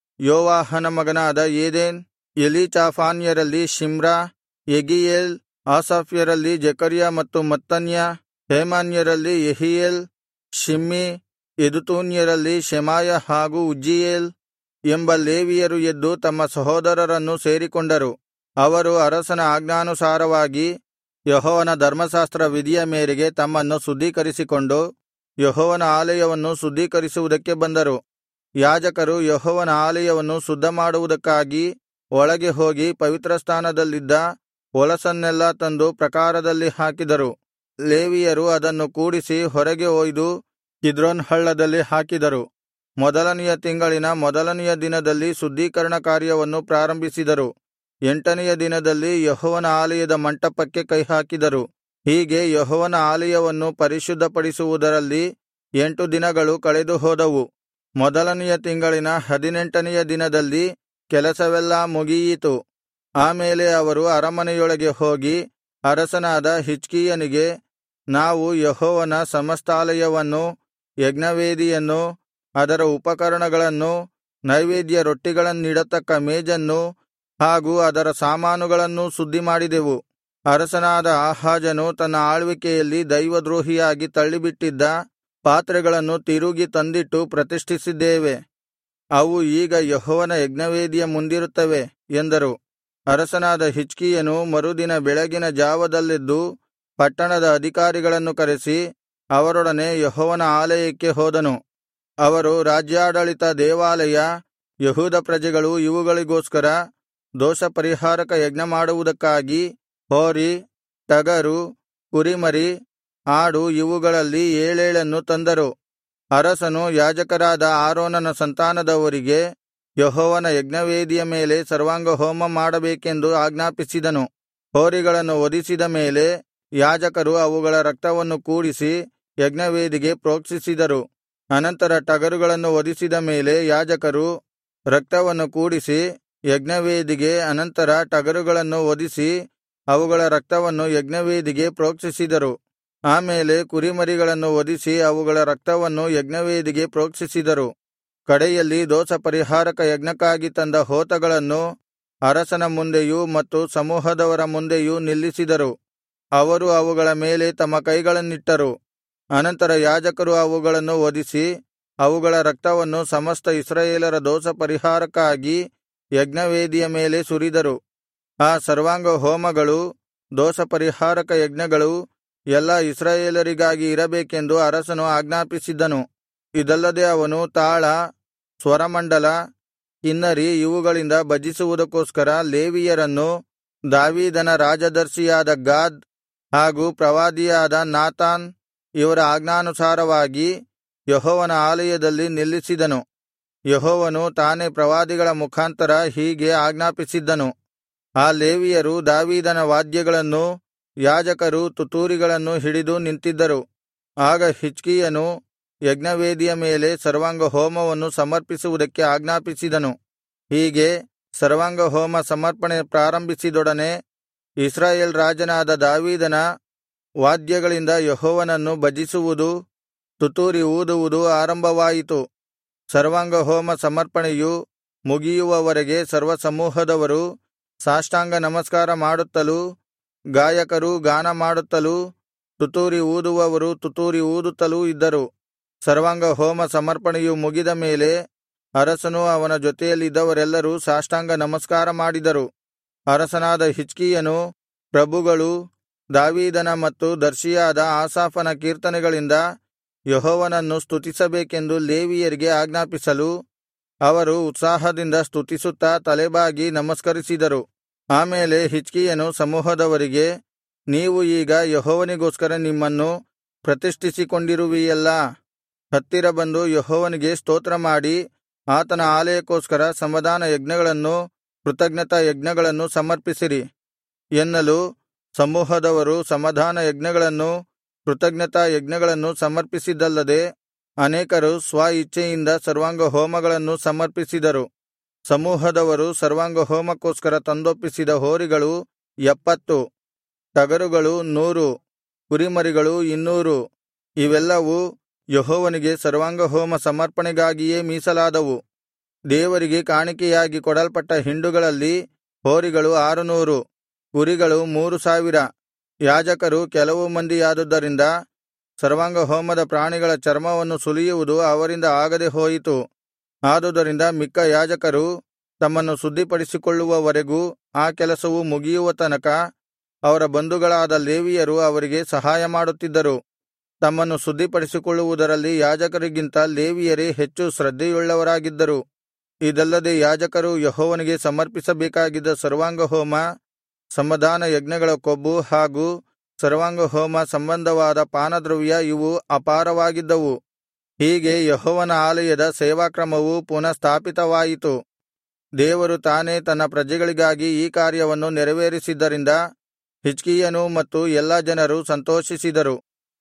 ಯೋವಾಹನ ಮಗನಾದ ಏದೇನ್ ಎಲೀಚಾಫಾನ್ಯರಲ್ಲಿ ಶಿಮ್ರಾ ಯೆಗೀಯೇಲ್ ಆಸಾಫ್ಯರಲ್ಲಿ ಜೆಕರ್ಯ ಮತ್ತು ಮತ್ತನ್ಯ ಹೇಮಾನ್ಯರಲ್ಲಿ ಯೆಹೀಯೇಲ್ ಶಿಮ್ಮಿ ಯೆದುತೂನ್ಯರಲ್ಲಿ ಶೆಮಾಯ ಹಾಗೂ ಉಜ್ಜೀಯೇಲ್ ಎಂಬ ಲೇವಿಯರು ಎದ್ದು ತಮ್ಮ ಸಹೋದರರನ್ನು ಸೇರಿಕೊಂಡರು ಅವರು ಅರಸನ ಆಜ್ಞಾನುಸಾರವಾಗಿ ಯೆಹೋವನ ಧರ್ಮಶಾಸ್ತ್ರ ವಿಧಿಯ ಮೇರೆಗೆ ತಮ್ಮನ್ನು ಶುದ್ಧೀಕರಿಸಿಕೊಂಡು ಯೆಹೋವನ ಆಲಯವನ್ನು ಶುದ್ಧೀಕರಿಸುವುದಕ್ಕೆ ಬಂದರು ಯಾಜಕರು ಯೆಹೋವನ ಆಲಯವನ್ನು ಶುದ್ಧಮಾಡುವುದಕ್ಕಾಗಿ ಒಳಗೆ ಹೋಗಿ ಪವಿತ್ರಸ್ಥಾನದಲ್ಲಿದ್ದ ಹೊಲಸನ್ನೆಲ್ಲಾ ತಂದು ಪ್ರಾಕಾರದಲ್ಲಿ ಹಾಕಿದರು ಲೇವಿಯರು ಅದನ್ನು ಕೂಡಿಸಿ ಹೊರಗೆ ಒಯ್ದು ಕಿದ್ರೋನ್ ಹಳ್ಳದಲ್ಲಿ ಹಾಕಿದರು ಮೊದಲನೆಯ ತಿಂಗಳಿನ ಮೊದಲನೆಯ ದಿನದಲ್ಲಿ ಶುದ್ಧೀಕರಣ ಕಾರ್ಯವನ್ನು ಪ್ರಾರಂಭಿಸಿದರು ಎಂಟನೆಯ ದಿನದಲ್ಲಿ ಯೆಹೋವನ ಆಲಯದ ಮಂಟಪಕ್ಕೆ ಕೈಹಾಕಿದರು ಹೀಗೆ ಯೆಹೋವನ ಆಲಯವನ್ನು ಪರಿಶುದ್ಧಪಡಿಸುವುದರಲ್ಲಿ ಎಂಟು ದಿನಗಳು ಕಳೆದು ಹೋದವು ಮೊದಲನೆಯ ತಿಂಗಳಿನ ಹದಿನೆಂಟನೆಯ ದಿನದಲ್ಲಿ ಕೆಲಸವೆಲ್ಲಾ ಮುಗಿಯಿತು ಆಮೇಲೆ ಅವರು ಅರಮನೆಯೊಳಗೆ ಹೋಗಿ ಅರಸನಾದ ಹಿಜ್ಕೀಯನಿಗೆ ನಾವು ಯೆಹೋವನ ಸಮಸ್ತಾಲಯವನ್ನೂ ಯಜ್ಞವೇದಿಯನ್ನೂ ಅದರ ಉಪಕರಣಗಳನ್ನೂ ನೈವೇದ್ಯ ರೊಟ್ಟಿಗಳನ್ನಿಡತಕ್ಕ ಮೇಜನ್ನೂ ಹಾಗೂ ಅದರ ಸಾಮಾನುಗಳನ್ನೂ ಶುದ್ಧಿಮಾಡಿದೆವು ಅರಸನಾದ ಆಹಾಜನು ತನ್ನ ಆಳ್ವಿಕೆಯಲ್ಲಿ ದೈವದ್ರೋಹಿಯಾಗಿ ತಳ್ಳಿಬಿಟ್ಟಿದ್ದ ಪಾತ್ರೆಗಳನ್ನು ತಿರುಗಿ ತಂದಿಟ್ಟು ಪ್ರತಿಷ್ಠಿಸಿದ್ದೇವೆ ಅವು ಈಗ ಯೆಹೋವನ ಯಜ್ಞವೇದಿಯ ಮುಂದಿರುತ್ತವೆ ಎಂದರು ಅರಸನಾದ ಹಿಜ್ಕೀಯನು ಮರುದಿನ ಬೆಳಗಿನ ಜಾವದಲ್ಲೆದ್ದು ಪಟ್ಟಣದ ಅಧಿಕಾರಿಗಳನ್ನು ಕರೆಸಿ ಅವರೊಡನೆ ಯೆಹೋವನ ಆಲಯಕ್ಕೆ ಹೋದನು ಅವರು ರಾಜ್ಯಾಡಳಿತ ದೇವಾಲಯ ಯಹೂದ ಪ್ರಜೆಗಳು ಇವುಗಳಿಗೋಸ್ಕರ ದೋಷಪರಿಹಾರಕ ಯಜ್ಞಮಾಡುವುದಕ್ಕಾಗಿ ಹೋರಿ ಟಗರು ಕುರಿಮರಿ ಆಡು ಇವುಗಳಲ್ಲಿ ಏಳೇಳನ್ನು ತಂದರು ಅರಸನು ಯಾಜಕರಾದ ಆರೋನನ ಸಂತಾನದವರಿಗೆ ಯೆಹೋವನ ಯಜ್ಞವೇದಿಯ ಮೇಲೆ ಸರ್ವಾಂಗಹೋಮ ಮಾಡಬೇಕೆಂದು ಆಜ್ಞಾಪಿಸಿದನು ಹೋರಿಗಳನ್ನು ವಧಿಸಿದ ಮೇಲೆ ಯಾಜಕರು ಅವುಗಳ ರಕ್ತವನ್ನು ಕೂಡಿಸಿ ಯಜ್ಞವೇದಿಗೆ ಪ್ರೋಕ್ಷಿಸಿದರು ಅನಂತರ ಟಗರುಗಳನ್ನು ವಧಿಸಿದ ಮೇಲೆ ಯಾಜಕರು ರಕ್ತವನ್ನು ಕೂಡಿಸಿ ಯಜ್ಞವೇದಿಗೆ ಅನಂತರ ಟಗರುಗಳನ್ನು ವಧಿಸಿ ಅವುಗಳ ರಕ್ತವನ್ನು ಯಜ್ಞವೇದಿಗೆ ಪ್ರೋಕ್ಷಿಸಿದರು ಆಮೇಲೆ ಕುರಿಮರಿಗಳನ್ನು ವಧಿಸಿ ಅವುಗಳ ರಕ್ತವನ್ನು ಯಜ್ಞವೇದಿಗೆ ಪ್ರೋಕ್ಷಿಸಿದರು ಕಡೆಯಲ್ಲಿ ದೋಷಪರಿಹಾರಕ ಯಜ್ಞಕ್ಕಾಗಿ ತಂದ ಹೋತಗಳನ್ನು ಅರಸನ ಮುಂದೆಯೂ ಮತ್ತು ಸಮೂಹದವರ ಮುಂದೆಯೂ ನಿಲ್ಲಿಸಿದರು ಅವರು ಅವುಗಳ ಮೇಲೆ ತಮ್ಮ ಕೈಗಳನ್ನಿಟ್ಟರು ಅನಂತರ ಯಾಜಕರು ಅವುಗಳನ್ನು ವಧಿಸಿ ಅವುಗಳ ರಕ್ತವನ್ನು ಸಮಸ್ತ ಇಸ್ರಾಯೇಲರ ದೋಷಪರಿಹಾರಕ್ಕಾಗಿ ಯಜ್ಞವೇದಿಯ ಮೇಲೆ ಸುರಿದರು ಆ ಸರ್ವಾಂಗ ಹೋಮಗಳೂ ದೋಷಪರಿಹಾರಕ ಯಜ್ಞಗಳೂ ಎಲ್ಲಾ ಇಸ್ರಾಯೇಲರಿಗಾಗಿ ಇರಬೇಕೆಂದು ಅರಸನು ಆಜ್ಞಾಪಿಸಿದ್ದನು ಇದಲ್ಲದೆ ಅವನು ತಾಳ ಸ್ವರಮಂಡಲ ಕಿನ್ನರಿ ಇವುಗಳಿಂದ ಭಜಿಸುವುದಕ್ಕೋಸ್ಕರ ಲೇವಿಯರನ್ನು ದಾವೀದನ ರಾಜದರ್ಶಿಯಾದ ಗಾದ್ ಹಾಗೂ ಪ್ರವಾದಿಯಾದ ನಾತಾನ್ ಇವರ ಆಜ್ಞಾನುಸಾರವಾಗಿ ಯೆಹೋವನ ಆಲಯದಲ್ಲಿ ನಿಲ್ಲಿಸಿದನು ಯೆಹೋವನು ತಾನೇ ಪ್ರವಾದಿಗಳ ಮುಖಾಂತರ ಹೀಗೆ ಆಜ್ಞಾಪಿಸಿದ್ದನು ಆ ಲೇವಿಯರು ದಾವೀದನ ವಾದ್ಯಗಳನ್ನೂ ಯಾಜಕರು ತುತ್ತೂರಿಗಳನ್ನು ಹಿಡಿದು ನಿಂತಿದ್ದರು ಆಗ ಹಿಜ್ಕೀಯನು ಯಜ್ಞವೇದಿಯ ಮೇಲೆ ಸರ್ವಾಂಗಹೋಮವನ್ನು ಸಮರ್ಪಿಸುವುದಕ್ಕೆ ಆಜ್ಞಾಪಿಸಿದನು ಹೀಗೆ ಸರ್ವಾಂಗಹೋಮ ಸಮರ್ಪಣೆ ಪ್ರಾರಂಭಿಸಿದೊಡನೆ ಇಸ್ರಾಯೇಲ್ ರಾಜನಾದ ದಾವೀದನ ವಾದ್ಯಗಳಿಂದ ಯೆಹೋವನನ್ನು ಭಜಿಸುವುದು ತುತ್ತೂರಿ ಊದುವುದು ಆರಂಭವಾಯಿತು ಸರ್ವಾಂಗಹೋಮ ಸಮರ್ಪಣೆಯು ಮುಗಿಯುವವರೆಗೆ ಸರ್ವಸಮೂಹದವರು ಸಾಷ್ಟಾಂಗ ನಮಸ್ಕಾರ ಮಾಡುತ್ತಲೂ ಗಾಯಕರು ಗಾನ ಮಾಡುತ್ತಲೂ ತುತ್ತೂರಿ ಊದುವವರು ತುತ್ತೂರಿ ಊದುತ್ತಲೂ ಇದ್ದರು ಸರ್ವಾಂಗಹೋಮ ಸಮರ್ಪಣೆಯು ಮುಗಿದ ಮೇಲೆ ಅರಸನೂ ಅವನ ಜೊತೆಯಲ್ಲಿದ್ದವರೆಲ್ಲರೂ ಸಾಷ್ಟಾಂಗ ನಮಸ್ಕಾರ ಮಾಡಿದರು ಅರಸನಾದ ಹಿಜ್ಕೀಯನು ಪ್ರಭುಗಳು ದಾವೀದನ ಮತ್ತು ದರ್ಶಿಯಾದ ಆಸಾಫನ ಕೀರ್ತನೆಗಳಿಂದ ಯೆಹೋವನನ್ನು ಸ್ತುತಿಸಬೇಕೆಂದು ಲೇವಿಯರಿಗೆ ಆಜ್ಞಾಪಿಸಲು ಅವರು ಉತ್ಸಾಹದಿಂದ ಸ್ತುತಿಸುತ್ತಾ ತಲೆಬಾಗಿ ನಮಸ್ಕರಿಸಿದರು ಆಮೇಲೆ ಹಿಜ್ಕೀಯನು ಸಮೂಹದವರಿಗೆ ನೀವು ಈಗ ಯೆಹೋವನಿಗೋಸ್ಕರ ನಿಮ್ಮನ್ನು ಪ್ರತಿಷ್ಠಿಸಿಕೊಂಡಿರುವಿಯಲ್ಲಾ ಹತ್ತಿರ ಬಂದು ಯೆಹೋವನಿಗೆ ಸ್ತೋತ್ರಮಾಡಿ ಆತನ ಆಲಯಕ್ಕೋಸ್ಕರ ಸಮಾಧಾನ ಯಜ್ಞಗಳನ್ನೂ ಕೃತಜ್ಞತಾ ಯಜ್ಞಗಳನ್ನೂ ಸಮರ್ಪಿಸಿರಿ ಎನ್ನಲು ಸಮೂಹದವರು ಸಮಾಧಾನ ಯಜ್ಞಗಳನ್ನೂ ಕೃತಜ್ಞತಾ ಯಜ್ಞಗಳನ್ನೂ ಸಮರ್ಪಿಸಿದ್ದಲ್ಲದೆ ಅನೇಕರು ಸ್ವ ಇಚ್ಛೆಯಿಂದ ಸರ್ವಾಂಗಹೋಮಗಳನ್ನೂ ಸಮರ್ಪಿಸಿದರು ಸಮೂಹದವರು ಸರ್ವಾಂಗಹೋಮಕ್ಕೋಸ್ಕರ ತಂದೊಪ್ಪಿಸಿದ ಹೋರಿಗಳು ಎಪ್ಪತ್ತು ಟಗರುಗಳು ನೂರು ಕುರಿಮರಿಗಳು ಇನ್ನೂರು ಇವೆಲ್ಲವೂ ಯೆಹೋವನಿಗೆ ಸರ್ವಾಂಗಹೋಮ ಸಮರ್ಪಣೆಗಾಗಿಯೇ ಮೀಸಲಾದವು ದೇವರಿಗೆ ಕಾಣಿಕೆಯಾಗಿ ಕೊಡಲ್ಪಟ್ಟ ಹಿಂಡುಗಳಲ್ಲಿ ಹೋರಿಗಳು ಆರುನೂರು ಕುರಿಗಳು ಮೂರು ಸಾವಿರ ಯಾಜಕರು ಕೆಲವು ಮಂದಿಯಾದುದರಿಂದ ಸರ್ವಾಂಗಹೋಮದ ಪ್ರಾಣಿಗಳ ಚರ್ಮವನ್ನು ಸುಲಿಯುವುದು ಅವರಿಂದ ಆಗದೆ ಹೋಯಿತು ಆದುದರಿಂದ ಮಿಕ್ಕ ಯಾಜಕರು ತಮ್ಮನ್ನು ಶುದ್ಧಿಪಡಿಸಿಕೊಳ್ಳುವವರೆಗೂ ಆ ಕೆಲಸವು ಮುಗಿಯುವ ತನಕ ಅವರ ಬಂಧುಗಳಾದ ಲೇವಿಯರು ಅವರಿಗೆ ಸಹಾಯಮಾಡುತ್ತಿದ್ದರು ತಮ್ಮನ್ನು ಶುದ್ಧಿಪಡಿಸಿಕೊಳ್ಳುವುದರಲ್ಲಿ ಯಾಜಕರಿಗಿಂತ ಲೇವಿಯರೇ ಹೆಚ್ಚು ಶ್ರದ್ಧೆಯುಳ್ಳವರಾಗಿದ್ದರು ಇದಲ್ಲದೆ ಯಾಜಕರು ಯೆಹೋವನಿಗೆ ಸಮರ್ಪಿಸಬೇಕಾಗಿದ್ದ ಸರ್ವಾಂಗಹೋಮ ಸಮಾಧಾನ ಯಜ್ಞಗಳ ಕೊಬ್ಬು ಹಾಗೂ ಸರ್ವಾಂಗಹೋಮ ಸಂಬಂಧವಾದ ಪಾನದ್ರವ್ಯ ಇವು ಅಪಾರವಾಗಿದ್ದವು ಹೀಗೆ ಯೆಹೋವನ ಆಲಯದ ಸೇವಾಕ್ರಮವು ಪುನಃ ಸ್ಥಾಪಿತವಾಯಿತು ದೇವರು ತಾನೇ ತನ್ನ ಪ್ರಜೆಗಳಿಗಾಗಿ ಈ ಕಾರ್ಯವನ್ನು ನೆರವೇರಿಸಿದ್ದರಿಂದ ಹಿಜ್ಕೀಯನೂ ಮತ್ತು ಎಲ್ಲಾ ಜನರು ಸಂತೋಷಿಸಿದರು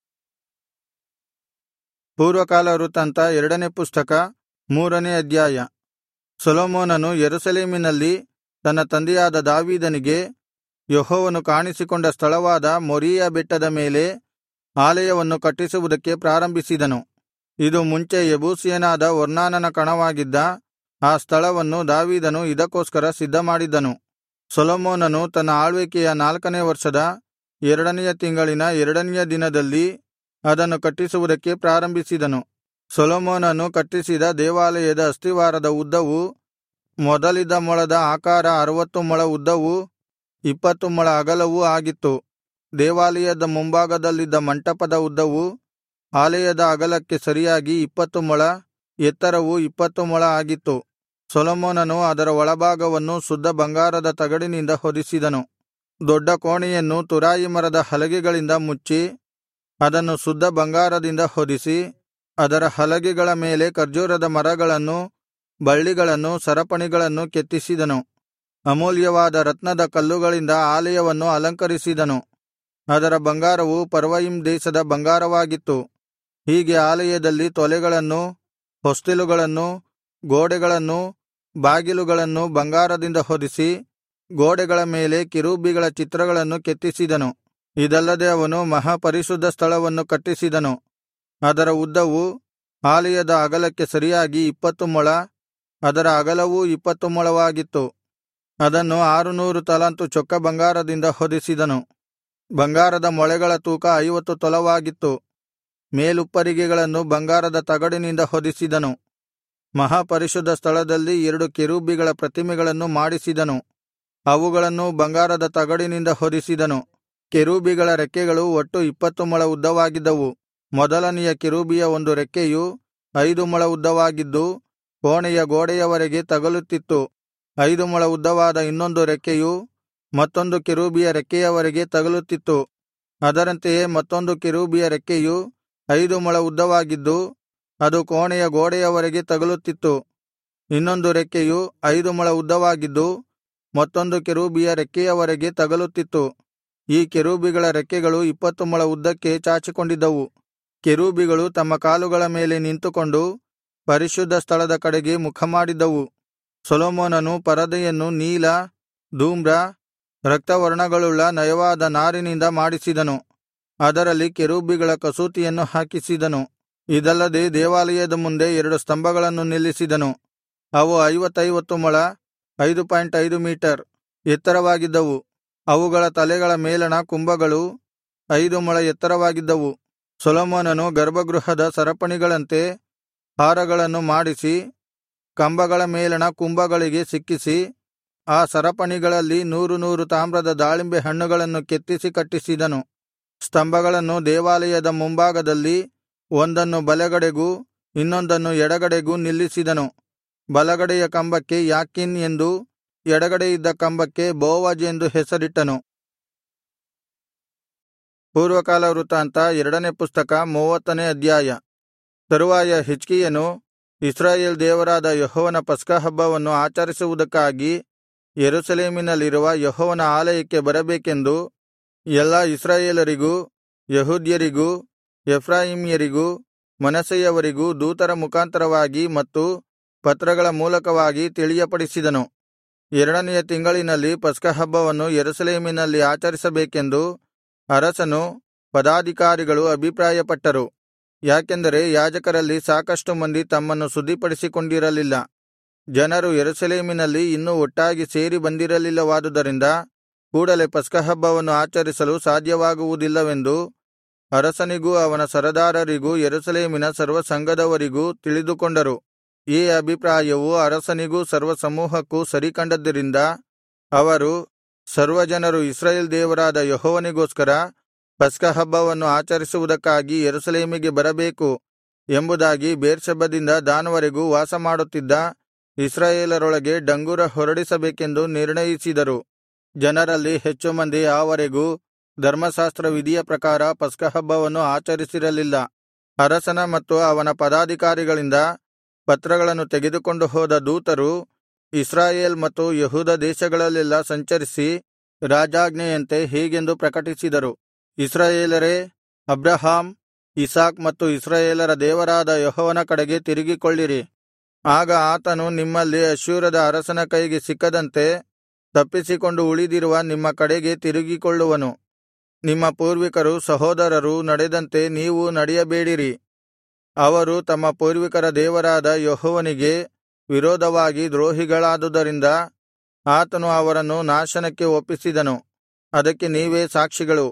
ಪೂರ್ವಕಾಲ ವೃತ್ತಾಂತ ಎರಡನೇ ಪುಸ್ತಕ ಮೂರನೇ ಅಧ್ಯಾಯ ಸೊಲೊಮೋನನು ಯೆರೂಸಲೇಮಿನಲ್ಲಿ ತನ್ನ ತಂದೆಯಾದ ದಾವೀದನಿಗೆ ಯೆಹೋವನು ಕಾಣಿಸಿಕೊಂಡ ಸ್ಥಳವಾದ ಮೊರೀಯ ಬೆಟ್ಟದ ಮೇಲೆ ಆಲಯವನ್ನು ಕಟ್ಟಿಸುವುದಕ್ಕೆ ಪ್ರಾರಂಭಿಸಿದನು ಇದು ಮುಂಚೆ ಯೆಬೂಸಿಯನಾದ ಒರ್ನಾನನ ಕಣವಾಗಿದ್ದ ಆ ಸ್ಥಳವನ್ನು ದಾವೀದನು ಇದಕ್ಕೋಸ್ಕರ ಸಿದ್ಧಮಾಡಿದ್ದನು ಸೊಲೊಮೋನನು ತನ್ನ ಆಳ್ವಿಕೆಯ ನಾಲ್ಕನೇ ವರ್ಷದ ಎರಡನೆಯ ತಿಂಗಳಿನ ಎರಡನೆಯ ದಿನದಲ್ಲಿ ಅದನ್ನು ಕಟ್ಟಿಸುವುದಕ್ಕೆ ಪ್ರಾರಂಭಿಸಿದನು ಸೊಲೊಮೋನನು ಕಟ್ಟಿಸಿದ ದೇವಾಲಯದ ಅಸ್ತಿವಾರದ ಉದ್ದವು ಮೊದಲಿದ್ದ ಮೊಳದ ಆಕಾರ ಅರವತ್ತು ಮೊಳ ಉದ್ದವೂ ಇಪ್ಪತ್ತು ಮೊಳ ಅಗಲವೂ ಆಗಿತ್ತು ದೇವಾಲಯದ ಮುಂಭಾಗದಲ್ಲಿದ್ದ ಮಂಟಪದ ಉದ್ದವು ಆಲಯದ ಅಗಲಕ್ಕೆ ಸರಿಯಾಗಿ ಇಪ್ಪತ್ತು ಮೊಳ ಎತ್ತರವು ಇಪ್ಪತ್ತು ಮೊಳ ಆಗಿತ್ತು ಸೊಲೊಮೋನನು ಅದರ ಒಳಭಾಗವನ್ನು ಶುದ್ಧ ಬಂಗಾರದ ತಗಡಿನಿಂದ ಹೊದಿಸಿದನು ದೊಡ್ಡ ಕೋಣೆಯನ್ನು ತುರಾಯಿ ಮರದ ಹಲಗೆಗಳಿಂದ ಮುಚ್ಚಿ ಅದನ್ನು ಶುದ್ಧ ಬಂಗಾರದಿಂದ ಹೊದಿಸಿ ಅದರ ಹಲಗೆಗಳ ಮೇಲೆ ಖರ್ಜೂರದ ಮರಗಳನ್ನು ಬಳ್ಳಿಗಳನ್ನು ಸರಪಣಿಗಳನ್ನು ಕೆತ್ತಿಸಿದನು ಅಮೂಲ್ಯವಾದ ರತ್ನದ ಕಲ್ಲುಗಳಿಂದ ಆಲಯವನ್ನು ಅಲಂಕರಿಸಿದನು ಅದರ ಬಂಗಾರವು ಪರ್ವಯಿಮ್ ದೇಶದ ಬಂಗಾರವಾಗಿತ್ತು ಹೀಗೆ ಆಲಯದಲ್ಲಿ ತೊಲೆಗಳನ್ನು ಹೊಸ್ತಿಲುಗಳನ್ನು ಗೋಡೆಗಳನ್ನೂ ಬಾಗಿಲುಗಳನ್ನು ಬಂಗಾರದಿಂದ ಹೊದಿಸಿ ಗೋಡೆಗಳ ಮೇಲೆ ಕೆರೂಬಿಗಳ ಚಿತ್ರಗಳನ್ನು ಕೆತ್ತಿಸಿದನು ಇದಲ್ಲದೆ ಅವನು ಮಹಾಪರಿಶುದ್ಧ ಸ್ಥಳವನ್ನು ಕಟ್ಟಿಸಿದನು ಅದರ ಉದ್ದವು ಆಲಯದ ಅಗಲಕ್ಕೆ ಸರಿಯಾಗಿ ಇಪ್ಪತ್ತು ಮೊಳ ಅದರ ಅಗಲವೂ ಇಪ್ಪತ್ತು ಮೊಳವಾಗಿತ್ತು ಅದನ್ನು ಆರುನೂರು ತಲಾಂತು ಚೊಕ್ಕ ಬಂಗಾರದಿಂದ ಹೊದಿಸಿದನು ಬಂಗಾರದ ಮೊಳೆಗಳ ತೂಕ ಐವತ್ತು ತೊಲವಾಗಿತ್ತು ಮೇಲುಪ್ಪರಿಗೆಗಳನ್ನು ಬಂಗಾರದ ತಗಡಿನಿಂದ ಹೊದಿಸಿದನು ಮಹಾಪರಿಶುದ್ಧ ಸ್ಥಳದಲ್ಲಿ ಎರಡು ಕೆರೂಬಿಗಳ ಪ್ರತಿಮೆಗಳನ್ನು ಮಾಡಿಸಿದನು ಅವುಗಳನ್ನೂ ಬಂಗಾರದ ತಗಡಿನಿಂದ ಹೊದಿಸಿದನು ಕೆರೂಬಿಗಳ ರೆಕ್ಕೆಗಳು ಒಟ್ಟು ಇಪ್ಪತ್ತು ಮೊಳ ಉದ್ದವಾಗಿದ್ದವು ಮೊದಲನೆಯ ಕೆರೂಬಿಯ ಒಂದು ರೆಕ್ಕೆಯು ಐದು ಮೊಳ ಉದ್ದವಾಗಿದ್ದು ಕೋಣೆಯ ಗೋಡೆಯವರೆಗೆ ತಗಲುತ್ತಿತ್ತು ಐದು ಮೊಳ ಉದ್ದವಾದ ಇನ್ನೊಂದು ರೆಕ್ಕೆಯು ಮತ್ತೊಂದು ಕೆರೂಬಿಯ ರೆಕ್ಕೆಯವರೆಗೆ ತಗಲುತ್ತಿತ್ತು ಅದರಂತೆಯೇ ಮತ್ತೊಂದು ಕೆರೂಬಿಯ ರೆಕ್ಕೆಯು ಐದು ಮೊಳ ಉದ್ದವಾಗಿದ್ದು ಅದು ಕೋಣೆಯ ಗೋಡೆಯವರೆಗೆ ತಗಲುತ್ತಿತ್ತು ಇನ್ನೊಂದು ರೆಕ್ಕೆಯು ಐದು ಮೊಳ ಉದ್ದವಾಗಿದ್ದು ಮತ್ತೊಂದು ಕೆರೂಬಿಯ ರೆಕ್ಕೆಯವರೆಗೆ ತಗಲುತ್ತಿತ್ತು ಈ ಕೆರೂಬಿಗಳ ರೆಕ್ಕೆಗಳು ಇಪ್ಪತ್ತು ಮೊಳ ಉದ್ದಕ್ಕೆ ಚಾಚಿಕೊಂಡಿದ್ದವು ಕೆರೂಬಿಗಳು ತಮ್ಮ ಕಾಲುಗಳ ಮೇಲೆ ನಿಂತುಕೊಂಡು ಪರಿಶುದ್ಧ ಸ್ಥಳದ ಕಡೆಗೆ ಮುಖಮಾಡಿದ್ದವು ಸೊಲೊಮೋನನು ಪರದೆಯನ್ನು ನೀಲ ಧೂಮ್ರ ರಕ್ತವರ್ಣಗಳುಳ್ಳ ನಯವಾದ ನಾರಿನಿಂದ ಮಾಡಿಸಿದನು ಅದರಲ್ಲಿ ಕೆರೂಬಿಗಳ ಕಸೂತಿಯನ್ನು ಹಾಕಿಸಿದನು ಇದಲ್ಲದೆ ದೇವಾಲಯದ ಮುಂದೆ ಎರಡು ಸ್ತಂಭಗಳನ್ನು ನಿಲ್ಲಿಸಿದನು ಅವು ಐವತ್ತೈವತ್ತು ಮೊಳ ಐದು ಪಾಯಿಂಟ್ ಐದು ಮೀಟರ್ ಎತ್ತರವಾಗಿದ್ದವು ಅವುಗಳ ತಲೆಗಳ ಮೇಲಣ ಕುಂಭಗಳು ಐದು ಮೊಳ ಎತ್ತರವಾಗಿದ್ದವು ಸೊಲೊಮೋನನು ಗರ್ಭಗೃಹದ ಸರಪಣಿಗಳಂತೆ ಹಾರಗಳನ್ನು ಮಾಡಿಸಿ ಕಂಬಗಳ ಮೇಲಣ ಕುಂಭಗಳಿಗೆ ಸಿಕ್ಕಿಸಿ ಆ ಸರಪಣಿಗಳಲ್ಲಿ ನೂರು ನೂರು ತಾಮ್ರದ ದಾಳಿಂಬೆ ಹಣ್ಣುಗಳನ್ನು ಕೆತ್ತಿಸಿ ಕಟ್ಟಿಸಿದನು ಸ್ತಂಭಗಳನ್ನು ದೇವಾಲಯದ ಮುಂಭಾಗದಲ್ಲಿ ಒಂದನ್ನು ಬಲಗಡೆಗೂ ಇನ್ನೊಂದನ್ನು ಎಡಗಡೆಗೂ ನಿಲ್ಲಿಸಿದನು ಬಲಗಡೆಯ ಕಂಬಕ್ಕೆ ಯಾಕೀನ್ ಎಂದೂ ಎಡಗಡೆ ಇದ್ದ ಕಂಬಕ್ಕೆ ಬೋವಜ್ ಎಂದು ಹೆಸರಿಟ್ಟನು ಪೂರ್ವಕಾಲ ವೃತ್ತಾಂತ ಎರಡನೇ ಪುಸ್ತಕ ಮೂವತ್ತನೇ ಅಧ್ಯಾಯ ತರುವಾಯ ಹಿಜ್ಕೀಯನು ಇಸ್ರಾಯೇಲ್ ದೇವರಾದ ಯೆಹೋವನ ಪಸ್ಕಹಬ್ಬವನ್ನು ಆಚರಿಸುವುದಕ್ಕಾಗಿ ಯೆರೂಸಲೇಮಿನಲ್ಲಿರುವ ಯೆಹೋವನ ಆಲಯಕ್ಕೆ ಬರಬೇಕೆಂದು ಎಲ್ಲಾ ಇಸ್ರಾಯೇಲರಿಗೂ ಯೆಹೂದ್ಯರಿಗೂ ಎಫ್ರಾಯೀಮ್ಯರಿಗೂ ಮನಸ್ಸೆಯವರಿಗೂ ದೂತರ ಮುಖಾಂತರವಾಗಿ ಮತ್ತು ಪತ್ರಗಳ ಮೂಲಕವಾಗಿ ತಿಳಿಯಪಡಿಸಿದನು ಎರಡನೆಯ ತಿಂಗಳಿನಲ್ಲಿ ಪಸ್ಕಹಬ್ಬವನ್ನು ಯೆರೂಸಲೇಮಿನಲ್ಲಿ ಆಚರಿಸಬೇಕೆಂದು ಅರಸನು ಪದಾಧಿಕಾರಿಗಳು ಅಭಿಪ್ರಾಯಪಟ್ಟರು ಯಾಕೆಂದರೆ ಯಾಜಕರಲ್ಲಿ ಸಾಕಷ್ಟು ಮಂದಿ ತಮ್ಮನ್ನು ಶುದ್ಧಿಪಡಿಸಿಕೊಂಡಿರಲಿಲ್ಲ ಜನರು ಯೆರೂಸಲೇಮಿನಲ್ಲಿ ಇನ್ನೂ ಒಟ್ಟಾಗಿ ಸೇರಿ ಬಂದಿರಲಿಲ್ಲವಾದುದರಿಂದ ಕೂಡಲೆ ಪಸ್ಕಹಬ್ಬವನ್ನು ಆಚರಿಸಲು ಸಾಧ್ಯವಾಗುವುದಿಲ್ಲವೆಂದು ಅರಸನಿಗೂ ಅವನ ಸರದಾರರಿಗೂ ಯೆರೂಸಲೇಮಿನ ಸರ್ವಸಂಘದವರಿಗೂ ತಿಳಿದುಕೊಂಡರು ಈ ಅಭಿಪ್ರಾಯವು ಅರಸನಿಗೂ ಸರ್ವಸಮೂಹಕ್ಕೂ ಸರಿಕಂಡದ್ದರಿಂದ ಅವರು ಸರ್ವಜನರು ಇಸ್ರಾಯೇಲ್ ದೇವರಾದ ಯೆಹೋವನಿಗೋಸ್ಕರ ಪಸ್ಕಹಬ್ಬವನ್ನು ಆಚರಿಸುವುದಕ್ಕಾಗಿ ಯೆರೂಸಲೇಮಿಗೆ ಬರಬೇಕು ಎಂಬುದಾಗಿ ಬೇರ್ಷೆಬದಿಂದ ದಾನವರೆಗೂ ವಾಸಮಾಡುತ್ತಿದ್ದ ಇಸ್ರಾಯೇಲರೊಳಗೆ ಡಂಗುರ ಹೊರಡಿಸಬೇಕೆಂದು ನಿರ್ಣಯಿಸಿದರು ಜನರಲ್ಲಿ ಹೆಚ್ಚು ಮಂದಿ ಆವರೆಗೂ ಧರ್ಮಶಾಸ್ತ್ರ ವಿಧಿಯ ಪ್ರಕಾರ ಪಸ್ಕಹಬ್ಬವನ್ನು ಆಚರಿಸಿರಲಿಲ್ಲ ಅರಸನ ಮತ್ತು ಅವನ ಪದಾಧಿಕಾರಿಗಳಿಂದ ಪತ್ರಗಳನ್ನು ತೆಗೆದುಕೊಂಡು ಹೋದ ದೂತರು ಇಸ್ರಾಯೇಲ್ ಮತ್ತು ಯಹೂದ ದೇಶಗಳಲ್ಲೆಲ್ಲಾ ಸಂಚರಿಸಿ ರಾಜಾಜ್ಞೆಯಂತೆ ಹೀಗೆಂದು ಪ್ರಕಟಿಸಿದರು ಇಸ್ರಾಯೇಲರೇ ಅಬ್ರಹಾಮ್ ಇಸಾಕ್ ಮತ್ತು ಇಸ್ರಾಯೇಲರ ದೇವರಾದ ಯೆಹೋವನ ಕಡೆಗೆ ತಿರುಗಿಕೊಳ್ಳಿರಿ ಆಗ ಆತನು ನಿಮ್ಮಲ್ಲಿ ಅಶ್ಶೂರದ ಅರಸನ ಕೈಗೆ ಸಿಕ್ಕದಂತೆ ತಪ್ಪಿಸಿಕೊಂಡು ಉಳಿದಿರುವ ನಿಮ್ಮ ಕಡೆಗೆ ತಿರುಗಿಕೊಳ್ಳುವನು ನಿಮ್ಮ ಪೂರ್ವಿಕರು ಸಹೋದರರು ನಡೆದಂತೆ ನೀವು ನಡೆಯಬೇಡಿರಿ ಅವರು ತಮ್ಮ ಪೂರ್ವಿಕರ ದೇವರಾದ ಯೆಹೋವನಿಗೆ ವಿರೋಧವಾಗಿ ದ್ರೋಹಿಗಳಾದುದರಿಂದ ಆತನು ಅವರನ್ನು ನಾಶನಕ್ಕೆ ಒಪ್ಪಿಸಿದನು ಅದಕ್ಕೆ ನೀವೇ ಸಾಕ್ಷಿಗಳು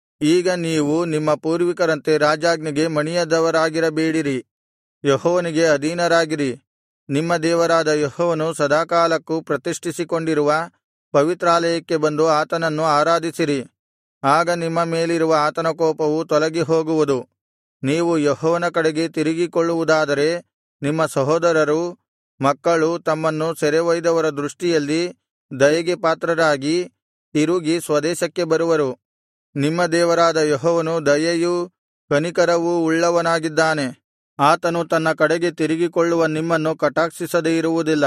ಈಗ ನೀವು ನಿಮ್ಮ ಪೂರ್ವಿಕರಂತೆ ರಾಜಾಜ್ಞೆಗೆ ಮಣಿಯದವರಾಗಿರಬೇಡಿರಿ ಯೆಹೋವನಿಗೆ ಅಧೀನರಾಗಿರಿ ನಿಮ್ಮ ದೇವರಾದ ಯೆಹೋವನು ಸದಾಕಾಲಕ್ಕೂ ಪ್ರತಿಷ್ಠಿಸಿಕೊಂಡಿರುವ ಪವಿತ್ರಾಲಯಕ್ಕೆ ಬಂದು ಆತನನ್ನು ಆರಾಧಿಸಿರಿ ಆಗ ನಿಮ್ಮ ಮೇಲಿರುವ ಆತನ ಕೋಪವು ತೊಲಗಿ ಹೋಗುವುದು ನೀವು ಯೆಹೋವನ ಕಡೆಗೆ ತಿರುಗಿಕೊಳ್ಳುವುದಾದರೆ ನಿಮ್ಮ ಸಹೋದರರು ಮಕ್ಕಳು ತಮ್ಮನ್ನು ಸೆರೆೊಯ್ದವರ ದೃಷ್ಟಿಯಲ್ಲಿ ದಯೆಗೆ ಪಾತ್ರರಾಗಿ ತಿರುಗಿ ಸ್ವದೇಶಕ್ಕೆ ಬರುವರು ನಿಮ್ಮ ದೇವರಾದ ಯೆಹೋವನು ದಯೆಯೂ ಕನಿಕರವೂ ಉಳ್ಳವನಾಗಿದ್ದಾನೆ ಆತನು ತನ್ನ ಕಡೆಗೆ ತಿರುಗಿಕೊಳ್ಳುವ ನಿಮ್ಮನ್ನು ಕಟಾಕ್ಷಿಸದೆ ಇರುವುದಿಲ್ಲ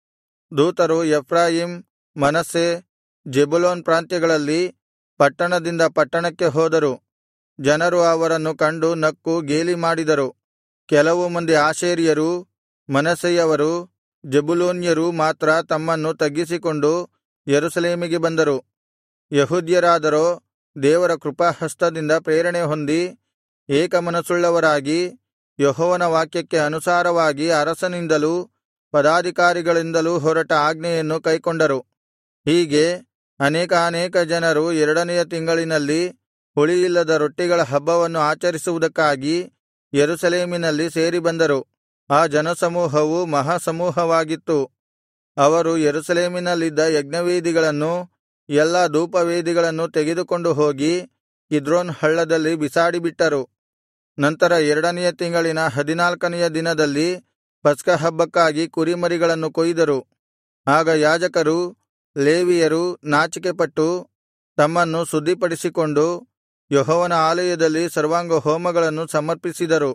ದೂತರು ಎಫ್ರಾಯೀಮ್ ಮನಸ್ಸೆ ಜೆಬುಲೂನ್ ಪ್ರಾಂತ್ಯಗಳಲ್ಲಿ ಪಟ್ಟಣದಿಂದ ಪಟ್ಟಣಕ್ಕೆ ಹೋದರು ಜನರು ಅವರನ್ನು ಕಂಡು ನಕ್ಕು ಗೇಲಿ ಮಾಡಿದರು ಕೆಲವು ಮಂದಿ ಆಶೇರ್ಯರೂ ಮನಸ್ಸೆಯವರೂ ಜೆಬುಲೂನ್ಯರೂ ಮಾತ್ರ ತಮ್ಮನ್ನು ತಗ್ಗಿಸಿಕೊಂಡು ಯೆರೂಸಲೇಮಿಗೆ ಬಂದರು ಯೆಹೂದ್ಯರಾದರೋ ದೇವರ ಕೃಪಾಹಸ್ತದಿಂದ ಪ್ರೇರಣೆ ಹೊಂದಿ ಏಕಮನಸ್ಸುಳ್ಳವರಾಗಿ ಯೆಹೋವನ ವಾಕ್ಯಕ್ಕೆ ಅನುಸಾರವಾಗಿ ಅರಸನಿಂದಲೂ ಪದಾಧಿಕಾರಿಗಳಿಂದಲೂ ಹೊರಟ ಆಜ್ಞೆಯನ್ನು ಕೈಕೊಂಡರು ಹೀಗೆ ಅನೇಕಾನೇಕ ಜನರು ಎರಡನೆಯ ತಿಂಗಳಿನಲ್ಲಿ ಹುಳಿಯಿಲ್ಲದ ರೊಟ್ಟಿಗಳ ಹಬ್ಬವನ್ನು ಆಚರಿಸುವುದಕ್ಕಾಗಿ ಯೆರೂಸಲೇಮಿನಲ್ಲಿ ಸೇರಿಬಂದರು ಆ ಜನಸಮೂಹವು ಮಹಾಸಮೂಹವಾಗಿತ್ತು ಅವರು ಯೆರೂಸಲೇಮಿನಲ್ಲಿದ್ದ ಯಜ್ಞವೇದಿಗಳನ್ನೂ ಎಲ್ಲಾ ಧೂಪವೇದಿಗಳನ್ನೂ ತೆಗೆದುಕೊಂಡು ಹೋಗಿ ಕಿದ್ರೋನ್ ಹಳ್ಳದಲ್ಲಿ ಬಿಸಾಡಿಬಿಟ್ಟರು ನಂತರ ಎರಡನೆಯ ತಿಂಗಳಿನ ಹದಿನಾಲ್ಕನೆಯ ದಿನದಲ್ಲಿ ಪಸ್ಕಹಬ್ಬಕ್ಕಾಗಿ ಕುರಿಮರಿಗಳನ್ನು ಕೊಯ್ದರು ಆಗ ಯಾಜಕರೂ ಲೇವಿಯರೂ ನಾಚಿಕೆಪಟ್ಟು ತಮ್ಮನ್ನು ಶುದ್ಧಿಪಡಿಸಿಕೊಂಡು ಯೆಹೋವನ ಆಲಯದಲ್ಲಿ ಸರ್ವಾಂಗಹೋಮಗಳನ್ನು ಸಮರ್ಪಿಸಿದರು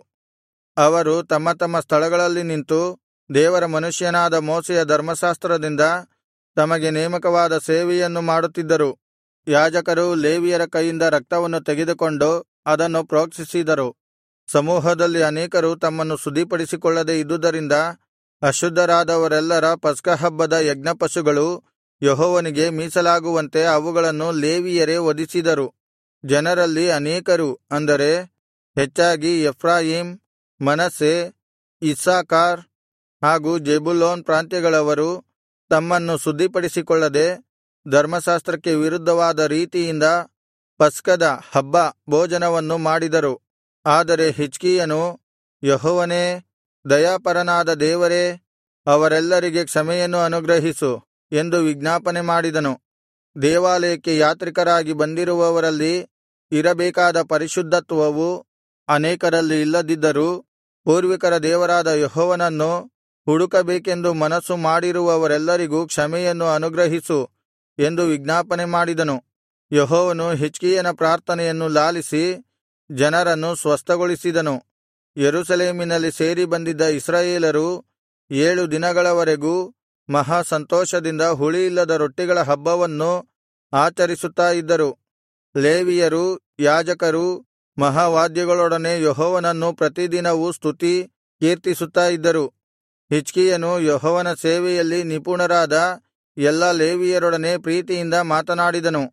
ಅವರು ತಮ್ಮ ತಮ್ಮ ಸ್ಥಳಗಳಲ್ಲಿ ನಿಂತು ದೇವರ ಮನುಷ್ಯನಾದ ಮೋಶೆಯ ಧರ್ಮಶಾಸ್ತ್ರದಿಂದ ತಮಗೆ ನೇಮಕವಾದ ಸೇವೆಯನ್ನು ಮಾಡುತ್ತಿದ್ದರು ಯಾಜಕರು ಲೇವಿಯರ ಕೈಯಿಂದ ರಕ್ತವನ್ನು ತೆಗೆದುಕೊಂಡು ಅದನ್ನು ಪ್ರೋಕ್ಷಿಸಿದರು ಸಮೂಹದಲ್ಲಿ ಅನೇಕರು ತಮ್ಮನ್ನು ಶುದ್ಧಿಪಡಿಸಿಕೊಳ್ಳದೆ ಇದ್ದುದರಿಂದ ಅಶುದ್ಧರಾದವರೆಲ್ಲರ ಪಸ್ಕಹಬ್ಬದ ಯಜ್ಞಪಶುಗಳು ಯೆಹೋವನಿಗೆ ಮೀಸಲಾಗುವಂತೆ ಅವುಗಳನ್ನು ಲೇವಿಯರೇ ವಧಿಸಿದರು ಜನರಲ್ಲಿ ಅನೇಕರು ಅಂದರೆ ಹೆಚ್ಚಾಗಿ ಎಫ್ರಾಯೀಮ್ ಮನಸ್ಸೆ ಇಸ್ಸಾಕಾರ್ ಹಾಗೂ ಜೆಬುಲೋನ್ ಪ್ರಾಂತ್ಯಗಳವರು ತಮ್ಮನ್ನು ಶುದ್ಧಿಪಡಿಸಿಕೊಳ್ಳದೆ ಧರ್ಮಶಾಸ್ತ್ರಕ್ಕೆ ವಿರುದ್ಧವಾದ ರೀತಿಯಿಂದ ಪಸ್ಕದ ಹಬ್ಬ ಭೋಜನವನ್ನು ಮಾಡಿದರು ಆದರೆ ಹಿಜ್ಕೀಯನು ಯೆಹೋವನೇ ದಯಾಪರನಾದ ದೇವರೇ ಅವರೆಲ್ಲರಿಗೆ ಕ್ಷಮೆಯನ್ನು ಅನುಗ್ರಹಿಸು ಎಂದು ವಿಜ್ಞಾಪನೆ ಮಾಡಿದನು ದೇವಾಲಯಕ್ಕೆ ಯಾತ್ರಿಕರಾಗಿ ಬಂದಿರುವವರಲ್ಲಿ ಇರಬೇಕಾದ ಪರಿಶುದ್ಧತ್ವವು ಅನೇಕರಲ್ಲಿ ಇಲ್ಲದಿದ್ದರೂ ಪೂರ್ವಿಕರ ದೇವರಾದ ಯೆಹೋವನನ್ನು ಹುಡುಕಬೇಕೆಂದು ಮನಸ್ಸು ಮಾಡಿರುವವರೆಲ್ಲರಿಗೂ ಕ್ಷಮೆಯನ್ನು ಅನುಗ್ರಹಿಸು ಎಂದು ವಿಜ್ಞಾಪನೆ ಮಾಡಿದನು ಯೆಹೋವನು ಹಿಜ್ಕೀಯನ ಪ್ರಾರ್ಥನೆಯನ್ನು ಲಾಲಿಸಿ ಜನರನ್ನು ಸ್ವಸ್ಥಗೊಳಿಸಿದನು ಯೆರೂಸಲೇಮಿನಲ್ಲಿ ಸೇರಿ ಬಂದಿದ್ದ ಇಸ್ರಾಯೇಲರು ಏಳು ದಿನಗಳವರೆಗೂ ಮಹಾ ಸಂತೋಷದಿಂದ ಹುಳಿಯಿಲ್ಲದ ರೊಟ್ಟಿಗಳ ಹಬ್ಬವನ್ನು ಆಚರಿಸುತ್ತಾ ಇದ್ದರು ಲೇವಿಯರೂ ಯಾಜಕರೂ ಮಹಾವಾದ್ಯಗಳೊಡನೆ ಯೆಹೋವನನ್ನು ಪ್ರತಿದಿನವೂ ಸ್ತುತಿ ಕೀರ್ತಿಸುತ್ತಾ ಇದ್ದರು ಹಿಜ್ಕೀಯನು ಯೆಹೋವನ ಸೇವೆಯಲ್ಲಿ ನಿಪುಣರಾದ ಎಲ್ಲಾ ಲೇವಿಯರೊಡನೆ ಪ್ರೀತಿಯಿಂದ ಮಾತನಾಡಿದನು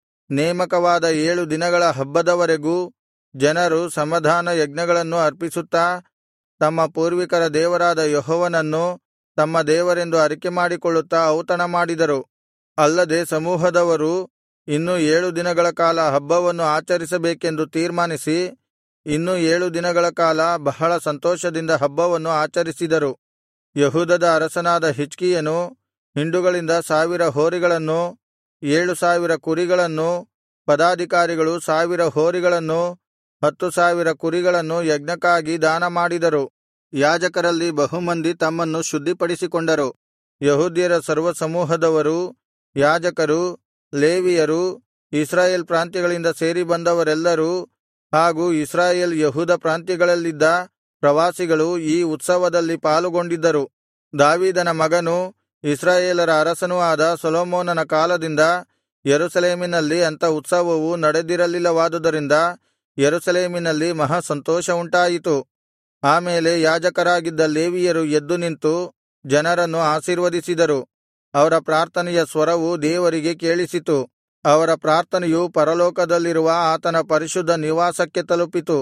ನೇಮಕವಾದ ಏಳು ದಿನಗಳ ಹಬ್ಬದವರೆಗೂ ಜನರು ಸಮಾಧಾನ ಯಜ್ಞಗಳನ್ನು ಅರ್ಪಿಸುತ್ತಾ ತಮ್ಮ ಪೂರ್ವಿಕರ ದೇವರಾದ ಯೆಹೋವನನ್ನು ತಮ್ಮ ದೇವರೆಂದು ಅರಿಕೆಮಾಡಿಕೊಳ್ಳುತ್ತಾ ಔತಣ ಮಾಡಿದರು ಅಲ್ಲದೆ ಸಮೂಹದವರು ಇನ್ನೂ ಏಳು ದಿನಗಳ ಕಾಲ ಹಬ್ಬವನ್ನು ಆಚರಿಸಬೇಕೆಂದು ತೀರ್ಮಾನಿಸಿ ಇನ್ನೂ ಏಳು ದಿನಗಳ ಕಾಲ ಬಹಳ ಸಂತೋಷದಿಂದ ಹಬ್ಬವನ್ನು ಆಚರಿಸಿದರು ಯೆಹೂದದ ಅರಸನಾದ ಹಿಜ್ಕೀಯನು ಹಿಂಡುಗಳಿಂದ ಸಾವಿರ ಹೋರಿಗಳನ್ನೂ ಏಳು ಸಾವಿರ ಕುರಿಗಳನ್ನೂ ಪದಾಧಿಕಾರಿಗಳು ಸಾವಿರ ಹೋರಿಗಳನ್ನೂ ಹತ್ತು ಸಾವಿರ ಕುರಿಗಳನ್ನು ಯಜ್ಞಕ್ಕಾಗಿ ದಾನಮಾಡಿದರು ಯಾಜಕರಲ್ಲಿ ಬಹುಮಂದಿ ತಮ್ಮನ್ನು ಶುದ್ಧಿಪಡಿಸಿಕೊಂಡರು ಯೆಹೂದ್ಯರ ಸರ್ವಸಮೂಹದವರು ಯಾಜಕರು ಲೇವಿಯರು ಇಸ್ರಾಯೇಲ್ ಪ್ರಾಂತ್ಯಗಳಿಂದ ಸೇರಿ ಬಂದವರೆಲ್ಲರೂ ಹಾಗೂ ಇಸ್ರಾಯೇಲ್ ಯೆಹೂದ ಪ್ರಾಂತ್ಯಗಳಲ್ಲಿದ್ದ ಪ್ರವಾಸಿಗಳು ಈ ಉತ್ಸವದಲ್ಲಿ ಪಾಲುಗೊಂಡಿದ್ದರು ದಾವೀದನ ಮಗನೂ ಇಸ್ರಾಯೇಲರ ಅರಸನೂ ಆದ ಸೊಲೊಮೋನನ ಕಾಲದಿಂದ ಯೆರೂಸಲೇಮಿನಲ್ಲಿ ಅಂಥ ಉತ್ಸವವು ನಡೆದಿರಲಿಲ್ಲವಾದುದರಿಂದ ಯೆರೂಸಲೇಮಿನಲ್ಲಿ ಮಹಾ ಸಂತೋಷವುಂಟಾಯಿತು ಆಮೇಲೆ ಯಾಜಕರಾಗಿದ್ದ ಲೇವಿಯರು ಎದ್ದು ನಿಂತು ಜನರನ್ನು ಆಶೀರ್ವದಿಸಿದರು ಅವರ ಪ್ರಾರ್ಥನೆಯ ಸ್ವರವು ದೇವರಿಗೆ ಕೇಳಿಸಿತು ಅವರ ಪ್ರಾರ್ಥನೆಯು ಪರಲೋಕದಲ್ಲಿರುವ ಆತನ ಪರಿಶುದ್ಧ ನಿವಾಸಕ್ಕೆ ತಲುಪಿತು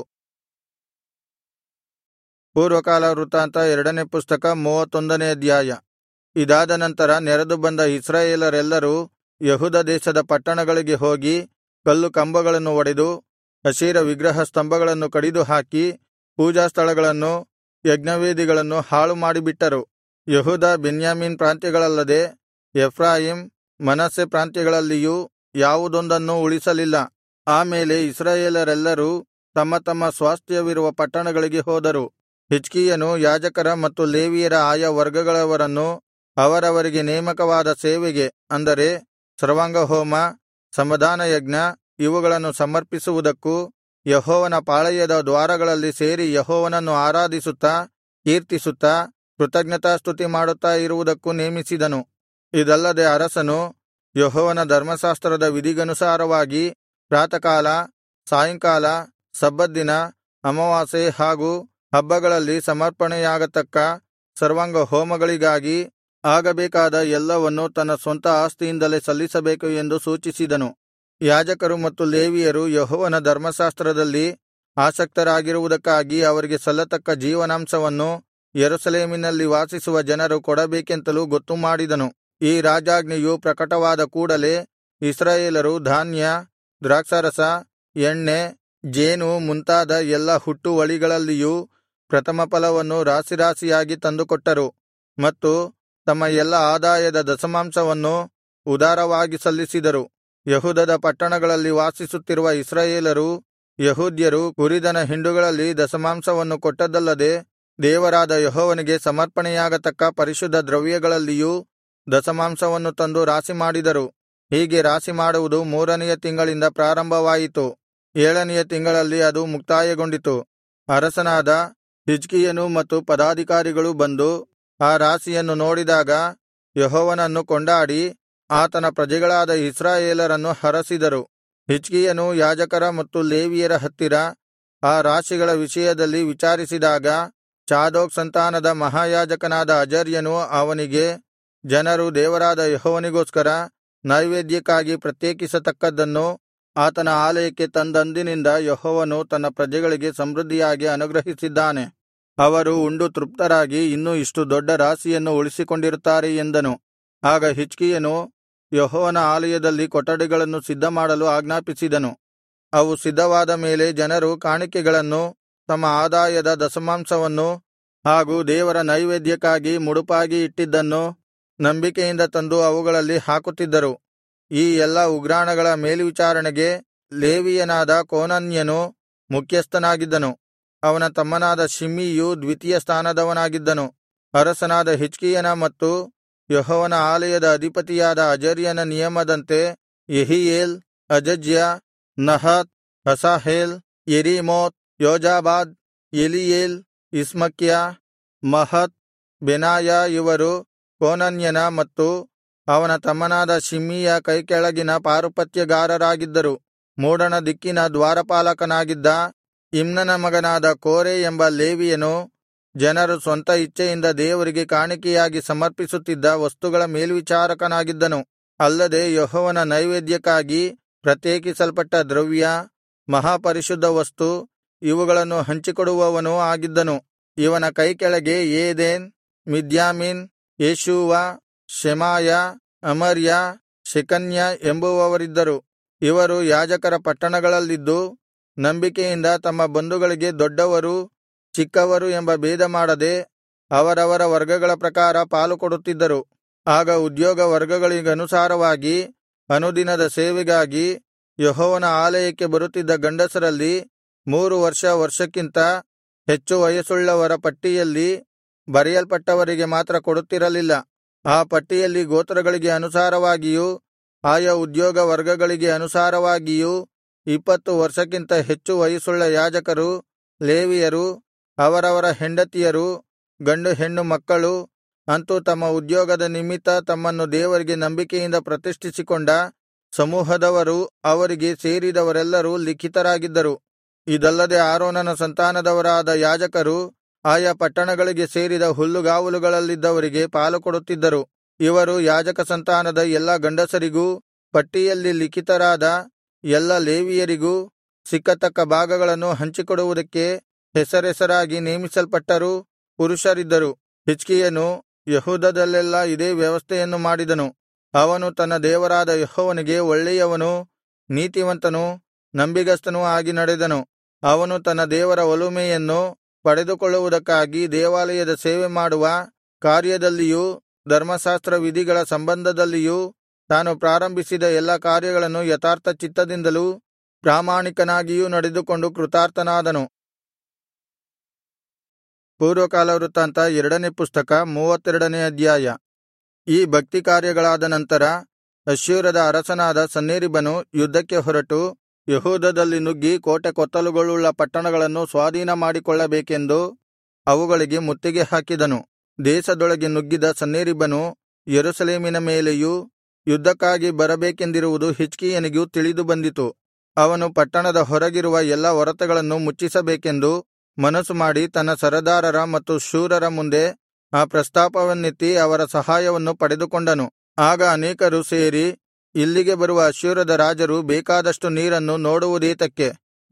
ಪೂರ್ವಕಾಲ ವೃತ್ತಾಂತ ಎರಡನೇ ಪುಸ್ತಕ ಮೂವತ್ತೊಂದನೇ ಅಧ್ಯಾಯ ಇದಾದ ನಂತರ ನೆರೆದು ಬಂದ ಇಸ್ರಾಯೇಲರೆಲ್ಲರೂ ಯೆಹೂದ ದೇಶದ ಪಟ್ಟಣಗಳಿಗೆ ಹೋಗಿ ಕಲ್ಲು ಕಂಬಗಳನ್ನು ಒಡೆದು ಅಶೇರ ವಿಗ್ರಹ ಸ್ತಂಭಗಳನ್ನು ಕಡಿದು ಹಾಕಿ ಪೂಜಾಸ್ಥಳಗಳನ್ನು ಯಜ್ಞವೇದಿಗಳನ್ನು ಹಾಳು ಮಾಡಿಬಿಟ್ಟರು ಯೆಹೂದ ಬೆನ್ಯಾಮೀನ್ ಪ್ರಾಂತ್ಯಗಳಲ್ಲದೆ ಎಫ್ರಾಯಿಮ್ ಮನಸ್ಸೆ ಪ್ರಾಂತ್ಯಗಳಲ್ಲಿಯೂ ಯಾವುದೊಂದನ್ನೂ ಉಳಿಸಲಿಲ್ಲ ಆಮೇಲೆ ಇಸ್ರಾಯೇಲರೆಲ್ಲರೂ ತಮ್ಮ ತಮ್ಮ ಸ್ವಾಸ್ಥ್ಯವಿರುವ ಪಟ್ಟಣಗಳಿಗೆ ಹೋದರು ಹಿಜ್ಕೀಯನು ಯಾಜಕರ ಮತ್ತು ಲೇವಿಯರ ಆಯಾ ವರ್ಗಗಳವರನ್ನು ಅವರವರಿಗೆ ನೇಮಕವಾದ ಸೇವೆಗೆ ಅಂದರೆ ಸರ್ವಾಂಗಹೋಮ ಸಮಾಧಾನಯಜ್ಞ ಇವುಗಳನ್ನು ಸಮರ್ಪಿಸುವುದಕ್ಕೂ ಯೆಹೋವನ ಪಾಳೆಯದ ದ್ವಾರಗಳಲ್ಲಿ ಸೇರಿ ಯೆಹೋವನನ್ನು ಆರಾಧಿಸುತ್ತಾ ಕೀರ್ತಿಸುತ್ತಾ ಕೃತಜ್ಞತಾಸ್ತುತಿ ಮಾಡುತ್ತಾ ಇರುವುದಕ್ಕೂ ನೇಮಿಸಿದನು ಇದಲ್ಲದೆ ಅರಸನು ಯೆಹೋವನ ಧರ್ಮಶಾಸ್ತ್ರದ ವಿಧಿಗನುಸಾರವಾಗಿ ಪ್ರಾತಃಕಾಲ ಸಾಯಂಕಾಲ ಸಬ್ಬತ್ ದಿನ ಅಮಾವಾಸ್ಯೆ ಹಾಗೂ ಹಬ್ಬಗಳಲ್ಲಿ ಸಮರ್ಪಣೆಯಾಗತಕ್ಕ ಸರ್ವಾಂಗ ಹೋಮಗಳಿಗಾಗಿ ಆಗಬೇಕಾದ ಎಲ್ಲವನ್ನು ತನ್ನ ಸ್ವಂತ ಆಸ್ತಿಯಿಂದಲೇ ಸಲ್ಲಿಸಬೇಕು ಎಂದು ಸೂಚಿಸಿದನು ಯಾಜಕರು ಮತ್ತು ಲೇವಿಯರು ಯೆಹೋವನ ಧರ್ಮಶಾಸ್ತ್ರದಲ್ಲಿ ಆಸಕ್ತರಾಗಿರುವುದಕ್ಕಾಗಿ ಅವರಿಗೆ ಸಲ್ಲತಕ್ಕ ಜೀವನಾಂಶವನ್ನು ಯೆರೂಸಲೇಮಿನಲ್ಲಿ ವಾಸಿಸುವ ಜನರು ಕೊಡಬೇಕೆಂತಲೂ ಗೊತ್ತುಮಾಡಿದನು ಈ ರಾಜಾಜ್ಞೆಯು ಪ್ರಕಟವಾದ ಕೂಡಲೆ ಇಸ್ರಾಯೇಲರು ಧಾನ್ಯ ದ್ರಾಕ್ಷಾರಸ ಎಣ್ಣೆ ಜೇನು ಮುಂತಾದ ಎಲ್ಲಾ ಹುಟ್ಟುವಳಿಗಳಲ್ಲಿಯೂ ಪ್ರಥಮಫಲವನ್ನು ರಾಶಿರಾಶಿಯಾಗಿ ತಂದುಕೊಟ್ಟರು ಮತ್ತು ತಮ್ಮ ಎಲ್ಲಾ ಆದಾಯದ ದಶಮಾಂಶವನ್ನು ಉದಾರವಾಗಿ ಸಲ್ಲಿಸಿದರು ಯೆಹೂದದ ಪಟ್ಟಣಗಳಲ್ಲಿ ವಾಸಿಸುತ್ತಿರುವ ಇಸ್ರಾಯೇಲರು ಯೆಹೂದ್ಯರು ಕುರಿದನ ಹಿಂಡುಗಳಲ್ಲಿ ದಶಮಾಂಶವನ್ನು ಕೊಟ್ಟದ್ದಲ್ಲದೆ ದೇವರಾದ ಯೆಹೋವನಿಗೆ ಸಮರ್ಪಣೆಯಾಗತಕ್ಕ ಪರಿಶುದ್ಧ ದ್ರವ್ಯಗಳಲ್ಲಿಯೂ ದಶಮಾಂಶವನ್ನು ತಂದು ರಾಶಿಮಾಡಿದರು ಹೀಗೆ ರಾಶಿಮಾಡುವುದು ಮೂರನೆಯ ತಿಂಗಳಿಂದ ಪ್ರಾರಂಭವಾಯಿತು ಏಳನೆಯ ತಿಂಗಳಲ್ಲಿ ಅದು ಮುಕ್ತಾಯಗೊಂಡಿತು ಅರಸನಾದ ಹಿಜ್ಕೀಯನೂ ಮತ್ತು ಪದಾಧಿಕಾರಿಗಳೂ ಬಂದು ಆ ರಾಶಿಯನ್ನು ನೋಡಿದಾಗ ಯೆಹೋವನನ್ನು ಕೊಂಡಾಡಿ ಆತನ ಪ್ರಜೆಗಳಾದ ಇಸ್ರಾಯೇಲರನ್ನು ಹರಸಿದರು ಹಿಜ್ಕೀಯನು ಯಾಜಕರ ಮತ್ತು ಲೇವಿಯರ ಹತ್ತಿರ ಆ ರಾಶಿಗಳ ವಿಷಯದಲ್ಲಿ ವಿಚಾರಿಸಿದಾಗ ಚಾದೋಕ್ ಸಂತಾನದ ಮಹಾಯಾಜಕನಾದ ಅಜರ್ಯನು ಅವನಿಗೆ ಜನರು ದೇವರಾದ ಯೆಹೋವನಿಗೋಸ್ಕರ ನೈವೇದ್ಯಕ್ಕಾಗಿ ಪ್ರತ್ಯೇಕಿಸತಕ್ಕದ್ದನ್ನು ಆತನ ಆಲಯಕ್ಕೆ ತಂದಂದಿನಿಂದ ಯೆಹೋವನು ತನ್ನ ಪ್ರಜೆಗಳಿಗೆ ಸಮೃದ್ಧಿಯಾಗಿ ಅನುಗ್ರಹಿಸಿದ್ದಾನೆ ಅವರು ಉಂಡು ತೃಪ್ತರಾಗಿ ಇನ್ನೂ ಇಷ್ಟು ದೊಡ್ಡ ರಾಶಿಯನ್ನು ಉಳಿಸಿಕೊಂಡಿರುತ್ತಾರೆ ಎಂದನು ಆಗ ಹಿಜ್ಕೀಯನು ಯೆಹೋವನ ಆಲಯದಲ್ಲಿ ಕೊಠಡಿಗಳನ್ನು ಸಿದ್ಧಮಾಡಲು ಆಜ್ಞಾಪಿಸಿದನು ಅವು ಸಿದ್ಧವಾದ ಮೇಲೆ ಜನರು ಕಾಣಿಕೆಗಳನ್ನು ತಮ್ಮ ಆದಾಯದ ದಶಮಾಂಶವನ್ನು ಹಾಗೂ ದೇವರ ನೈವೇದ್ಯಕ್ಕಾಗಿ ಮುಡುಪಾಗಿ ಇಟ್ಟಿದ್ದನ್ನು ನಂಬಿಕೆಯಿಂದ ತಂದು ಅವುಗಳಲ್ಲಿ ಹಾಕುತ್ತಿದ್ದರು ಈ ಎಲ್ಲಾ ಉಗ್ರಾಣಗಳ ಮೇಲ್ವಿಚಾರಣೆಗೆ ಲೇವಿಯನಾದ ಕೋನನ್ಯನು ಮುಖ್ಯಸ್ಥನಾಗಿದ್ದನು ಅವನ ತಮ್ಮನಾದ ಶಿಮ್ಮೀಯು ದ್ವಿತೀಯ ಸ್ಥಾನದವನಾಗಿದ್ದನು ಅರಸನಾದ ಹಿಜ್ಕೀಯನ ಮತ್ತು ಯೆಹೋವನ ಆಲಯದ ಅಧಿಪತಿಯಾದ ಅಜರ್ಯನ ನಿಯಮದಂತೆ Jehiel Azaziah Nahath Asahel Jerimoth Jozabad Eliel Ismachiah Mahath Benaiah ಇವರು ಕೋನನ್ಯನ ಮತ್ತು ಅವನ ತಮ್ಮನಾದ ಶಿಮ್ಮೀಯ ಕೈಕೆಳಗಿನ ಪಾರುಪತ್ಯಗಾರರಾಗಿದ್ದರು ಮೂಡಣ ದಿಕ್ಕಿನ ದ್ವಾರಪಾಲಕನಾಗಿದ್ದ ಇಮ್ನನ ಮಗನಾದ ಕೋರೆ ಎಂಬ ಲೇವಿಯನು ಜನರು ಸ್ವಂತ ಇಚ್ಛೆಯಿಂದ ದೇವರಿಗೆ ಕಾಣಿಕೆಯಾಗಿ ಸಮರ್ಪಿಸುತ್ತಿದ್ದ ವಸ್ತುಗಳ ಮೇಲ್ವಿಚಾರಕನಾಗಿದ್ದನು ಅಲ್ಲದೆ ಯೆಹೋವನ ನೈವೇದ್ಯಕ್ಕಾಗಿ ಪ್ರತ್ಯೇಕಿಸಲ್ಪಟ್ಟ ದ್ರವ್ಯ ಮಹಾಪರಿಶುದ್ಧ ವಸ್ತು ಇವುಗಳನ್ನು ಹಂಚಿಕೊಡುವವನೂ ಆಗಿದ್ದನು ಇವನ ಕೈಕೆಳಗೆ ಏದೇನ್ ಮಿದ್ಯಾಮಿನ್ ಯೇಷೂವ ಶೆಮಾಯ ಅಮರ್ಯ ಶೆಕನ್ಯ ಎಂಬುವವರಿದ್ದರು ಇವರು ಯಾಜಕರ ಪಟ್ಟಣಗಳಲ್ಲಿದ್ದು ನಂಬಿಕೆಯಿಂದ ತಮ್ಮ ಬಂಧುಗಳಿಗೆ ದೊಡ್ಡವರು ಚಿಕ್ಕವರು ಎಂಬ ಭೇದಮಾಡದೆ ಅವರವರ ವರ್ಗಗಳ ಪ್ರಕಾರ ಪಾಲುಕೊಡುತ್ತಿದ್ದರು ಆಗ ಉದ್ಯೋಗ ವರ್ಗಗಳಿಗನುಸಾರವಾಗಿ ಅನುದಿನದ ಸೇವೆಗಾಗಿ ಯೆಹೋವನ ಆಲಯಕ್ಕೆ ಬರುತ್ತಿದ್ದ ಗಂಡಸರಲ್ಲಿ ಮೂರು ವರ್ಷ ವರ್ಷಕ್ಕಿಂತ ಹೆಚ್ಚು ವಯಸ್ಸುಳ್ಳವರ ಪಟ್ಟಿಯಲ್ಲಿ ಬರೆಯಲ್ಪಟ್ಟವರಿಗೆ ಮಾತ್ರ ಕೊಡುತ್ತಿರಲಿಲ್ಲ ಆ ಪಟ್ಟಿಯಲ್ಲಿ ಗೋತ್ರಗಳಿಗೆ ಅನುಸಾರವಾಗಿಯೂ ಆಯಾ ಉದ್ಯೋಗ ವರ್ಗಗಳಿಗೆ ಅನುಸಾರವಾಗಿಯೂ ಇಪ್ಪತ್ತು ವರ್ಷಕ್ಕಿಂತ ಹೆಚ್ಚು ವಯಸ್ಸುಳ್ಳ ಯಾಜಕರು ಲೇವಿಯರು ಅವರವರ ಹೆಂಡತಿಯರು ಗಂಡು ಹೆಣ್ಣು ಮಕ್ಕಳು ಅಂತು ತಮ್ಮ ಉದ್ಯೋಗದ ನಿಮಿತ್ತ ತಮ್ಮನ್ನು ದೇವರಿಗೆ ನಂಬಿಕೆಯಿಂದ ಪ್ರತಿಷ್ಠಿಸಿಕೊಂಡ ಸಮೂಹದವರು ಅವರಿಗೆ ಸೇರಿದವರೆಲ್ಲರೂ ಲಿಖಿತರಾಗಿದ್ದರು ಇದಲ್ಲದೆ ಆರೋನನ ಸಂತಾನದವರಾದ ಯಾಜಕರು ಆಯಾ ಪಟ್ಟಣಗಳಿಗೆ ಸೇರಿದ ಹುಲ್ಲುಗಾವಲುಗಳಲ್ಲಿದ್ದವರಿಗೆ ಪಾಲುಕೊಡುತ್ತಿದ್ದರು ಇವರು ಯಾಜಕ ಸಂತಾನದ ಎಲ್ಲಾ ಗಂಡಸರಿಗೂ ಪಟ್ಟಿಯಲ್ಲಿ ಲಿಖಿತರಾದ ಎಲ್ಲಾ ಲೇವಿಯರಿಗೂ ಸಿಕ್ಕತಕ್ಕ ಭಾಗಗಳನ್ನು ಹಂಚಿಕೊಡುವುದಕ್ಕೆ ಹೆಸರೆಸರಾಗಿ ನೇಮಿಸಲ್ಪಟ್ಟರೂ ಪುರುಷರಿದ್ದರು ಹಿಜ್ಕೀಯನು ಯೆಹೂದದಲ್ಲೆಲ್ಲಾ ಇದೇ ವ್ಯವಸ್ಥೆಯನ್ನು ಮಾಡಿದನು ಅವನು ತನ್ನ ದೇವರಾದ ಯೆಹೋವನಿಗೆ ಒಳ್ಳೆಯವನೂ ನೀತಿವಂತನೂ ನಂಬಿಗಸ್ತನೂ ಆಗಿ ನಡೆದನು ಅವನು ತನ್ನ ದೇವರ ಒಲುಮೆಯನ್ನು ಪಡೆದುಕೊಳ್ಳುವುದಕ್ಕಾಗಿ ದೇವಾಲಯದ ಸೇವೆ ಮಾಡುವ ಕಾರ್ಯದಲ್ಲಿಯೂ ಧರ್ಮಶಾಸ್ತ್ರ ವಿಧಿಗಳ ಸಂಬಂಧದಲ್ಲಿಯೂ ತಾನು ಪ್ರಾರಂಭಿಸಿದ ಎಲ್ಲಾ ಕಾರ್ಯಗಳನ್ನು ಯಥಾರ್ಥ ಚಿತ್ತದಿಂದಲೂ ಪ್ರಾಮಾಣಿಕನಾಗಿಯೂ ನಡೆದುಕೊಂಡು ಕೃತಾರ್ಥನಾದನು ಪೂರ್ವಕಾಲ ವೃತ್ತಾಂತ ಎರಡನೇ ಪುಸ್ತಕ ಮೂವತ್ತೆರಡನೇ ಅಧ್ಯಾಯ ಈ ಭಕ್ತಿ ಕಾರ್ಯಗಳಾದ ನಂತರ ಅಶ್ಶೂರದ ಅರಸನಾದ ಸನ್ಹೇರೀಬನು ಯುದ್ಧಕ್ಕೆ ಹೊರಟು ಯೆಹೂದದಲ್ಲಿ ನುಗ್ಗಿ ಕೋಟೆಕೊತ್ತಲುಗಳುಳ್ಳ ಪಟ್ಟಣಗಳನ್ನು ಸ್ವಾಧೀನಮಾಡಿಕೊಳ್ಳಬೇಕೆಂದು ಅವುಗಳಿಗೆ ಮುತ್ತಿಗೆ ಹಾಕಿದನು ದೇಶದೊಳಗೆ ನುಗ್ಗಿದ ಸನ್ಹೇರೀಬನು ಯೆರೂಸಲೇಮಿನ ಮೇಲೆಯೂ ಯುದ್ಧಕ್ಕಾಗಿ ಬರಬೇಕೆಂದಿರುವುದು ಹಿಜ್ಕೀಯನಿಗೂ ತಿಳಿದು ಬಂದಿತು ಅವನು ಪಟ್ಟಣದ ಹೊರಗಿರುವ ಎಲ್ಲಾ ಒರತೆಗಳನ್ನು ಮುಚ್ಚಿಸಬೇಕೆಂದು ಮನಸ್ಸು ಮಾಡಿ ತನ್ನ ಸರದಾರರ ಮತ್ತು ಶೂರರ ಮುಂದೆ ಆ ಪ್ರಸ್ತಾಪವನ್ನೆತ್ತಿ ಅವರ ಸಹಾಯವನ್ನು ಪಡೆದುಕೊಂಡನು ಆಗ ಅನೇಕರು ಸೇರಿ ಇಲ್ಲಿಗೆ ಬರುವ ಅಶ್ಶೂರದ ರಾಜರು ಬೇಕಾದಷ್ಟು ನೀರನ್ನು ನೋಡುವುದೇತಕ್ಕೆ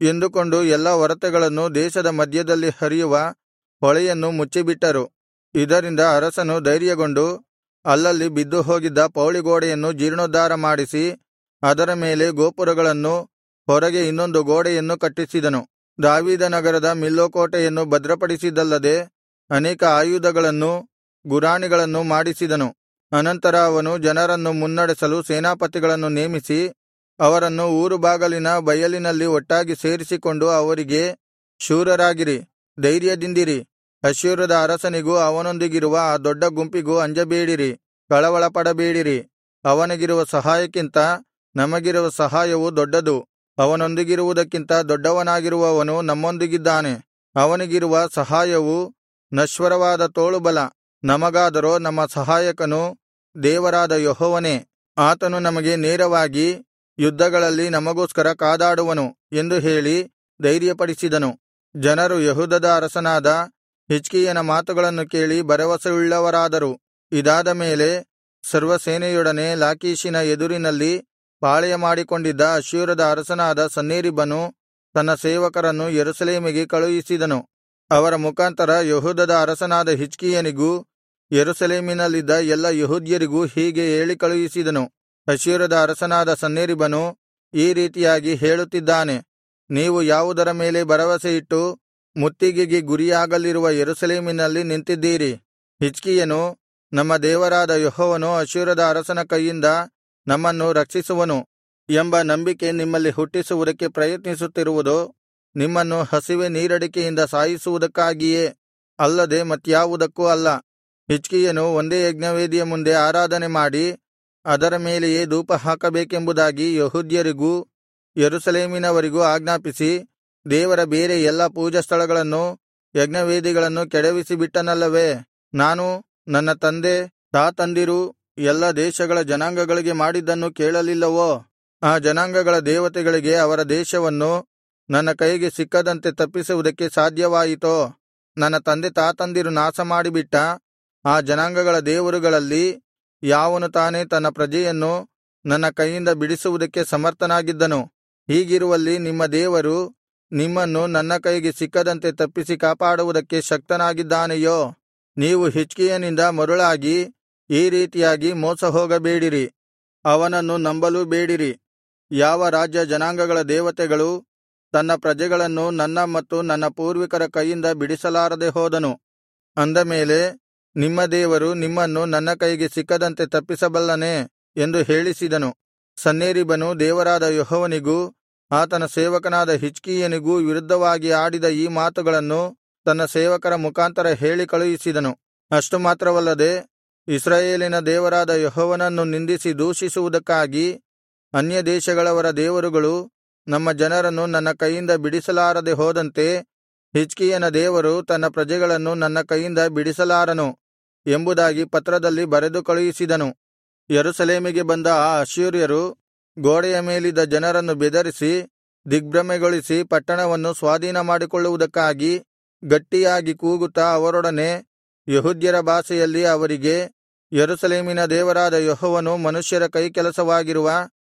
ಎಂದುಕೊಂಡು ಎಲ್ಲಾ ಒರತೆಗಳನ್ನು ದೇಶದ ಮಧ್ಯದಲ್ಲಿ ಹರಿಯುವ ಹೊಳೆಯನ್ನು ಮುಚ್ಚಿಬಿಟ್ಟರು ಇದರಿಂದ ಅರಸನು ಧೈರ್ಯಗೊಂಡು ಅಲ್ಲಲ್ಲಿ ಬಿದ್ದುಹೋಗಿದ್ದ ಪೌಳಿಗೋಡೆಯನ್ನು ಜೀರ್ಣೋದ್ಧಾರ ಮಾಡಿಸಿ ಅದರ ಮೇಲೆ ಗೋಪುರಗಳನ್ನು ಹೊರಗೆ ಇನ್ನೊಂದು ಗೋಡೆಯನ್ನು ಕಟ್ಟಿಸಿದನು ದಾವೀದನಗರದ ಮಿಲ್ಲೋ ಕೋಟೆಯನ್ನು ಭದ್ರಪಡಿಸಿದ್ದಲ್ಲದೆ ಅನೇಕ ಆಯುಧಗಳನ್ನೂ ಗುರಾಣಿಗಳನ್ನು ಮಾಡಿಸಿದನು ಅನಂತರ ಅವನು ಜನರನ್ನು ಮುನ್ನಡೆಸಲು ಸೇನಾಪತಿಗಳನ್ನು ನೇಮಿಸಿ ಅವರನ್ನು ಊರುಬಾಗಲಿನ ಬಯಲಿನಲ್ಲಿ ಒಟ್ಟಾಗಿ ಸೇರಿಸಿಕೊಂಡು ಅವರಿಗೆ ಶೂರರಾಗಿರಿ ಧೈರ್ಯದಿಂದಿರಿ ಅಶ್ಶೂರದ ಅರಸನಿಗೂ ಅವನೊಂದಿಗಿರುವ ಆ ದೊಡ್ಡ ಗುಂಪಿಗೂ ಅಂಜಬೇಡಿರಿ ಕಳವಳಪಡಬೇಡಿರಿ ಅವನಿಗಿರುವ ಸಹಾಯಕ್ಕಿಂತ ನಮಗಿರುವ ಸಹಾಯವು ದೊಡ್ಡದು ಅವನೊಂದಿಗಿರುವುದಕ್ಕಿಂತ ದೊಡ್ಡವನಾಗಿರುವವನು ನಮ್ಮೊಂದಿಗಿದ್ದಾನೆ ಅವನಿಗಿರುವ ಸಹಾಯವು ನಶ್ವರವಾದ ತೋಳುಬಲ ನಮಗಾದರೋ ನಮ್ಮ ಸಹಾಯಕನು ದೇವರಾದ ಯೆಹೋವನೇ ಆತನು ನಮಗೆ ನೇರವಾಗಿ ಯುದ್ಧಗಳಲ್ಲಿ ನಮಗೋಸ್ಕರ ಕಾದಾಡುವನು ಎಂದು ಹೇಳಿ ಧೈರ್ಯಪಡಿಸಿದನು ಜನರು ಯೆಹೂದದ ಅರಸನಾದ ಹಿಜ್ಕೀಯನ ಮಾತುಗಳನ್ನು ಕೇಳಿ ಭರವಸೆಯುಳ್ಳವರಾದರು ಇದಾದ ಮೇಲೆ ಸರ್ವಸೇನೆಯೊಡನೆ ಲಾಕೀಷಿನ ಎದುರಿನಲ್ಲಿ ಪಾಳೆಯಮಾಡಿಕೊಂಡಿದ್ದ ಅಶ್ಶೂರದ ಅರಸನಾದ ಸನ್ಹೇರೀಬನು ತನ್ನ ಸೇವಕರನ್ನು ಯೆರೂಸಲೇಮಿಗೆ ಕಳುಹಿಸಿದನು ಅವರ ಮುಖಾಂತರ ಯೆಹೂದದ ಅರಸನಾದ ಹಿಜ್ಕೀಯನಿಗೂ ಯೆರೂಸಲೇಮಿನಲ್ಲಿದ್ದ ಎಲ್ಲಾ ಯೆಹೂದ್ಯರಿಗೂ ಹೀಗೆ ಹೇಳಿ ಕಳುಹಿಸಿದನು ಅಶ್ಶೂರದ ಅರಸನಾದ ಸನ್ಹೇರೀಬನು ಈ ರೀತಿಯಾಗಿ ಹೇಳುತ್ತಿದ್ದಾನೆ ನೀವು ಯಾವುದರ ಮೇಲೆ ಭರವಸೆಯಿಟ್ಟು ಮುತ್ತಿಗೆಗೆ ಗುರಿಯಾಗಲಿರುವ ಯೆರೂಸಲೇಮಿನಲ್ಲಿ ನಿಂತಿದ್ದೀರಿ ಹಿಜ್ಕೀಯನು ನಮ್ಮ ದೇವರಾದ ಯೆಹೋವನು ಅಶ್ಶೂರದ ಅರಸನ ಕೈಯಿಂದ ನಮ್ಮನ್ನು ರಕ್ಷಿಸುವನು ಎಂಬ ನಂಬಿಕೆ ನಿಮ್ಮಲ್ಲಿ ಹುಟ್ಟಿಸುವುದಕ್ಕೆ ಪ್ರಯತ್ನಿಸುತ್ತಿರುವುದು ನಿಮ್ಮನ್ನು ಹಸಿವೆ ನೀರಡಿಕೆಯಿಂದ ಸಾಯಿಸುವುದಕ್ಕಾಗಿಯೇ ಅಲ್ಲದೆ ಮತ್ಯಾವುದಕ್ಕೂ ಅಲ್ಲ ಹಿಜ್ಕೀಯನು ಒಂದೇ ಯಜ್ಞವೇದಿಯ ಮುಂದೆ ಆರಾಧನೆ ಮಾಡಿ ಅದರ ಮೇಲೆಯೇ ಧೂಪ ಹಾಕಬೇಕೆಂಬುದಾಗಿ ಯೆಹೂದ್ಯರಿಗೂ ಯೆರೂಸಲೇಮಿನವರಿಗೂ ಆಜ್ಞಾಪಿಸಿ ದೇವರ ಬೇರೆ ಎಲ್ಲಾ ಪೂಜಾಸ್ಥಳಗಳನ್ನೂ ಯಜ್ಞವೇದಿಗಳನ್ನು ಕೆಡವಿಸಿಬಿಟ್ಟನಲ್ಲವೇ ನಾನು ನನ್ನ ತಂದೆ ತಾತಂದಿರು ಎಲ್ಲಾ ದೇಶಗಳ ಜನಾಂಗಗಳಿಗೆ ಮಾಡಿದ್ದನ್ನು ಕೇಳಲಿಲ್ಲವೋ ಆ ಜನಾಂಗಗಳ ದೇವತೆಗಳಿಗೆ ಅವರ ದೇಶವನ್ನು ನನ್ನ ಕೈಗೆ ಸಿಕ್ಕದಂತೆ ತಪ್ಪಿಸುವುದಕ್ಕೆ ಸಾಧ್ಯವಾಯಿತೋ ನನ್ನ ತಂದೆ ತಾತಂದಿರು ನಾಶಮಾಡಿಬಿಟ್ಟ ಆ ಜನಾಂಗಗಳ ದೇವರುಗಳಲ್ಲಿ ಯಾವನು ತಾನೇ ತನ್ನ ಪ್ರಜೆಯನ್ನು ನನ್ನ ಕೈಯಿಂದ ಬಿಡಿಸುವುದಕ್ಕೆ ಸಮರ್ಥನಾಗಿದ್ದನು ಹೀಗಿರುವಲ್ಲಿ ನಿಮ್ಮ ದೇವರು ನಿಮ್ಮನ್ನು ನನ್ನ ಕೈಗೆ ಸಿಕ್ಕದಂತೆ ತಪ್ಪಿಸಿ ಕಾಪಾಡುವುದಕ್ಕೆ ಶಕ್ತನಾಗಿದ್ದಾನೆಯೋ ನೀವು ಹಿಜ್ಕೀಯನಿಂದ ಮರುಳಾಗಿ ಈ ರೀತಿಯಾಗಿ ಮೋಸಹೋಗಬೇಡಿರಿ ಅವನನ್ನು ನಂಬಲೂ ಬೇಡಿರಿ ಯಾವ ರಾಜ್ಯ ಜನಾಂಗಗಳ ದೇವತೆಗಳು ತನ್ನ ಪ್ರಜೆಗಳನ್ನು ನನ್ನ ಮತ್ತು ನನ್ನ ಪೂರ್ವಿಕರ ಕೈಯಿಂದ ಬಿಡಿಸಲಾರದೆ ಹೋದನು ಅಂದ ಮೇಲೆ ನಿಮ್ಮ ದೇವರು ನಿಮ್ಮನ್ನು ನನ್ನ ಕೈಗೆ ಸಿಕ್ಕದಂತೆ ತಪ್ಪಿಸಬಲ್ಲನೆ ಎಂದು ಹೇಳಿಸಿದನು ಸನ್ಹೇರೀಬನು ದೇವರಾದ ಯೆಹೋವನಿಗೂ ಆತನ ಸೇವಕನಾದ ಹಿಜ್ಕೀಯನಿಗೂ ವಿರುದ್ಧವಾಗಿ ಆಡಿದ ಈ ಮಾತುಗಳನ್ನು ತನ್ನ ಸೇವಕರ ಮುಖಾಂತರ ಹೇಳಿ ಕಳುಹಿಸಿದನು ಅಷ್ಟು ಮಾತ್ರವಲ್ಲದೆ ಇಸ್ರಾಯೇಲಿನ ದೇವರಾದ ಯೆಹೋವನನ್ನು ನಿಂದಿಸಿ ದೂಷಿಸುವುದಕ್ಕಾಗಿ ಅನ್ಯದೇಶಗಳವರ ದೇವರುಗಳು ನಮ್ಮ ಜನರನ್ನು ನನ್ನ ಕೈಯಿಂದ ಬಿಡಿಸಲಾರದೆ ಹೋದಂತೆ ಹಿಜ್ಕೀಯನ ದೇವರು ತನ್ನ ಪ್ರಜೆಗಳನ್ನು ನನ್ನ ಕೈಯಿಂದ ಬಿಡಿಸಲಾರನು ಎಂಬುದಾಗಿ ಪತ್ರದಲ್ಲಿ ಬರೆದು ಕಳುಹಿಸಿದನು ಯೆರೂಸಲೇಮಿಗೆ ಬಂದ ಆ ಅಶ್ಶೂರ್ಯರು ಗೋಡೆಯ ಮೇಲಿದ್ದ ಜನರನ್ನು ಬೆದರಿಸಿ ದಿಗ್ಭ್ರಮೆಗೊಳಿಸಿ ಪಟ್ಟಣವನ್ನು ಸ್ವಾಧೀನಮಾಡಿಕೊಳ್ಳುವುದಕ್ಕಾಗಿ ಗಟ್ಟಿಯಾಗಿ ಕೂಗುತ್ತಾ ಅವರೊಡನೆ ಯೆಹೂದ್ಯರ ಭಾಷೆಯಲ್ಲಿ ಅವರಿಗೆ ಯೆರೂಸಲೇಮಿನ ದೇವರಾದ ಯೆಹೋವನು ಮನುಷ್ಯರ ಕೈಕೆಲಸವಾಗಿರುವ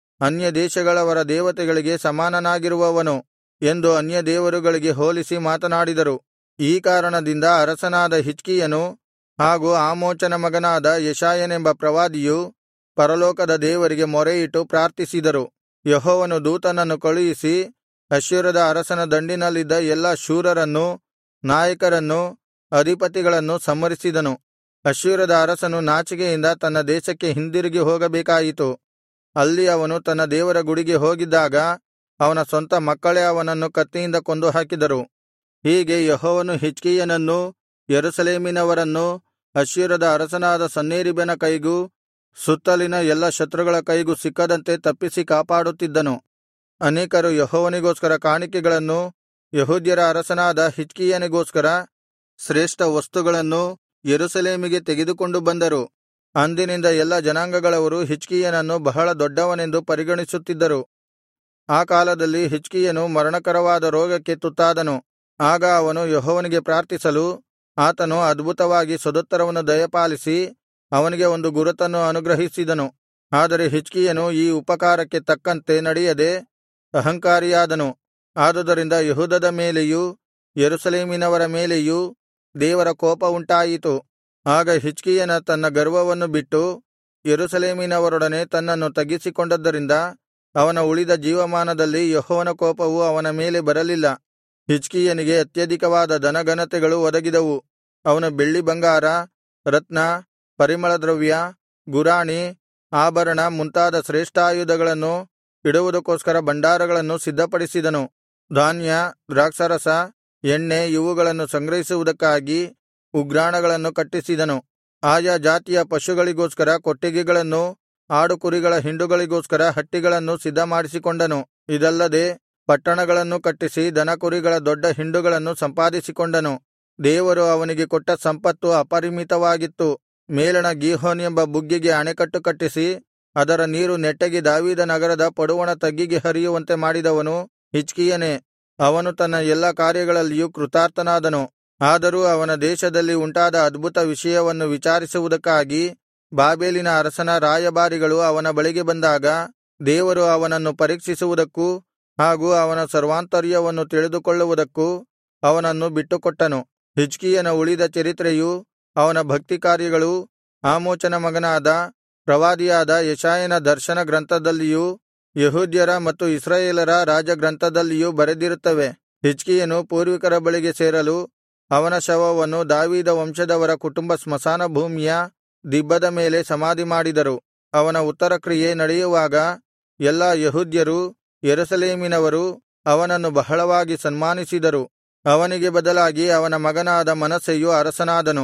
ಅನ್ಯದೇಶಗಳವರ ದೇವತೆಗಳಿಗೆ ಸಮಾನನಾಗಿರುವವನು ಎಂದು ಅನ್ಯದೇವರುಗಳಿಗೆ ಹೋಲಿಸಿ ಮಾತನಾಡಿದರು ಈ ಕಾರಣದಿಂದ ಅರಸನಾದ ಹಿಜ್ಕೀಯನು ಹಾಗೂ ಆಮೋಚನ ಮಗನಾದ ಯೆಶಾಯನೆಂಬ ಪ್ರವಾದಿಯು ಪರಲೋಕದ ದೇವರಿಗೆ ಮೊರೆಯಿಟ್ಟು ಪ್ರಾರ್ಥಿಸಿದರು ಯೆಹೋವನು ದೂತನನ್ನು ಕಳುಹಿಸಿ ಅಶ್ಶೂರದ ಅರಸನ ದಂಡಿನಲ್ಲಿದ್ದ ಎಲ್ಲಾ ಶೂರರನ್ನೂ ನಾಯಕರನ್ನೂ ಅಧಿಪತಿಗಳನ್ನು ಸಂಹರಿಸಿದನು ಅಶ್ಶೂರದ ಅರಸನು ನಾಚಿಕೆಯಿಂದ ತನ್ನ ದೇಶಕ್ಕೆ ಹಿಂದಿರುಗಿ ಹೋಗಬೇಕಾಯಿತು ಅಲ್ಲಿ ಅವನು ತನ್ನ ದೇವರ ಗುಡಿಗೆ ಹೋಗಿದ್ದಾಗ ಅವನ ಸ್ವಂತ ಮಕ್ಕಳೇ ಅವನನ್ನು ಕತ್ತಿಯಿಂದ ಕೊಂದು ಹಾಕಿದರು ಹೀಗೆ ಯೆಹೋವನು ಹಿಜ್ಕೀಯನನ್ನೂ ಯೆರೂಸಲೇಮಿನವರನ್ನೂ ಅಶ್ಶೂರದ ಅರಸನಾದ ಸನ್ಹೇರೀಬನ ಕೈಗೂ ಸುತ್ತಲಿನ ಎಲ್ಲಾ ಶತ್ರುಗಳ ಕೈಗೂ ಸಿಕ್ಕದಂತೆ ತಪ್ಪಿಸಿ ಕಾಪಾಡುತ್ತಿದ್ದನು ಅನೇಕರು ಯೆಹೋವನಿಗೋಸ್ಕರ ಕಾಣಿಕೆಗಳನ್ನೂ ಯೆಹೂದ್ಯರ ಅರಸನಾದ ಹಿಜ್ಕೀಯನಿಗೋಸ್ಕರ ಶ್ರೇಷ್ಠ ವಸ್ತುಗಳನ್ನೂ ಯೆರೂಸಲೇಮಿಗೆ ತೆಗೆದುಕೊಂಡು ಬಂದರು ಅಂದಿನಿಂದ ಎಲ್ಲಾ ಜನಾಂಗಗಳವರು ಹಿಜ್ಕೀಯನನ್ನು ಬಹಳ ದೊಡ್ಡವನೆಂದು ಪರಿಗಣಿಸುತ್ತಿದ್ದರು ಆ ಕಾಲದಲ್ಲಿ ಹಿಜ್ಕೀಯನು ಮರಣಕರವಾದ ರೋಗಕ್ಕೆ ತುತ್ತಾದನು ಆಗ ಅವನು ಯೆಹೋವನಿಗೆ ಪ್ರಾರ್ಥಿಸಲು ಆತನು ಅದ್ಭುತವಾಗಿ ಸದುತ್ತರವನ್ನು ದಯಪಾಲಿಸಿ ಅವನಿಗೆ ಒಂದು ಗುರುತನ್ನು ಅನುಗ್ರಹಿಸಿದನು ಆದರೆ ಹಿಜ್ಕೀಯನು ಈ ಉಪಕಾರಕ್ಕೆ ತಕ್ಕಂತೆ ನಡೆಯದೆ ಅಹಂಕಾರಿಯಾದನು ಆದುದರಿಂದ ಯೆಹೂದದ ಮೇಲೆಯೂ ಯೆರೂಸಲೇಮಿನವರ ಮೇಲೆಯೂ ದೇವರ ಕೋಪ ಉಂಟಾಯಿತು ಆಗ ಹಿಜ್ಕೀಯನ ತನ್ನ ಗರ್ವವನ್ನು ಬಿಟ್ಟು ಯೆರೂಸಲೇಮಿನವರೊಡನೆ ತನ್ನನ್ನು ತಗ್ಗಿಸಿಕೊಂಡದ್ದರಿಂದ ಅವನ ಉಳಿದ ಜೀವಮಾನದಲ್ಲಿ ಯೆಹೋವನ ಕೋಪವು ಅವನ ಮೇಲೆ ಬರಲಿಲ್ಲ ಹಿಜ್ಕೀಯನಿಗೆ ಅತ್ಯಧಿಕವಾದ ಧನಘನತೆಗಳು ಒದಗಿದವು ಅವನು ಬೆಳ್ಳಿಬಂಗಾರ ರತ್ನ ಪರಿಮಳದ್ರವ್ಯ ಗುರಾಣಿ ಆಭರಣ ಮುಂತಾದ ಶ್ರೇಷ್ಠಾಯುಧಗಳನ್ನು ಇಡುವುದಕ್ಕೋಸ್ಕರ ಭಂಡಾರಗಳನ್ನು ಸಿದ್ಧಪಡಿಸಿದನು ಧಾನ್ಯ ದ್ರಾಕ್ಷಾರಸ ಎಣ್ಣೆ ಇವುಗಳನ್ನು ಸಂಗ್ರಹಿಸುವುದಕ್ಕಾಗಿ ಉಗ್ರಾಣಗಳನ್ನು ಕಟ್ಟಿಸಿದನು ಆಯಾ ಜಾತಿಯ ಪಶುಗಳಿಗೋಸ್ಕರ ಕೊಟ್ಟಿಗೆಗಳನ್ನೂ ಆಡುಕುರಿಗಳ ಹಿಂಡುಗಳಿಗೋಸ್ಕರ ಹಟ್ಟಿಗಳನ್ನು ಸಿದ್ಧಮಾಡಿಸಿಕೊಂಡನು ಇದಲ್ಲದೆ ಪಟ್ಟಣಗಳನ್ನು ಕಟ್ಟಿಸಿ ದನಕುರಿಗಳ ದೊಡ್ಡ ಹಿಂಡುಗಳನ್ನು ಸಂಪಾದಿಸಿಕೊಂಡನು ದೇವರು ಅವನಿಗೆ ಕೊಟ್ಟ ಸಂಪತ್ತು ಅಪರಿಮಿತವಾಗಿತ್ತು ಮೇಲಣ ಗೀಹೋನ್ ಎಂಬ ಬುಗ್ಗೆಗೆ ಅಣೆಕಟ್ಟು ಕಟ್ಟಿಸಿ ಅದರ ನೀರು ನೆಟ್ಟಗೆ ದಾವೀದ ನಗರದ ಪಡುವಣ ತಗ್ಗಿಗೆ ಹರಿಯುವಂತೆ ಮಾಡಿದವನು ಹಿಜ್ಕೀಯನೇ ಅವನು ತನ್ನ ಎಲ್ಲಾ ಕಾರ್ಯಗಳಲ್ಲಿಯೂ ಕೃತಾರ್ಥನಾದನು ಆದರೂ ಅವನ ದೇಶದಲ್ಲಿ ಉಂಟಾದ ಅದ್ಭುತ ವಿಷಯವನ್ನು ವಿಚಾರಿಸುವುದಕ್ಕಾಗಿ ಬಾಬೆಲಿನ ಅರಸನ ರಾಯಭಾರಿಗಳು ಅವನ ಬಳಿಗೆ ಬಂದಾಗ ದೇವರು ಅವನನ್ನು ಪರೀಕ್ಷಿಸುವುದಕ್ಕೂ ಹಾಗೂ ಅವನ ಸರ್ವಾಂತರ್ಯವನ್ನು ತಿಳಿದುಕೊಳ್ಳುವುದಕ್ಕೂ ಅವನನ್ನು ಬಿಟ್ಟುಕೊಟ್ಟನು ಹಿಜ್ಕೀಯನ ಉಳಿದ ಚರಿತ್ರೆಯೂ ಅವನ ಭಕ್ತಿಕಾರ್ಯಗಳೂ ಆಮೋಚನ ಮಗನಾದ ಪ್ರವಾದಿಯಾದ ಯೆಶಾಯನ ದರ್ಶನ ಗ್ರಂಥದಲ್ಲಿಯೂ ಯೆಹೂದ್ಯರ ಮತ್ತು ಇಸ್ರಾಯೇಲರ ರಾಜಗ್ರಂಥದಲ್ಲಿಯೂ ಬರೆದಿರುತ್ತವೆ ಹಿಜ್ಕೀಯನು ಪೂರ್ವಿಕರ ಬಳಿಗೆ ಸೇರಲು ಅವನ ಶವವನ್ನು ದಾವೀದ ವಂಶದವರ ಕುಟುಂಬ ಸ್ಮಶಾನ ಭೂಮಿಯ ದಿಬ್ಬದ ಮೇಲೆ ಸಮಾಧಿಮಾಡಿದರು ಅವನ ಉತ್ತರ ಕ್ರಿಯೆ ನಡೆಯುವಾಗ ಎಲ್ಲಾ ಯೆಹೂದ್ಯರೂ ಯೆರೂಸಲೇಮಿನವರು ಅವನನ್ನು ಬಹಳವಾಗಿ ಸನ್ಮಾನಿಸಿದರು ಅವನಿಗೆ ಬದಲಾಗಿ ಅವನ ಮಗನಾದ ಮನಸ್ಸೆಯು ಅರಸನಾದನು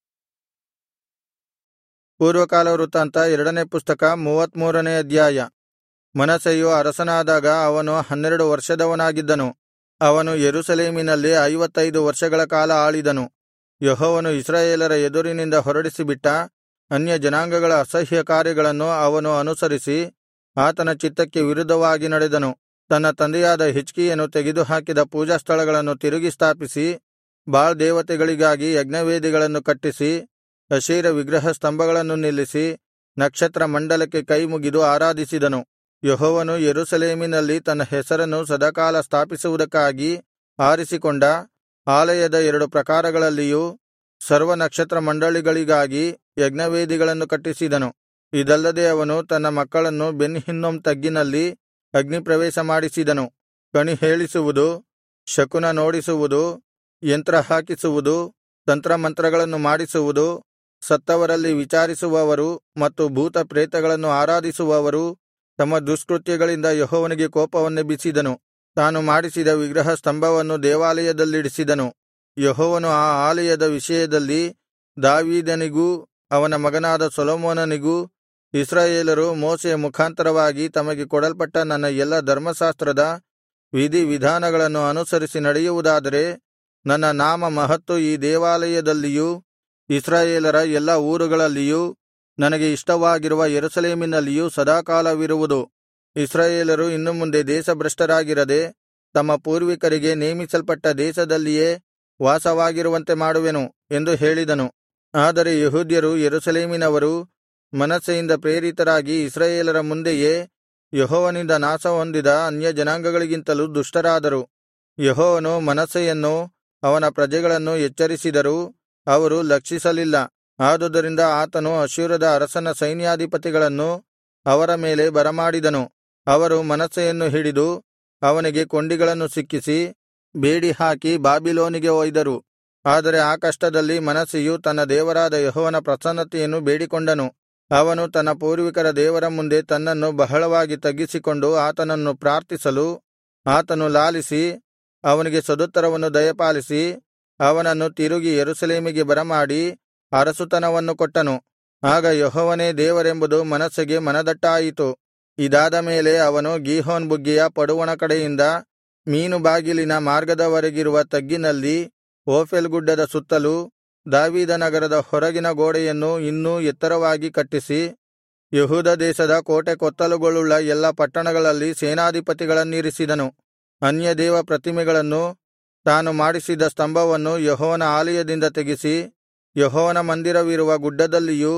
ಪೂರ್ವಕಾಲ ವೃತ್ತಾಂತ ಎರಡನೇ ಪುಸ್ತಕ ಮೂವತ್ಮೂರನೇ ಅಧ್ಯಾಯ ಮನಸ್ಸೆಯು ಅರಸನಾದಾಗ ಅವನು ಹನ್ನೆರಡು ವರ್ಷದವನಾಗಿದ್ದನು ಅವನು ಯೆರೂಸಲೇಮಿನಲ್ಲಿ ಐವತ್ತೈದು ವರ್ಷಗಳ ಕಾಲ ಆಳಿದನು ಯೆಹೋವನು ಇಸ್ರಾಯೇಲರ ಎದುರಿನಿಂದ ಹೊರಡಿಸಿಬಿಟ್ಟ ಅನ್ಯ ಜನಾಂಗಗಳ ಅಸಹ್ಯ ಕಾರ್ಯಗಳನ್ನು ಅವನು ಅನುಸರಿಸಿ ಆತನ ಚಿತ್ತಕ್ಕೆ ವಿರುದ್ಧವಾಗಿ ನಡೆದನು ತನ್ನ ತಂದೆಯಾದ ಹಿಜ್ಕೀಯನು ತೆಗೆದುಹಾಕಿದ ಪೂಜಾಸ್ಥಳಗಳನ್ನು ತಿರುಗಿ ಸ್ಥಾಪಿಸಿ ಬಾಳ್ ದೇವತೆಗಳಿಗಾಗಿ ಯಜ್ಞವೇದಿಗಳನ್ನು ಕಟ್ಟಿಸಿ ಅಶೇರ ವಿಗ್ರಹ ಸ್ತಂಭಗಳನ್ನು ನಿಲ್ಲಿಸಿ ನಕ್ಷತ್ರ ಮಂಡಲಕ್ಕೆ ಕೈಮುಗಿದು ಆರಾಧಿಸಿದನು ಯೆಹೋವನು ಯೆರೂಸಲೇಮಿನಲ್ಲಿ ತನ್ನ ಹೆಸರನ್ನು ಸದಾಕಾಲ ಸ್ಥಾಪಿಸುವುದಕ್ಕಾಗಿ ಆರಿಸಿಕೊಂಡ ಆಲಯದ ಎರಡು ಪ್ರಕಾರಗಳಲ್ಲಿಯೂ ಸರ್ವ ನಕ್ಷತ್ರ ಮಂಡಳಿಗಳಿಗಾಗಿ ಯಜ್ಞವೇದಿಗಳನ್ನು ಕಟ್ಟಿಸಿದನು ಇದಲ್ಲದೆ ಅವನು ತನ್ನ ಮಕ್ಕಳನ್ನು ಬೆನ್ ಹಿನ್ನೋಮ್ ತಗ್ಗಿನಲ್ಲಿ ಅಗ್ನಿಪ್ರವೇಶ ಮಾಡಿಸಿದನು ಕಣಿ ಹೇಳಿಸುವುದು ಶಕುನ ನೋಡಿಸುವುದು ಯಂತ್ರ ಹಾಕಿಸುವುದು ತಂತ್ರಮಂತ್ರಗಳನ್ನು ಮಾಡಿಸುವುದು ಸತ್ತವರಲ್ಲಿ ವಿಚಾರಿಸುವವರು ಮತ್ತು ಭೂತ ಪ್ರೇತಗಳನ್ನು ಆರಾಧಿಸುವವರು ತಮ್ಮ ದುಷ್ಕೃತ್ಯಗಳಿಂದ ಯೆಹೋವನಿಗೆ ಕೋಪವನ್ನೆಬ್ಬಿಸಿದನು ತಾನು ಮಾಡಿಸಿದ ವಿಗ್ರಹ ಸ್ತಂಭವನ್ನು ದೇವಾಲಯದಲ್ಲಿಡಿಸಿದನು ಯೆಹೋವನು ಆ ಆಲಯದ ವಿಷಯದಲ್ಲಿ ದಾವೀದನಿಗೂ ಅವನ ಮಗನಾದ ಸೊಲೊಮೋನನಿಗೂ ಇಸ್ರಾಯೇಲರು ಮೋಶೆಯ ಮುಖಾಂತರವಾಗಿ ತಮಗೆ ಕೊಡಲ್ಪಟ್ಟ ನನ್ನ ಎಲ್ಲಾ ಧರ್ಮಶಾಸ್ತ್ರದ ವಿಧಿವಿಧಾನಗಳನ್ನು ಅನುಸರಿಸಿ ನಡೆಯುವುದಾದರೆ ನನ್ನ ನಾಮ ಮಹತ್ತು ಈ ದೇವಾಲಯದಲ್ಲಿಯೂ ಇಸ್ರಾಯೇಲರ ಎಲ್ಲಾ ಊರುಗಳಲ್ಲಿಯೂ ನನಗೆ ಇಷ್ಟವಾಗಿರುವ ಯೆರೂಸಲೇಮಿನಲ್ಲಿಯೂ ಸದಾಕಾಲವಿರುವುದು ಇಸ್ರಾಯೇಲರು ಇನ್ನು ಮುಂದೆ ದೇಶಭ್ರಷ್ಟರಾಗಿರದೆ ತಮ್ಮ ಪೂರ್ವಿಕರಿಗೆ ನೇಮಿಸಲ್ಪಟ್ಟ ದೇಶದಲ್ಲಿಯೇ ವಾಸವಾಗಿರುವಂತೆ ಮಾಡುವೆನು ಎಂದು ಹೇಳಿದನು ಆದರೆ ಯೆಹೂದ್ಯರು ಯೆರೂಸಲೇಮಿನವರು ಮನಸ್ಸೆಯಿಂದ ಪ್ರೇರಿತರಾಗಿ ಇಸ್ರಾಯೇಲರ ಮುಂದೆಯೇ ಯೆಹೋವನಿಂದ ನಾಶಹೊಂದಿದ ಅನ್ಯಜನಾಂಗಗಳಿಗಿಂತಲೂ ದುಷ್ಟರಾದರು ಯೆಹೋವನು ಮನಸ್ಸೆಯನ್ನೂ ಅವನ ಪ್ರಜೆಗಳನ್ನು ಎಚ್ಚರಿಸಿದರೂ ಅವರು ಲಕ್ಷಿಸಲಿಲ್ಲ ಆದುದರಿಂದ ಆತನು ಅಶ್ಶೂರದ ಅರಸನ ಸೈನ್ಯಾಧಿಪತಿಗಳನ್ನು ಅವರ ಮೇಲೆ ಬರಮಾಡಿದನು ಅವರು ಮನಸ್ಸೆಯನ್ನು ಹಿಡಿದು ಅವನಿಗೆ ಕೊಂಡಿಗಳನ್ನು ಸಿಕ್ಕಿಸಿ ಬೇಡಿಹಾಕಿ ಬಾಬಿಲೋನಿಗೆ ಒಯ್ದರು ಆದರೆ ಆ ಕಷ್ಟದಲ್ಲಿ ಮನಸ್ಸೆಯು ತನ್ನ ದೇವರಾದ ಯೆಹೋವನ ಪ್ರಸನ್ನತೆಯನ್ನು ಬೇಡಿಕೊಂಡನು ಅವನು ತನ್ನ ಪೂರ್ವಿಕರ ದೇವರ ಮುಂದೆ ತನ್ನನ್ನು ಬಹಳವಾಗಿ ತಗ್ಗಿಸಿಕೊಂಡು ಆತನನ್ನು ಪ್ರಾರ್ಥಿಸಲು ಆತನು ಲಾಲಿಸಿ ಅವನಿಗೆ ಸದುತ್ತರವನ್ನು ದಯಪಾಲಿಸಿ ಅವನನ್ನು ತಿರುಗಿ ಯೆರೂಸಲೇಮಿಗೆ ಬರಮಾಡಿ ಅರಸುತನವನ್ನು ಕೊಟ್ಟನು ಆಗ ಯೆಹೋವನೇ ದೇವರೆಂಬುದು ಮನಸ್ಸಿಗೆ ಮನದಟ್ಟಾಯಿತು ಇದಾದ ಮೇಲೆ ಅವನು ಗೀಹೋನ್ ಬುಗ್ಗೆಯ ಪಡುವಣ ಕಡೆಯಿಂದ ಮೀನು ಬಾಗಿಲಿನ ಮಾರ್ಗದವರೆಗಿರುವ ತಗ್ಗಿನಲ್ಲಿ ಓಫೆಲ್ ಗುಡ್ಡದ ಸುತ್ತಲೂ ದಾವೀದನಗರದ ಹೊರಗಿನ ಗೋಡೆಯನ್ನು ಇನ್ನೂ ಎತ್ತರವಾಗಿ ಕಟ್ಟಿಸಿ ಯೆಹೂದ ದೇಶದ ಕೋಟೆ ಕೊತ್ತಲುಗಳುಳ್ಳ ಎಲ್ಲಾ ಪಟ್ಟಣಗಳಲ್ಲಿ ಸೇನಾಧಿಪತಿಗಳನ್ನಿರಿಸಿದನು ಅನ್ಯದೇವ ಪ್ರತಿಮೆಗಳನ್ನು ತಾನು ಮಾಡಿಸಿದ್ದ ಸ್ತಂಭವನ್ನು ಯೆಹೋವನ ಆಲಯದಿಂದ ತೆಗೆಸಿ ಯೆಹೋವನ ಮಂದಿರವಿರುವ ಗುಡ್ಡದಲ್ಲಿಯೂ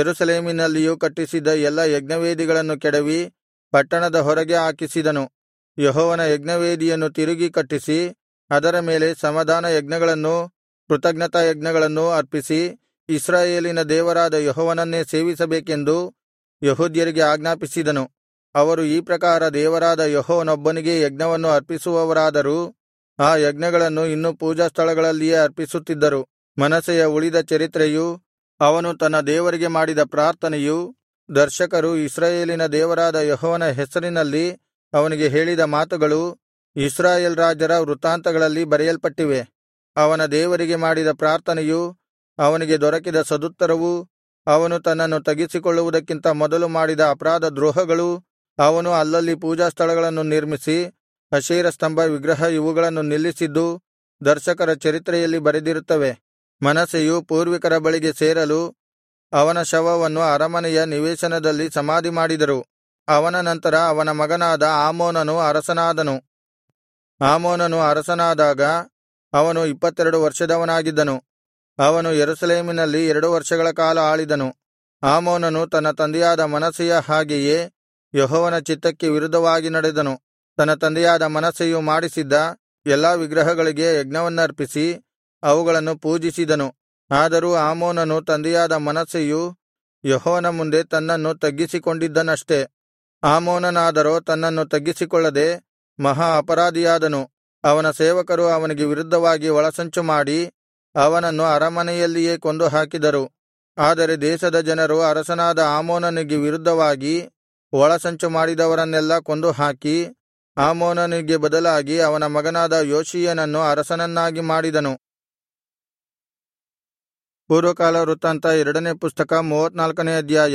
ಯೆರೂಸಲೇಮಿನಲ್ಲಿಯೂ ಕಟ್ಟಿಸಿದ್ದ ಎಲ್ಲಾ ಯಜ್ಞವೇದಿಗಳನ್ನು ಕೆಡವಿ ಪಟ್ಟಣದ ಹೊರಗೆ ಹಾಕಿಸಿದನು ಯೆಹೋವನ ಯಜ್ಞವೇದಿಯನ್ನು ತಿರುಗಿ ಕಟ್ಟಿಸಿ ಅದರ ಮೇಲೆ ಸಮಾಧಾನ ಯಜ್ಞಗಳನ್ನೂ ಕೃತಜ್ಞತಾ ಯಜ್ಞಗಳನ್ನೂ ಅರ್ಪಿಸಿ ಇಸ್ರಾಯೇಲಿನ ದೇವರಾದ ಯೆಹೋವನನ್ನೇ ಸೇವಿಸಬೇಕೆಂದು ಯೆಹೂದ್ಯರಿಗೆ ಆಜ್ಞಾಪಿಸಿದನು ಅವರು ಈ ಪ್ರಕಾರ ದೇವರಾದ ಯೆಹೋವನೊಬ್ಬನಿಗೇ ಯಜ್ಞವನ್ನು ಅರ್ಪಿಸುವವರಾದರೂ ಆ ಯಜ್ಞಗಳನ್ನು ಇನ್ನೂ ಪೂಜಾಸ್ಥಳಗಳಲ್ಲಿಯೇ ಅರ್ಪಿಸುತ್ತಿದ್ದರು ಮನಸ್ಸೆಯ ಉಳಿದ ಚರಿತ್ರೆಯೂ ಅವನು ತನ್ನ ದೇವರಿಗೆ ಮಾಡಿದ ಪ್ರಾರ್ಥನೆಯೂ ದರ್ಶಕರು ಇಸ್ರಾಯೇಲಿನ ದೇವರಾದ ಯೆಹೋವನ ಹೆಸರಿನಲ್ಲಿ ಅವನಿಗೆ ಹೇಳಿದ ಮಾತುಗಳು ಇಸ್ರಾಯೇಲ್ ರಾಜರ ವೃತ್ತಾಂತಗಳಲ್ಲಿ ಬರೆಯಲ್ಪಟ್ಟಿವೆ ಅವನ ದೇವರಿಗೆ ಮಾಡಿದ ಪ್ರಾರ್ಥನೆಯೂ ಅವನಿಗೆ ದೊರಕಿದ ಸದುತ್ತರವೂ ಅವನು ತನ್ನನ್ನು ತಗ್ಗಿಸಿಕೊಳ್ಳುವುದಕ್ಕಿಂತ ಮೊದಲು ಮಾಡಿದ ಅಪರಾಧ ದ್ರೋಹಗಳೂ ಅವನು ಅಲ್ಲಲ್ಲಿ ಪೂಜಾಸ್ಥಳಗಳನ್ನು ನಿರ್ಮಿಸಿ ಅಶೇರ ಸ್ತಂಭ ವಿಗ್ರಹ ಇವುಗಳನ್ನು ನಿಲ್ಲಿಸಿದ್ದೂ ದರ್ಶಕರ ಚರಿತ್ರೆಯಲ್ಲಿ ಬರೆದಿರುತ್ತವೆ ಮನಸ್ಸೆಯು ಪೂರ್ವಿಕರ ಬಳಿಗೆ ಸೇರಲು ಅವನ ಶವವನ್ನು ಅರಮನೆಯ ನಿವೇಶನದಲ್ಲಿ ಸಮಾಧಿಮಾಡಿದರು ಅವನ ನಂತರ ಅವನ ಮಗನಾದ ಆಮೋನನು ಅರಸನಾದನು ಆಮೋನನು ಅರಸನಾದಾಗ ಅವನು ಇಪ್ಪತ್ತೆರಡು ವರ್ಷದವನಾಗಿದ್ದನು ಅವನು ಯೆರೂಸಲೇಮಿನಲ್ಲಿ ಎರಡು ವರ್ಷಗಳ ಕಾಲ ಆಳಿದನು ಆಮೋನನು ತನ್ನ ತಂದೆಯಾದ ಮನಸ್ಸೆಯ ಹಾಗೆಯೇ ಯೆಹೋವನ ಚಿತ್ತಕ್ಕೆ ವಿರುದ್ಧವಾಗಿ ನಡೆದನು ತನ್ನ ತಂದೆಯಾದ ಮನಸ್ಸೆಯು ಮಾಡಿಸಿದ್ದ ಎಲ್ಲಾ ವಿಗ್ರಹಗಳಿಗೆ ಯಜ್ಞವನ್ನರ್ಪಿಸಿ ಅವುಗಳನ್ನು ಪೂಜಿಸಿದನು ಆದರೂ ಆಮೋನನು ತಂದೆಯಾದ ಮನಸ್ಸೆಯು ಯೆಹೋವನ ಮುಂದೆ ತನ್ನನ್ನು ತಗ್ಗಿಸಿಕೊಂಡಿದ್ದನಷ್ಟೆ ಆಮೋನನಾದರೋ ತನ್ನನ್ನು ತಗ್ಗಿಸಿಕೊಳ್ಳದೆ ಮಹಾ ಅಪರಾಧಿಯಾದನು ಅವನ ಸೇವಕರು ಅವನಿಗೆ ವಿರುದ್ಧವಾಗಿ ಒಳಸಂಚು ಮಾಡಿ ಅವನನ್ನು ಅರಮನೆಯಲ್ಲಿಯೇ ಕೊಂದು ಹಾಕಿದರು ಆದರೆ ದೇಶದ ಜನರು ಅರಸನಾದ ಆಮೋನನಿಗೆ ವಿರುದ್ಧವಾಗಿ ಒಳಸಂಚು ಮಾಡಿದವರನ್ನೆಲ್ಲಾ ಕೊಂದು ಹಾಕಿ ಆಮೋನನಿಗೆ ಬದಲಾಗಿ ಅವನ ಮಗನಾದ ಯೋಷೀಯನನ್ನು ಅರಸನನ್ನಾಗಿ ಮಾಡಿದನು ಪೂರ್ವಕಾಲ ವೃತ್ತಾಂತ ಎರಡನೇ ಪುಸ್ತಕ ಮೂವತ್ನಾಲ್ಕನೇ ಅಧ್ಯಾಯ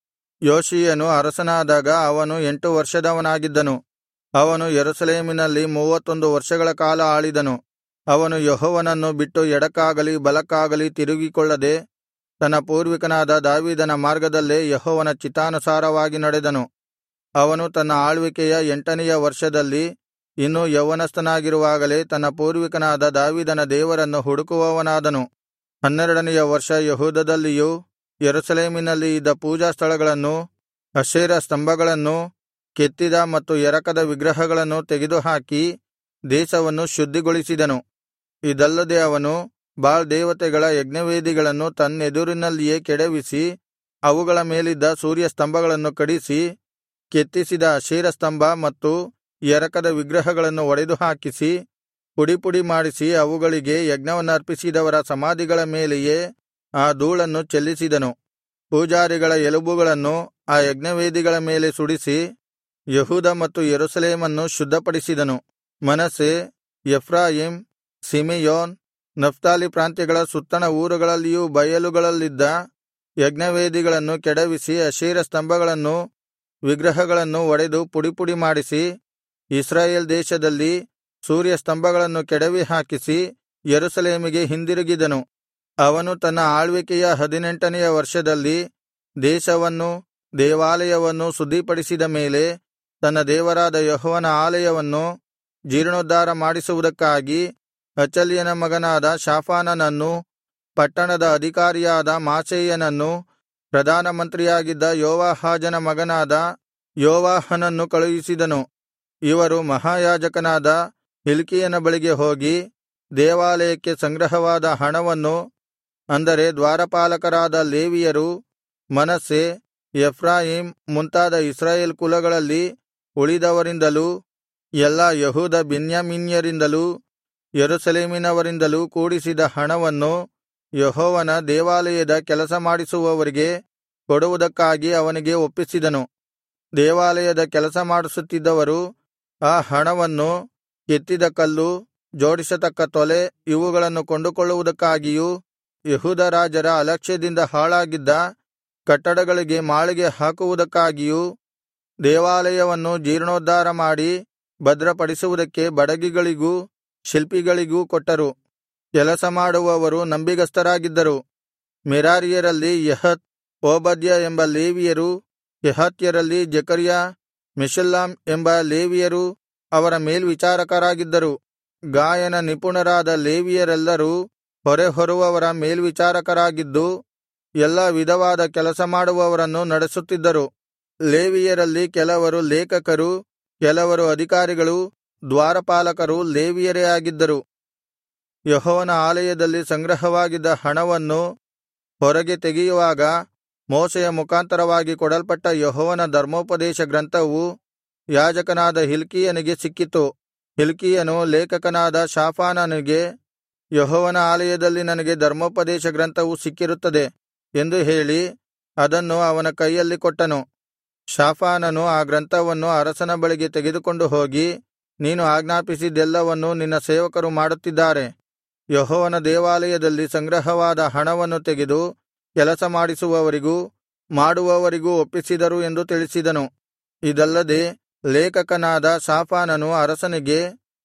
ಯೋಷೀಯನು ಅರಸನಾದಾಗ ಅವನು ಎಂಟು ವರ್ಷದವನಾಗಿದ್ದನು ಅವನು ಯೆರೂಸಲೇಮಿನಲ್ಲಿ ಮೂವತ್ತೊಂದು ವರ್ಷಗಳ ಕಾಲ ಆಳಿದನು ಅವನು ಯೆಹೋವನನ್ನು ಬಿಟ್ಟು ಎಡಕ್ಕಾಗಲಿ ಬಲಕ್ಕಾಗಲಿ ತಿರುಗಿಕೊಳ್ಳದೆ ತನ್ನ ಪೂರ್ವಿಕನಾದ ದಾವೀದನ ಮಾರ್ಗದಲ್ಲೇ ಯೆಹೋವನ ಚಿತ್ತಾನುಸಾರವಾಗಿ ನಡೆದನು ಅವನು ತನ್ನ ಆಳ್ವಿಕೆಯ ಎಂಟನೆಯ ವರ್ಷದಲ್ಲಿ ಇನ್ನೂ ಯೌವನಸ್ಥನಾಗಿರುವಾಗಲೇ ತನ್ನ ಪೂರ್ವಿಕನಾದ ದಾವೀದನ ದೇವರನ್ನು ಹುಡುಕುವವನಾದನು ಹನ್ನೆರಡನೆಯ ವರ್ಷ ಯೆಹೂದದಲ್ಲಿಯೂ ಯೆರೂಸಲೇಮಿನಲ್ಲಿ ಇದ್ದ ಪೂಜಾಸ್ಥಳಗಳನ್ನೂ ಅಶೇರ ಸ್ತಂಭಗಳನ್ನೂ ಕೆತ್ತಿದ ಮತ್ತು ಎರಕದ ವಿಗ್ರಹಗಳನ್ನು ತೆಗೆದುಹಾಕಿ ದೇಶವನ್ನು ಶುದ್ಧಿಗೊಳಿಸಿದನು ಇದಲ್ಲದೆ ಅವನು ಬಾಳ್ ದೇವತೆಗಳ ಯಜ್ಞವೇದಿಗಳನ್ನು ತನ್ನೆದುರಿನಲ್ಲಿಯೇ ಕೆಡವಿಸಿ ಅವುಗಳ ಮೇಲಿದ್ದ ಸೂರ್ಯಸ್ತಂಭಗಳನ್ನು ಕಡಿಸಿ ಕೆತ್ತಿಸಿದ ಅಶೇರ ಸ್ತಂಭ ಮತ್ತು ಎರಕದ ವಿಗ್ರಹಗಳನ್ನು ಒಡೆದುಹಾಕಿಸಿ ಪುಡಿಪುಡಿ ಮಾಡಿಸಿ ಅವುಗಳಿಗೆ ಯಜ್ಞವನ್ನರ್ಪಿಸಿದವರ ಸಮಾಧಿಗಳ ಮೇಲೆಯೇ ಆ ಧೂಳನ್ನು ಚೆಲ್ಲಿಸಿದನು ಪೂಜಾರಿಗಳ ಎಲುಬುಗಳನ್ನು ಆ ಯಜ್ಞವೇದಿಗಳ ಮೇಲೆ ಸುಡಿಸಿ ಯೆಹೂದ ಮತ್ತು ಯೆರೂಸಲೇಮನ್ನು ಶುದ್ಧಪಡಿಸಿದನು ಮನಸ್ಸೆ ಎಫ್ರಾಯಿಮ್ ಸಿಮೆಯೋನ್ ನಫ್ತಾಲಿ ಪ್ರಾಂತ್ಯಗಳ ಸುತ್ತಣ ಊರುಗಳಲ್ಲಿಯೂ ಬಯಲುಗಳಲ್ಲಿದ್ದ ಯಜ್ಞವೇದಿಗಳನ್ನು ಕೆಡವಿಸಿ ಅಶೇರ ಸ್ತಂಭಗಳನ್ನೂ ವಿಗ್ರಹಗಳನ್ನು ಒಡೆದು ಪುಡಿಪುಡಿ ಮಾಡಿಸಿ ಇಸ್ರಾಯೇಲ್ ದೇಶದಲ್ಲಿ ಸೂರ್ಯಸ್ತಂಭಗಳನ್ನು ಕೆಡವಿ ಹಾಕಿಸಿ ಯೆರೂಸಲೇಮಿಗೆ ಹಿಂದಿರುಗಿದನು ಅವನು ತನ್ನ ಆಳ್ವಿಕೆಯ ಹದಿನೆಂಟನೆಯ ವರ್ಷದಲ್ಲಿ ದೇಶವನ್ನೂ ದೇವಾಲಯವನ್ನೂ ಶುದ್ಧಿಪಡಿಸಿದ ಮೇಲೆ ತನ್ನ ದೇವರಾದ ಯೆಹೋವನ ಆಲಯವನ್ನು ಜೀರ್ಣೋದ್ಧಾರ ಮಾಡಿಸುವುದಕ್ಕಾಗಿ ಅಚಲ್ಯನ ಮಗನಾದ ಶಾಫಾನನನ್ನೂ ಪಟ್ಟಣದ ಅಧಿಕಾರಿಯಾದ ಮಾಸೇಯನನ್ನೂ ಪ್ರಧಾನಮಂತ್ರಿಯಾಗಿದ್ದ ಯೋವಾಹಾಜನ ಮಗನಾದ ಯೋವಾಹನನ್ನು ಕಳುಹಿಸಿದನು ಇವರು ಮಹಾಯಾಜಕನಾದ ಹಿಲ್ಕೀಯನ ಬಳಿಗೆ ಹೋಗಿ ದೇವಾಲಯಕ್ಕೆ ಸಂಗ್ರಹವಾದ ಹಣವನ್ನು ಅಂದರೆ ದ್ವಾರಪಾಲಕರಾದ ಲೇವಿಯರು ಮನಸ್ಸೆ ಎಫ್ರಾಯೀಮ್ ಮುಂತಾದ ಇಸ್ರಾಯೇಲ್ ಕುಲಗಳಲ್ಲಿ ಉಳಿದವರಿಂದಲೂ ಎಲ್ಲಾ ಯಹೂದ ಬೆನ್ಯಾಮೀನ್ಯರಿಂದಲೂ ಯೆರೂಸಲೇಮಿನವರಿಂದಲೂ ಕೂಡಿಸಿದ ಹಣವನ್ನು ಯೆಹೋವನ ದೇವಾಲಯದ ಕೆಲಸ ಮಾಡಿಸುವವರಿಗೆ ಕೊಡುವುದಕ್ಕಾಗಿ ಅವನಿಗೆ ಒಪ್ಪಿಸಿದನು ದೇವಾಲಯದ ಕೆಲಸ ಮಾಡಿಸುತ್ತಿದ್ದವರು ಆ ಹಣವನ್ನು ಕೆತ್ತಿದ ಕಲ್ಲು ಜೋಡಿಸತಕ್ಕ ತೊಲೆ ಇವುಗಳನ್ನು ಕೊಂಡುಕೊಳ್ಳುವುದಕ್ಕಾಗಿಯೂ ಯೆಹೂದ ರಾಜರ ಅಲಕ್ಷ್ಯದಿಂದ ಹಾಳಾಗಿದ್ದ ಕಟ್ಟಡಗಳಿಗೆ ಮಾಳಿಗೆ ಹಾಕುವುದಕ್ಕಾಗಿಯೂ ದೇವಾಲಯವನ್ನು ಜೀರ್ಣೋದ್ಧಾರ ಮಾಡಿ ಭದ್ರಪಡಿಸುವುದಕ್ಕೆ ಬಡಗಿಗಳಿಗೂ ಶಿಲ್ಪಿಗಳಿಗೂ ಕೊಟ್ಟರು ಕೆಲಸ ಮಾಡುವವರು ನಂಬಿಗಸ್ತರಾಗಿದ್ದರು ಮೆರಾರಿಯರಲ್ಲಿ ಯಹತ್ ಓಬದ್ಯ ಎಂಬ ಲೇವಿಯರೂ ಕೆಹಾತ್ಯರಲ್ಲಿ ಜೆಕರ್ಯ ಮೆಷುಲ್ಲಾಮ್ ಎಂಬ ಲೇವಿಯರೂ ಅವರ ಮೇಲ್ವಿಚಾರಕರಾಗಿದ್ದರು ಗಾಯನ ನಿಪುಣರಾದ ಲೇವಿಯರೆಲ್ಲರೂ ಹೊರೆಹೊರುವವರ ಮೇಲ್ವಿಚಾರಕರಾಗಿದ್ದು ಎಲ್ಲಾ ವಿಧವಾದ ಕೆಲಸ ಮಾಡುವವರನ್ನು ನಡೆಸುತ್ತಿದ್ದರು ಲೇವಿಯರಲ್ಲಿ ಕೆಲವರು ಲೇಖಕರು ಕೆಲವರು ಅಧಿಕಾರಿಗಳೂ ದ್ವಾರಪಾಲಕರೂ ಲೇವಿಯರೇ ಆಗಿದ್ದರು ಯೆಹೋವನ ಆಲಯದಲ್ಲಿ ಸಂಗ್ರಹವಾಗಿದ್ದ ಹಣವನ್ನು ಹೊರಗೆ ತೆಗೆಯುವಾಗ ಮೋಶೆಯ ಮುಖಾಂತರವಾಗಿ ಕೊಡಲ್ಪಟ್ಟ ಯೆಹೋವನ ಧರ್ಮೋಪದೇಶ ಗ್ರಂಥವು ಯಾಜಕನಾದ ಹಿಲ್ಕೀಯನಿಗೆ ಸಿಕ್ಕಿತು ಹಿಲ್ಕೀಯನು ಲೇಖಕನಾದ ಶಾಫಾನನಿಗೆ ಯೆಹೋವನ ಆಲಯದಲ್ಲಿ ನನಗೆ ಧರ್ಮೋಪದೇಶ ಗ್ರಂಥವು ಸಿಕ್ಕಿರುತ್ತದೆ ಎಂದು ಹೇಳಿ ಅದನ್ನು ಅವನ ಕೈಯಲ್ಲಿ ಕೊಟ್ಟನು ಶಾಫಾನನು ಆ ಗ್ರಂಥವನ್ನು ಅರಸನ ಬಳಿಗೆ ತೆಗೆದುಕೊಂಡು ಹೋಗಿ ನೀನು ಆಜ್ಞಾಪಿಸಿದ್ದೆಲ್ಲವನ್ನೂ ನಿನ್ನ ಸೇವಕರು ಮಾಡುತ್ತಿದ್ದಾರೆ ಯೆಹೋವನ ದೇವಾಲಯದಲ್ಲಿ ಸಂಗ್ರಹವಾದ ಹಣವನ್ನು ತೆಗೆದು ಕೆಲಸ ಮಾಡಿಸುವವರಿಗೂ ಮಾಡುವವರಿಗೂ ಒಪ್ಪಿಸಿದರು ಎಂದು ತಿಳಿಸಿದನು ಇದಲ್ಲದೆ ಲೇಖಕನಾದ ಶಾಫಾನನು ಅರಸನಿಗೆ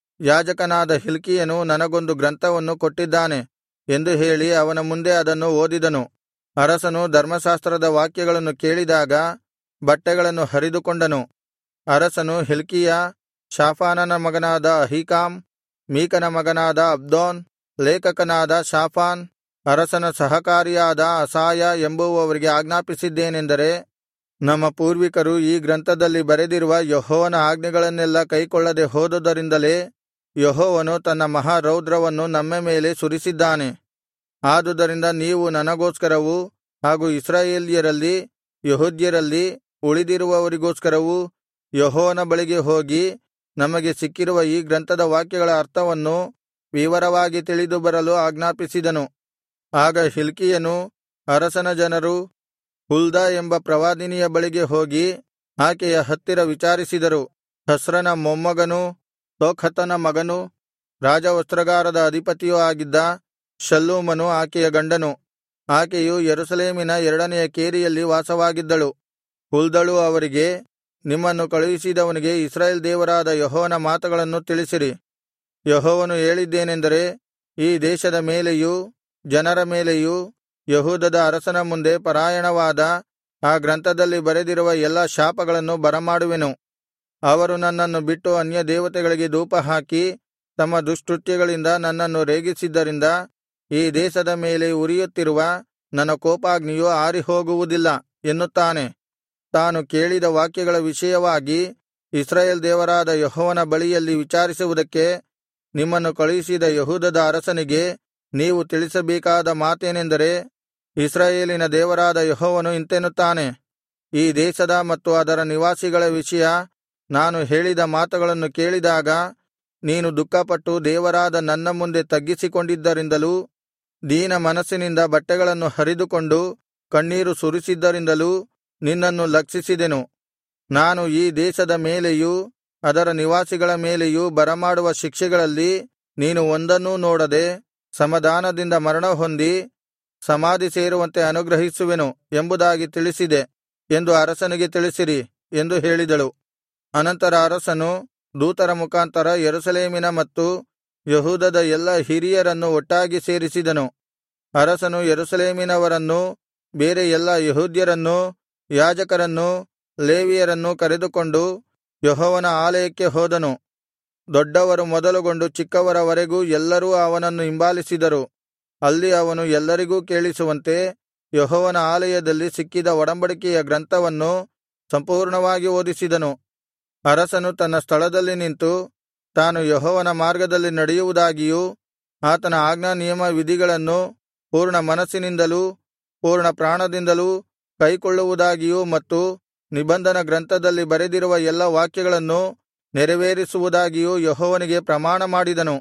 ಯಾಜಕನಾದ ಹಿಲ್ಕೀಯನು ನನಗೊಂದು ಗ್ರಂಥವನ್ನು ಕೊಟ್ಟಿದ್ದಾನೆ ಎಂದು ಹೇಳಿ ಅವನ ಮುಂದೆ ಅದನ್ನು ಓದಿದನು ಅರಸನು ಧರ್ಮಶಾಸ್ತ್ರದ ವಾಕ್ಯಗಳನ್ನು ಕೇಳಿದಾಗ ಬಟ್ಟೆಗಳನ್ನು ಹರಿದುಕೊಂಡನು ಅರಸನು ಹಿಲ್ಕೀಯ ಶಾಫಾನನ ಮಗನಾದ ಅಹೀಕಾಮ್ ಮೀಕನ ಮಗನಾದ ಅಬ್ದೋನ್ ಲೇಖಕನಾದ ಶಾಫಾನ್ ಅರಸನ ಸಹಕಾರಿಯಾದ ಅಸಾಯ ಎಂಬುವವರಿಗೆ ಆಜ್ಞಾಪಿಸಿದ್ದೇನೆಂದರೆ ನಮ್ಮ ಪೂರ್ವಿಕರು ಈ ಗ್ರಂಥದಲ್ಲಿ ಬರೆದಿರುವ ಯೆಹೋವನ ಆಜ್ಞೆಗಳನ್ನೆಲ್ಲಾ ಕೈಕೊಳ್ಳದೆ ಹೋದುದರಿಂದಲೇ ಯೆಹೋವನು ತನ್ನ ಮಹಾರೌದ್ರವನ್ನು ನಮ್ಮ ಮೇಲೆ ಸುರಿಸಿದ್ದಾನೆ ಆದುದರಿಂದ ನೀವು ನನಗೋಸ್ಕರವೂ ಹಾಗೂ ಇಸ್ರಾಯೇಲ್ಯರಲ್ಲಿ ಯೆಹೂದ್ಯರಲ್ಲಿ ಉಳಿದಿರುವವರಿಗೋಸ್ಕರವೂ ಯೆಹೋವನ ಬಳಿಗೆ ಹೋಗಿ ನಮಗೆ ಸಿಕ್ಕಿರುವ ಈ ಗ್ರಂಥದ ವಾಕ್ಯಗಳ ಅರ್ಥವನ್ನು ವಿವರವಾಗಿ ತಿಳಿದು ಬರಲು ಆಜ್ಞಾಪಿಸಿದನು ಆಗ ಹಿಲ್ಕೀಯನೂ ಅರಸನ ಜನರೂ ಹುಲ್ದ ಎಂಬ ಪ್ರವಾದಿನಿಯ ಬಳಿಗೆ ಹೋಗಿ ಆಕೆಯ ಹತ್ತಿರ ವಿಚಾರಿಸಿದರು ಹಸ್ರನ ಮೊಮ್ಮಗನೂ ತೋಖತನ ಮಗನೂ ರಾಜವಸ್ತ್ರಾಗಾರದ ಅಧಿಪತಿಯೂ ಆಗಿದ್ದ ಶಲ್ಲೂಮನು ಆಕೆಯ ಗಂಡನು ಆಕೆಯು ಯೆರೂಸಲೇಮಿನ ಎರಡನೆಯ ಕೇರಿಯಲ್ಲಿ ವಾಸವಾಗಿದ್ದಳು ಹುಲ್ದಳು ಅವರಿಗೆ ನಿಮ್ಮನ್ನು ಕಳುಹಿಸಿದವನಿಗೆ ಇಸ್ರಾಯೇಲ್ ದೇವರಾದ ಯೆಹೋವನ ಮಾತುಗಳನ್ನು ತಿಳಿಸಿರಿ ಯೆಹೋವನು ಹೇಳಿದ್ದೇನೆಂದರೆ ಈ ದೇಶದ ಮೇಲೆಯೂ ಜನರ ಮೇಲೆಯೂ ಯೆಹೂದದ ಅರಸನ ಮುಂದೆ ಪಾರಾಯಣವಾದ ಆ ಗ್ರಂಥದಲ್ಲಿ ಬರೆದಿರುವ ಎಲ್ಲಾ ಶಾಪಗಳನ್ನು ಬರಮಾಡುವೆನು ಅವರು ನನ್ನನ್ನು ಬಿಟ್ಟು ಅನ್ಯದೇವತೆಗಳಿಗೆ ಧೂಪಹಾಕಿ ತಮ್ಮ ದುಷ್ಕೃತ್ಯಗಳಿಂದ ನನ್ನನ್ನು ರೇಗಿಸಿದ್ದರಿಂದ ಈ ದೇಶದ ಮೇಲೆ ಉರಿಯುತ್ತಿರುವ ನನ್ನ ಕೋಪಾಗ್ನಿಯು ಆರಿಹೋಗುವುದಿಲ್ಲ ಎನ್ನುತ್ತಾನೆ ತಾನು ಕೇಳಿದ ವಾಕ್ಯಗಳ ವಿಷಯವಾಗಿ ಇಸ್ರಾಯೇಲ್ ದೇವರಾದ ಯೆಹೋವನ ಬಳಿಯಲ್ಲಿ ವಿಚಾರಿಸುವುದಕ್ಕೆ ನಿಮ್ಮನ್ನು ಕಳುಹಿಸಿದ ಯೆಹೂದದ ಅರಸನಿಗೆ ನೀವು ತಿಳಿಸಬೇಕಾದ ಮಾತೇನೆಂದರೆ ಇಸ್ರಾಯೇಲಿನ ದೇವರಾದ ಯೆಹೋವನು ಇಂತೆನ್ನುತ್ತಾನೆ ಈ ದೇಶದ ಮತ್ತು ಅದರ ನಿವಾಸಿಗಳ ವಿಷಯ ನಾನು ಹೇಳಿದ ಮಾತುಗಳನ್ನು ಕೇಳಿದಾಗ ನೀನು ದುಃಖಪಟ್ಟು ದೇವರಾದ ನನ್ನ ಮುಂದೆ ತಗ್ಗಿಸಿಕೊಂಡಿದ್ದರಿಂದಲೂ ದೀನ ಮನಸ್ಸಿನಿಂದ ಬಟ್ಟೆಗಳನ್ನು ಹರಿದುಕೊಂಡು ಕಣ್ಣೀರು ಸುರಿಸಿದ್ದರಿಂದಲೂ ನಿನ್ನನ್ನು ಲಕ್ಷಿಸಿದೆನು ನಾನು ಈ ದೇಶದ ಮೇಲೆಯೂ ಅದರ ನಿವಾಸಿಗಳ ಮೇಲೆಯೂ ಬರಮಾಡುವ ಶಿಕ್ಷೆಗಳಲ್ಲಿ ನೀನು ಒಂದನ್ನೂ ನೋಡದೆ ಸಮಾಧಾನದಿಂದ ಮರಣಹೊಂದಿ ಸಮಾಧಿ ಸೇರುವಂತೆ ಅನುಗ್ರಹಿಸುವೆನು ಎಂಬುದಾಗಿ ತಿಳಿಸಿದೆ ಎಂದು ಅರಸನಿಗೆ ತಿಳಿಸಿರಿ ಎಂದು ಹೇಳಿದಳು ಅನಂತರ ಅರಸನು ದೂತರ ಮುಖಾಂತರ ಯೆರೂಸಲೇಮಿನ ಮತ್ತು ಯೆಹೂದದ ಎಲ್ಲಾ ಹಿರಿಯರನ್ನು ಒಟ್ಟಾಗಿ ಸೇರಿಸಿದನು ಅರಸನು ಯೆರೂಸಲೇಮಿನವರನ್ನೂ ಬೇರೆ ಎಲ್ಲಾ ಯೆಹೂದ್ಯರನ್ನೂ ಯಾಜಕರನ್ನೂ ಲೇವಿಯರನ್ನೂ ಕರೆದುಕೊಂಡು ಯೆಹೋವನ ಆಲಯಕ್ಕೆ ಹೋದನು ದೊಡ್ಡವರು ಮೊದಲುಗೊಂಡು ಚಿಕ್ಕವರವರೆಗೂ ಎಲ್ಲರೂ ಅವನನ್ನು ಹಿಂಬಾಲಿಸಿದರು ಅಲ್ಲಿ ಅವನು ಎಲ್ಲರಿಗೂ ಕೇಳಿಸುವಂತೆ ಯೆಹೋವನ ಆಲಯದಲ್ಲಿ ಸಿಕ್ಕಿದ ಒಡಂಬಡಿಕೆಯ ಗ್ರಂಥವನ್ನು ಸಂಪೂರ್ಣವಾಗಿ ಓದಿಸಿದನು ಅರಸನು ತನ್ನ ಸ್ಥಳದಲ್ಲಿ ನಿಂತು ತಾನು ಯೆಹೋವನ ಮಾರ್ಗದಲ್ಲಿ ನಡೆಯುವುದಾಗಿಯೂ ಆತನ ಆಜ್ಞಾನಿಯಮ ವಿಧಿಗಳನ್ನು ಪೂರ್ಣ ಮನಸ್ಸಿನಿಂದಲೂ ಪೂರ್ಣ ಪ್ರಾಣದಿಂದಲೂ ಕೈಕೊಳ್ಳುವುದಾಗಿಯೂ ಮತ್ತು ನಿಬಂಧನ ಗ್ರಂಥದಲ್ಲಿ ಬರೆದಿರುವ ಎಲ್ಲಾ ವಾಕ್ಯಗಳನ್ನು ನೆರವೇರಿಸುವುದಾಗಿಯೂ ಯೆಹೋವನಿಗೆ ಪ್ರಮಾಣ ಮಾಡಿದನು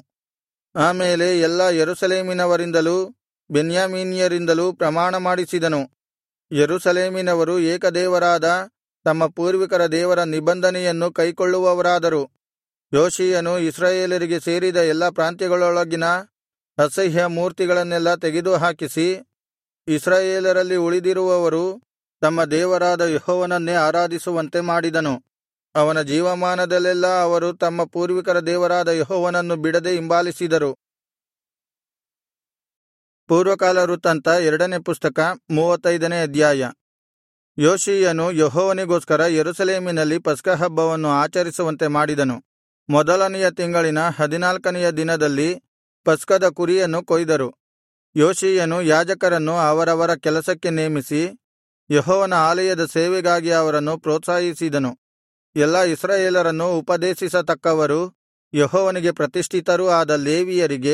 ಆಮೇಲೆ ಎಲ್ಲಾ ಯೆರೂಸಲೇಮಿನವರಿಂದಲೂ ಬೆನ್ಯಾಮೀನ್ಯರಿಂದಲೂ ಪ್ರಮಾಣ ಮಾಡಿಸಿದನು ಯೆರೂಸಲೇಮಿನವರು ಏಕದೇವರಾದ ತಮ್ಮ ಪೂರ್ವಿಕರ ದೇವರ ನಿಬಂಧನೆಯನ್ನು ಕೈಕೊಳ್ಳುವವರಾದರು ಯೋಷೀಯನು ಇಸ್ರಾಯೇಲರಿಗೆ ಸೇರಿದ ಎಲ್ಲಾ ಪ್ರಾಂತ್ಯಗಳೊಳಗಿನ ಅಸಹ್ಯ ಮೂರ್ತಿಗಳನ್ನೆಲ್ಲಾ ತೆಗೆದುಹಾಕಿಸಿ ಇಸ್ರಾಯೇಲರಲ್ಲಿ ಉಳಿದಿರುವವರು ತಮ್ಮ ದೇವರಾದ ಯೆಹೋವನನ್ನೇ ಆರಾಧಿಸುವಂತೆ ಮಾಡಿದನು ಅವನ ಜೀವಮಾನದಲ್ಲೆಲ್ಲಾ ಅವರು ತಮ್ಮ ಪೂರ್ವಿಕರ ದೇವರಾದ ಯೆಹೋವನನ್ನು ಬಿಡದೆ ಹಿಂಬಾಲಿಸಿದರು ಪೂರ್ವಕಾಲ ವೃತ್ತಾಂತ ಎರಡನೇ ಪುಸ್ತಕ ಮೂವತ್ತೈದನೇ ಅಧ್ಯಾಯ ಯೋಷೀಯನು ಯೆಹೋವನಿಗೋಸ್ಕರ ಯೆರೂಸಲೇಮಿನಲ್ಲಿ ಪಸ್ಕಹಬ್ಬವನ್ನು ಆಚರಿಸುವಂತೆ ಮಾಡಿದನು ಮೊದಲನೆಯ ತಿಂಗಳಿನ ಹದಿನಾಲ್ಕನೆಯ ದಿನದಲ್ಲಿ ಪಸ್ಕದ ಕುರಿಯನ್ನು ಕೊಯ್ದರು ಯೋಷೀಯನು ಯಾಜಕರನ್ನು ಅವರವರ ಕೆಲಸಕ್ಕೆ ನೇಮಿಸಿ ಯೆಹೋವನ ಆಲಯದ ಸೇವೆಗಾಗಿ ಅವರನ್ನು ಪ್ರೋತ್ಸಾಹಿಸಿದನು ಎಲ್ಲಾ ಇಸ್ರಾಯೇಲರನ್ನು ಉಪದೇಶಿಸತಕ್ಕವರು ಯೆಹೋವನಿಗೆ ಪ್ರತಿಷ್ಠಿತರೂ ಆದ ಲೇವಿಯರಿಗೆ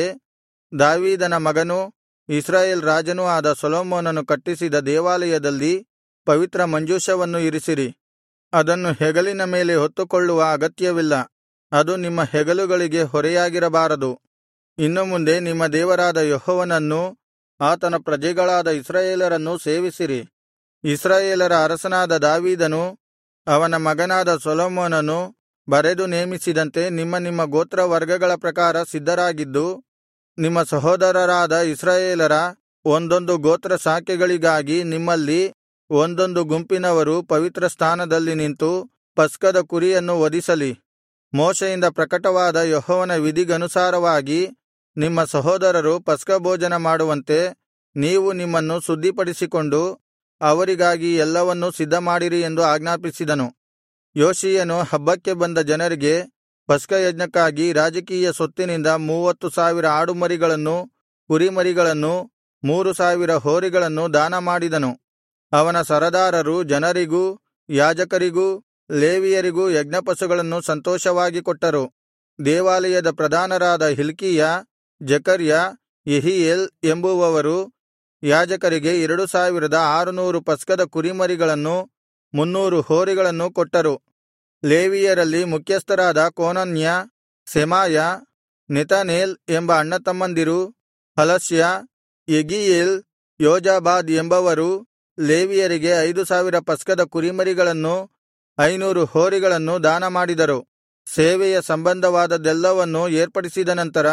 ದಾವೀದನ ಮಗನೂ ಇಸ್ರಾಯೇಲ್ ರಾಜನೂ ಆದ ಸೊಲೊಮೋನನು ಕಟ್ಟಿಸಿದ ದೇವಾಲಯದಲ್ಲಿ ಪವಿತ್ರ ಮಂಜೂಷವನ್ನು ಇರಿಸಿರಿ ಅದನ್ನು ಹೆಗಲಿನ ಮೇಲೆ ಹೊತ್ತುಕೊಳ್ಳುವ ಅಗತ್ಯವಿಲ್ಲ ಅದು ನಿಮ್ಮ ಹೆಗಲುಗಳಿಗೆ ಹೊರೆಯಾಗಿರಬಾರದು ಇನ್ನು ಮುಂದೆ ನಿಮ್ಮ ದೇವರಾದ ಯೆಹೋವನನ್ನೂ ಆತನ ಪ್ರಜೆಗಳಾದ ಇಸ್ರಾಯೇಲರನ್ನೂ ಸೇವಿಸಿರಿ ಇಸ್ರಾಯೇಲರ ಅರಸನಾದ ದಾವೀದನು ಅವನ ಮಗನಾದ ಸೊಲೊಮೋನನು ಬರೆದು ನೇಮಿಸಿದಂತೆ ನಿಮ್ಮ ನಿಮ್ಮ ಗೋತ್ರವರ್ಗಗಳ ಪ್ರಕಾರ ಸಿದ್ಧರಾಗಿದ್ದು ನಿಮ್ಮ ಸಹೋದರರಾದ ಇಸ್ರಾಯೇಲರ ಒಂದೊಂದು ಗೋತ್ರ ಶಾಖೆಗಳಿಗಾಗಿ ನಿಮ್ಮಲ್ಲಿ ಒಂದೊಂದು ಗುಂಪಿನವರು ಪವಿತ್ರ ಸ್ಥಾನದಲ್ಲಿ ನಿಂತು ಪಸ್ಕದ ಕುರಿಯನ್ನು ವಧಿಸಲಿ ಮೋಶೆಯಿಂದ ಪ್ರಕಟವಾದ ಯೆಹೋವನ ವಿಧಿಗನುಸಾರವಾಗಿ ನಿಮ್ಮ ಸಹೋದರರು ಪಸ್ಕಭೋಜನ ಮಾಡುವಂತೆ ನೀವು ನಿಮ್ಮನ್ನು ಶುದ್ಧಿಪಡಿಸಿಕೊಂಡು ಅವರಿಗಾಗಿ ಎಲ್ಲವನ್ನೂ ಸಿದ್ಧಮಾಡಿರಿ ಎಂದು ಆಜ್ಞಾಪಿಸಿದನು ಯೋಷೀಯನು ಹಬ್ಬಕ್ಕೆ ಬಂದ ಜನರಿಗೆ ಪಸ್ಕಯಜ್ಞಕ್ಕಾಗಿ ರಾಜಕೀಯ ಸೊತ್ತಿನಿಂದ ಮೂವತ್ತು ಸಾವಿರ ಆಡುಮರಿಗಳನ್ನೂ ಕುರಿಮರಿಗಳನ್ನೂ ಮೂರು ಸಾವಿರ ಹೋರಿಗಳನ್ನು ದಾನಮಾಡಿದನು ಅವನ ಸರದಾರರು ಜನರಿಗೂ ಯಾಜಕರಿಗೂ ಲೇವಿಯರಿಗೂ ಯಜ್ಞಪಶುಗಳನ್ನು ಸಂತೋಷವಾಗಿ ಕೊಟ್ಟರು ದೇವಾಲಯದ ಪ್ರಧಾನರಾದ ಹಿಲ್ಕೀಯ ಜೆಕರ್ಯ ಯೆಹೀಯೇಲ್ ಎಂಬುವವರು ಯಾಜಕರಿಗೆ ಎರಡು ಸಾವಿರದ ಆರುನೂರು ಪಸ್ಕದ ಕುರಿಮರಿಗಳನ್ನೂ ಮುನ್ನೂರು ಹೋರಿಗಳನ್ನೂ ಕೊಟ್ಟರು ಲೇವಿಯರಲ್ಲಿ ಮುಖ್ಯಸ್ಥರಾದ ಕೋನನ್ಯ ಸೆಮಾಯ ನೆತನೇಲ್ ಎಂಬ ಅಣ್ಣತಮ್ಮಂದಿರು ಹಲಸ್ಯ ಯೆಗೀಯೇಲ್ ಯೋಜಾಬಾದ್ ಎಂಬವರು ಲೇವಿಯರಿಗೆ ಐದು ಸಾವಿರ ಪಸ್ಕದ ಕುರಿಮರಿಗಳನ್ನೂ ಐನೂರು ಹೋರಿಗಳನ್ನೂ ದಾನಮಾಡಿದರು ಸೇವೆಯ ಸಂಬಂಧವಾದದ್ದೆಲ್ಲವನ್ನೂ ಏರ್ಪಡಿಸಿದ ನಂತರ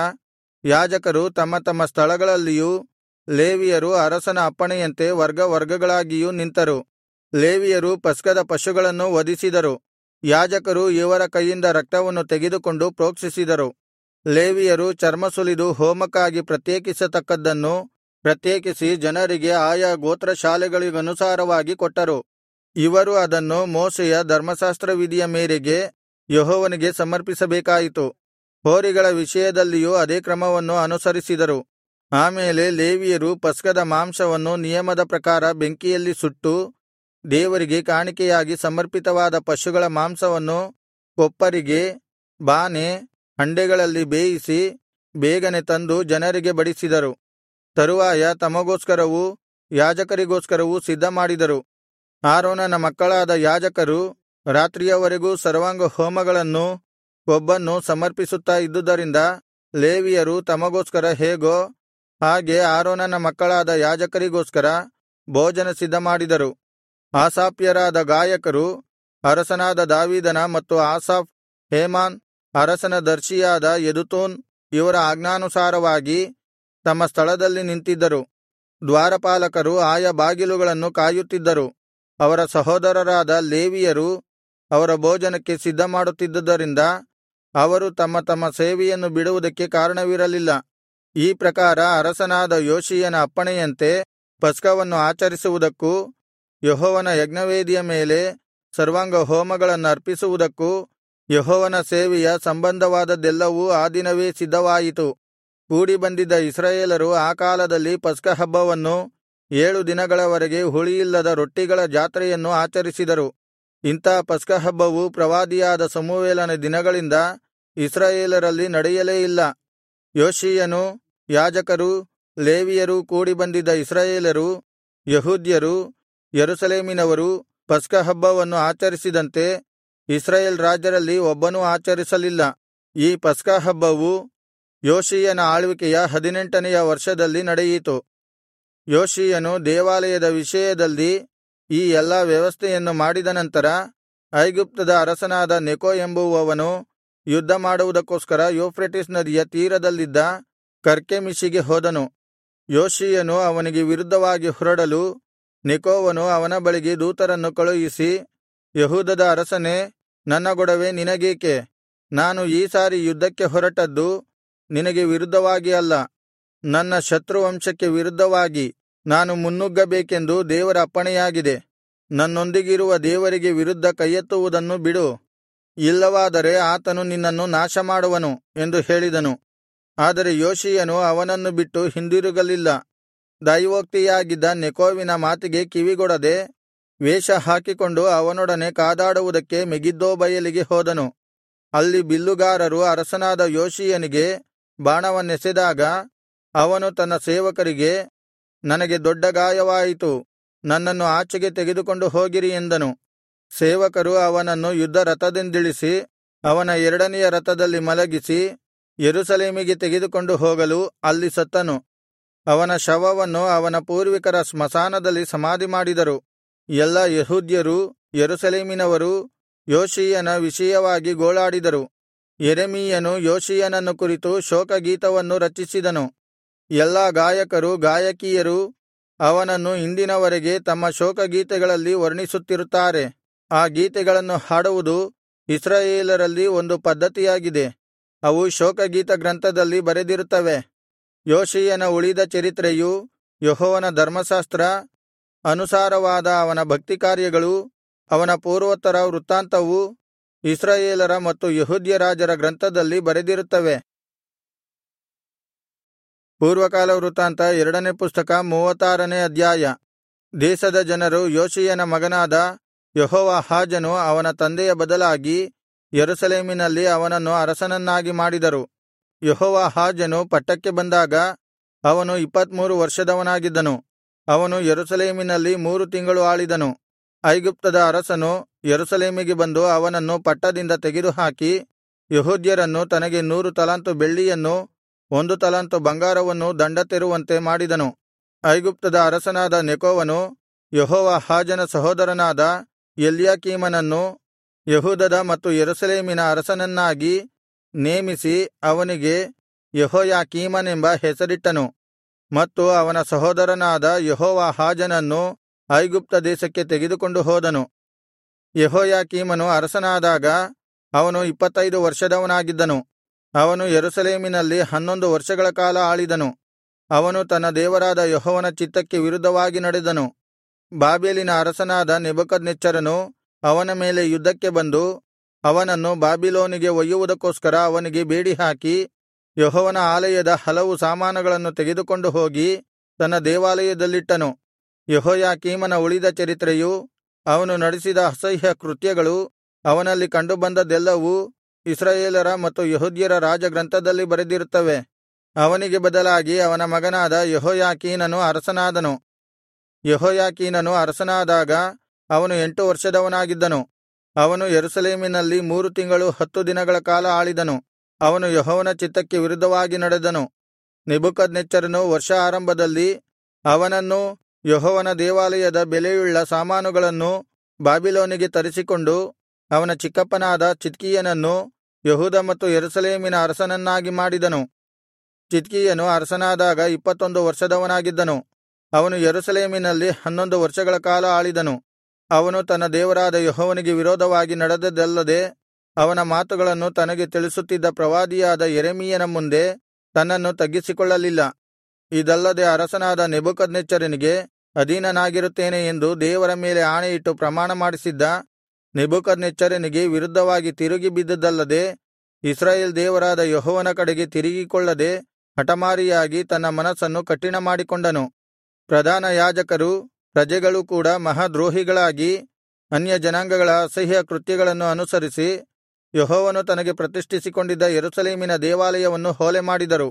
ಯಾಜಕರು ತಮ್ಮ ತಮ್ಮ ಸ್ಥಳಗಳಲ್ಲಿಯೂ ಲೇವಿಯರು ಅರಸನ ಅಪ್ಪಣೆಯಂತೆ ವರ್ಗ ವರ್ಗಗಳಾಗಿಯೂ ನಿಂತರು ಲೇವಿಯರು ಪಸ್ಕದ ಪಶುಗಳನ್ನು ವಧಿಸಿದರು ಯಾಜಕರು ಇವರ ಕೈಯಿಂದ ರಕ್ತವನ್ನು ತೆಗೆದುಕೊಂಡು ಪ್ರೋಕ್ಷಿಸಿದರು ಲೇವಿಯರು ಚರ್ಮ ಸುಲಿದು ಹೋಮಕ್ಕಾಗಿ ಪ್ರತ್ಯೇಕಿಸತಕ್ಕದ್ದನ್ನು ಪ್ರತ್ಯೇಕಿಸಿ ಜನರಿಗೆ ಆಯಾ ಗೋತ್ರಶಾಲೆಗಳಿಗನುಸಾರವಾಗಿ ಕೊಟ್ಟರು ಇವರು ಅದನ್ನು ಮೋಶೆಯ ಧರ್ಮಶಾಸ್ತ್ರವಿಧಿಯ ಮೇರೆಗೆ ಯೆಹೋವನಿಗೆ ಸಮರ್ಪಿಸಬೇಕಾಯಿತು ಹೋರಿಗಳ ವಿಷಯದಲ್ಲಿಯೂ ಅದೇ ಕ್ರಮವನ್ನು ಅನುಸರಿಸಿದರು ಆಮೇಲೆ ಲೇವಿಯರು ಪಸ್ಕದ ಮಾಂಸವನ್ನು ನಿಯಮದ ಪ್ರಕಾರ ಬೆಂಕಿಯಲ್ಲಿ ಸುಟ್ಟು ದೇವರಿಗೆ ಕಾಣಿಕೆಯಾಗಿ ಸಮರ್ಪಿತವಾದ ಪಶುಗಳ ಮಾಂಸವನ್ನು ಕೊಪ್ಪರಿಗೆ ಬಾನೆ ಹಂಡೆಗಳಲ್ಲಿ ಬೇಯಿಸಿ ಬೇಗನೆ ತಂದು ಜನರಿಗೆ ಬಡಿಸಿದರು ತರುವಾಯ ತಮಗೋಸ್ಕರವೂ ಯಾಜಕರಿಗೋಸ್ಕರವೂ ಸಿದ್ಧಮಾಡಿದರು ಆರೋನನ ಮಕ್ಕಳಾದ ಯಾಜಕರು ರಾತ್ರಿಯವರೆಗೂ ಸರ್ವಾಂಗಹೋಮಗಳನ್ನೂ ಕೊಬ್ಬನ್ನು ಸಮರ್ಪಿಸುತ್ತಾ ಇದ್ದುದರಿಂದ ಲೇವಿಯರು ತಮಗೋಸ್ಕರ ಹೇಗೋ ಹಾಗೆ ಆರೋನನ ಮಕ್ಕಳಾದ ಯಾಜಕರಿಗೋಸ್ಕರ ಭೋಜನ ಸಿದ್ಧಮಾಡಿದರು ಆಸಾಫ್ಯರಾದ ಗಾಯಕರು ಅರಸನಾದ ದಾವೀದನ ಮತ್ತು ಆಸಾಫ್ ಹೇಮಾನ್ ಅರಸನ ದರ್ಶಿಯಾದ ಯೆದುತೂನ್ ಇವರ ಆಜ್ಞಾನುಸಾರವಾಗಿ ತಮ್ಮ ಸ್ಥಳದಲ್ಲಿ ನಿಂತಿದ್ದರು ದ್ವಾರಪಾಲಕರು ಆಯಾ ಬಾಗಿಲುಗಳನ್ನು ಕಾಯುತ್ತಿದ್ದರು ಅವರ ಸಹೋದರರಾದ ಲೇವಿಯರು ಅವರ ಭೋಜನಕ್ಕೆ ಸಿದ್ಧಮಾಡುತ್ತಿದ್ದುದರಿಂದ ಅವರು ತಮ್ಮ ತಮ್ಮ ಸೇವೆಯನ್ನು ಬಿಡುವುದಕ್ಕೆ ಕಾರಣವಿರಲಿಲ್ಲ ಈ ಪ್ರಕಾರ ಅರಸನಾದ ಯೋಷೀಯನ ಅಪ್ಪಣೆಯಂತೆ ಪಸ್ಕವನ್ನು ಆಚರಿಸುವುದಕ್ಕೂ ಯೆಹೋವನ ಯಜ್ಞವೇದಿಯ ಮೇಲೆ ಸರ್ವಾಂಗಹೋಮಗಳನ್ನರ್ಪಿಸುವುದಕ್ಕೂ ಯೆಹೋವನ ಸೇವೆಯ ಸಂಬಂಧವಾದದ್ದೆಲ್ಲವೂ ಆ ದಿನವೇ ಸಿದ್ಧವಾಯಿತು ಕೂಡಿಬಂದಿದ್ದ ಇಸ್ರಾಯೇಲರು ಆ ಕಾಲದಲ್ಲಿ ಪಸ್ಕಹಬ್ಬವನ್ನು ಏಳು ದಿನಗಳವರೆಗೆ ಹುಳಿಯಿಲ್ಲದ ರೊಟ್ಟಿಗಳ ಜಾತ್ರೆಯನ್ನು ಆಚರಿಸಿದರು ಇಂಥಾ ಪಸ್ಕಹಬ್ಬವು ಪ್ರವಾದಿಯಾದ ಸಮುವೇಲನ ದಿನಗಳಿಂದ ಇಸ್ರಾಯೇಲರಲ್ಲಿ ನಡೆಯಲೇ ಇಲ್ಲ ಯೋಷೀಯನೂ ಯಾಜಕರೂ ಲೇವಿಯರೂ ಕೂಡಿಬಂದಿದ್ದ ಇಸ್ರಾಯೇಲರು ಯಹೂದ್ಯರು ಯೆರೂಸಲೇಮಿನವರು ಪಸ್ಕಹಬ್ಬವನ್ನು ಆಚರಿಸಿದಂತೆ ಇಸ್ರಾಯೇಲ್ ರಾಜರಲ್ಲಿ ಒಬ್ಬನೂ ಆಚರಿಸಲಿಲ್ಲ ಈ ಪಸ್ಕಹಬ್ಬವು ಯೋಷೀಯನ ಆಳ್ವಿಕೆಯ ಹದಿನೆಂಟನೆಯ ವರ್ಷದಲ್ಲಿ ನಡೆಯಿತು ಯೋಷೀಯನು ದೇವಾಲಯದ ವಿಷಯದಲ್ಲಿ ಈ ಎಲ್ಲಾ ವ್ಯವಸ್ಥೆಯನ್ನು ಮಾಡಿದ ನಂತರ ಐಗುಪ್ತದ ಅರಸನಾದ ನೆಕೋ ಎಂಬುವವನು ಯುದ್ಧ ಮಾಡುವುದಕ್ಕೋಸ್ಕರ ಯೂಫ್ರೆಟಿಸ್ ನದಿಯ ತೀರದಲ್ಲಿದ್ದ ಕರ್ಕೆಮಿಷಿಗೆ ಹೋದನು ಯೋಷೀಯನು ಅವನಿಗೆ ವಿರುದ್ಧವಾಗಿ ಹೊರಡಲು ನೆಕೋವನು ಅವನ ಬಳಿಗೆ ದೂತರನ್ನು ಕಳುಹಿಸಿ ಯಹೂದದ ಅರಸನೇ ನನ್ನ ಗೊಡವೆ ನಿನಗೇಕೆ ನಾನು ಈ ಸಾರಿ ಯುದ್ಧಕ್ಕೆ ಹೊರಟದ್ದು ನಿನಗೆ ವಿರುದ್ಧವಾಗಿ ಅಲ್ಲ ನನ್ನ ಶತ್ರುವಂಶಕ್ಕೆ ವಿರುದ್ಧವಾಗಿ ನಾನು ಮುನ್ನುಗ್ಗಬೇಕೆಂದು ದೇವರ ಅಪ್ಪಣೆಯಾಗಿದೆ ನನ್ನೊಂದಿಗಿರುವ ದೇವರಿಗೆ ವಿರುದ್ಧ ಕೈಯೆತ್ತುವುದನ್ನು ಬಿಡು ಇಲ್ಲವಾದರೆ ಆತನು ನಿನ್ನನ್ನು ನಾಶಮಾಡುವನು ಎಂದು ಹೇಳಿದನು ಆದರೆ ಯೋಷೀಯನು ಅವನನ್ನು ಬಿಟ್ಟು ಹಿಂದಿರುಗಲಿಲ್ಲ ದೈವೋಕ್ತಿಯಾಗಿದ್ದ ನೆಕೋವಿನ ಮಾತಿಗೆ ಕಿವಿಗೊಡದೆ ವೇಷ ಹಾಕಿಕೊಂಡು ಅವನೊಡನೆ ಕಾದಾಡುವುದಕ್ಕೆ ಮೆಗಿದ್ದೋ ಬಯಲಿಗೆ ಹೋದನು ಅಲ್ಲಿ ಬಿಲ್ಲುಗಾರರು ಅರಸನಾದ ಯೋಷೀಯನಿಗೆ ಬಾಣವನ್ನೆಸೆದಾಗ ಅವನು ತನ್ನ ಸೇವಕರಿಗೆ ನನಗೆ ದೊಡ್ಡ ಗಾಯವಾಯಿತು ನನ್ನನ್ನು ಆಚೆಗೆ ತೆಗೆದುಕೊಂಡು ಹೋಗಿರಿ ಎಂದನು ಸೇವಕರು ಅವನನ್ನು ಯುದ್ಧ ರಥದಿಂದಿಳಿಸಿ ಅವನ ಎರಡನೆಯ ರಥದಲ್ಲಿ ಮಲಗಿಸಿ ಯೆರೂಸಲೇಮಿಗೆ ತೆಗೆದುಕೊಂಡು ಹೋಗಲು ಅಲ್ಲಿ ಸತ್ತನು ಅವನ ಶವವನ್ನು ಅವನ ಪೂರ್ವಿಕರ ಸ್ಮಶಾನದಲ್ಲಿ ಸಮಾಧಿಮಾಡಿದರು ಎಲ್ಲಾ ಯೆಹೂದ್ಯರೂ ಯೆರೂಸಲೇಮಿನವರೂ ಯೋಷೀಯನ ವಿಷಯವಾಗಿ ಗೋಳಾಡಿದರು ಯೆರೆಮೀಯನು ಯೋಷೀಯನನ್ನು ಕುರಿತು ಶೋಕಗೀತವನ್ನು ರಚಿಸಿದನು ಎಲ್ಲಾ ಗಾಯಕರು ಗಾಯಕಿಯರು ಅವನನ್ನು ಇಂದಿನವರೆಗೆ ತಮ್ಮ ಶೋಕಗೀತೆಗಳಲ್ಲಿ ವರ್ಣಿಸುತ್ತಿರುತ್ತಾರೆ ಆ ಗೀತೆಗಳನ್ನು ಹಾಡುವುದು ಇಸ್ರಾಯೇಲರಲ್ಲಿ ಒಂದು ಪದ್ಧತಿಯಾಗಿದೆ ಅವು ಶೋಕಗೀತ ಗ್ರಂಥದಲ್ಲಿ ಬರೆದಿರುತ್ತವೆ ಯೋಷೀಯನ ಉಳಿದ ಚರಿತ್ರೆಯೂ ಯೆಹೋವನ ಧರ್ಮಶಾಸ್ತ್ರ ಅನುಸಾರವಾದ ಅವನ ಭಕ್ತಿಕಾರ್ಯಗಳು ಅವನ ಪೂರ್ವೋತ್ತರ ವೃತ್ತಾಂತವೂ ಇಸ್ರಾಯೇಲರ ಮತ್ತು ಯೆಹೂದ್ಯ ರಾಜರ ಗ್ರಂಥದಲ್ಲಿ ಬರೆದಿರುತ್ತವೆ ಪೂರ್ವಕಾಲ ವೃತ್ತಾಂತ ಎರಡನೇ ಪುಸ್ತಕ ಮೂವತ್ತಾರನೇ ಅಧ್ಯಾಯ ದೇಶದ ಜನರು ಯೋಷೀಯನ ಮಗನಾದ ಯೆಹೋವಾಹಾಜನು ಅವನ ತಂದೆಯ ಬದಲಾಗಿ ಯೆರೂಸಲೇಮಿನಲ್ಲಿ ಅವನನ್ನು ಅರಸನನ್ನಾಗಿ ಮಾಡಿದರು ಯೆಹೋವಾಹಾಜನು ಪಟ್ಟಕ್ಕೆ ಬಂದಾಗ ಅವನು ಇಪ್ಪತ್ಮೂರು ವರ್ಷದವನಾಗಿದ್ದನು ಅವನು ಯೆರೂಸಲೇಮಿನಲ್ಲಿ ಮೂರು ತಿಂಗಳು ಆಳಿದನು ಐಗುಪ್ತದ ಅರಸನು ಯೆರೂಸಲೇಮಿಗೆ ಬಂದು ಅವನನ್ನು ಪಟ್ಟದಿಂದ ತೆಗೆದುಹಾಕಿ ಯೆಹೂದ್ಯರನ್ನು ತನಗೆ ನೂರು ತಲಾಂತು ಬೆಳ್ಳಿಯನ್ನು ಒಂದು ತಲಾಂತು ಬಂಗಾರವನ್ನು ದಂಡ ತೆರುವಂತೆ ಮಾಡಿದನು ಐಗುಪ್ತದ ಅರಸನಾದ ನೆಕೋವನು ಯೆಹೋವಾಹಾಜನ ಸಹೋದರನಾದ ಎಲ್ಯಾಕೀಮನನ್ನು ಯೆಹೂದದ ಮತ್ತು ಯೆರೂಸಲೇಮಿನ ಅರಸನನ್ನಾಗಿ ನೇಮಿಸಿ ಅವನಿಗೆ ಯೆಹೋಯಾಕೀಮನೆಂಬ ಹೆಸರಿಟ್ಟನು ಮತ್ತು ಅವನ ಸಹೋದರನಾದ ಯೆಹೋವಾಹಾಜನನ್ನು ಐಗುಪ್ತ ದೇಶಕ್ಕೆ ತೆಗೆದುಕೊಂಡು ಹೋದನು ಯೆಹೋಯಾಕೀಮನು ಅರಸನಾದಾಗ ಅವನು ಇಪ್ಪತ್ತೈದು ವರ್ಷದವನಾಗಿದ್ದನು ಅವನು ಯೆರೂಸಲೇಮಿನಲ್ಲಿ ಹನ್ನೊಂದು ವರ್ಷಗಳ ಕಾಲ ಆಳಿದನು ಅವನು ತನ್ನ ದೇವರಾದ ಯೆಹೋವನ ಚಿತ್ತಕ್ಕೆ ವಿರುದ್ಧವಾಗಿ ನಡೆದನು ಬಾಬೆಲಿನ ಅರಸನಾದ ನೆಬೂಕದ್ನೆಚ್ಚರನು ಅವನ ಮೇಲೆ ಯುದ್ಧಕ್ಕೆ ಬಂದು ಅವನನ್ನು ಬಾಬಿಲೋನಿಗೆ ಒಯ್ಯುವುದಕ್ಕೋಸ್ಕರ ಅವನಿಗೆ ಬೇಡಿಹಾಕಿ ಯೆಹೋವನ ಆಲಯದ ಹಲವು ಸಾಮಾನುಗಳನ್ನು ತೆಗೆದುಕೊಂಡು ಹೋಗಿ ತನ್ನ ದೇವಾಲಯದಲ್ಲಿಟ್ಟನು ಯೆಹೋಯಾಕೀಮನ ಉಳಿದ ಚರಿತ್ರೆಯೂ ಅವನು ನಡೆಸಿದ ಅಸಹ್ಯ ಕೃತ್ಯಗಳು ಅವನಲ್ಲಿ ಕಂಡುಬಂದದ್ದೆಲ್ಲವೂ ಇಸ್ರಾಯೇಲರ ಮತ್ತು ಯೆಹೂದ್ಯರ ರಾಜಗ್ರಂಥದಲ್ಲಿ ಬರೆದಿರುತ್ತವೆ ಅವನಿಗೆ ಬದಲಾಗಿ ಅವನ ಮಗನಾದ ಯೆಹೋಯಾಕೀನನು ಅರಸನಾದನು ಯೆಹೋಯಾಕೀನನು ಅರಸನಾದಾಗ ಅವನು ಎಂಟು ವರ್ಷದವನಾಗಿದ್ದನು ಅವನು ಯೆರೂಸಲೇಮಿನಲ್ಲಿ ಮೂರು ತಿಂಗಳು ಹತ್ತು ದಿನಗಳ ಕಾಲ ಆಳಿದನು ಅವನು ಯೆಹೋವನ ಚಿತ್ತಕ್ಕೆ ವಿರುದ್ಧವಾಗಿ ನಡೆದನು ನೆಬೂಕದ್ನೆಚ್ಚರನು ವರ್ಷ ಆರಂಭದಲ್ಲಿ ಅವನನ್ನೂ ಯೆಹೋವನ ದೇವಾಲಯದ ಬೆಲೆಯುಳ್ಳ ಸಾಮಾನುಗಳನ್ನು ಬಾಬಿಲೋನಿಗೆ ತರಿಸಿಕೊಂಡು ಅವನ ಚಿಕ್ಕಪ್ಪನಾದ ಚಿದ್ಕೀಯನನ್ನು ಯೆಹೂದ ಮತ್ತು ಯೆರೂಸಲೇಮಿನ ಅರಸನನ್ನಾಗಿ ಮಾಡಿದನು ಚಿದ್ಕೀಯನು ಅರಸನಾದಾಗ ಇಪ್ಪತ್ತೊಂದು ವರ್ಷದವನಾಗಿದ್ದನು ಅವನು ಯೆರೂಸಲೇಮಿನಲ್ಲಿ ಹನ್ನೊಂದು ವರ್ಷಗಳ ಕಾಲ ಆಳಿದನು ಅವನು ತನ್ನ ದೇವರಾದ ಯೆಹೋವನಿಗೆ ವಿರೋಧವಾಗಿ ನಡೆದದ್ದಲ್ಲದೆ ಅವನ ಮಾತುಗಳನ್ನು ತನಗೆ ತಿಳಿಸುತ್ತಿದ್ದ ಪ್ರವಾದಿಯಾದ ಯೆರೆಮೀಯನ ಮುಂದೆ ತನ್ನನ್ನು ತಗ್ಗಿಸಿಕೊಳ್ಳಲಿಲ್ಲ ಇದಲ್ಲದೆ ಅರಸನಾದ ನೆಬೂಕದ್ನೆಚ್ಚರನಿಗೆ ಅಧೀನನಾಗಿರುತ್ತೇನೆ ಎಂದು ದೇವರ ಮೇಲೆ ಆಣೆಯಿಟ್ಟು ಪ್ರಮಾಣ ಮಾಡಿಸಿದ್ದ ನೆಬೂಕದ್ನೆಚ್ಚರನಿಗೆ ವಿರುದ್ಧವಾಗಿ ತಿರುಗಿ ಬಿದ್ದದ್ದಲ್ಲದೆ ಇಸ್ರಾಯೇಲ್ ದೇವರಾದ ಯೆಹೋವನ ಕಡೆಗೆ ತಿರುಗಿಕೊಳ್ಳದೆ ಹಠಮಾರಿಯಾಗಿ ತನ್ನ ಮನಸ್ಸನ್ನು ಕಠಿಣ ಮಾಡಿಕೊಂಡನು ಪ್ರಧಾನ ಯಾಜಕರೂ ಪ್ರಜೆಗಳೂ ಕೂಡ ಮಹಾದ್ರೋಹಿಗಳಾಗಿ ಅನ್ಯಜನಾಂಗಗಳ ಅಸಹ್ಯ ಕೃತ್ಯಗಳನ್ನು ಅನುಸರಿಸಿ ಯೆಹೋವನು ತನಗೆ ಪ್ರತಿಷ್ಠಿಸಿಕೊಂಡಿದ್ದ ಯೆರೂಸಲೇಮಿನ ದೇವಾಲಯವನ್ನು ಹೊಲೆಮಾಡಿದರು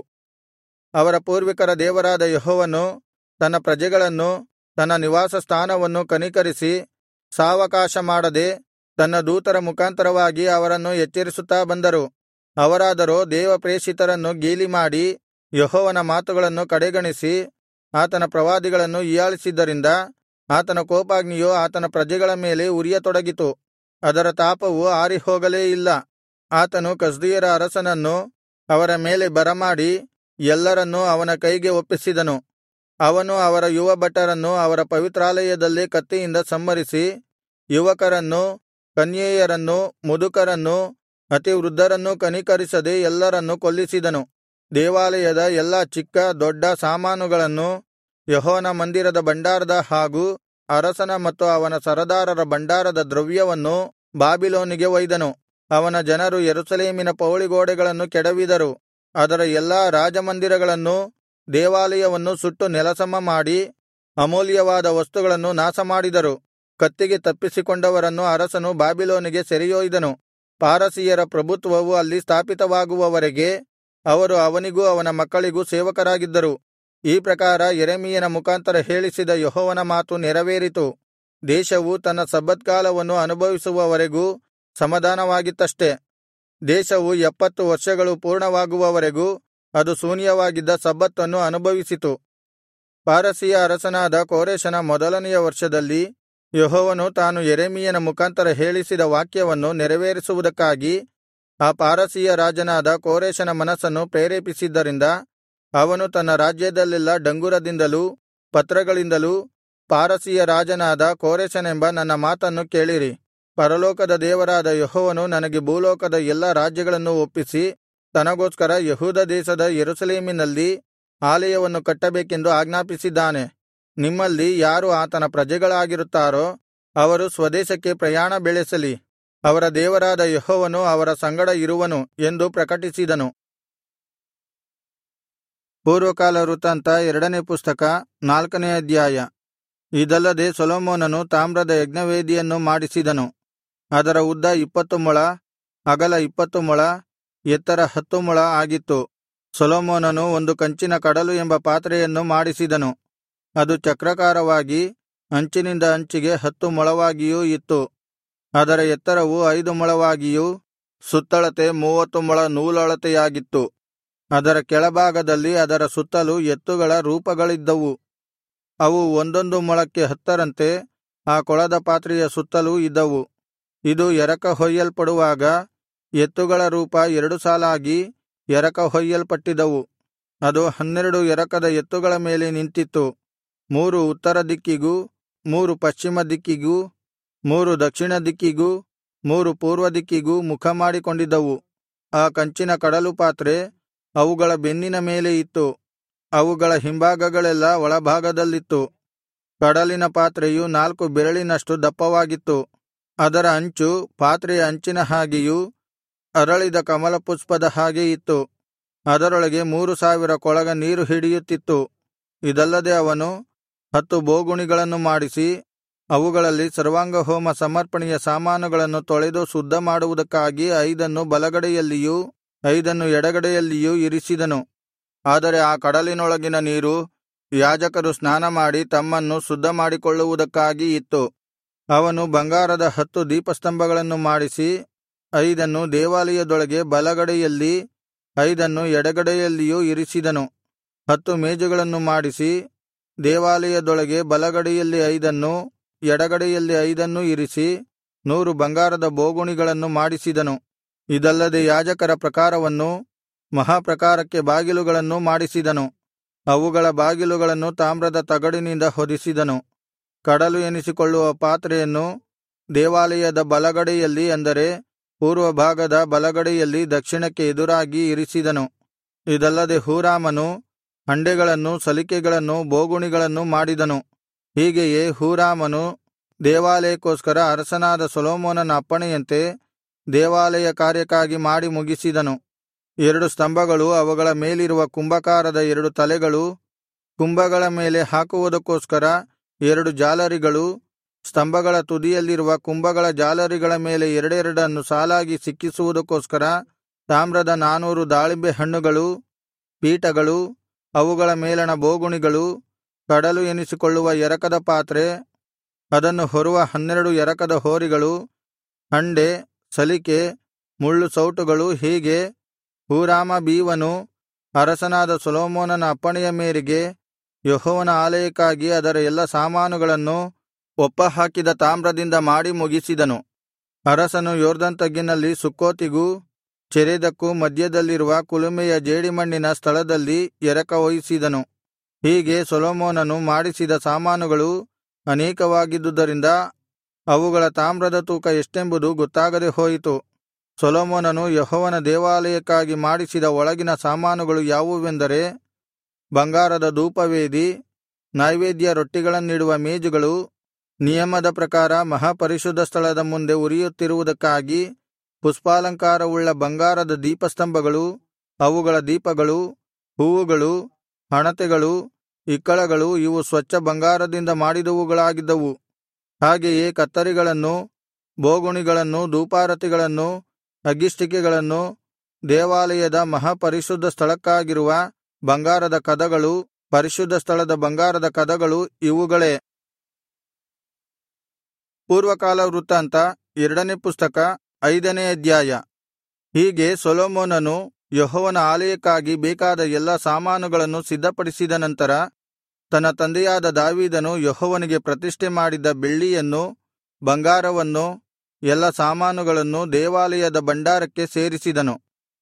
ಅವರ ಪೂರ್ವಿಕರ ದೇವರಾದ ಯೆಹೋವನು ತನ್ನ ಪ್ರಜೆಗಳನ್ನು ತನ್ನ ನಿವಾಸ ಸ್ಥಾನವನ್ನು ಕನಿಕರಿಸಿ ಸಾವಕಾಶ ಮಾಡದೆ ತನ್ನ ದೂತರ ಮುಖಾಂತರವಾಗಿ ಅವರನ್ನು ಎಚ್ಚರಿಸುತ್ತಾ ಬಂದರು ಅವರಾದರೋ ದೇವಪ್ರೇಷಿತರನ್ನು ಗೇಲಿಮಾಡಿ ಯೆಹೋವನ ಮಾತುಗಳನ್ನು ಕಡೆಗಣಿಸಿ ಆತನ ಪ್ರವಾದಿಗಳನ್ನು ಹೀಯಾಳಿಸಿದ್ದರಿಂದ ಆತನ ಕೋಪಾಗ್ನಿಯು ಆತನ ಪ್ರಜೆಗಳ ಮೇಲೆ ಉರಿಯತೊಡಗಿತು ಅದರ ತಾಪವು ಆರಿಹೋಗಲೇ ಇಲ್ಲ ಆತನು ಕಸ್ದೀಯರ ಅರಸನನ್ನು ಅವರ ಮೇಲೆ ಬರಮಾಡಿ ಎಲ್ಲರನ್ನೂ ಅವನ ಕೈಗೆ ಒಪ್ಪಿಸಿದನು ಅವನು ಅವರ ಯುವಭಟರನ್ನು ಅವರ ಪವಿತ್ರಾಲಯದಲ್ಲೇ ಕತ್ತಿಯಿಂದ ಸಂಹರಿಸಿ ಯುವಕರನ್ನೂ ಕನ್ಯೆಯರನ್ನೂ ಮುದುಕರನ್ನೂ ಅತಿವೃದ್ಧರನ್ನೂ ಕನಿಕರಿಸದೆ ಎಲ್ಲರನ್ನೂ ಕೊಲ್ಲಿಸಿದನು ದೇವಾಲಯದ ಎಲ್ಲಾ ಚಿಕ್ಕ ದೊಡ್ಡ ಸಾಮಾನುಗಳನ್ನು ಯೆಹೋವನ ಮಂದಿರದ ಭಂಡಾರದ ಹಾಗೂ ಅರಸನ ಮತ್ತು ಅವನ ಸರದಾರರ ಭಂಡಾರದ ದ್ರವ್ಯವನ್ನು ಬಾಬಿಲೋನಿಗೆ ಒಯ್ದನು ಅವನ ಜನರು ಯೆರೂಸಲೇಮಿನ ಪೌಳಿಗೋಡೆಗಳನ್ನು ಕೆಡವಿದರು ಅದರ ಎಲ್ಲಾ ರಾಜಮಂದಿರಗಳನ್ನೂ ದೇವಾಲಯವನ್ನೂ ಸುಟ್ಟು ನೆಲಸಮ ಮಾಡಿ ಅಮೂಲ್ಯವಾದ ವಸ್ತುಗಳನ್ನು ನಾಶಮಾಡಿದರು ಕತ್ತಿಗೆ ತಪ್ಪಿಸಿಕೊಂಡವರನ್ನು ಅರಸನು ಬಾಬಿಲೋನಿಗೆ ಸೆರೆಯೊಯ್ದನು ಪಾರಸಿಯರ ಪ್ರಭುತ್ವವು ಅಲ್ಲಿ ಸ್ಥಾಪಿತವಾಗುವವರೆಗೆ ಅವರು ಅವನಿಗೂ ಅವನ ಮಕ್ಕಳಿಗೂ ಸೇವಕರಾಗಿದ್ದರು ಈ ಪ್ರಕಾರ ಯೆರೆಮೀಯನ ಮುಖಾಂತರ ಹೇಳಿಸಿದ ಯೆಹೋವನ ಮಾತು ನೆರವೇರಿತು ದೇಶವು ತನ್ನ ಸಬ್ಬತ್ಕಾಲವನ್ನು ಅನುಭವಿಸುವವರೆಗೂ ಸಮಾಧಾನವಾಗಿತ್ತಷ್ಟೆ ದೇಶವು ಎಪ್ಪತ್ತು ವರ್ಷಗಳು ಪೂರ್ಣವಾಗುವವರೆಗೂ ಅದು ಶೂನ್ಯವಾಗಿದ್ದ ಸಬ್ಬತ್ತನ್ನು ಅನುಭವಿಸಿತು ಪಾರಸಿಯ ಅರಸನಾದ ಕೋರೆಷನ ಮೊದಲನೆಯ ವರ್ಷದಲ್ಲಿ ಯೆಹೋವನು ತಾನು ಯೆರೆಮೀಯನ ಮುಖಾಂತರ ಹೇಳಿಸಿದ ವಾಕ್ಯವನ್ನು ನೆರವೇರಿಸುವುದಕ್ಕಾಗಿ ಆ ಪಾರಸಿಯ ರಾಜನಾದ ಕೋರೆಷನ ಮನಸ್ಸನ್ನು ಪ್ರೇರೇಪಿಸಿದ್ದರಿಂದ ಅವನು ತನ್ನ ರಾಜ್ಯದಲ್ಲೆಲ್ಲಾ ಡಂಗುರದಿಂದಲೂ ಪತ್ರಗಳಿಂದಲೂ ಪಾರಸಿಯ ರಾಜನಾದ ಕೋರೆಷನೆಂಬ ನನ್ನ ಮಾತನ್ನು ಕೇಳಿರಿ ಪರಲೋಕದ ದೇವರಾದ ಯೆಹೋವನು ನನಗೆ ಭೂಲೋಕದ ಎಲ್ಲಾ ರಾಜ್ಯಗಳನ್ನು ಒಪ್ಪಿಸಿ ತನಗೋಸ್ಕರ ಯೆಹೂದ ದೇಶದ ಯೆರೂಸಲೇಮಿನಲ್ಲಿ ಆಲಯವನ್ನು ಕಟ್ಟಬೇಕೆಂದು ಆಜ್ಞಾಪಿಸಿದ್ದಾನೆ ನಿಮ್ಮಲ್ಲಿ ಯಾರು ಆತನ ಪ್ರಜೆಗಳಾಗಿರುತ್ತಾರೋ ಅವರು ಸ್ವದೇಶಕ್ಕೆ ಪ್ರಯಾಣ ಬೆಳೆಸಲಿ ಅವರ ದೇವರಾದ ಯೆಹೋವನು ಅವರ ಸಂಗಡ ಇರುವನು ಎಂದು ಪ್ರಕಟಿಸಿದನು ಪೂರ್ವಕಾಲ ವೃತ್ತಾಂತ ಎರಡನೇ ಪುಸ್ತಕ ನಾಲ್ಕನೇ ಅಧ್ಯಾಯ ಇದಲ್ಲದೆ ಸೊಲೊಮೋನನು ತಾಮ್ರದ ಯಜ್ಞವೇದಿಯನ್ನು ಮಾಡಿಸಿದನು ಅದರ ಉದ್ದ ಇಪ್ಪತ್ತು ಮೊಳ ಅಗಲ ಇಪ್ಪತ್ತು ಮೊಳ ಎತ್ತರ ಹತ್ತು ಮೊಳ ಆಗಿತ್ತು ಸೊಲೊಮೋನನು ಒಂದು ಕಂಚಿನ ಕಡಲು ಎಂಬ ಪಾತ್ರೆಯನ್ನು ಮಾಡಿಸಿದನು ಅದು ಚಕ್ರಾಕಾರವಾಗಿ ಅಂಚಿನಿಂದ ಅಂಚಿಗೆ ಹತ್ತು ಮೊಳವಾಗಿಯೂ ಇತ್ತು ಅದರ ಎತ್ತರವು ಐದು ಮೊಳವಾಗಿಯೂ ಸುತ್ತಳತೆ ಮೂವತ್ತು ಮೊಳ ನೂಲಳತೆಯಾಗಿತ್ತು ಅದರ ಕೆಳಭಾಗದಲ್ಲಿ ಅದರ ಸುತ್ತಲು ಎತ್ತುಗಳ ರೂಪಗಳಿದ್ದವು ಅವು ಒಂದೊಂದು ಮೊಳಕ್ಕೆ ಹತ್ತರಂತೆ ಆ ಕೊಳದ ಪಾತ್ರೆಯ ಸುತ್ತಲೂ ಇದ್ದವು ಇದು ಎರಕ ಹೊಯ್ಯಲ್ಪಡುವಾಗ ಎತ್ತುಗಳ ರೂಪ ಎರಡು ಸಾಲಾಗಿ ಎರಕ ಹೊಯ್ಯಲ್ಪಟ್ಟಿದ್ದವು ಅದು ಹನ್ನೆರಡು ಎರಕದ ಎತ್ತುಗಳ ಮೇಲೆ ನಿಂತಿತ್ತು ಮೂರು ಉತ್ತರ ದಿಕ್ಕಿಗೂ ಮೂರು ಪಶ್ಚಿಮ ದಿಕ್ಕಿಗೂ ಮೂರು ದಕ್ಷಿಣ ದಿಕ್ಕಿಗೂ ಮೂರು ಪೂರ್ವ ದಿಕ್ಕಿಗೂ ಮುಖ ಮಾಡಿಕೊಂಡಿದ್ದವು ಆ ಕಂಚಿನ ಕಡಲು ಪಾತ್ರೆ ಅವುಗಳ ಬೆನ್ನಿನ ಮೇಲೆ ಇತ್ತು ಅವುಗಳ ಹಿಂಭಾಗಗಳೆಲ್ಲಾ ಒಳಭಾಗದಲ್ಲಿತ್ತು ಕಡಲಿನ ಪಾತ್ರೆಯು ನಾಲ್ಕು ಬೆರಳಿನಷ್ಟು ದಪ್ಪವಾಗಿತ್ತು ಅದರ ಅಂಚು ಪಾತ್ರೆಯ ಅಂಚಿನ ಹಾಗೆಯೂ ಅರಳಿದ ಕಮಲಪುಷ್ಪದ ಹಾಗೆ ಇತ್ತು ಅದರೊಳಗೆ ಮೂರು ಸಾವಿರ ಕೊಳಗ ನೀರು ಹಿಡಿಯುತ್ತಿತ್ತು ಇದಲ್ಲದೆ ಅವನು ಹತ್ತು ಬೋಗುಣಿಗಳನ್ನು ಮಾಡಿಸಿ ಅವುಗಳಲ್ಲಿ ಸರ್ವಾಂಗಹೋಮ ಸಮರ್ಪಣೆಯ ಸಾಮಾನುಗಳನ್ನು ತೊಳೆದು ಶುದ್ಧ ಮಾಡುವುದಕ್ಕಾಗಿ ಐದನ್ನು ಬಲಗಡೆಯಲ್ಲಿಯೂ ಐದನ್ನು ಎಡಗಡೆಯಲ್ಲಿಯೂ ಇರಿಸಿದನು ಆದರೆ ಆ ಕಡಲಿನೊಳಗಿನ ನೀರು ಯಾಜಕರು ಸ್ನಾನಮಾಡಿ ತಮ್ಮನ್ನು ಶುದ್ಧ ಮಾಡಿಕೊಳ್ಳುವುದಕ್ಕಾಗಿ ಇತ್ತು ಅವನು ಬಂಗಾರದ ಹತ್ತು ದೀಪಸ್ತಂಭಗಳನ್ನು ಮಾಡಿಸಿ ಐದನ್ನು ದೇವಾಲಯದೊಳಗೆ ಬಲಗಡೆಯಲ್ಲಿ ಐದನ್ನು ಎಡಗಡೆಯಲ್ಲಿಯೂ ಇರಿಸಿದನು ಹತ್ತು ಮೇಜುಗಳನ್ನು ಮಾಡಿಸಿ ದೇವಾಲಯದೊಳಗೆ ಬಲಗಡೆಯಲ್ಲಿ ಐದನ್ನು ಎಡಗಡೆಯಲ್ಲಿ ಐದನ್ನು ಇರಿಸಿ ನೂರು ಬಂಗಾರದ ಬೋಗುಣಿಗಳನ್ನು ಮಾಡಿಸಿದನು ಇದಲ್ಲದೆ ಯಾಜಕರ ಪ್ರಕಾರವನ್ನೂ ಮಹಾಪ್ರಾಕಾರಕ್ಕೆ ಬಾಗಿಲುಗಳನ್ನೂ ಮಾಡಿಸಿದನು ಅವುಗಳ ಬಾಗಿಲುಗಳನ್ನು ತಾಮ್ರದ ತಗಡಿನಿಂದ ಹೊದಿಸಿದನು ಕಡಲು ಎನಿಸಿಕೊಳ್ಳುವ ಪಾತ್ರೆಯನ್ನು ದೇವಾಲಯದ ಬಲಗಡೆಯಲ್ಲಿ ಅಂದರೆ ಪೂರ್ವಭಾಗದ ಬಲಗಡೆಯಲ್ಲಿ ದಕ್ಷಿಣಕ್ಕೆ ಎದುರಾಗಿ ಇರಿಸಿದನು ಇದಲ್ಲದೆ ಹೂರಾಮನು ಹಂಡೆಗಳನ್ನು ಸಲಿಕೆಗಳನ್ನು ಬೋಗುಣಿಗಳನ್ನು ಮಾಡಿದನು ಹೀಗೆಯೇ ಹೂರಾಮನು ದೇವಾಲಯಕ್ಕೋಸ್ಕರ ಅರಸನಾದ ಸೊಲೊಮೋನನ ಅಪ್ಪಣೆಯಂತೆ ದೇವಾಲಯ ಕಾರ್ಯಕ್ಕಾಗಿ ಮಾಡಿ ಮುಗಿಸಿದನು ಎರಡು ಸ್ತಂಭಗಳು ಅವುಗಳ ಮೇಲಿರುವ ಕುಂಭಕಾರದ ಎರಡು ತಲೆಗಳು ಕುಂಭಗಳ ಮೇಲೆ ಹಾಕುವುದಕ್ಕೋಸ್ಕರ ಎರಡು ಜಾಲರಿಗಳು ಸ್ತಂಭಗಳ ತುದಿಯಲ್ಲಿರುವ ಕುಂಭಗಳ ಜಾಲರಿಗಳ ಮೇಲೆ ಎರಡೆರಡನ್ನು ಸಾಲಾಗಿ ಸಿಕ್ಕಿಸುವುದಕ್ಕೋಸ್ಕರ ತಾಮ್ರದ ನಾನೂರು ದಾಳಿಂಬೆ ಹಣ್ಣುಗಳು ಪೀಠಗಳು ಅವುಗಳ ಮೇಲಣ ಬೋಗುಣಿಗಳು ಕಡಲು ಎನಿಸಿಕೊಳ್ಳುವ ಎರಕದ ಪಾತ್ರೆ ಅದನ್ನು ಹೊರುವ ಹನ್ನೆರಡು ಎರಕದ ಹೋರಿಗಳು ಹಂಡೆ ಸಲಿಕೆ ಮುಳ್ಳು ಸೌಟುಗಳು ಹೀಗೆ ಹೂರಾಮ ಬೀವನು ಅರಸನಾದ ಸೊಲೊಮೋನನ ಅಪ್ಪಣೆಯ ಮೇರೆಗೆ ಯೆಹೋವನ ಆಲಯಕ್ಕಾಗಿ ಅದರ ಎಲ್ಲಾ ಸಾಮಾನುಗಳನ್ನು ಒಪ್ಪಹಾಕಿದ ತಾಮ್ರದಿಂದ ಮಾಡಿ ಮುಗಿಸಿದನು ಅರಸನು ಯೊರ್ದನ್ ತಗ್ಗಿನಲ್ಲಿ ಸುಕ್ಕೋತಿಗೂ ಚೆರೆದಕ್ಕೂ ಮಧ್ಯದಲ್ಲಿರುವ ಕುಲುಮೆಯ ಜೇಡಿಮಣ್ಣಿನ ಸ್ಥಳದಲ್ಲಿ ಎರಕ ಹೊಯ್ಯಿಸಿದನು ಹೀಗೆ ಸೊಲೊಮೋನನು ಮಾಡಿಸಿದ ಸಾಮಾನುಗಳು ಅನೇಕವಾಗಿದ್ದುದರಿಂದ ಅವುಗಳ ತಾಮ್ರದ ತೂಕ ಎಷ್ಟೆಂಬುದು ಗೊತ್ತಾಗದೆ ಹೋಯಿತು ಸೊಲೊಮೋನನು ಯೆಹೋವನ ದೇವಾಲಯಕ್ಕಾಗಿ ಮಾಡಿಸಿದ ಒಳಗಿನ ಸಾಮಾನುಗಳು ಯಾವುವೆಂದರೆ ಬಂಗಾರದ ಧೂಪವೇದಿ ನೈವೇದ್ಯ ರೊಟ್ಟಿಗಳನ್ನಿಡುವ ಮೇಜುಗಳು ನಿಯಮದ ಪ್ರಕಾರ ಮಹಾಪರಿಶುದ್ಧ ಸ್ಥಳದ ಮುಂದೆ ಉರಿಯುತ್ತಿರುವುದಕ್ಕಾಗಿ ಪುಷ್ಪಾಲಂಕಾರವುಳ್ಳ ಬಂಗಾರದ ದೀಪಸ್ತಂಭಗಳು ಅವುಗಳ ದೀಪಗಳು ಹೂವುಗಳು ಹಣತೆಗಳು ಇಕ್ಕಳಗಳು ಇವು ಸ್ವಚ್ಛ ಬಂಗಾರದಿಂದ ಮಾಡಿದವುಗಳಾಗಿದ್ದವು ಹಾಗೆಯೇ ಕತ್ತರಿಗಳನ್ನೂ ಬೋಗುಣಿಗಳನ್ನೂ ಧೂಪಾರತಿಗಳನ್ನೂ ಅಗ್ಗಿಷ್ಟಿಕೆಗಳನ್ನೂ ದೇವಾಲಯದ ಮಹಾಪರಿಶುದ್ಧ ಸ್ಥಳಕ್ಕಾಗಿರುವ ಬಂಗಾರದ ಕದಗಳು ಪರಿಶುದ್ಧ ಸ್ಥಳದ ಬಂಗಾರದ ಕದಗಳು ಇವುಗಳೇ ಪೂರ್ವಕಾಲ ವೃತ್ತಾಂತ ಎರಡನೇ ಪುಸ್ತಕ ಐದನೇ ಅಧ್ಯಾಯ ಹೀಗೆ ಸೊಲೊಮೋನನು ಯೆಹೋವನ ಆಲಯಕ್ಕಾಗಿ ಬೇಕಾದ ಎಲ್ಲಾ ಸಾಮಾನುಗಳನ್ನು ಸಿದ್ಧಪಡಿಸಿದ ನಂತರ ತನ್ನ ತಂದೆಯಾದ ದಾವೀದನು ಯೆಹೋವನಿಗೆ ಪ್ರತಿಷ್ಠೆ ಮಾಡಿದ್ದ ಬೆಳ್ಳಿಯನ್ನು ಬಂಗಾರವನ್ನು ಎಲ್ಲಾ ಸಾಮಾನುಗಳನ್ನು ದೇವಾಲಯದ ಭಂಡಾರಕ್ಕೆ ಸೇರಿಸಿದನು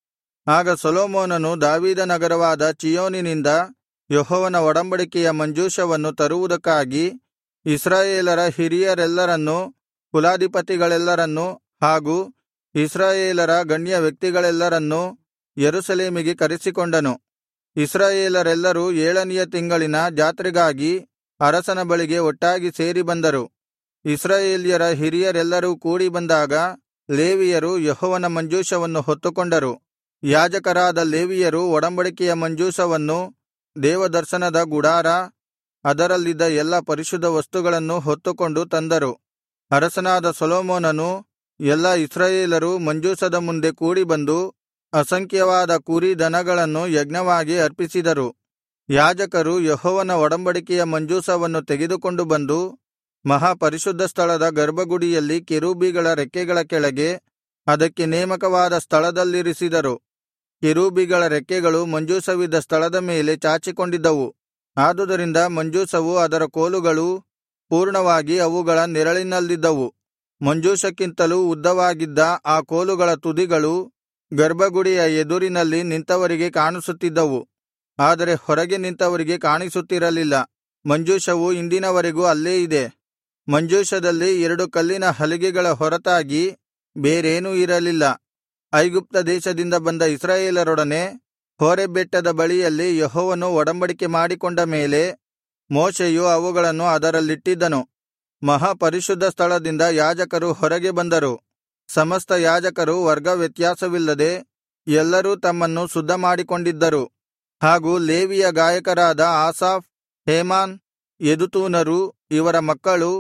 ಆಗ ಸೊಲೊಮೋನನು ದಾವೀದನಗರವಾದ ಚೀಯೋನಿನಿಂದ ಯೆಹೋವನ ಒಡಂಬಡಿಕೆಯ ಮಂಜೂಷವನ್ನು ತರುವುದಕ್ಕಾಗಿ ಇಸ್ರಾಯೇಲರ ಹಿರಿಯರೆಲ್ಲರನ್ನೂ ಕುಲಾಧಿಪತಿಗಳೆಲ್ಲರನ್ನೂ ಹಾಗೂ ಇಸ್ರಾಯೇಲರ ಗಣ್ಯ ವ್ಯಕ್ತಿಗಳೆಲ್ಲರನ್ನೂ ಯೆರೂಸಲೇಮಿಗೆ ಕರೆಸಿಕೊಂಡನು ಇಸ್ರಾಯೇಲರೆಲ್ಲರೂ ಏಳನೆಯ ತಿಂಗಳಿನ ಜಾತ್ರೆಗಾಗಿ ಅರಸನ ಬಳಿಗೆ ಒಟ್ಟಾಗಿ ಸೇರಿ ಬಂದರು ಇಸ್ರಾಯೇಲ್ಯರ ಹಿರಿಯರೆಲ್ಲರೂ ಕೂಡಿ ಬಂದಾಗ ಲೇವಿಯರು ಯೆಹೋವನ ಮಂಜೂಷವನ್ನು ಹೊತ್ತುಕೊಂಡರು ಯಾಜಕರಾದ ಲೇವಿಯರು ಒಡಂಬಡಿಕೆಯ ಮಂಜೂಷವನ್ನು ದೇವದರ್ಶನದ ಗುಡಾರ ಅದರಲ್ಲಿದ್ದ ಎಲ್ಲಾ ಪರಿಶುದ್ಧ ವಸ್ತುಗಳನ್ನು ಹೊತ್ತುಕೊಂಡು ತಂದರು ಅರಸನಾದ ಸೊಲೊಮೋನನು ಎಲ್ಲಾ ಇಸ್ರಾಯೇಲರು ಮಂಜೂಷದ ಮುಂದೆ ಕೂಡಿಬಂದು ಅಸಂಖ್ಯವಾದ ಕುರಿ ದನಗಳನ್ನು ಯಜ್ಞವಾಗಿ ಅರ್ಪಿಸಿದರು ಯಾಜಕರು ಯೆಹೋವನ ಒಡಂಬಡಿಕೆಯ ಮಂಜೂಷವನ್ನು ತೆಗೆದುಕೊಂಡು ಬಂದು ಮಹಾಪರಿಶುದ್ಧ ಸ್ಥಳದ ಗರ್ಭಗುಡಿಯಲ್ಲಿ ಕೆರೂಬಿಗಳ ರೆಕ್ಕೆಗಳ ಕೆಳಗೆ ಅದಕ್ಕೆ ನೇಮಕವಾದ ಸ್ಥಳದಲ್ಲಿರಿಸಿದರು ಕೆರೂಬಿಗಳ ರೆಕ್ಕೆಗಳು ಮಂಜೂಷವಿದ್ದ ಸ್ಥಳದ ಮೇಲೆ ಚಾಚಿಕೊಂಡಿದ್ದವು ಆದುದರಿಂದ ಮಂಜೂಷವು ಅದರ ಕೋಲುಗಳೂ ಪೂರ್ಣವಾಗಿ ಅವುಗಳ ನೆರಳಿನಲ್ಲಿದ್ದವು ಮಂಜೂಷಕ್ಕಿಂತಲೂ ಉದ್ದವಾಗಿದ್ದ ಆ ಕೋಲುಗಳ ತುದಿಗಳು ಗರ್ಭಗುಡಿಯ ಎದುರಿನಲ್ಲಿ ನಿಂತವರಿಗೆ ಕಾಣಿಸುತ್ತಿದ್ದವು ಆದರೆ ಹೊರಗೆ ನಿಂತವರಿಗೆ ಕಾಣಿಸುತ್ತಿರಲಿಲ್ಲ ಮಂಜೂಷವು ಇಂದಿನವರೆಗೂ ಅಲ್ಲೇ ಇದೆ ಮಂಜೂಷದಲ್ಲಿ ಎರಡು ಕಲ್ಲಿನ ಹಲಿಗೆಗಳ ಹೊರತಾಗಿ ಬೇರೇನೂ ಇರಲಿಲ್ಲ ಐಗುಪ್ತ ದೇಶದಿಂದ ಬಂದ ಇಸ್ರಾಯೇಲರೊಡನೆ ಹೋರೇಬ್ ಬೆಟ್ಟದ ಬಳಿಯಲ್ಲಿ ಯೆಹೋವನು ಒಡಂಬಡಿಕೆ ಮಾಡಿಕೊಂಡ ಮೇಲೆ ಮೋಶೆಯು ಅವುಗಳನ್ನು ಅದರಲ್ಲಿಟ್ಟಿದ್ದನು ಮಹಾಪರಿಶುದ್ಧ ಸ್ಥಳದಿಂದ ಯಾಜಕರು ಹೊರಗೆ ಬಂದರು ಸಮಸ್ತ ಯಾಜಕರು ವರ್ಗ ವ್ಯತ್ಯಾಸವಿಲ್ಲದೆ ಎಲ್ಲರೂ ತಮ್ಮನ್ನು ಶುದ್ಧಮಾಡಿಕೊಂಡಿದ್ದರು ಹಾಗೂ ಲೇವಿಯ ಗಾಯಕರಾದ ಆಸಾಫ್ ಹೇಮಾನ್ ಯೆದುತೂನರು ಇವರ ಮಕ್ಕಳು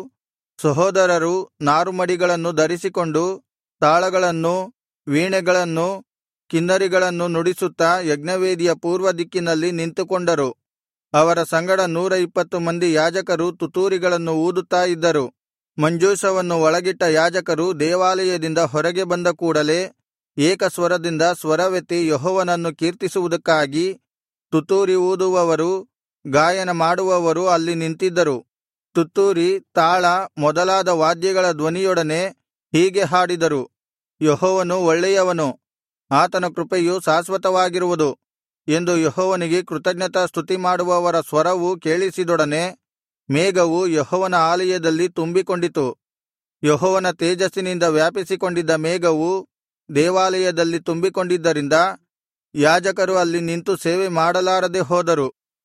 ಸಹೋದರರು ನಾರುಮಡಿಗಳನ್ನು ಧರಿಸಿಕೊಂಡು ತಾಳಗಳನ್ನೂ ವೀಣೆಗಳನ್ನೂ ಕಿನ್ನರಿಗಳನ್ನು ನುಡಿಸುತ್ತಾ ಯಜ್ಞವೇದಿಯ ಪೂರ್ವ ದಿಕ್ಕಿನಲ್ಲಿ ನಿಂತುಕೊಂಡರು ಅವರ ಸಂಗಡ ನೂರ ಇಪ್ಪತ್ತು ಮಂದಿ ಯಾಜಕರು ತುತ್ತೂರಿಗಳನ್ನು ಊದುತ್ತಾ ಇದ್ದರು ಮಂಜೂಷವನ್ನು ಒಳಗಿಟ್ಟ ಯಾಜಕರು ದೇವಾಲಯದಿಂದ ಹೊರಗೆ ಬಂದ ಕೂಡಲೆ ಏಕಸ್ವರದಿಂದ ಸ್ವರವೆತ್ತಿ ಯೆಹೋವನನ್ನು ಕೀರ್ತಿಸುವುದಕ್ಕಾಗಿ ತುತ್ತೂರಿ ಊದುವವರು ಗಾಯನ ಮಾಡುವವರು ಅಲ್ಲಿ ನಿಂತಿದ್ದರು ತುತ್ತೂರಿ ತಾಳ ಮೊದಲಾದ ವಾದ್ಯಗಳ ಧ್ವನಿಯೊಡನೆ ಹೀಗೆ ಹಾಡಿದರು ಯೆಹೋವನು ಒಳ್ಳೆಯವನು ಆತನ ಕೃಪೆಯು ಶಾಶ್ವತವಾಗಿರುವುದು ಎಂದು ಯೆಹೋವನಿಗೆ ಕೃತಜ್ಞತಾ ಸ್ತುತಿಮಾಡುವವರ ಸ್ವರವು ಕೇಳಿಸಿದೊಡನೆ ಮೇಘವು ಯೆಹೋವನ ಆಲಯದಲ್ಲಿ ತುಂಬಿಕೊಂಡಿತು ಯೆಹೋವನ ತೇಜಸ್ಸಿನಿಂದ ವ್ಯಾಪಿಸಿಕೊಂಡಿದ್ದ ಮೇಘವು ದೇವಾಲಯದಲ್ಲಿ ತುಂಬಿಕೊಂಡಿದ್ದರಿಂದ ಯಾಜಕರು ಅಲ್ಲಿ ನಿಂತು ಸೇವೆ ಮಾಡಲಾರದೆ ಹೋದರು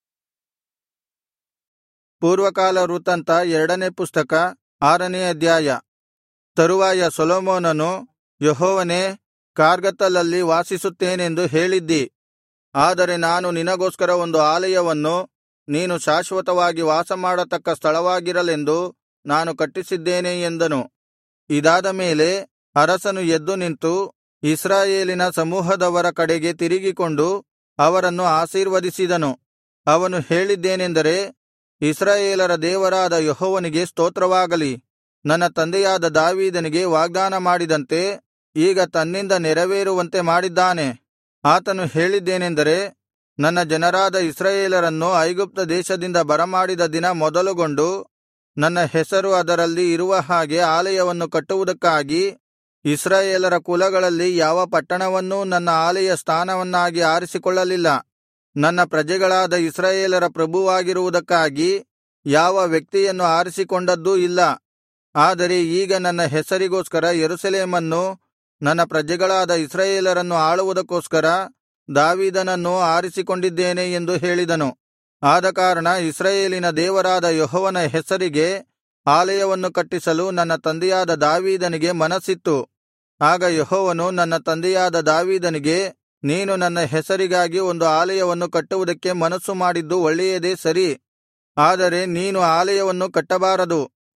ಪೂರ್ವಕಾಲ ವೃತ್ತಾಂತ ಎರಡನೇ ಪುಸ್ತಕ ಆರನೇ ಅಧ್ಯಾಯ ತರುವಾಯ ಸೊಲೊಮೋನನು ಯೆಹೋವನೇ ಕಾರ್ಗತ್ತಲಲ್ಲಿ ವಾಸಿಸುತ್ತೇನೆಂದು ಹೇಳಿದ್ದಿ ಆದರೆ ನಾನು ನಿನಗೋಸ್ಕರ ಒಂದು ಆಲಯವನ್ನು ನೀನು ಶಾಶ್ವತವಾಗಿ ವಾಸಮಾಡತಕ್ಕ ಸ್ಥಳವಾಗಿರಲೆಂದು ನಾನು ಕಟ್ಟಿಸಿದ್ದೇನೆ ಎಂದನು ಇದಾದ ಮೇಲೆ ಅರಸನು ಎದ್ದು ನಿಂತು ಇಸ್ರಾಯೇಲಿನ ಸಮೂಹದವರ ಕಡೆಗೆ ತಿರುಗಿಕೊಂಡು ಅವರನ್ನು ಆಶೀರ್ವದಿಸಿದನು ಅವನು ಹೇಳಿದ್ದೇನೆಂದರೆ ಇಸ್ರಾಯೇಲರ ದೇವರಾದ ಯೆಹೋವನಿಗೆ ಸ್ತೋತ್ರವಾಗಲಿ ನನ್ನ ತಂದೆಯಾದ ದಾವೀದನಿಗೆ ವಾಗ್ದಾನ ಮಾಡಿದಂತೆ ಈಗ ತನ್ನಿಂದ ನೆರವೇರುವಂತೆ ಮಾಡಿದ್ದಾನೆ ಆತನು ಹೇಳಿದ್ದೇನೆಂದರೆ ನನ್ನ ಜನರಾದ ಇಸ್ರಾಯೇಲರನ್ನು ಐಗುಪ್ತ ದೇಶದಿಂದ ಬರಮಾಡಿದ ದಿನ ಮೊದಲುಗೊಂಡು ನನ್ನ ಹೆಸರು ಅದರಲ್ಲಿ ಇರುವ ಹಾಗೆ ಆಲಯವನ್ನು ಕಟ್ಟುವುದಕ್ಕಾಗಿ ಇಸ್ರಾಯೇಲರ ಕುಲಗಳಲ್ಲಿ ಯಾವ ಪಟ್ಟಣವನ್ನೂ ನನ್ನ ಆಲಯ ಸ್ಥಾನವನ್ನಾಗಿ ಆರಿಸಿಕೊಳ್ಳಲಿಲ್ಲ ನನ್ನ ಪ್ರಜೆಗಳಾದ ಇಸ್ರಾಯೇಲರ ಪ್ರಭುವಾಗಿರುವುದಕ್ಕಾಗಿ ಯಾವ ವ್ಯಕ್ತಿಯನ್ನು ಆರಿಸಿಕೊಂಡದ್ದೂ ಇಲ್ಲ ಆದರೆ ಈಗ ನನ್ನ ಹೆಸರಿಗೋಸ್ಕರ ಯೆರೂಸಲೇಮನ್ನು ನನ್ನ ಪ್ರಜೆಗಳಾದ ಇಸ್ರಾಯೇಲರನ್ನು ಆಳುವುದಕ್ಕೋಸ್ಕರ ದಾವೀದನನ್ನು ಆರಿಸಿಕೊಂಡಿದ್ದೇನೆ ಎಂದು ಹೇಳಿದನು ಆದಕಾರಣ ಇಸ್ರಾಯೇಲಿನ ದೇವರಾದ ಯೆಹೋವನ ಹೆಸರಿಗೆ ಆಲಯವನ್ನು ಕಟ್ಟಿಸಲು ನನ್ನ ತಂದೆಯಾದ ದಾವೀದನಿಗೆ ಮನಸ್ಸಿತ್ತು ಆಗ ಯೆಹೋವನು ನನ್ನ ತಂದೆಯಾದ ದಾವೀದನಿಗೆ ನೀನು ನನ್ನ ಹೆಸರಿಗಾಗಿ ಒಂದು ಆಲಯವನ್ನು ಕಟ್ಟುವುದಕ್ಕೆ ಮನಸ್ಸು ಮಾಡಿದ್ದು ಒಳ್ಳೆಯದೇ ಸರಿ ಆದರೆ ನೀನು ಆಲಯವನ್ನು ಕಟ್ಟಬಾರದು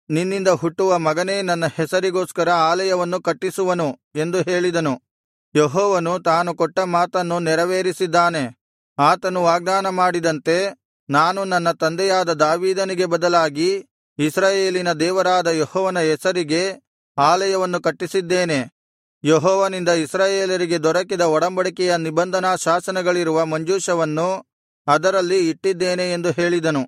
ನಿನ್ನಿಂದ ಹುಟ್ಟುವ ಮಗನೇ ನನ್ನ ಹೆಸರಿಗೋಸ್ಕರ ಆಲಯವನ್ನು ಕಟ್ಟಿಸುವನು ಎಂದು ಹೇಳಿದನು ಯೆಹೋವನು ತಾನು ಕೊಟ್ಟ ಮಾತನ್ನು ನೆರವೇರಿಸಿದ್ದಾನೆ ಆತನು ವಾಗ್ದಾನ ಮಾಡಿದಂತೆ ನಾನು ನನ್ನ ತಂದೆಯಾದ ದಾವೀದನಿಗೆ ಬದಲಾಗಿ ಇಸ್ರಾಯೇಲಿನ ದೇವರಾದ ಯೆಹೋವನ ಹೆಸರಿಗೆ ಆಲಯವನ್ನು ಕಟ್ಟಿಸಿದ್ದೇನೆ ಯೆಹೋವನಿಂದ ಇಸ್ರಾಯೇಲರಿಗೆ ದೊರಕಿದ ಒಡಂಬಡಿಕೆಯ ನಿಬಂಧನಾ ಶಾಸನಗಳಿರುವ ಮಂಜೂಷವನ್ನು ಅದರಲ್ಲಿ ಇಟ್ಟಿದ್ದೇನೆ ಎಂದು ಹೇಳಿದನು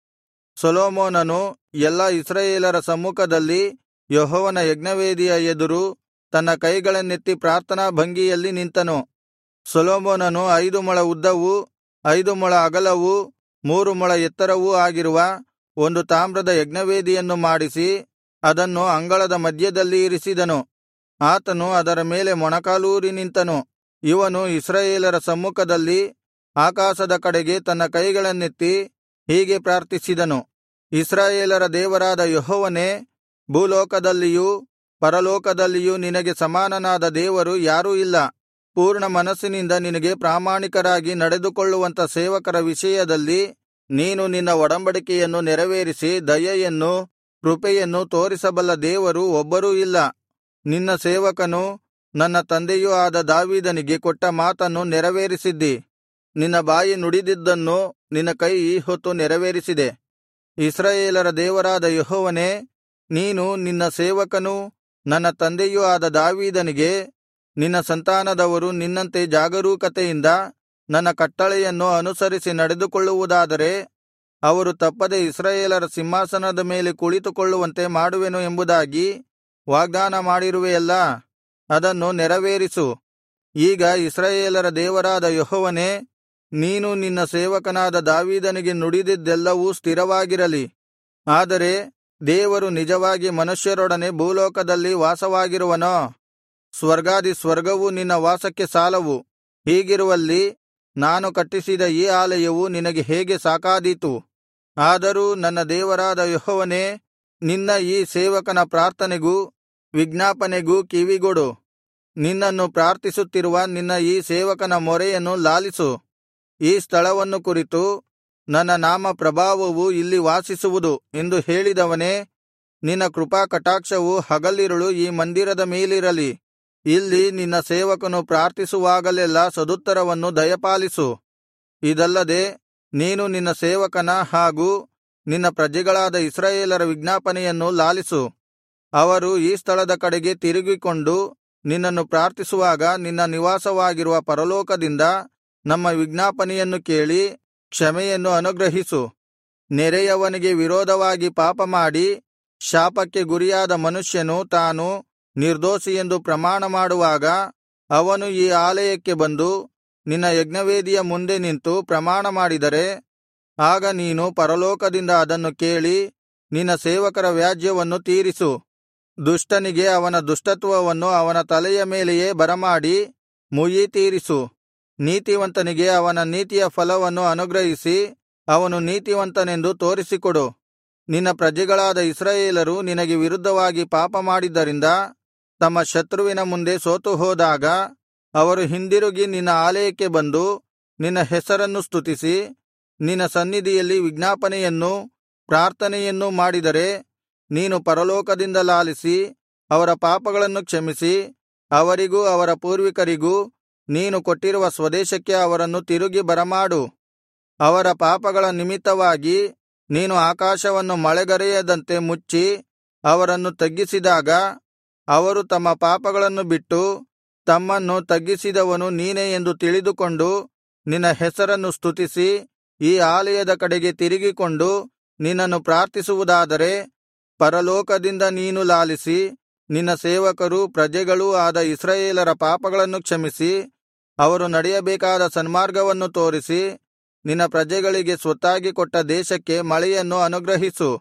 ಸೊಲೊಮೋನನು ಎಲ್ಲಾ ಇಸ್ರಾಯೇಲರ ಸಮ್ಮುಖದಲ್ಲಿ ಯೆಹೋವನ ಯಜ್ಞವೇದಿಯ ಎದುರು ತನ್ನ ಕೈಗಳನ್ನೆತ್ತಿ ಪ್ರಾರ್ಥನಾ ಭಂಗಿಯಲ್ಲಿ ನಿಂತನು ಸೊಲೊಮೋನನು ಐದು ಮೊಳ ಉದ್ದವೂ ಐದು ಮೊಳ ಅಗಲವೂ ಮೂರು ಮೊಳ ಎತ್ತರವೂ ಆಗಿರುವ ಒಂದು ತಾಮ್ರದ ಯಜ್ಞವೇದಿಯನ್ನು ಮಾಡಿಸಿ ಅದನ್ನು ಅಂಗಳದ ಮಧ್ಯದಲ್ಲಿ ಇರಿಸಿದನು ಆತನು ಅದರ ಮೇಲೆ ಮೊಣಕಾಲೂರಿ ನಿಂತನು ಇವನು ಇಸ್ರಾಯೇಲರ ಸಮ್ಮುಖದಲ್ಲಿ ಆಕಾಶದ ಕಡೆಗೆ ತನ್ನ ಕೈಗಳನ್ನೆತ್ತಿ ಹೀಗೆ ಪ್ರಾರ್ಥಿಸಿದನು ಇಸ್ರಾಯೇಲರ ದೇವರಾದ ಯೆಹೋವನೇ ಭೂಲೋಕದಲ್ಲಿಯೂ ಪರಲೋಕದಲ್ಲಿಯೂ ನಿನಗೆ ಸಮಾನನಾದ ದೇವರು ಯಾರೂ ಇಲ್ಲ ಪೂರ್ಣ ಮನಸ್ಸಿನಿಂದ ನಿನಗೆ ಪ್ರಾಮಾಣಿಕರಾಗಿ ನಡೆದುಕೊಳ್ಳುವಂಥ ಸೇವಕರ ವಿಷಯದಲ್ಲಿ ನೀನು ನಿನ್ನ ಒಡಂಬಡಿಕೆಯನ್ನು ನೆರವೇರಿಸಿ ದಯೆಯನ್ನು ಕೃಪೆಯನ್ನು ತೋರಿಸಬಲ್ಲ ದೇವರು ಒಬ್ಬರೂ ಇಲ್ಲ ನಿನ್ನ ಸೇವಕನೂ ನನ್ನ ತಂದೆಯೂ ಆದ ದಾವೀದನಿಗೆ ಕೊಟ್ಟ ಮಾತನ್ನು ನೆರವೇರಿಸಿದ್ದಿ ನಿನ್ನ ಬಾಯಿ ನುಡಿದಿದ್ದನ್ನು ನಿನ್ನ ಕೈ ಈ ಹೊತ್ತು ನೆರವೇರಿಸಿದೆ ಇಸ್ರಾಯೇಲರ ದೇವರಾದ ಯೆಹೋವನೇ ನೀನು ನಿನ್ನ ಸೇವಕನೂ ನನ್ನ ತಂದೆಯೂ ಆದ ದಾವೀದನಿಗೆ ನಿನ್ನ ಸಂತಾನದವರು ನಿನ್ನಂತೆ ಜಾಗರೂಕತೆಯಿಂದ ನನ್ನ ಕಟ್ಟಳೆಯನ್ನು ಅನುಸರಿಸಿ ನಡೆದುಕೊಳ್ಳುವುದಾದರೆ ಅವರು ತಪ್ಪದೆ ಇಸ್ರಾಯೇಲರ ಸಿಂಹಾಸನದ ಮೇಲೆ ಕುಳಿತುಕೊಳ್ಳುವಂತೆ ಮಾಡುವೆನು ಎಂಬುದಾಗಿ ವಾಗ್ದಾನ ಮಾಡಿರುವೆಯಲ್ಲಾ ಅದನ್ನು ನೆರವೇರಿಸು ಈಗ ಇಸ್ರಾಯೇಲರ ದೇವರಾದ ಯೆಹೋವನೇ ನೀನು ನಿನ್ನ ಸೇವಕನಾದ ದಾವೀದನಿಗೆ ನುಡಿದಿದ್ದೆಲ್ಲವೂ ಸ್ಥಿರವಾಗಿರಲಿ ಆದರೆ ದೇವರು ನಿಜವಾಗಿ ಮನುಷ್ಯರೊಡನೆ ಭೂಲೋಕದಲ್ಲಿ ವಾಸವಾಗಿರುವನೋ ಸ್ವರ್ಗಾದಿ ಸ್ವರ್ಗವು ನಿನ್ನ ವಾಸಕ್ಕೆ ಸಾಲವು ಹೀಗಿರುವಲ್ಲಿ ನಾನು ಕಟ್ಟಿಸಿದ ಈ ಆಲಯವು ನಿನಗೆ ಹೇಗೆ ಸಾಕಾದೀತು ಆದರೂ ನನ್ನ ದೇವರಾದ ಯೆಹೋವನೇ ನಿನ್ನ ಈ ಸೇವಕನ ಪ್ರಾರ್ಥನೆಗೂ ವಿಜ್ಞಾಪನೆಗೂ ಕಿವಿಗೊಡು ನಿನ್ನನ್ನು ಪ್ರಾರ್ಥಿಸುತ್ತಿರುವ ನಿನ್ನ ಈ ಸೇವಕನ ಮೊರೆಯನ್ನು ಲಾಲಿಸು ಈ ಸ್ಥಳವನ್ನು ಕುರಿತು ನನ್ನ ನಾಮ ಪ್ರಭಾವವು ಇಲ್ಲಿ ವಾಸಿಸುವುದು ಎಂದು ಹೇಳಿದವನೇ ನಿನ್ನ ಕೃಪಾಕಟಾಕ್ಷವು ಹಗಲಿರುಳು ಈ ಮಂದಿರದ ಮೇಲಿರಲಿ ಇಲ್ಲಿ ನಿನ್ನ ಸೇವಕನು ಪ್ರಾರ್ಥಿಸುವಾಗಲೆಲ್ಲಾ ಸದುತ್ತರವನ್ನು ದಯಪಾಲಿಸು ಇದಲ್ಲದೆ ನೀನು ನಿನ್ನ ಸೇವಕನ ಹಾಗೂ ನಿನ್ನ ಪ್ರಜೆಗಳಾದ ಇಸ್ರಾಯೇಲರ ವಿಜ್ಞಾಪನೆಯನ್ನು ಲಾಲಿಸು ಅವರು ಈ ಸ್ಥಳದ ಕಡೆಗೆ ತಿರುಗಿಕೊಂಡು ನಿನ್ನನ್ನು ಪ್ರಾರ್ಥಿಸುವಾಗ ನಿನ್ನ ನಿವಾಸವಾಗಿರುವ ಪರಲೋಕದಿಂದ ನಮ್ಮ ವಿಜ್ಞಾಪನೆಯನ್ನು ಕೇಳಿ ಕ್ಷಮೆಯನ್ನು ಅನುಗ್ರಹಿಸು ನೆರೆಯವನಿಗೆ ವಿರೋಧವಾಗಿ ಪಾಪಮಾಡಿ ಶಾಪಕ್ಕೆ ಗುರಿಯಾದ ಮನುಷ್ಯನು ತಾನು ನಿರ್ದೋಷಿಯೆಂದು ಪ್ರಮಾಣ ಮಾಡುವಾಗ ಅವನು ಈ ಆಲಯಕ್ಕೆ ಬಂದು ನಿನ್ನ ಯಜ್ಞವೇದಿಯ ಮುಂದೆ ನಿಂತು ಪ್ರಮಾಣ ಮಾಡಿದರೆ ಆಗ ನೀನು ಪರಲೋಕದಿಂದ ಅದನ್ನು ಕೇಳಿ ನಿನ್ನ ಸೇವಕರ ವ್ಯಾಜ್ಯವನ್ನು ತೀರಿಸು ದುಷ್ಟನಿಗೆ ಅವನ ದುಷ್ಟತ್ವವನ್ನು ಅವನ ತಲೆಯ ಮೇಲೆಯೇ ಬರಮಾಡಿ ಮುಯ್ಯಿ ತೀರಿಸು ನೀತಿವಂತನಿಗೆ ಅವನ ನೀತಿಯ ಫಲವನ್ನು ಅನುಗ್ರಹಿಸಿ ಅವನು ನೀತಿವಂತನೆಂದು ತೋರಿಸಿಕೊಡು ನಿನ್ನ ಪ್ರಜೆಗಳಾದ ಇಸ್ರಾಯೇಲರು ನಿನಗೆ ವಿರುದ್ಧವಾಗಿ ಪಾಪಮಾಡಿದ್ದರಿಂದ ತಮ್ಮ ಶತ್ರುವಿನ ಮುಂದೆ ಸೋತುಹೋದಾಗ ಅವರು ಹಿಂದಿರುಗಿ ನಿನ್ನ ಆಲಯಕ್ಕೆ ಬಂದು ನಿನ್ನ ಹೆಸರನ್ನು ಸ್ತುತಿಸಿ ನಿನ್ನ ಸನ್ನಿಧಿಯಲ್ಲಿ ವಿಜ್ಞಾಪನೆಯನ್ನೂ ಪ್ರಾರ್ಥನೆಯನ್ನೂ ಮಾಡಿದರೆ ನೀನು ಪರಲೋಕದಿಂದ ಲಾಲಿಸಿ ಅವರ ಪಾಪಗಳನ್ನು ಕ್ಷಮಿಸಿ ಅವರಿಗೂ ಅವರ ಪೂರ್ವಿಕರಿಗೂ ನೀನು ಕೊಟ್ಟಿರುವ ಸ್ವದೇಶಕ್ಕೆ ಅವರನ್ನು ತಿರುಗಿ ಬರಮಾಡು ಅವರ ಪಾಪಗಳ ನಿಮಿತ್ತವಾಗಿ ನೀನು ಆಕಾಶವನ್ನು ಮಳೆಗರೆಯದಂತೆ ಮುಚ್ಚಿ ಅವರನ್ನು ತಗ್ಗಿಸಿದಾಗ ಅವರು ತಮ್ಮ ಪಾಪಗಳನ್ನು ಬಿಟ್ಟು ತಮ್ಮನ್ನು ತಗ್ಗಿಸಿದವನು ನೀನೇ ಎಂದು ತಿಳಿದುಕೊಂಡು ನಿನ್ನ ಹೆಸರನ್ನು ಸ್ತುತಿಸಿ ಈ ಆಲಯದ ಕಡೆಗೆ ತಿರುಗಿಕೊಂಡು ನಿನ್ನನ್ನು ಪ್ರಾರ್ಥಿಸುವುದಾದರೆ ಪರಲೋಕದಿಂದ ನೀನು ಲಾಲಿಸಿ ನಿನ್ನ ಸೇವಕರೂ ಪ್ರಜೆಗಳೂ ಆದ ಇಸ್ರಾಯೇಲರ ಪಾಪಗಳನ್ನು ಕ್ಷಮಿಸಿ ಅವರು ನಡೆಯಬೇಕಾದ ಸನ್ಮಾರ್ಗವನ್ನು ತೋರಿಸಿ ನಿನ್ನ ಪ್ರಜೆಗಳಿಗೆ ಸ್ವತ್ತಾಗಿ ಕೊಟ್ಟ ದೇಶಕ್ಕೆ ಮಳೆಯನ್ನು ಅನುಗ್ರಹಿಸು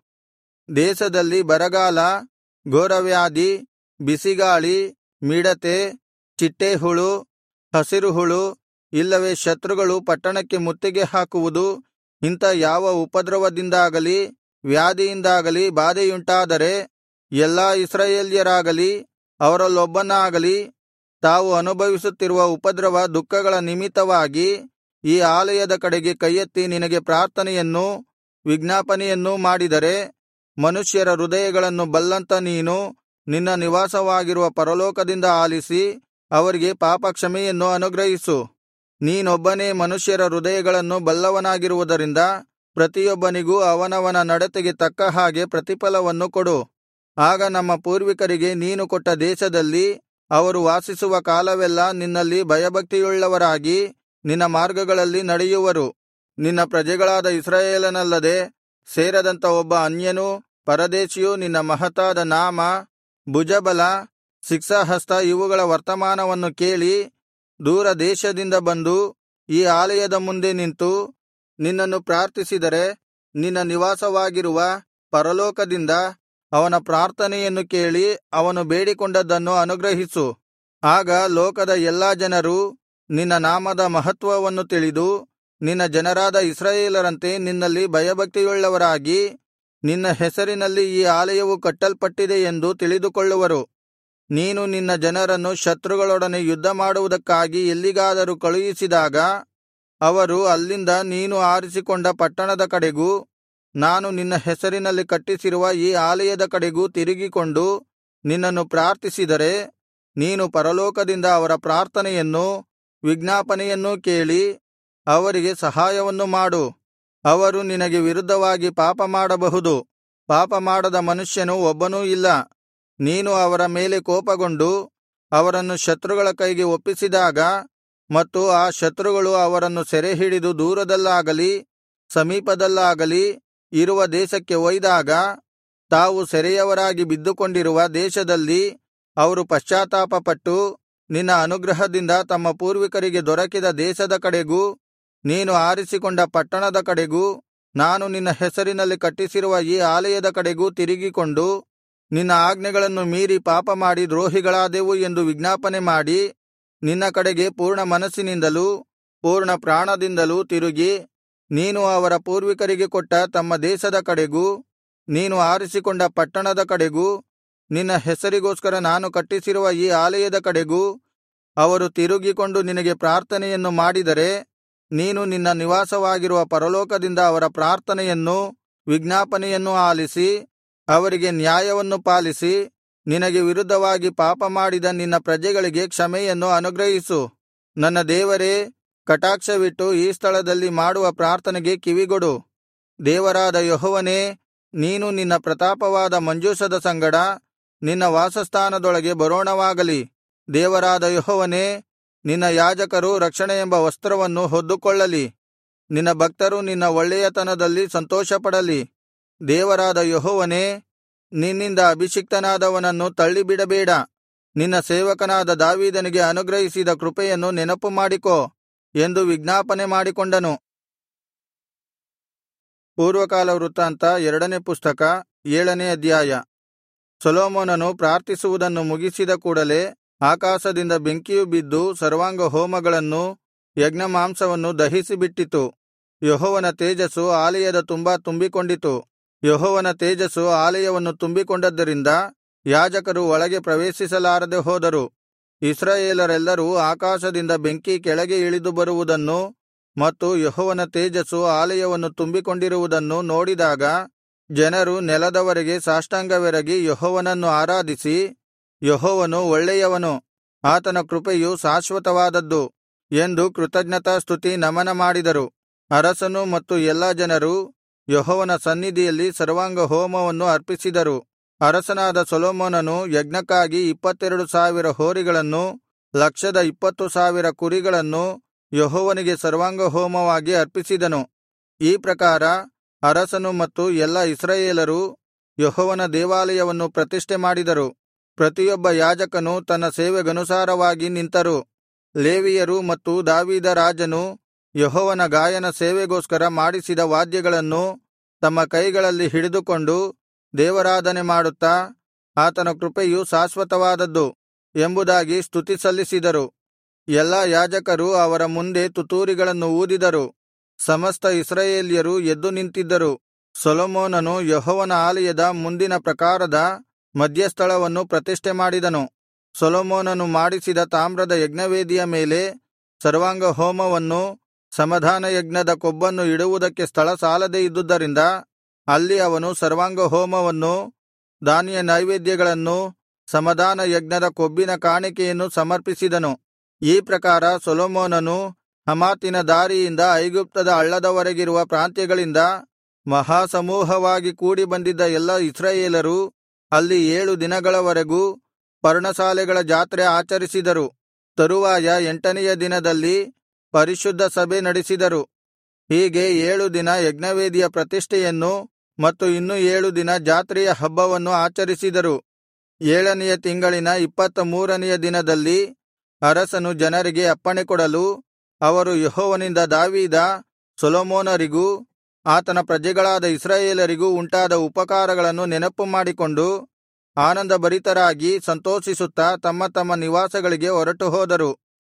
ದೇಶದಲ್ಲಿ ಬರಗಾಲ ಘೋರವ್ಯಾಧಿ ಬಿಸಿಗಾಳಿ ಮಿಡತೆ ಚಿಟ್ಟೇಹುಳು ಹಸಿರುಹುಳು ಇಲ್ಲವೇ ಶತ್ರುಗಳು ಪಟ್ಟಣಕ್ಕೆ ಮುತ್ತಿಗೆ ಹಾಕುವುದು ಇಂಥ ಯಾವ ಉಪದ್ರವದಿಂದಾಗಲಿ ವ್ಯಾಧಿಯಿಂದಾಗಲಿ ಬಾಧೆಯುಂಟಾದರೆ ಎಲ್ಲಾ ಇಸ್ರಾಯೇಲ್ಯರಾಗಲಿ ಅವರಲ್ಲೊಬ್ಬನಾಗಲಿ ತಾವು ಅನುಭವಿಸುತ್ತಿರುವ ಉಪದ್ರವ ದುಃಖಗಳ ನಿಮಿತ್ತವಾಗಿ ಈ ಆಲಯದ ಕಡೆಗೆ ಕೈಯೆತ್ತಿ ನಿನಗೆ ಪ್ರಾರ್ಥನೆಯನ್ನೂ ವಿಜ್ಞಾಪನೆಯನ್ನೂ ಮಾಡಿದರೆ ಮನುಷ್ಯರ ಹೃದಯಗಳನ್ನು ಬಲ್ಲಂಥ ನೀನು ನಿನ್ನ ನಿವಾಸವಾಗಿರುವ ಪರಲೋಕದಿಂದ ಆಲಿಸಿ ಅವರಿಗೆ ಪಾಪಕ್ಷಮೆಯನ್ನು ಅನುಗ್ರಹಿಸು ನೀನೊಬ್ಬನೇ ಮನುಷ್ಯರ ಹೃದಯಗಳನ್ನು ಬಲ್ಲವನಾಗಿರುವುದರಿಂದ ಪ್ರತಿಯೊಬ್ಬನಿಗೂ ಅವನವನ ನಡತೆಗೆ ತಕ್ಕ ಹಾಗೆ ಪ್ರತಿಫಲವನ್ನು ಕೊಡು ಆಗ ನಮ್ಮ ಪೂರ್ವಿಕರಿಗೆ ನೀನು ಕೊಟ್ಟ ದೇಶದಲ್ಲಿ ಅವರು ವಾಸಿಸುವ ಕಾಲವೆಲ್ಲಾ ನಿನ್ನಲ್ಲಿ ಭಯಭಕ್ತಿಯುಳ್ಳವರಾಗಿ ನಿನ್ನ ಮಾರ್ಗಗಳಲ್ಲಿ ನಡೆಯುವರು ನಿನ್ನ ಪ್ರಜೆಗಳಾದ ಇಸ್ರಾಯೇಲನಲ್ಲದೆ ಸೇರದಂಥ ಒಬ್ಬ ಅನ್ಯನೂ ಪರದೇಶಿಯೂ ನಿನ್ನ ಮಹತ್ತಾದ ನಾಮ ಭುಜಬಲ ಶಿಕ್ಷಾಹಸ್ತ ಇವುಗಳ ವರ್ತಮಾನವನ್ನು ಕೇಳಿ ದೂರ ದೇಶದಿಂದ ಬಂದು ಈ ಆಲಯದ ಮುಂದೆ ನಿಂತು ನಿನ್ನನ್ನು ಪ್ರಾರ್ಥಿಸಿದರೆ ನಿನ್ನ ನಿವಾಸವಾಗಿರುವ ಪರಲೋಕದಿಂದ ಅವನ ಪ್ರಾರ್ಥನೆಯನ್ನು ಕೇಳಿ ಅವನು ಬೇಡಿಕೊಂಡದ್ದನ್ನು ಅನುಗ್ರಹಿಸು ಆಗ ಲೋಕದ ಎಲ್ಲಾ ಜನರು ನಿನ್ನ ನಾಮದ ಮಹತ್ವವನ್ನು ತಿಳಿದು ನಿನ್ನ ಜನರಾದ ಇಸ್ರಾಯೇಲರಂತೆ ನಿನ್ನಲ್ಲಿ ಭಯಭಕ್ತಿಯುಳ್ಳವರಾಗಿ ನಿನ್ನ ಹೆಸರಿನಲ್ಲಿ ಈ ಆಲಯವು ಕಟ್ಟಲ್ಪಟ್ಟಿದೆ ಎಂದು ತಿಳಿದುಕೊಳ್ಳುವರು ನೀನು ನಿನ್ನ ಜನರನ್ನು ಶತ್ರುಗಳೊಡನೆ ಯುದ್ಧಮಾಡುವುದಕ್ಕಾಗಿ ಎಲ್ಲಿಗಾದರೂ ಕಳುಹಿಸಿದಾಗ ಅವರು ಅಲ್ಲಿಂದ ನೀನು ಆರಿಸಿಕೊಂಡ ಪಟ್ಟಣದ ಕಡೆಗೂ ನಾನು ನಿನ್ನ ಹೆಸರಿನಲ್ಲಿ ಕಟ್ಟಿಸಿರುವ ಈ ಆಲಯದ ಕಡೆಗೂ ತಿರುಗಿಕೊಂಡು ನಿನ್ನನ್ನು ಪ್ರಾರ್ಥಿಸಿದರೆ ನೀನು ಪರಲೋಕದಿಂದ ಅವರ ಪ್ರಾರ್ಥನೆಯನ್ನೂ ವಿಜ್ಞಾಪನೆಯನ್ನೂ ಕೇಳಿ ಅವರಿಗೆ ಸಹಾಯವನ್ನು ಮಾಡು ಅವರು ನಿನಗೆ ವಿರುದ್ಧವಾಗಿ ಪಾಪಮಾಡಬಹುದು ಪಾಪಮಾಡದ ಮನುಷ್ಯನು ಒಬ್ಬನೂ ಇಲ್ಲ ನೀನು ಅವರ ಮೇಲೆ ಕೋಪಗೊಂಡು ಅವರನ್ನು ಶತ್ರುಗಳ ಕೈಗೆ ಒಪ್ಪಿಸಿದಾಗ ಮತ್ತು ಆ ಶತ್ರುಗಳು ಅವರನ್ನು ಸೆರೆಹಿಡಿದು ದೂರದಲ್ಲಾಗಲಿ ಸಮೀಪದಲ್ಲಾಗಲಿ ಇರುವ ದೇಶಕ್ಕೆ ಒಯ್ದಾಗ ತಾವು ಸೆರೆಯವರಾಗಿ ಬಿದ್ದುಕೊಂಡಿರುವ ದೇಶದಲ್ಲಿ ಅವರು ಪಶ್ಚಾತ್ತಾಪಪಟ್ಟು ನಿನ್ನ ಅನುಗ್ರಹದಿಂದ ತಮ್ಮ ಪೂರ್ವಿಕರಿಗೆ ದೊರಕಿದ ದೇಶದ ಕಡೆಗೂ ನೀನು ಆರಿಸಿಕೊಂಡ ಪಟ್ಟಣದ ಕಡೆಗೂ ನಾನು ನಿನ್ನ ಹೆಸರಿನಲ್ಲಿ ಕಟ್ಟಿಸಿರುವ ಈ ಆಲಯದ ಕಡೆಗೂ ತಿರುಗಿಕೊಂಡು ನಿನ್ನ ಆಜ್ಞೆಗಳನ್ನು ಮೀರಿ ಪಾಪಮಾಡಿ ದ್ರೋಹಿಗಳಾದೆವು ಎಂದು ವಿಜ್ಞಾಪನೆ ಮಾಡಿ ನಿನ್ನ ಕಡೆಗೆ ಪೂರ್ಣ ಮನಸ್ಸಿನಿಂದಲೂ ಪೂರ್ಣ ಪ್ರಾಣದಿಂದಲೂ ತಿರುಗಿ ನೀನು ಅವರ ಪೂರ್ವಿಕರಿಗೆ ಕೊಟ್ಟ ತಮ್ಮ ದೇಶದ ಕಡೆಗೂ ನೀನು ಆರಿಸಿಕೊಂಡ ಪಟ್ಟಣದ ಕಡೆಗೂ ನಿನ್ನ ಹೆಸರಿಗೋಸ್ಕರ ನಾನು ಕಟ್ಟಿಸಿರುವ ಈ ಆಲಯದ ಕಡೆಗೂ ಅವರು ತಿರುಗಿಕೊಂಡು ನಿನಗೆ ಪ್ರಾರ್ಥನೆಯನ್ನು ಮಾಡಿದರೆ ನೀನು ನಿನ್ನ ನಿವಾಸವಾಗಿರುವ ಪರಲೋಕದಿಂದ ಅವರ ಪ್ರಾರ್ಥನೆಯನ್ನೂ ವಿಜ್ಞಾಪನೆಯನ್ನೂ ಆಲಿಸಿ ಅವರಿಗೆ ನ್ಯಾಯವನ್ನು ಪಾಲಿಸಿ ನಿನಗೆ ವಿರುದ್ಧವಾಗಿ ಪಾಪಮಾಡಿದ ನಿನ್ನ ಪ್ರಜೆಗಳಿಗೆ ಕ್ಷಮೆಯನ್ನು ಅನುಗ್ರಹಿಸು ನನ್ನ ದೇವರೇ ಕಟಾಕ್ಷವಿಟ್ಟು ಈ ಸ್ಥಳದಲ್ಲಿ ಮಾಡುವ ಪ್ರಾರ್ಥನೆಗೆ ಕಿವಿಗೊಡು ದೇವರಾದ ಯೆಹೋವನೇ ನೀನು ನಿನ್ನ ಪ್ರತಾಪವಾದ ಮಂಜೂಷದ ಸಂಗಡ ನಿನ್ನ ವಾಸಸ್ಥಾನದೊಳಗೆ ಬರೋಣವಾಗಲಿ ದೇವರಾದ ಯೆಹೋವನೇ ನಿನ್ನ ಯಾಜಕರು ರಕ್ಷಣೆ ಎಂಬ ವಸ್ತ್ರವನ್ನು ಹೊದ್ದುಕೊಳ್ಳಲಿ ನಿನ್ನ ಭಕ್ತರು ನಿನ್ನ ಒಳ್ಳೆಯತನದಲ್ಲಿ ಸಂತೋಷಪಡಲಿ ದೇವರಾದ ಯೆಹೋವನೇ ನಿನ್ನಿಂದ ಅಭಿಷಿಕ್ತನಾದವನನ್ನು ತಳ್ಳಿಬಿಡಬೇಡ ನಿನ್ನ ಸೇವಕನಾದ ದಾವೀದನಿಗೆ ಅನುಗ್ರಹಿಸಿದ ಕೃಪೆಯನ್ನು ನೆನಪು ಮಾಡಿಕೋ ಎಂದು ವಿಜ್ಞಾಪನೆ ಮಾಡಿಕೊಂಡನು ಪೂರ್ವಕಾಲ ವೃತ್ತಾಂತ ಎರಡನೇ ಪುಸ್ತಕ ಏಳನೇ ಅಧ್ಯಾಯ ಸೊಲೊಮೋನನು ಪ್ರಾರ್ಥಿಸುವುದನ್ನು ಮುಗಿಸಿದ ಕೂಡಲೆ ಆಕಾಶದಿಂದ ಬೆಂಕಿಯು ಬಿದ್ದು ಸರ್ವಾಂಗ ಹೋಮಗಳನ್ನೂ ಯಜ್ಞಮಾಂಸವನ್ನು ದಹಿಸಿಬಿಟ್ಟಿತು ಯೆಹೋವನ ತೇಜಸ್ಸು ಆಲಯದ ತುಂಬಾ ತುಂಬಿಕೊಂಡಿತು ಯೆಹೋವನ ತೇಜಸ್ಸು ಆಲಯವನ್ನು ತುಂಬಿಕೊಂಡದ್ದರಿಂದ ಯಾಜಕರು ಒಳಗೆ ಪ್ರವೇಶಿಸಲಾರದೆ ಹೋದರು ಇಸ್ರಾಯೇಲರೆಲ್ಲರೂ ಆಕಾಶದಿಂದ ಬೆಂಕಿ ಕೆಳಗೆ ಇಳಿದು ಬರುವುದನ್ನು ಮತ್ತು ಯೆಹೋವನ ತೇಜಸ್ಸು ಆಲಯವನ್ನು ತುಂಬಿಕೊಂಡಿರುವುದನ್ನು ನೋಡಿದಾಗ ಜನರು ನೆಲದವರೆಗೆ ಸಾಷ್ಟಾಂಗವೆರಗಿ ಯೆಹೋವನನ್ನು ಆರಾಧಿಸಿ ಯೆಹೋವನು ಒಳ್ಳೆಯವನು ಆತನ ಕೃಪೆಯು ಶಾಶ್ವತವಾದದ್ದು ಎಂದು ಕೃತಜ್ಞತಾಸ್ತುತಿ ನಮನ ಮಾಡಿದರು ಅರಸನು ಮತ್ತು ಎಲ್ಲಾ ಜನರು ಯೆಹೋವನ ಸನ್ನಿಧಿಯಲ್ಲಿ ಸರ್ವಾಂಗ ಹೋಮವನ್ನು ಅರ್ಪಿಸಿದರು ಅರಸನಾದ ಸೊಲೊಮೋನನು ಯಜ್ಞಕ್ಕಾಗಿ ಇಪ್ಪತ್ತೆರಡು ಸಾವಿರ ಹೋರಿಗಳನ್ನು ಲಕ್ಷದ ಇಪ್ಪತ್ತು ಸಾವಿರ ಕುರಿಗಳನ್ನು ಯೆಹೋವನಿಗೆ ಸರ್ವಾಂಗ ಹೋಮವಾಗಿ ಅರ್ಪಿಸಿದನು ಈ ಪ್ರಕಾರ ಅರಸನು ಮತ್ತು ಎಲ್ಲಾ ಇಸ್ರಾಯೇಲರು ಯೆಹೋವನ ದೇವಾಲಯವನ್ನು ಪ್ರತಿಷ್ಠೆ ಮಾಡಿದರು ಪ್ರತಿಯೊಬ್ಬ ಯಾಜಕನು ತನ್ನ ಸೇವೆಗನುಸಾರವಾಗಿ ನಿಂತರು ಲೇವಿಯರು ಮತ್ತು ದಾವೀದ ರಾಜನು ಯೆಹೋವನ ಗಾಯನ ಸೇವೆಗೋಸ್ಕರ ಮಾಡಿಸಿದ ವಾದ್ಯಗಳನ್ನು ತಮ್ಮ ಕೈಗಳಲ್ಲಿ ಹಿಡಿದುಕೊಂಡು ದೇವಾರಾಧನೆ ಮಾಡುತ್ತಾ ಆತನ ಕೃಪೆಯು ಶಾಶ್ವತವಾದದ್ದು ಎಂಬುದಾಗಿ ಸ್ತುತಿ ಸಲ್ಲಿಸಿದರು ಎಲ್ಲಾ ಯಾಜಕರು ಅವರ ಮುಂದೆ ತುತ್ತೂರಿಗಳನ್ನು ಊದಿದರು ಸಮಸ್ತ ಇಸ್ರಾಯೇಲ್ಯರು ಎದ್ದು ನಿಂತಿದ್ದರು ಸೊಲೊಮೋನನು ಯೆಹೋವನ ಆಲಯದ ಮುಂದಿನ ಪ್ರಕಾರದ ಮಧ್ಯಸ್ಥಳವನ್ನು ಪ್ರತಿಷ್ಠೆ ಮಾಡಿದನು ಸೊಲೊಮೋನನು ಮಾಡಿಸಿದ ತಾಮ್ರದ ಯಜ್ಞವೇದಿಯ ಮೇಲೆ ಸರ್ವಾಂಗ ಹೋಮವನ್ನೂ ಸಮಾಧಾನ ಯಜ್ಞದ ಕೊಬ್ಬನ್ನು ಇಡುವುದಕ್ಕೆ ಸ್ಥಳ ಸಾಲದೆ ಇದ್ದುದರಿಂದ ಅಲ್ಲಿ ಅವನು ಸರ್ವಾಂಗಹೋಮವನ್ನೂ ಧಾನ್ಯ ನೈವೇದ್ಯಗಳನ್ನೂ ಸಮಾಧಾನ ಯಜ್ಞದ ಕೊಬ್ಬಿನ ಕಾಣಿಕೆಯನ್ನು ಸಮರ್ಪಿಸಿದನು ಈ ಪ್ರಕಾರ ಸೊಲೊಮೋನನು ಹಮಾತಿನ ದಾರಿಯಿಂದ ಐಗುಪ್ತದ ಹಳ್ಳದವರೆಗಿರುವ ಪ್ರಾಂತ್ಯಗಳಿಂದ ಮಹಾಸಮೂಹವಾಗಿ ಕೂಡಿ ಬಂದಿದ್ದ ಎಲ್ಲಾ ಇಸ್ರಾಯೇಲರು ಅಲ್ಲಿ ಏಳು ದಿನಗಳವರೆಗೂ ಪರ್ಣಶಾಲೆಗಳ ಜಾತ್ರೆ ಆಚರಿಸಿದರು ತರುವಾಯ ಎಂಟನೆಯ ದಿನದಲ್ಲಿ ಪರಿಶುದ್ಧ ಸಭೆ ನಡೆಸಿದರು ಹೀಗೆ ಏಳು ದಿನ ಯಜ್ಞವೇದಿಯ ಪ್ರತಿಷ್ಠೆಯನ್ನು ಮತ್ತು ಇನ್ನು ಏಳು ದಿನ ಜಾತ್ರೆಯ ಹಬ್ಬವನ್ನು ಆಚರಿಸಿದರು ಏಳನೆಯ ತಿಂಗಳಿನ ಇಪ್ಪತ್ತ ಮೂರನೆಯ ದಿನದಲ್ಲಿ ಅರಸನು ಜನರಿಗೆ ಅಪ್ಪಣೆಕೊಡಲು ಅವರು ಯೆಹೋವನಿಂದ ದಾವೀದ ಸೊಲೊಮೋನರಿಗೂ ಆತನ ಪ್ರಜೆಗಳಾದ ಇಸ್ರಾಯೇಲರಿಗೂ ಉಂಟಾದ ಉಪಕಾರಗಳನ್ನು ನೆನಪುಮಾಡಿಕೊಂಡು ಆನಂದಭರಿತರಾಗಿ ಸಂತೋಷಿಸುತ್ತಾ ತಮ್ಮ ತಮ್ಮ ನಿವಾಸಗಳಿಗೆ ಹೊರಟುಹೋದರು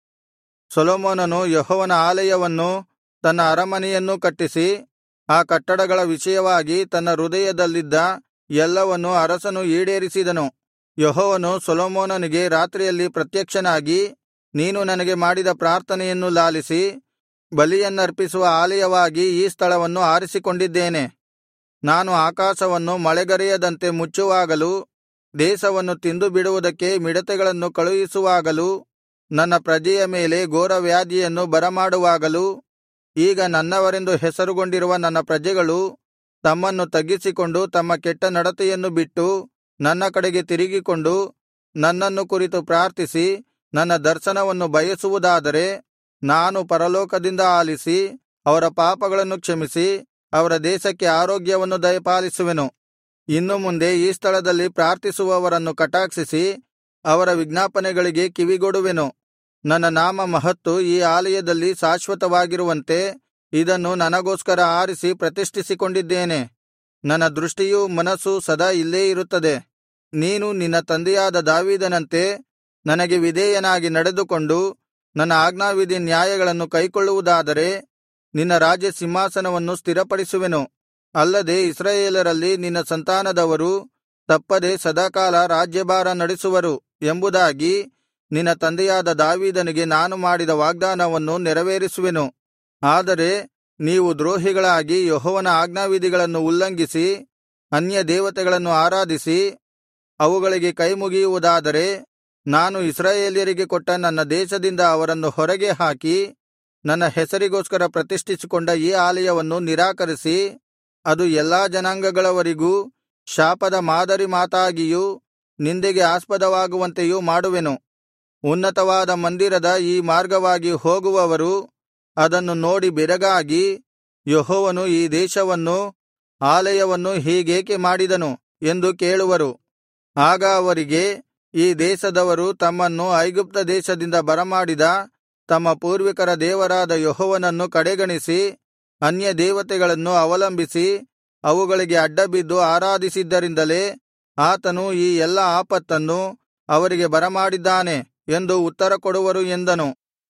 ಸೊಲೊಮೋನನು ಯೆಹೋವನ ಆಲಯವನ್ನೂ ತನ್ನ ಅರಮನೆಯನ್ನೂ ಕಟ್ಟಿಸಿ ಆ ಕಟ್ಟಡಗಳ ವಿಷಯವಾಗಿ ತನ್ನ ಹೃದಯದಲ್ಲಿದ್ದ ಎಲ್ಲವನ್ನೂ ಅರಸನು ಈಡೇರಿಸಿದನು ಯೆಹೋವನು ಸೊಲೊಮೋನನಿಗೆ ರಾತ್ರಿಯಲ್ಲಿ ಪ್ರತ್ಯಕ್ಷನಾಗಿ ನೀನು ನನಗೆ ಮಾಡಿದ ಪ್ರಾರ್ಥನೆಯನ್ನು ಲಾಲಿಸಿ ಬಲಿಯನ್ನರ್ಪಿಸುವ ಆಲಯವಾಗಿ ಈ ಸ್ಥಳವನ್ನು ಆರಿಸಿಕೊಂಡಿದ್ದೇನೆ ನಾನು ಆಕಾಶವನ್ನು ಮಳೆಗರೆಯದಂತೆ ಮುಚ್ಚುವಾಗಲೂ ದೇಶವನ್ನು ತಿಂದು ಬಿಡುವುದಕ್ಕೆ ಮಿಡತೆಗಳನ್ನು ಕಳುಹಿಸುವಾಗಲೂ ನನ್ನ ಪ್ರಜೆಯ ಮೇಲೆ ಘೋರವ್ಯಾಧಿಯನ್ನು ಬರಮಾಡುವಾಗಲೂ ಈಗ ನನ್ನವರೆಂದು ಹೆಸರುಗೊಂಡಿರುವ ನನ್ನ ಪ್ರಜೆಗಳು ತಮ್ಮನ್ನು ತಗ್ಗಿಸಿಕೊಂಡು ತಮ್ಮ ಕೆಟ್ಟ ನಡತೆಯನ್ನು ಬಿಟ್ಟು ನನ್ನ ಕಡೆಗೆ ತಿರುಗಿಕೊಂಡು ನನ್ನನ್ನು ಕುರಿತು ಪ್ರಾರ್ಥಿಸಿ ನನ್ನ ದರ್ಶನವನ್ನು ಬಯಸುವುದಾದರೆ ನಾನು ಪರಲೋಕದಿಂದ ಆಲಿಸಿ ಅವರ ಪಾಪಗಳನ್ನು ಕ್ಷಮಿಸಿ ಅವರ ದೇಶಕ್ಕೆ ಆರೋಗ್ಯವನ್ನು ದಯಪಾಲಿಸುವೆನು ಇನ್ನು ಮುಂದೆ ಈ ಸ್ಥಳದಲ್ಲಿ ಪ್ರಾರ್ಥಿಸುವವರನ್ನು ಕಟಾಕ್ಷಿಸಿ ಅವರ ವಿಜ್ಞಾಪನೆಗಳಿಗೆ ಕಿವಿಗೊಡುವೆನು ನನ್ನ ನಾಮ ಮಹತ್ತು ಈ ಆಲಯದಲ್ಲಿ ಶಾಶ್ವತವಾಗಿರುವಂತೆ ಇದನ್ನು ನನಗೋಸ್ಕರ ಆರಿಸಿ ಪ್ರತಿಷ್ಠಿಸಿಕೊಂಡಿದ್ದೇನೆ ನನ್ನ ದೃಷ್ಟಿಯೂ ಮನಸ್ಸೂ ಸದಾ ಇಲ್ಲೇ ಇರುತ್ತದೆ ನೀನು ನಿನ್ನ ತಂದೆಯಾದ ದಾವೀದನಂತೆ ನನಗೆ ವಿಧೇಯನಾಗಿ ನಡೆದುಕೊಂಡು ನನ್ನ ಆಜ್ಞಾವಿಧಿ ನ್ಯಾಯಗಳನ್ನು ಕೈಕೊಳ್ಳುವುದಾದರೆ ನಿನ್ನ ರಾಜ್ಯ ಸಿಂಹಾಸನವನ್ನು ಸ್ಥಿರಪಡಿಸುವೆನು ಅಲ್ಲದೆ ಇಸ್ರಾಯೇಲರಲ್ಲಿ ನಿನ್ನ ಸಂತಾನದವರು ತಪ್ಪದೆ ಸದಾಕಾಲ ರಾಜ್ಯಭಾರ ನಡೆಸುವರು ಎಂಬುದಾಗಿ ನಿನ್ನ ತಂದೆಯಾದ ದಾವೀದನಿಗೆ ನಾನು ಮಾಡಿದ ವಾಗ್ದಾನವನ್ನು ನೆರವೇರಿಸುವೆನು ಆದರೆ ನೀವು ದ್ರೋಹಿಗಳಾಗಿ ಯೆಹೋವನ ಆಜ್ಞಾವಿಧಿಗಳನ್ನು ಉಲ್ಲಂಘಿಸಿ ಅನ್ಯ ದೇವತೆಗಳನ್ನು ಆರಾಧಿಸಿ ಅವುಗಳಿಗೆ ಕೈಮುಗಿಯುವುದಾದರೆ ನಾನು ಇಸ್ರಾಯೇಲ್ಯರಿಗೆ ಕೊಟ್ಟ ನನ್ನ ದೇಶದಿಂದ ಅವರನ್ನು ಹೊರಗೆ ಹಾಕಿ ನನ್ನ ಹೆಸರಿಗೋಸ್ಕರ ಪ್ರತಿಷ್ಠಿಸಿಕೊಂಡ ಈ ಆಲಯವನ್ನು ನಿರಾಕರಿಸಿ ಅದು ಎಲ್ಲಾ ಜನಾಂಗಗಳವರಿಗೂ ಶಾಪದ ಮಾದರಿ ಮಾತಾಗಿಯೂ ನಿಂದೆಗೆ ಆಸ್ಪದವಾಗುವಂತೆಯೂ ಮಾಡುವೆನು ಉನ್ನತವಾದ ಮಂದಿರದ ಈ ಮಾರ್ಗವಾಗಿ ಹೋಗುವವರು ಅದನ್ನು ನೋಡಿ ಬೆರಗಾಗಿ ಯೆಹೋವನು ಈ ದೇಶವನ್ನೂ ಆಲಯವನ್ನೂ ಹೀಗೇಕೆ ಮಾಡಿದನು ಎಂದು ಕೇಳುವರು ಆಗ ಅವರಿಗೆ ಈ ದೇಶದವರು ತಮ್ಮನ್ನು ಐಗುಪ್ತ ದೇಶದಿಂದ ಬರಮಾಡಿದ ತಮ್ಮ ಪೂರ್ವಿಕರ ದೇವರಾದ ಯೆಹೋವನನ್ನು ಕಡೆಗಣಿಸಿ ಅನ್ಯ ದೇವತೆಗಳನ್ನು ಅವಲಂಬಿಸಿ ಅವುಗಳಿಗೆ ಅಡ್ಡಬಿದ್ದು ಆರಾಧಿಸಿದ್ದರಿಂದಲೇ ಆತನು ಈ ಎಲ್ಲಾ ಆಪತ್ತನ್ನು ಅವರಿಗೆ ಬರಮಾಡಿದ್ದಾನೆ ಎಂದು ಉತ್ತರ ಕೊಡುವರು ಎಂದನು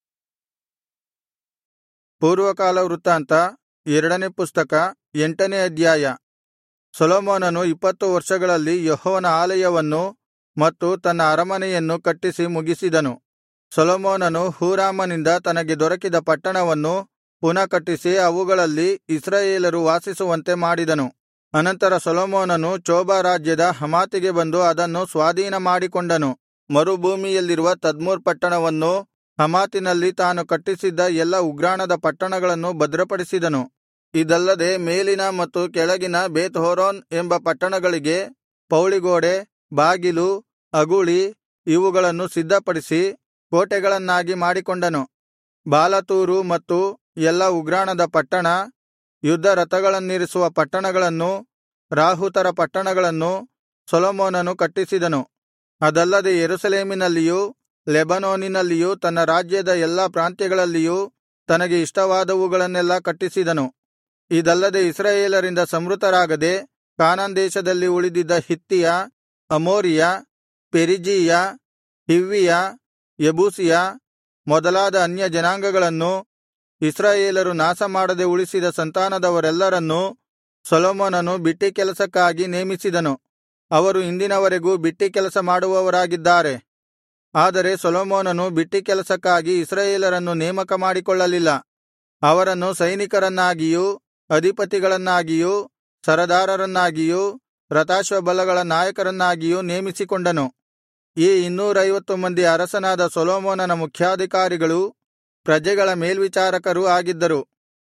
ಪೂರ್ವಕಾಲ ವೃತ್ತಾಂತ ಎರಡನೇ ಪುಸ್ತಕ ಎಂಟನೇ ಅಧ್ಯಾಯ ಸೊಲೊಮೋನನು ಇಪ್ಪತ್ತು ವರ್ಷಗಳಲ್ಲಿ ಯೆಹೋವನ ಆಲಯವನ್ನೂ ಮತ್ತು ತನ್ನ ಅರಮನೆಯನ್ನು ಕಟ್ಟಿಸಿ ಮುಗಿಸಿದನು ಸೊಲೊಮೋನನು ಹೂರಾಮನಿಂದ ತನಗೆ ದೊರಕಿದ ಪಟ್ಟಣವನ್ನು ಪುನಃ ಕಟ್ಟಿಸಿ ಅವುಗಳಲ್ಲಿ ಇಸ್ರಾಯೇಲರು ವಾಸಿಸುವಂತೆ ಮಾಡಿದನು ಅನಂತರ ಸೊಲೊಮೋನನು ಚೋಬಾ ರಾಜ್ಯದ ಹಮಾತಿಗೆ ಬಂದು ಅದನ್ನು ಸ್ವಾಧೀನಮಾಡಿಕೊಂಡನು ಮರುಭೂಮಿಯಲ್ಲಿರುವ ತದ್ಮೂರ್ ಪಟ್ಟಣವನ್ನೂ ಹಮಾತಿನಲ್ಲಿ ತಾನು ಕಟ್ಟಿಸಿದ್ದ ಎಲ್ಲಾ ಉಗ್ರಾಣದ ಪಟ್ಟಣಗಳನ್ನು ಭದ್ರಪಡಿಸಿದನು ಇದಲ್ಲದೆ ಮೇಲಿನ ಮತ್ತು ಕೆಳಗಿನ ಬೇತ್ ಹೋರೋನ್ ಎಂಬ ಪಟ್ಟಣಗಳಿಗೆ ಪೌಳಿಗೋಡೆ ಬಾಗಿಲು ಅಗುಳಿ ಇವುಗಳನ್ನು ಸಿದ್ಧಪಡಿಸಿ ಕೋಟೆಗಳನ್ನಾಗಿ ಮಾಡಿಕೊಂಡನು ಬಾಲತೂರು ಮತ್ತು ಎಲ್ಲಾ ಉಗ್ರಾಣದ ಪಟ್ಟಣ ಯುದ್ಧ ರಥಗಳನ್ನಿರಿಸುವ ಪಟ್ಟಣಗಳನ್ನೂ ರಾಹುತರ ಪಟ್ಟಣಗಳನ್ನು ಸೊಲೊಮೋನನು ಕಟ್ಟಿಸಿದನು ಅದಲ್ಲದೆ ಯೆರೂಸಲೇಮಿನಲ್ಲಿಯೂ ಲೆಬನೋನಿನಲ್ಲಿಯೂ ತನ್ನ ರಾಜ್ಯದ ಎಲ್ಲಾ ಪ್ರಾಂತ್ಯಗಳಲ್ಲಿಯೂ ತನಗೆ ಇಷ್ಟವಾದವುಗಳನ್ನೆಲ್ಲಾ ಕಟ್ಟಿಸಿದನು ಇದಲ್ಲದೆ ಇಸ್ರಾಯೇಲರಿಂದ ಸಂಹೃತರಾಗದೆ ಕಾನಾನ್ ದೇಶದಲ್ಲಿ ಉಳಿದಿದ್ದ ಹಿತ್ತಿಯ ಅಮೋರಿಯ ಪೆರಿಜೀಯ ಹಿವ್ವಿಯ ಯೆಬೂಸಿಯ ಮೊದಲಾದ ಅನ್ಯ ಜನಾಂಗಗಳನ್ನು ಇಸ್ರಾಯೇಲರು ನಾಶಮಾಡದೆ ಉಳಿಸಿದ ಸಂತಾನದವರೆಲ್ಲರನ್ನೂ ಸೊಲೊಮೋನನು ಬಿಟ್ಟಿ ಕೆಲಸಕ್ಕಾಗಿ ನೇಮಿಸಿದನು ಅವರು ಇಂದಿನವರೆಗೂ ಬಿಟ್ಟಿ ಕೆಲಸ ಮಾಡುವವರಾಗಿದ್ದಾರೆ ಆದರೆ ಸೊಲೊಮೋನನು ಬಿಟ್ಟಿ ಕೆಲಸಕ್ಕಾಗಿ ಇಸ್ರಾಯೇಲರನ್ನು ನೇಮಕ ಮಾಡಿಕೊಳ್ಳಲಿಲ್ಲ ಅವರನ್ನು ಸೈನಿಕರನ್ನಾಗಿಯೂ ಅಧಿಪತಿಗಳನ್ನಾಗಿಯೂ ಸರದಾರರನ್ನಾಗಿಯೂ ರಥಾಶ್ವಬಲಗಳ ನಾಯಕರನ್ನಾಗಿಯೂ ನೇಮಿಸಿಕೊಂಡನು ಈ ಇನ್ನೂರೈವತ್ತು ಮಂದಿ ಅರಸನಾದ ಸೊಲೊಮೋನನ ಮುಖ್ಯಾಧಿಕಾರಿಗಳೂ ಪ್ರಜೆಗಳ ಮೇಲ್ವಿಚಾರಕರೂ ಆಗಿದ್ದರು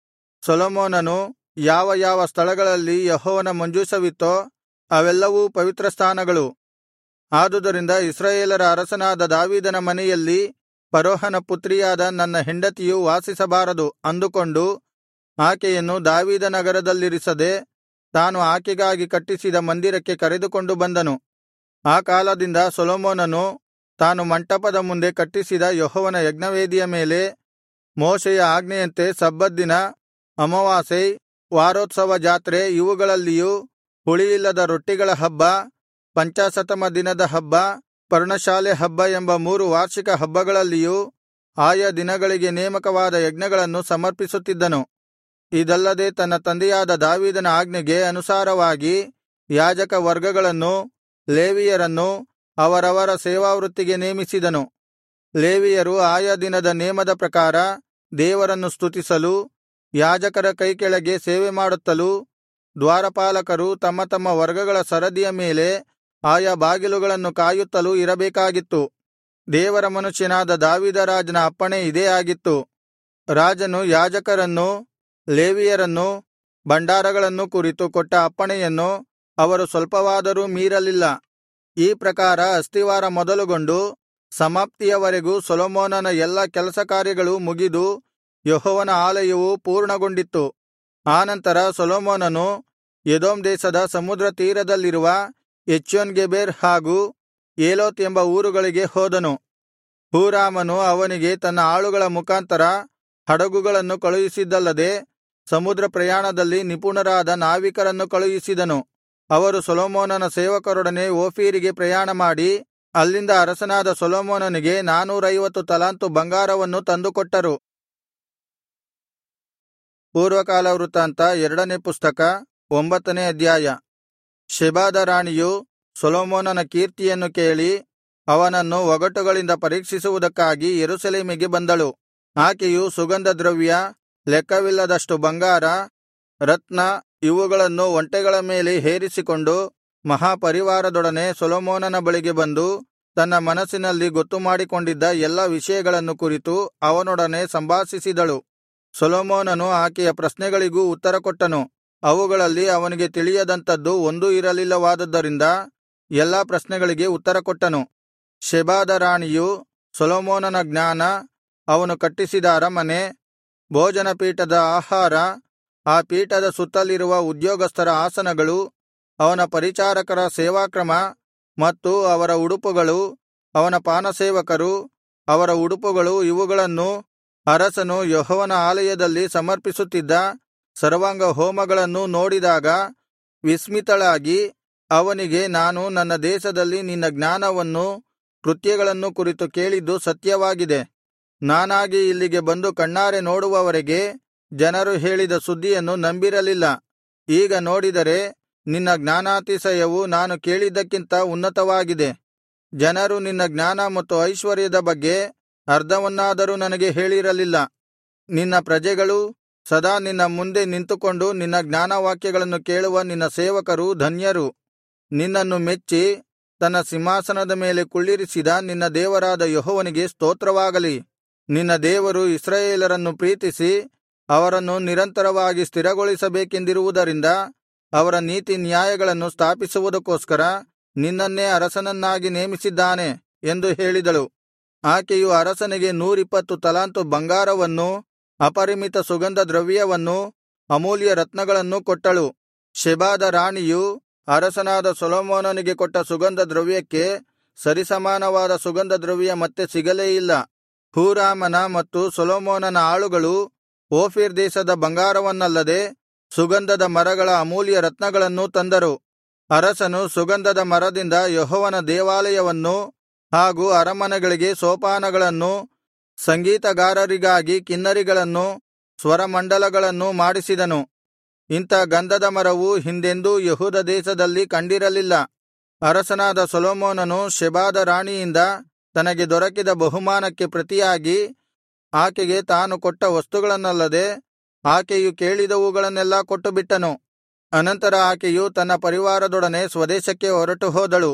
ಸೊಲೊಮೋನನು ಯಾವ ಯಾವ ಸ್ಥಳಗಳಲ್ಲಿ ಯೆಹೋವನ ಮಂಜೂಷವಿತ್ತೋ ಅವೆಲ್ಲವೂ ಪವಿತ್ರಸ್ಥಾನಗಳು ಆದುದರಿಂದ ಇಸ್ರಾಯೇಲರ ಅರಸನಾದ ದಾವೀದನ ಮನೆಯಲ್ಲಿ ಫರೋಹನ ಪುತ್ರಿಯಾದ ನನ್ನ ಹೆಂಡತಿಯು ವಾಸಿಸಬಾರದು ಅಂದುಕೊಂಡು ಆಕೆಯನ್ನು ದಾವೀದನಗರದಲ್ಲಿರಿಸದೆ ತಾನು ಆಕೆಗಾಗಿ ಕಟ್ಟಿಸಿದ ಮಂದಿರಕ್ಕೆ ಕರೆದುಕೊಂಡು ಬಂದನು ಆ ಕಾಲದಿಂದ ಸೊಲೊಮೋನನು ತಾನು ಮಂಟಪದ ಮುಂದೆ ಕಟ್ಟಿಸಿದ ಯೆಹೋವನ ಯಜ್ಞವೇದಿಯ ಮೇಲೆ ಮೋಶೆಯ ಆಜ್ಞೆಯಂತೆ ಸಬ್ಬತ್ ದಿನ ಅಮಾವಾಸ್ಯೆ ವಾರೋತ್ಸವ ಜಾತ್ರೆ ಇವುಗಳಲ್ಲಿಯೂ ಹುಳಿಯಿಲ್ಲದ ರೊಟ್ಟಿಗಳ ಹಬ್ಬ ಪಂಚಾಶತಮ ದಿನದ ಹಬ್ಬ ಪರ್ಣಶಾಲೆ ಹಬ್ಬ ಎಂಬ ಮೂರು ವಾರ್ಷಿಕ ಹಬ್ಬಗಳಲ್ಲಿಯೂ ಆಯಾ ದಿನಗಳಿಗೆ ನೇಮಕವಾದ ಯಜ್ಞಗಳನ್ನು ಸಮರ್ಪಿಸುತ್ತಿದ್ದನು ಇದಲ್ಲದೆ ತನ್ನ ತಂದೆಯಾದ ದಾವೀದನ ಆಜ್ಞೆಗೆ ಅನುಸಾರವಾಗಿ ಯಾಜಕ ವರ್ಗಗಳನ್ನೂ ಲೇವಿಯರನ್ನು ಅವರವರ ಸೇವಾವೃತ್ತಿಗೆ ನೇಮಿಸಿದನು ಲೇವಿಯರು ಆಯಾ ದಿನದ ನೇಮದ ಪ್ರಕಾರ ದೇವರನ್ನು ಸ್ತುತಿಸಲು ಯಾಜಕರ ಕೈಕೆಳಗೆ ಸೇವೆಮಾಡುತ್ತಲೂ ದ್ವಾರಪಾಲಕರು ತಮ್ಮ ತಮ್ಮ ವರ್ಗಗಳ ಸರದಿಯ ಮೇಲೆ ಆಯಾ ಬಾಗಿಲುಗಳನ್ನು ಕಾಯುತ್ತಲೂ ಇರಬೇಕಾಗಿತ್ತು ದೇವರ ಮನುಷ್ಯನಾದ ದಾವೀದ ರಾಜನ ಅಪ್ಪಣೆ ಇದೇ ಆಗಿತ್ತು ರಾಜನು ಯಾಜಕರನ್ನೂ ಲೇವಿಯರನ್ನೂ ಭಂಡಾರಗಳನ್ನೂ ಕುರಿತು ಕೊಟ್ಟ ಅಪ್ಪಣೆಯನ್ನು ಅವರು ಸ್ವಲ್ಪವಾದರೂ ಮೀರಲಿಲ್ಲ ಈ ಪ್ರಕಾರ ಅಸ್ತಿವಾರ ಮೊದಲುಗೊಂಡು ಸಮಾಪ್ತಿಯವರೆಗೂ ಸೊಲೊಮೋನನ ಎಲ್ಲಾ ಕೆಲಸ ಕಾರ್ಯಗಳು ಮುಗಿದು ಯೆಹೋವನ ಆಲಯವು ಪೂರ್ಣಗೊಂಡಿತ್ತು ಆನಂತರ ಸೊಲೊಮೋನನು ಎದೋಮ್ ದೇಶದ ಸಮುದ್ರ ತೀರದಲ್ಲಿರುವ ಎಚ್ಯೋನ್ಗೆಬೆರ್ ಹಾಗೂ ಏಲೋತ್ ಎಂಬ ಊರುಗಳಿಗೆ ಹೋದನು ಹೂರಾಮನು ಅವನಿಗೆ ತನ್ನ ಆಳುಗಳ ಮುಖಾಂತರ ಹಡಗುಗಳನ್ನು ಕಳುಹಿಸಿದ್ದಲ್ಲದೆ ಸಮುದ್ರ ಪ್ರಯಾಣದಲ್ಲಿ ನಿಪುಣರಾದ ನಾವಿಕರನ್ನು ಕಳುಹಿಸಿದನು ಅವರು ಸೊಲೊಮೋನನ ಸೇವಕರೊಡನೆ ಓಫೀರಿಗೆ ಪ್ರಯಾಣಮಾಡಿ ಅಲ್ಲಿಂದ ಅರಸನಾದ ಸೊಲೊಮೋನನಿಗೆ ನಾನೂರೈವತ್ತು ತಲಾಂತು ಬಂಗಾರವನ್ನು ತಂದುಕೊಟ್ಟರು ಪೂರ್ವಕಾಲ ವೃತ್ತಾಂತ ಎರಡನೇ ಪುಸ್ತಕ ಒಂಬತ್ತನೇ ಅಧ್ಯಾಯ ಶೆಬಾದ ರಾಣಿಯು ಸೊಲೊಮೋನನ ಕೀರ್ತಿಯನ್ನು ಕೇಳಿ ಅವನನ್ನು ಒಗಟುಗಳಿಂದ ಪರೀಕ್ಷಿಸುವುದಕ್ಕಾಗಿ ಯೆರೂಸಲೇಮಿಗೆ ಬಂದಳು ಆಕೆಯು ಸುಗಂಧದ್ರವ್ಯ ಲೆಕ್ಕವಿಲ್ಲದಷ್ಟು ಬಂಗಾರ ರತ್ನ ಇವುಗಳನ್ನು ಒಂಟೆಗಳ ಮೇಲೆ ಹೇರಿಸಿಕೊಂಡು ಮಹಾಪರಿವಾರದೊಡನೆ ಸೊಲೊಮೋನನ ಬಳಿಗೆ ಬಂದು ತನ್ನ ಮನಸ್ಸಿನಲ್ಲಿ ಗೊತ್ತುಮಾಡಿಕೊಂಡಿದ್ದ ಎಲ್ಲಾ ವಿಷಯಗಳನ್ನು ಕುರಿತು ಅವನೊಡನೆ ಸಂಭಾಷಿಸಿದಳು ಸೊಲೊಮೋನನು ಆಕೆಯ ಪ್ರಶ್ನೆಗಳಿಗೂ ಉತ್ತರಕೊಟ್ಟನು ಅವುಗಳಲ್ಲಿ ಅವನಿಗೆ ತಿಳಿಯದಂಥದ್ದು ಒಂದೂ ಇರಲಿಲ್ಲವಾದುದರಿಂದ ಎಲ್ಲಾ ಪ್ರಶ್ನೆಗಳಿಗೆ ಉತ್ತರಕೊಟ್ಟನು ಶೆಬಾದ ರಾಣಿಯು ಸೊಲೊಮೋನನ ಜ್ಞಾನ ಅವನು ಕಟ್ಟಿಸಿದ ಅರಮನೆ ಭೋಜನ ಪೀಠದ ಆಹಾರ ಆ ಪೀಠದ ಸುತ್ತಲಿರುವ ಉದ್ಯೋಗಸ್ಥರ ಆಸನಗಳು ಅವನ ಪರಿಚಾರಕರ ಸೇವಾಕ್ರಮ ಮತ್ತು ಅವರ ಉಡುಪುಗಳು ಅವನ ಪಾನಸೇವಕರು ಅವರ ಉಡುಪುಗಳು ಇವುಗಳನ್ನೂ ಅರಸನು ಯೆಹೋವನ ಆಲಯದಲ್ಲಿ ಸಮರ್ಪಿಸುತ್ತಿದ್ದ ಸರ್ವಾಂಗ ಹೋಮಗಳನ್ನೂ ನೋಡಿದಾಗ ವಿಸ್ಮಿತಳಾಗಿ ಅವನಿಗೆ ನಾನು ನನ್ನ ದೇಶದಲ್ಲಿ ನಿನ್ನ ಜ್ಞಾನವನ್ನೂ ಕೃತ್ಯಗಳನ್ನೂ ಕುರಿತು ಕೇಳಿದ್ದು ಸತ್ಯವಾಗಿದೆ ನಾನಾಗಿ ಇಲ್ಲಿಗೆ ಬಂದು ಕಣ್ಣಾರೆ ನೋಡುವವರೆಗೆ ಜನರು ಹೇಳಿದ ಸುದ್ದಿಯನ್ನು ನಂಬಿರಲಿಲ್ಲ ಈಗ ನೋಡಿದರೆ ನಿನ್ನ ಜ್ಞಾನಾತಿಶಯವು ನಾನು ಕೇಳಿದ್ದಕ್ಕಿಂತ ಉನ್ನತವಾಗಿದೆ ಜನರು ನಿನ್ನ ಜ್ಞಾನ ಮತ್ತು ಐಶ್ವರ್ಯದ ಬಗ್ಗೆ ಅರ್ಧವನ್ನಾದರೂ ನನಗೆ ಹೇಳಿರಲಿಲ್ಲ ನಿನ್ನ ಪ್ರಜೆಗಳೂ ಸದಾ ನಿನ್ನ ಮುಂದೆ ನಿಂತುಕೊಂಡು ನಿನ್ನ ಜ್ಞಾನವಾಕ್ಯಗಳನ್ನು ಕೇಳುವ ನಿನ್ನ ಸೇವಕರು ಧನ್ಯರು ನಿನ್ನನ್ನು ಮೆಚ್ಚಿ ತನ್ನ ಸಿಂಹಾಸನದ ಮೇಲೆ ಕುಳ್ಳಿರಿಸಿದ ನಿನ್ನ ದೇವರಾದ ಯೆಹೋವನಿಗೆ ಸ್ತೋತ್ರವಾಗಲಿ ನಿನ್ನ ದೇವರು ಇಸ್ರಾಯೇಲರನ್ನು ಪ್ರೀತಿಸಿ ಅವರನ್ನು ನಿರಂತರವಾಗಿ ಸ್ಥಿರಗೊಳಿಸಬೇಕೆಂದಿರುವುದರಿಂದ ಅವರ ನೀತಿ ನ್ಯಾಯಗಳನ್ನು ಸ್ಥಾಪಿಸುವುದಕ್ಕೋಸ್ಕರ ನಿನ್ನನ್ನೇ ಅರಸನನ್ನಾಗಿ ನೇಮಿಸಿದ್ದಾನೆ ಎಂದು ಹೇಳಿದಳು ಆಕೆಯು ಅರಸನಿಗೆ ನೂರಿಪ್ಪತ್ತು ತಲಾಂತು ಬಂಗಾರವನ್ನೂ ಅಪರಿಮಿತ ಸುಗಂಧ ದ್ರವ್ಯವನ್ನೂ ಅಮೂಲ್ಯ ರತ್ನಗಳನ್ನೂ ಕೊಟ್ಟಳು ಶೆಬಾದ ರಾಣಿಯು ಅರಸನಾದ ಸೊಲೊಮೋನನಿಗೆ ಕೊಟ್ಟ ಸುಗಂಧ ದ್ರವ್ಯಕ್ಕೆ ಸರಿಸಮಾನವಾದ ಸುಗಂಧ ದ್ರವ್ಯ ಮತ್ತೆ ಸಿಗಲೇ ಇಲ್ಲ ಹೂರಾಮನ ಮತ್ತು ಸೊಲೊಮೋನನ ಆಳುಗಳು ಓಫೀರ್ ದೇಶದ ಬಂಗಾರವನ್ನಲ್ಲದೆ ಸುಗಂಧದ ಮರಗಳ ಅಮೂಲ್ಯ ರತ್ನಗಳನ್ನೂ ತಂದರು ಅರಸನು ಸುಗಂಧದ ಮರದಿಂದ ಯೆಹೋವನ ದೇವಾಲಯವನ್ನೂ ಹಾಗೂ ಅರಮನೆಗಳಿಗೆ ಸೋಪಾನಗಳನ್ನೂ ಸಂಗೀತಗಾರರಿಗಾಗಿ ಕಿನ್ನರಿಗಳನ್ನೂ ಸ್ವರಮಂಡಲಗಳನ್ನೂ ಮಾಡಿಸಿದನು ಇಂಥ ಗಂಧದ ಮರವು ಹಿಂದೆಂದೂ ಯೆಹೂದ ದೇಶದಲ್ಲಿ ಕಂಡಿರಲಿಲ್ಲ ಅರಸನಾದ ಸೊಲೊಮೋನನು ಶೆಬಾದ ರಾಣಿಯಿಂದ ತನಗೆ ದೊರಕಿದ ಬಹುಮಾನಕ್ಕೆ ಪ್ರತಿಯಾಗಿ ಆಕೆಗೆ ತಾನು ಕೊಟ್ಟ ವಸ್ತುಗಳನ್ನಲ್ಲದೆ ಆಕೆಯು ಕೇಳಿದವುಗಳನ್ನೆಲ್ಲಾ ಕೊಟ್ಟುಬಿಟ್ಟನು ಅನಂತರ ಆಕೆಯು ತನ್ನ ಪರಿವಾರದೊಡನೆ ಸ್ವದೇಶಕ್ಕೆ ಹೊರಟು ಹೋದಳು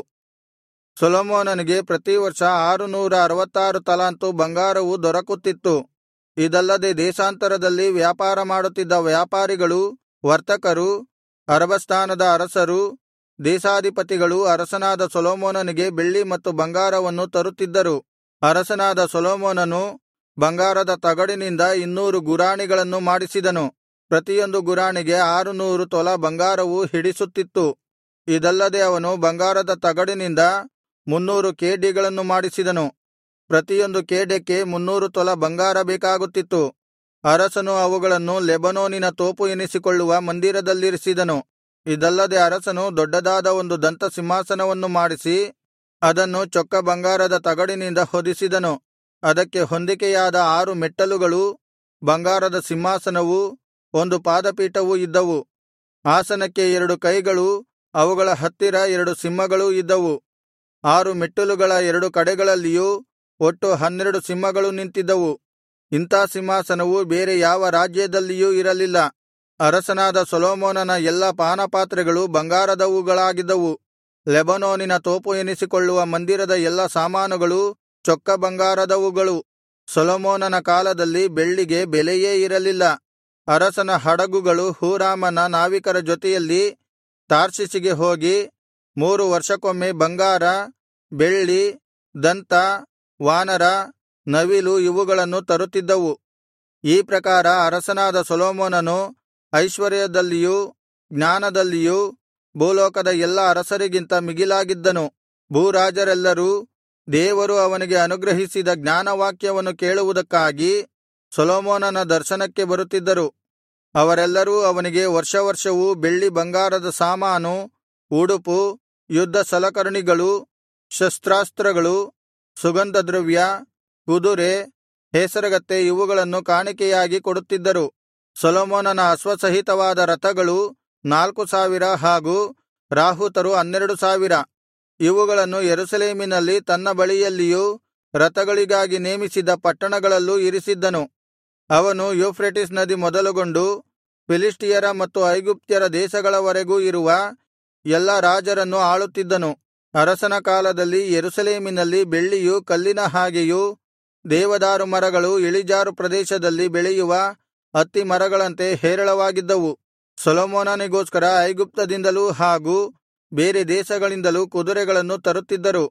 ಸೊಲೊಮೋನನಿಗೆ ಪ್ರತಿ ವರ್ಷ ಆರುನೂರ ಅರವತ್ತಾರು ತಲಾಂತು ಬಂಗಾರವು ದೊರಕುತ್ತಿತ್ತು ಇದಲ್ಲದೆ ದೇಶಾಂತರದಲ್ಲಿ ವ್ಯಾಪಾರ ಮಾಡುತ್ತಿದ್ದ ವ್ಯಾಪಾರಿಗಳು ವರ್ತಕರು ಅರಬಸ್ಥಾನದ ಅರಸರು ದೇಶಾಧಿಪತಿಗಳು ಅರಸನಾದ ಸೊಲೊಮೋನನಿಗೆ ಬೆಳ್ಳಿ ಮತ್ತು ಬಂಗಾರವನ್ನು ತರುತ್ತಿದ್ದರು ಅರಸನಾದ ಸೊಲೊಮೋನನು ಬಂಗಾರದ ತಗಡಿನಿಂದ ಇನ್ನೂರು ಗುರಾಣಿಗಳನ್ನು ಮಾಡಿಸಿದನು ಪ್ರತಿಯೊಂದು ಗುರಾಣಿಗೆ ಆರುನೂರು ತೊಲ ಬಂಗಾರವು ಹಿಡಿಸುತ್ತಿತ್ತು ಇದಲ್ಲದೆ ಅವನು ಬಂಗಾರದ ತಗಡಿನಿಂದ ಮುನ್ನೂರು ಖೇಡ್ಯಗಳನ್ನು ಮಾಡಿಸಿದನು ಪ್ರತಿಯೊಂದು ಖೇಡ್ಯಕ್ಕೆ ಮುನ್ನೂರು ತೊಲ ಬಂಗಾರ ಬೇಕಾಗುತ್ತಿತ್ತು ಅರಸನು ಅವುಗಳನ್ನು ಲೆಬನೋನಿನ ತೋಪು ಎನಿಸಿಕೊಳ್ಳುವ ಮಂದಿರದಲ್ಲಿರಿಸಿದನು ಇದಲ್ಲದೆ ಅರಸನು ದೊಡ್ಡದಾದ ಒಂದು ದಂತ ಸಿಂಹಾಸನವನ್ನು ಮಾಡಿಸಿ ಅದನ್ನು ಚೊಕ್ಕ ಬಂಗಾರದ ತಗಡಿನಿಂದ ಹೊದಿಸಿದನು ಅದಕ್ಕೆ ಹೊಂದಿಕೆಯಾದ ಆರು ಮೆಟ್ಟಲುಗಳೂ ಬಂಗಾರದ ಸಿಂಹಾಸನವೂ ಒಂದು ಪಾದಪೀಠವೂ ಇದ್ದವು ಆಸನಕ್ಕೆ ಎರಡು ಕೈಗಳು ಅವುಗಳ ಹತ್ತಿರ ಎರಡು ಸಿಂಹಗಳೂ ಇದ್ದವು ಆರು ಮೆಟ್ಟಲುಗಳ ಎರಡು ಕಡೆಗಳಲ್ಲಿಯೂ ಒಟ್ಟು ಹನ್ನೆರಡು ಸಿಂಹಗಳು ನಿಂತಿದ್ದವು ಇಂಥಾ ಸಿಂಹಾಸನವು ಬೇರೆ ಯಾವ ರಾಜ್ಯದಲ್ಲಿಯೂ ಇರಲಿಲ್ಲ ಅರಸನಾದ ಸೊಲೊಮೋನನ ಎಲ್ಲಾ ಪಾನಪಾತ್ರೆಗಳು ಬಂಗಾರದವುಗಳಾಗಿದ್ದವು ಲೆಬನೋನಿನ ತೋಪು ಎನಿಸಿಕೊಳ್ಳುವ ಮಂದಿರದ ಎಲ್ಲಾ ಸಾಮಾನುಗಳು ಚೊಕ್ಕ ಬಂಗಾರದವುಗಳು ಸೊಲೊಮೋನನ ಕಾಲದಲ್ಲಿ ಬೆಳ್ಳಿಗೆ ಬೆಲೆಯೇ ಇರಲಿಲ್ಲ ಅರಸನ ಹಡಗುಗಳು ಹೂರಾಮನ ನಾವಿಕರ ಜೊತೆಯಲ್ಲಿ ತಾರ್ಷೀಷಿಗೆ ಹೋಗಿ ಮೂರು ವರ್ಷಕ್ಕೊಮ್ಮೆ ಬಂಗಾರ ಬೆಳ್ಳಿ ದಂತ ವಾನರ ನವಿಲು ಇವುಗಳನ್ನು ತರುತ್ತಿದ್ದವು ಈ ಪ್ರಕಾರ ಅರಸನಾದ ಸೊಲೊಮೋನನು ಐಶ್ವರ್ಯದಲ್ಲಿಯೂ ಜ್ಞಾನದಲ್ಲಿಯೂ ಭೂಲೋಕದ ಎಲ್ಲಾ ಅರಸರಿಗಿಂತ ಮಿಗಿಲಾಗಿದ್ದನು ಭೂರಾಜರೆಲ್ಲರೂ ದೇವರು ಅವನಿಗೆ ಅನುಗ್ರಹಿಸಿದ ಜ್ಞಾನವಾಕ್ಯವನ್ನು ಕೇಳುವುದಕ್ಕಾಗಿ ಸೊಲೊಮೋನನ ದರ್ಶನಕ್ಕೆ ಬರುತ್ತಿದ್ದರು ಅವರೆಲ್ಲರೂ ಅವನಿಗೆ ವರ್ಷವರ್ಷವೂ ಬೆಳ್ಳಿ ಬಂಗಾರದ ಸಾಮಾನು ಉಡುಪು ಯುದ್ಧ ಸಲಕರಣಿಗಳು ಶಸ್ತ್ರಾಸ್ತ್ರಗಳು ಸುಗಂಧದ್ರವ್ಯ ಕುದುರೆ ಹೇಸರಗತ್ತೆ ಇವುಗಳನ್ನು ಕಾಣಿಕೆಯಾಗಿ ಕೊಡುತ್ತಿದ್ದರು ಸೊಲೊಮೋನನ ಅಶ್ವಸಹಿತವಾದ ರಥಗಳು ನಾಲ್ಕು ಸಾವಿರ ಹಾಗೂ ರಾಹುತರು ಹನ್ನೆರಡು ಸಾವಿರ ಇವುಗಳನ್ನು ಯೆರೂಸಲೇಮಿನಲ್ಲಿ ತನ್ನ ಬಳಿಯಲ್ಲಿಯೂ ರಥಗಳಿಗಾಗಿ ನೇಮಿಸಿದ್ದ ಪಟ್ಟಣಗಳಲ್ಲೂ ಇರಿಸಿದ್ದನು ಅವನು ಯೂಫ್ರೆಟಿಸ್ ನದಿ ಮೊದಲುಗೊಂಡು ಫಿಲಿಷ್ಟಿಯರ ಮತ್ತು ಐಗುಪ್ತ್ಯರ ದೇಶಗಳವರೆಗೂ ಇರುವ ಎಲ್ಲಾ ರಾಜರನ್ನು ಆಳುತ್ತಿದ್ದನು ಅರಸನ ಕಾಲದಲ್ಲಿ ಯೆರೂಸಲೇಮಿನಲ್ಲಿ ಬೆಳ್ಳಿಯು ಕಲ್ಲಿನ ಹಾಗೆಯೂ ದೇವದಾರು ಮರಗಳು ಇಳಿಜಾರು ಪ್ರದೇಶದಲ್ಲಿ ಬೆಳೆಯುವ ಅತ್ತಿ ಮರಗಳಂತೆ ಹೇರಳವಾಗಿದ್ದವು ಸೊಲೊಮೋನನಿಗೋಸ್ಕರ ಐಗುಪ್ತದಿಂದಲೂ ಹಾಗೂ ಬೇರೆ ದೇಶಗಳಿಂದಲೂ ಕುದುರೆಗಳನ್ನು ತರುತ್ತಿದ್ದರು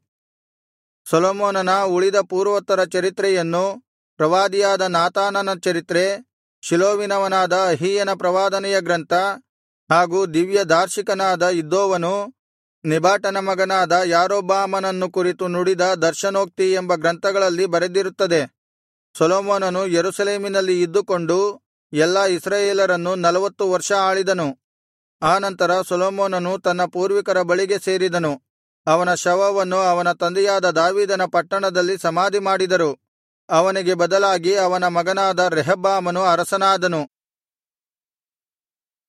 ಸೊಲೊಮೋನನ ಉಳಿದ ಪೂರ್ವೋತ್ತರ ಚರಿತ್ರೆಯನ್ನು ಪ್ರವಾದಿಯಾದ ನಾತಾನನ ಚರಿತ್ರೆ ಶಿಲೋವಿನವನಾದ ಅಹೀಯನ ಪ್ರವಾದನೆಯ ಗ್ರಂಥ ಹಾಗೂ ದಿವ್ಯ ದಾರ್ಶಿಕನಾದ ಇದ್ದೋವನು ನೆಬಾಟನ ಮಗನಾದ ಯಾರೊಬ್ಬಾಮನನ್ನು ಕುರಿತು ನುಡಿದ ದರ್ಶನೋಕ್ತಿ ಎಂಬ ಗ್ರಂಥಗಳಲ್ಲಿ ಬರೆದಿರುತ್ತದೆ ಸೊಲೊಮೋನನು ಯೆರೂಸಲೇಮಿನಲ್ಲಿ ಇದ್ದುಕೊಂಡು ಎಲ್ಲಾ ಇಸ್ರಾಯೇಲರನ್ನು ನಲವತ್ತು ವರ್ಷ ಆಳಿದನು ಆನಂತರ ಸೊಲೊಮೋನನು ತನ್ನ ಪೂರ್ವಿಕರ ಬಳಿಗೆ ಸೇರಿದನು ಅವನ ಶವವನ್ನು ಅವನ ತಂದೆಯಾದ ದಾವೀದನ ಪಟ್ಟಣದಲ್ಲಿ ಸಮಾಧಿಮಾಡಿದರು ಅವನಿಗೆ ಬದಲಾಗಿ ಅವನ ಮಗನಾದ ರೆಹಬ್ಬಾಮನು ಅರಸನಾದನು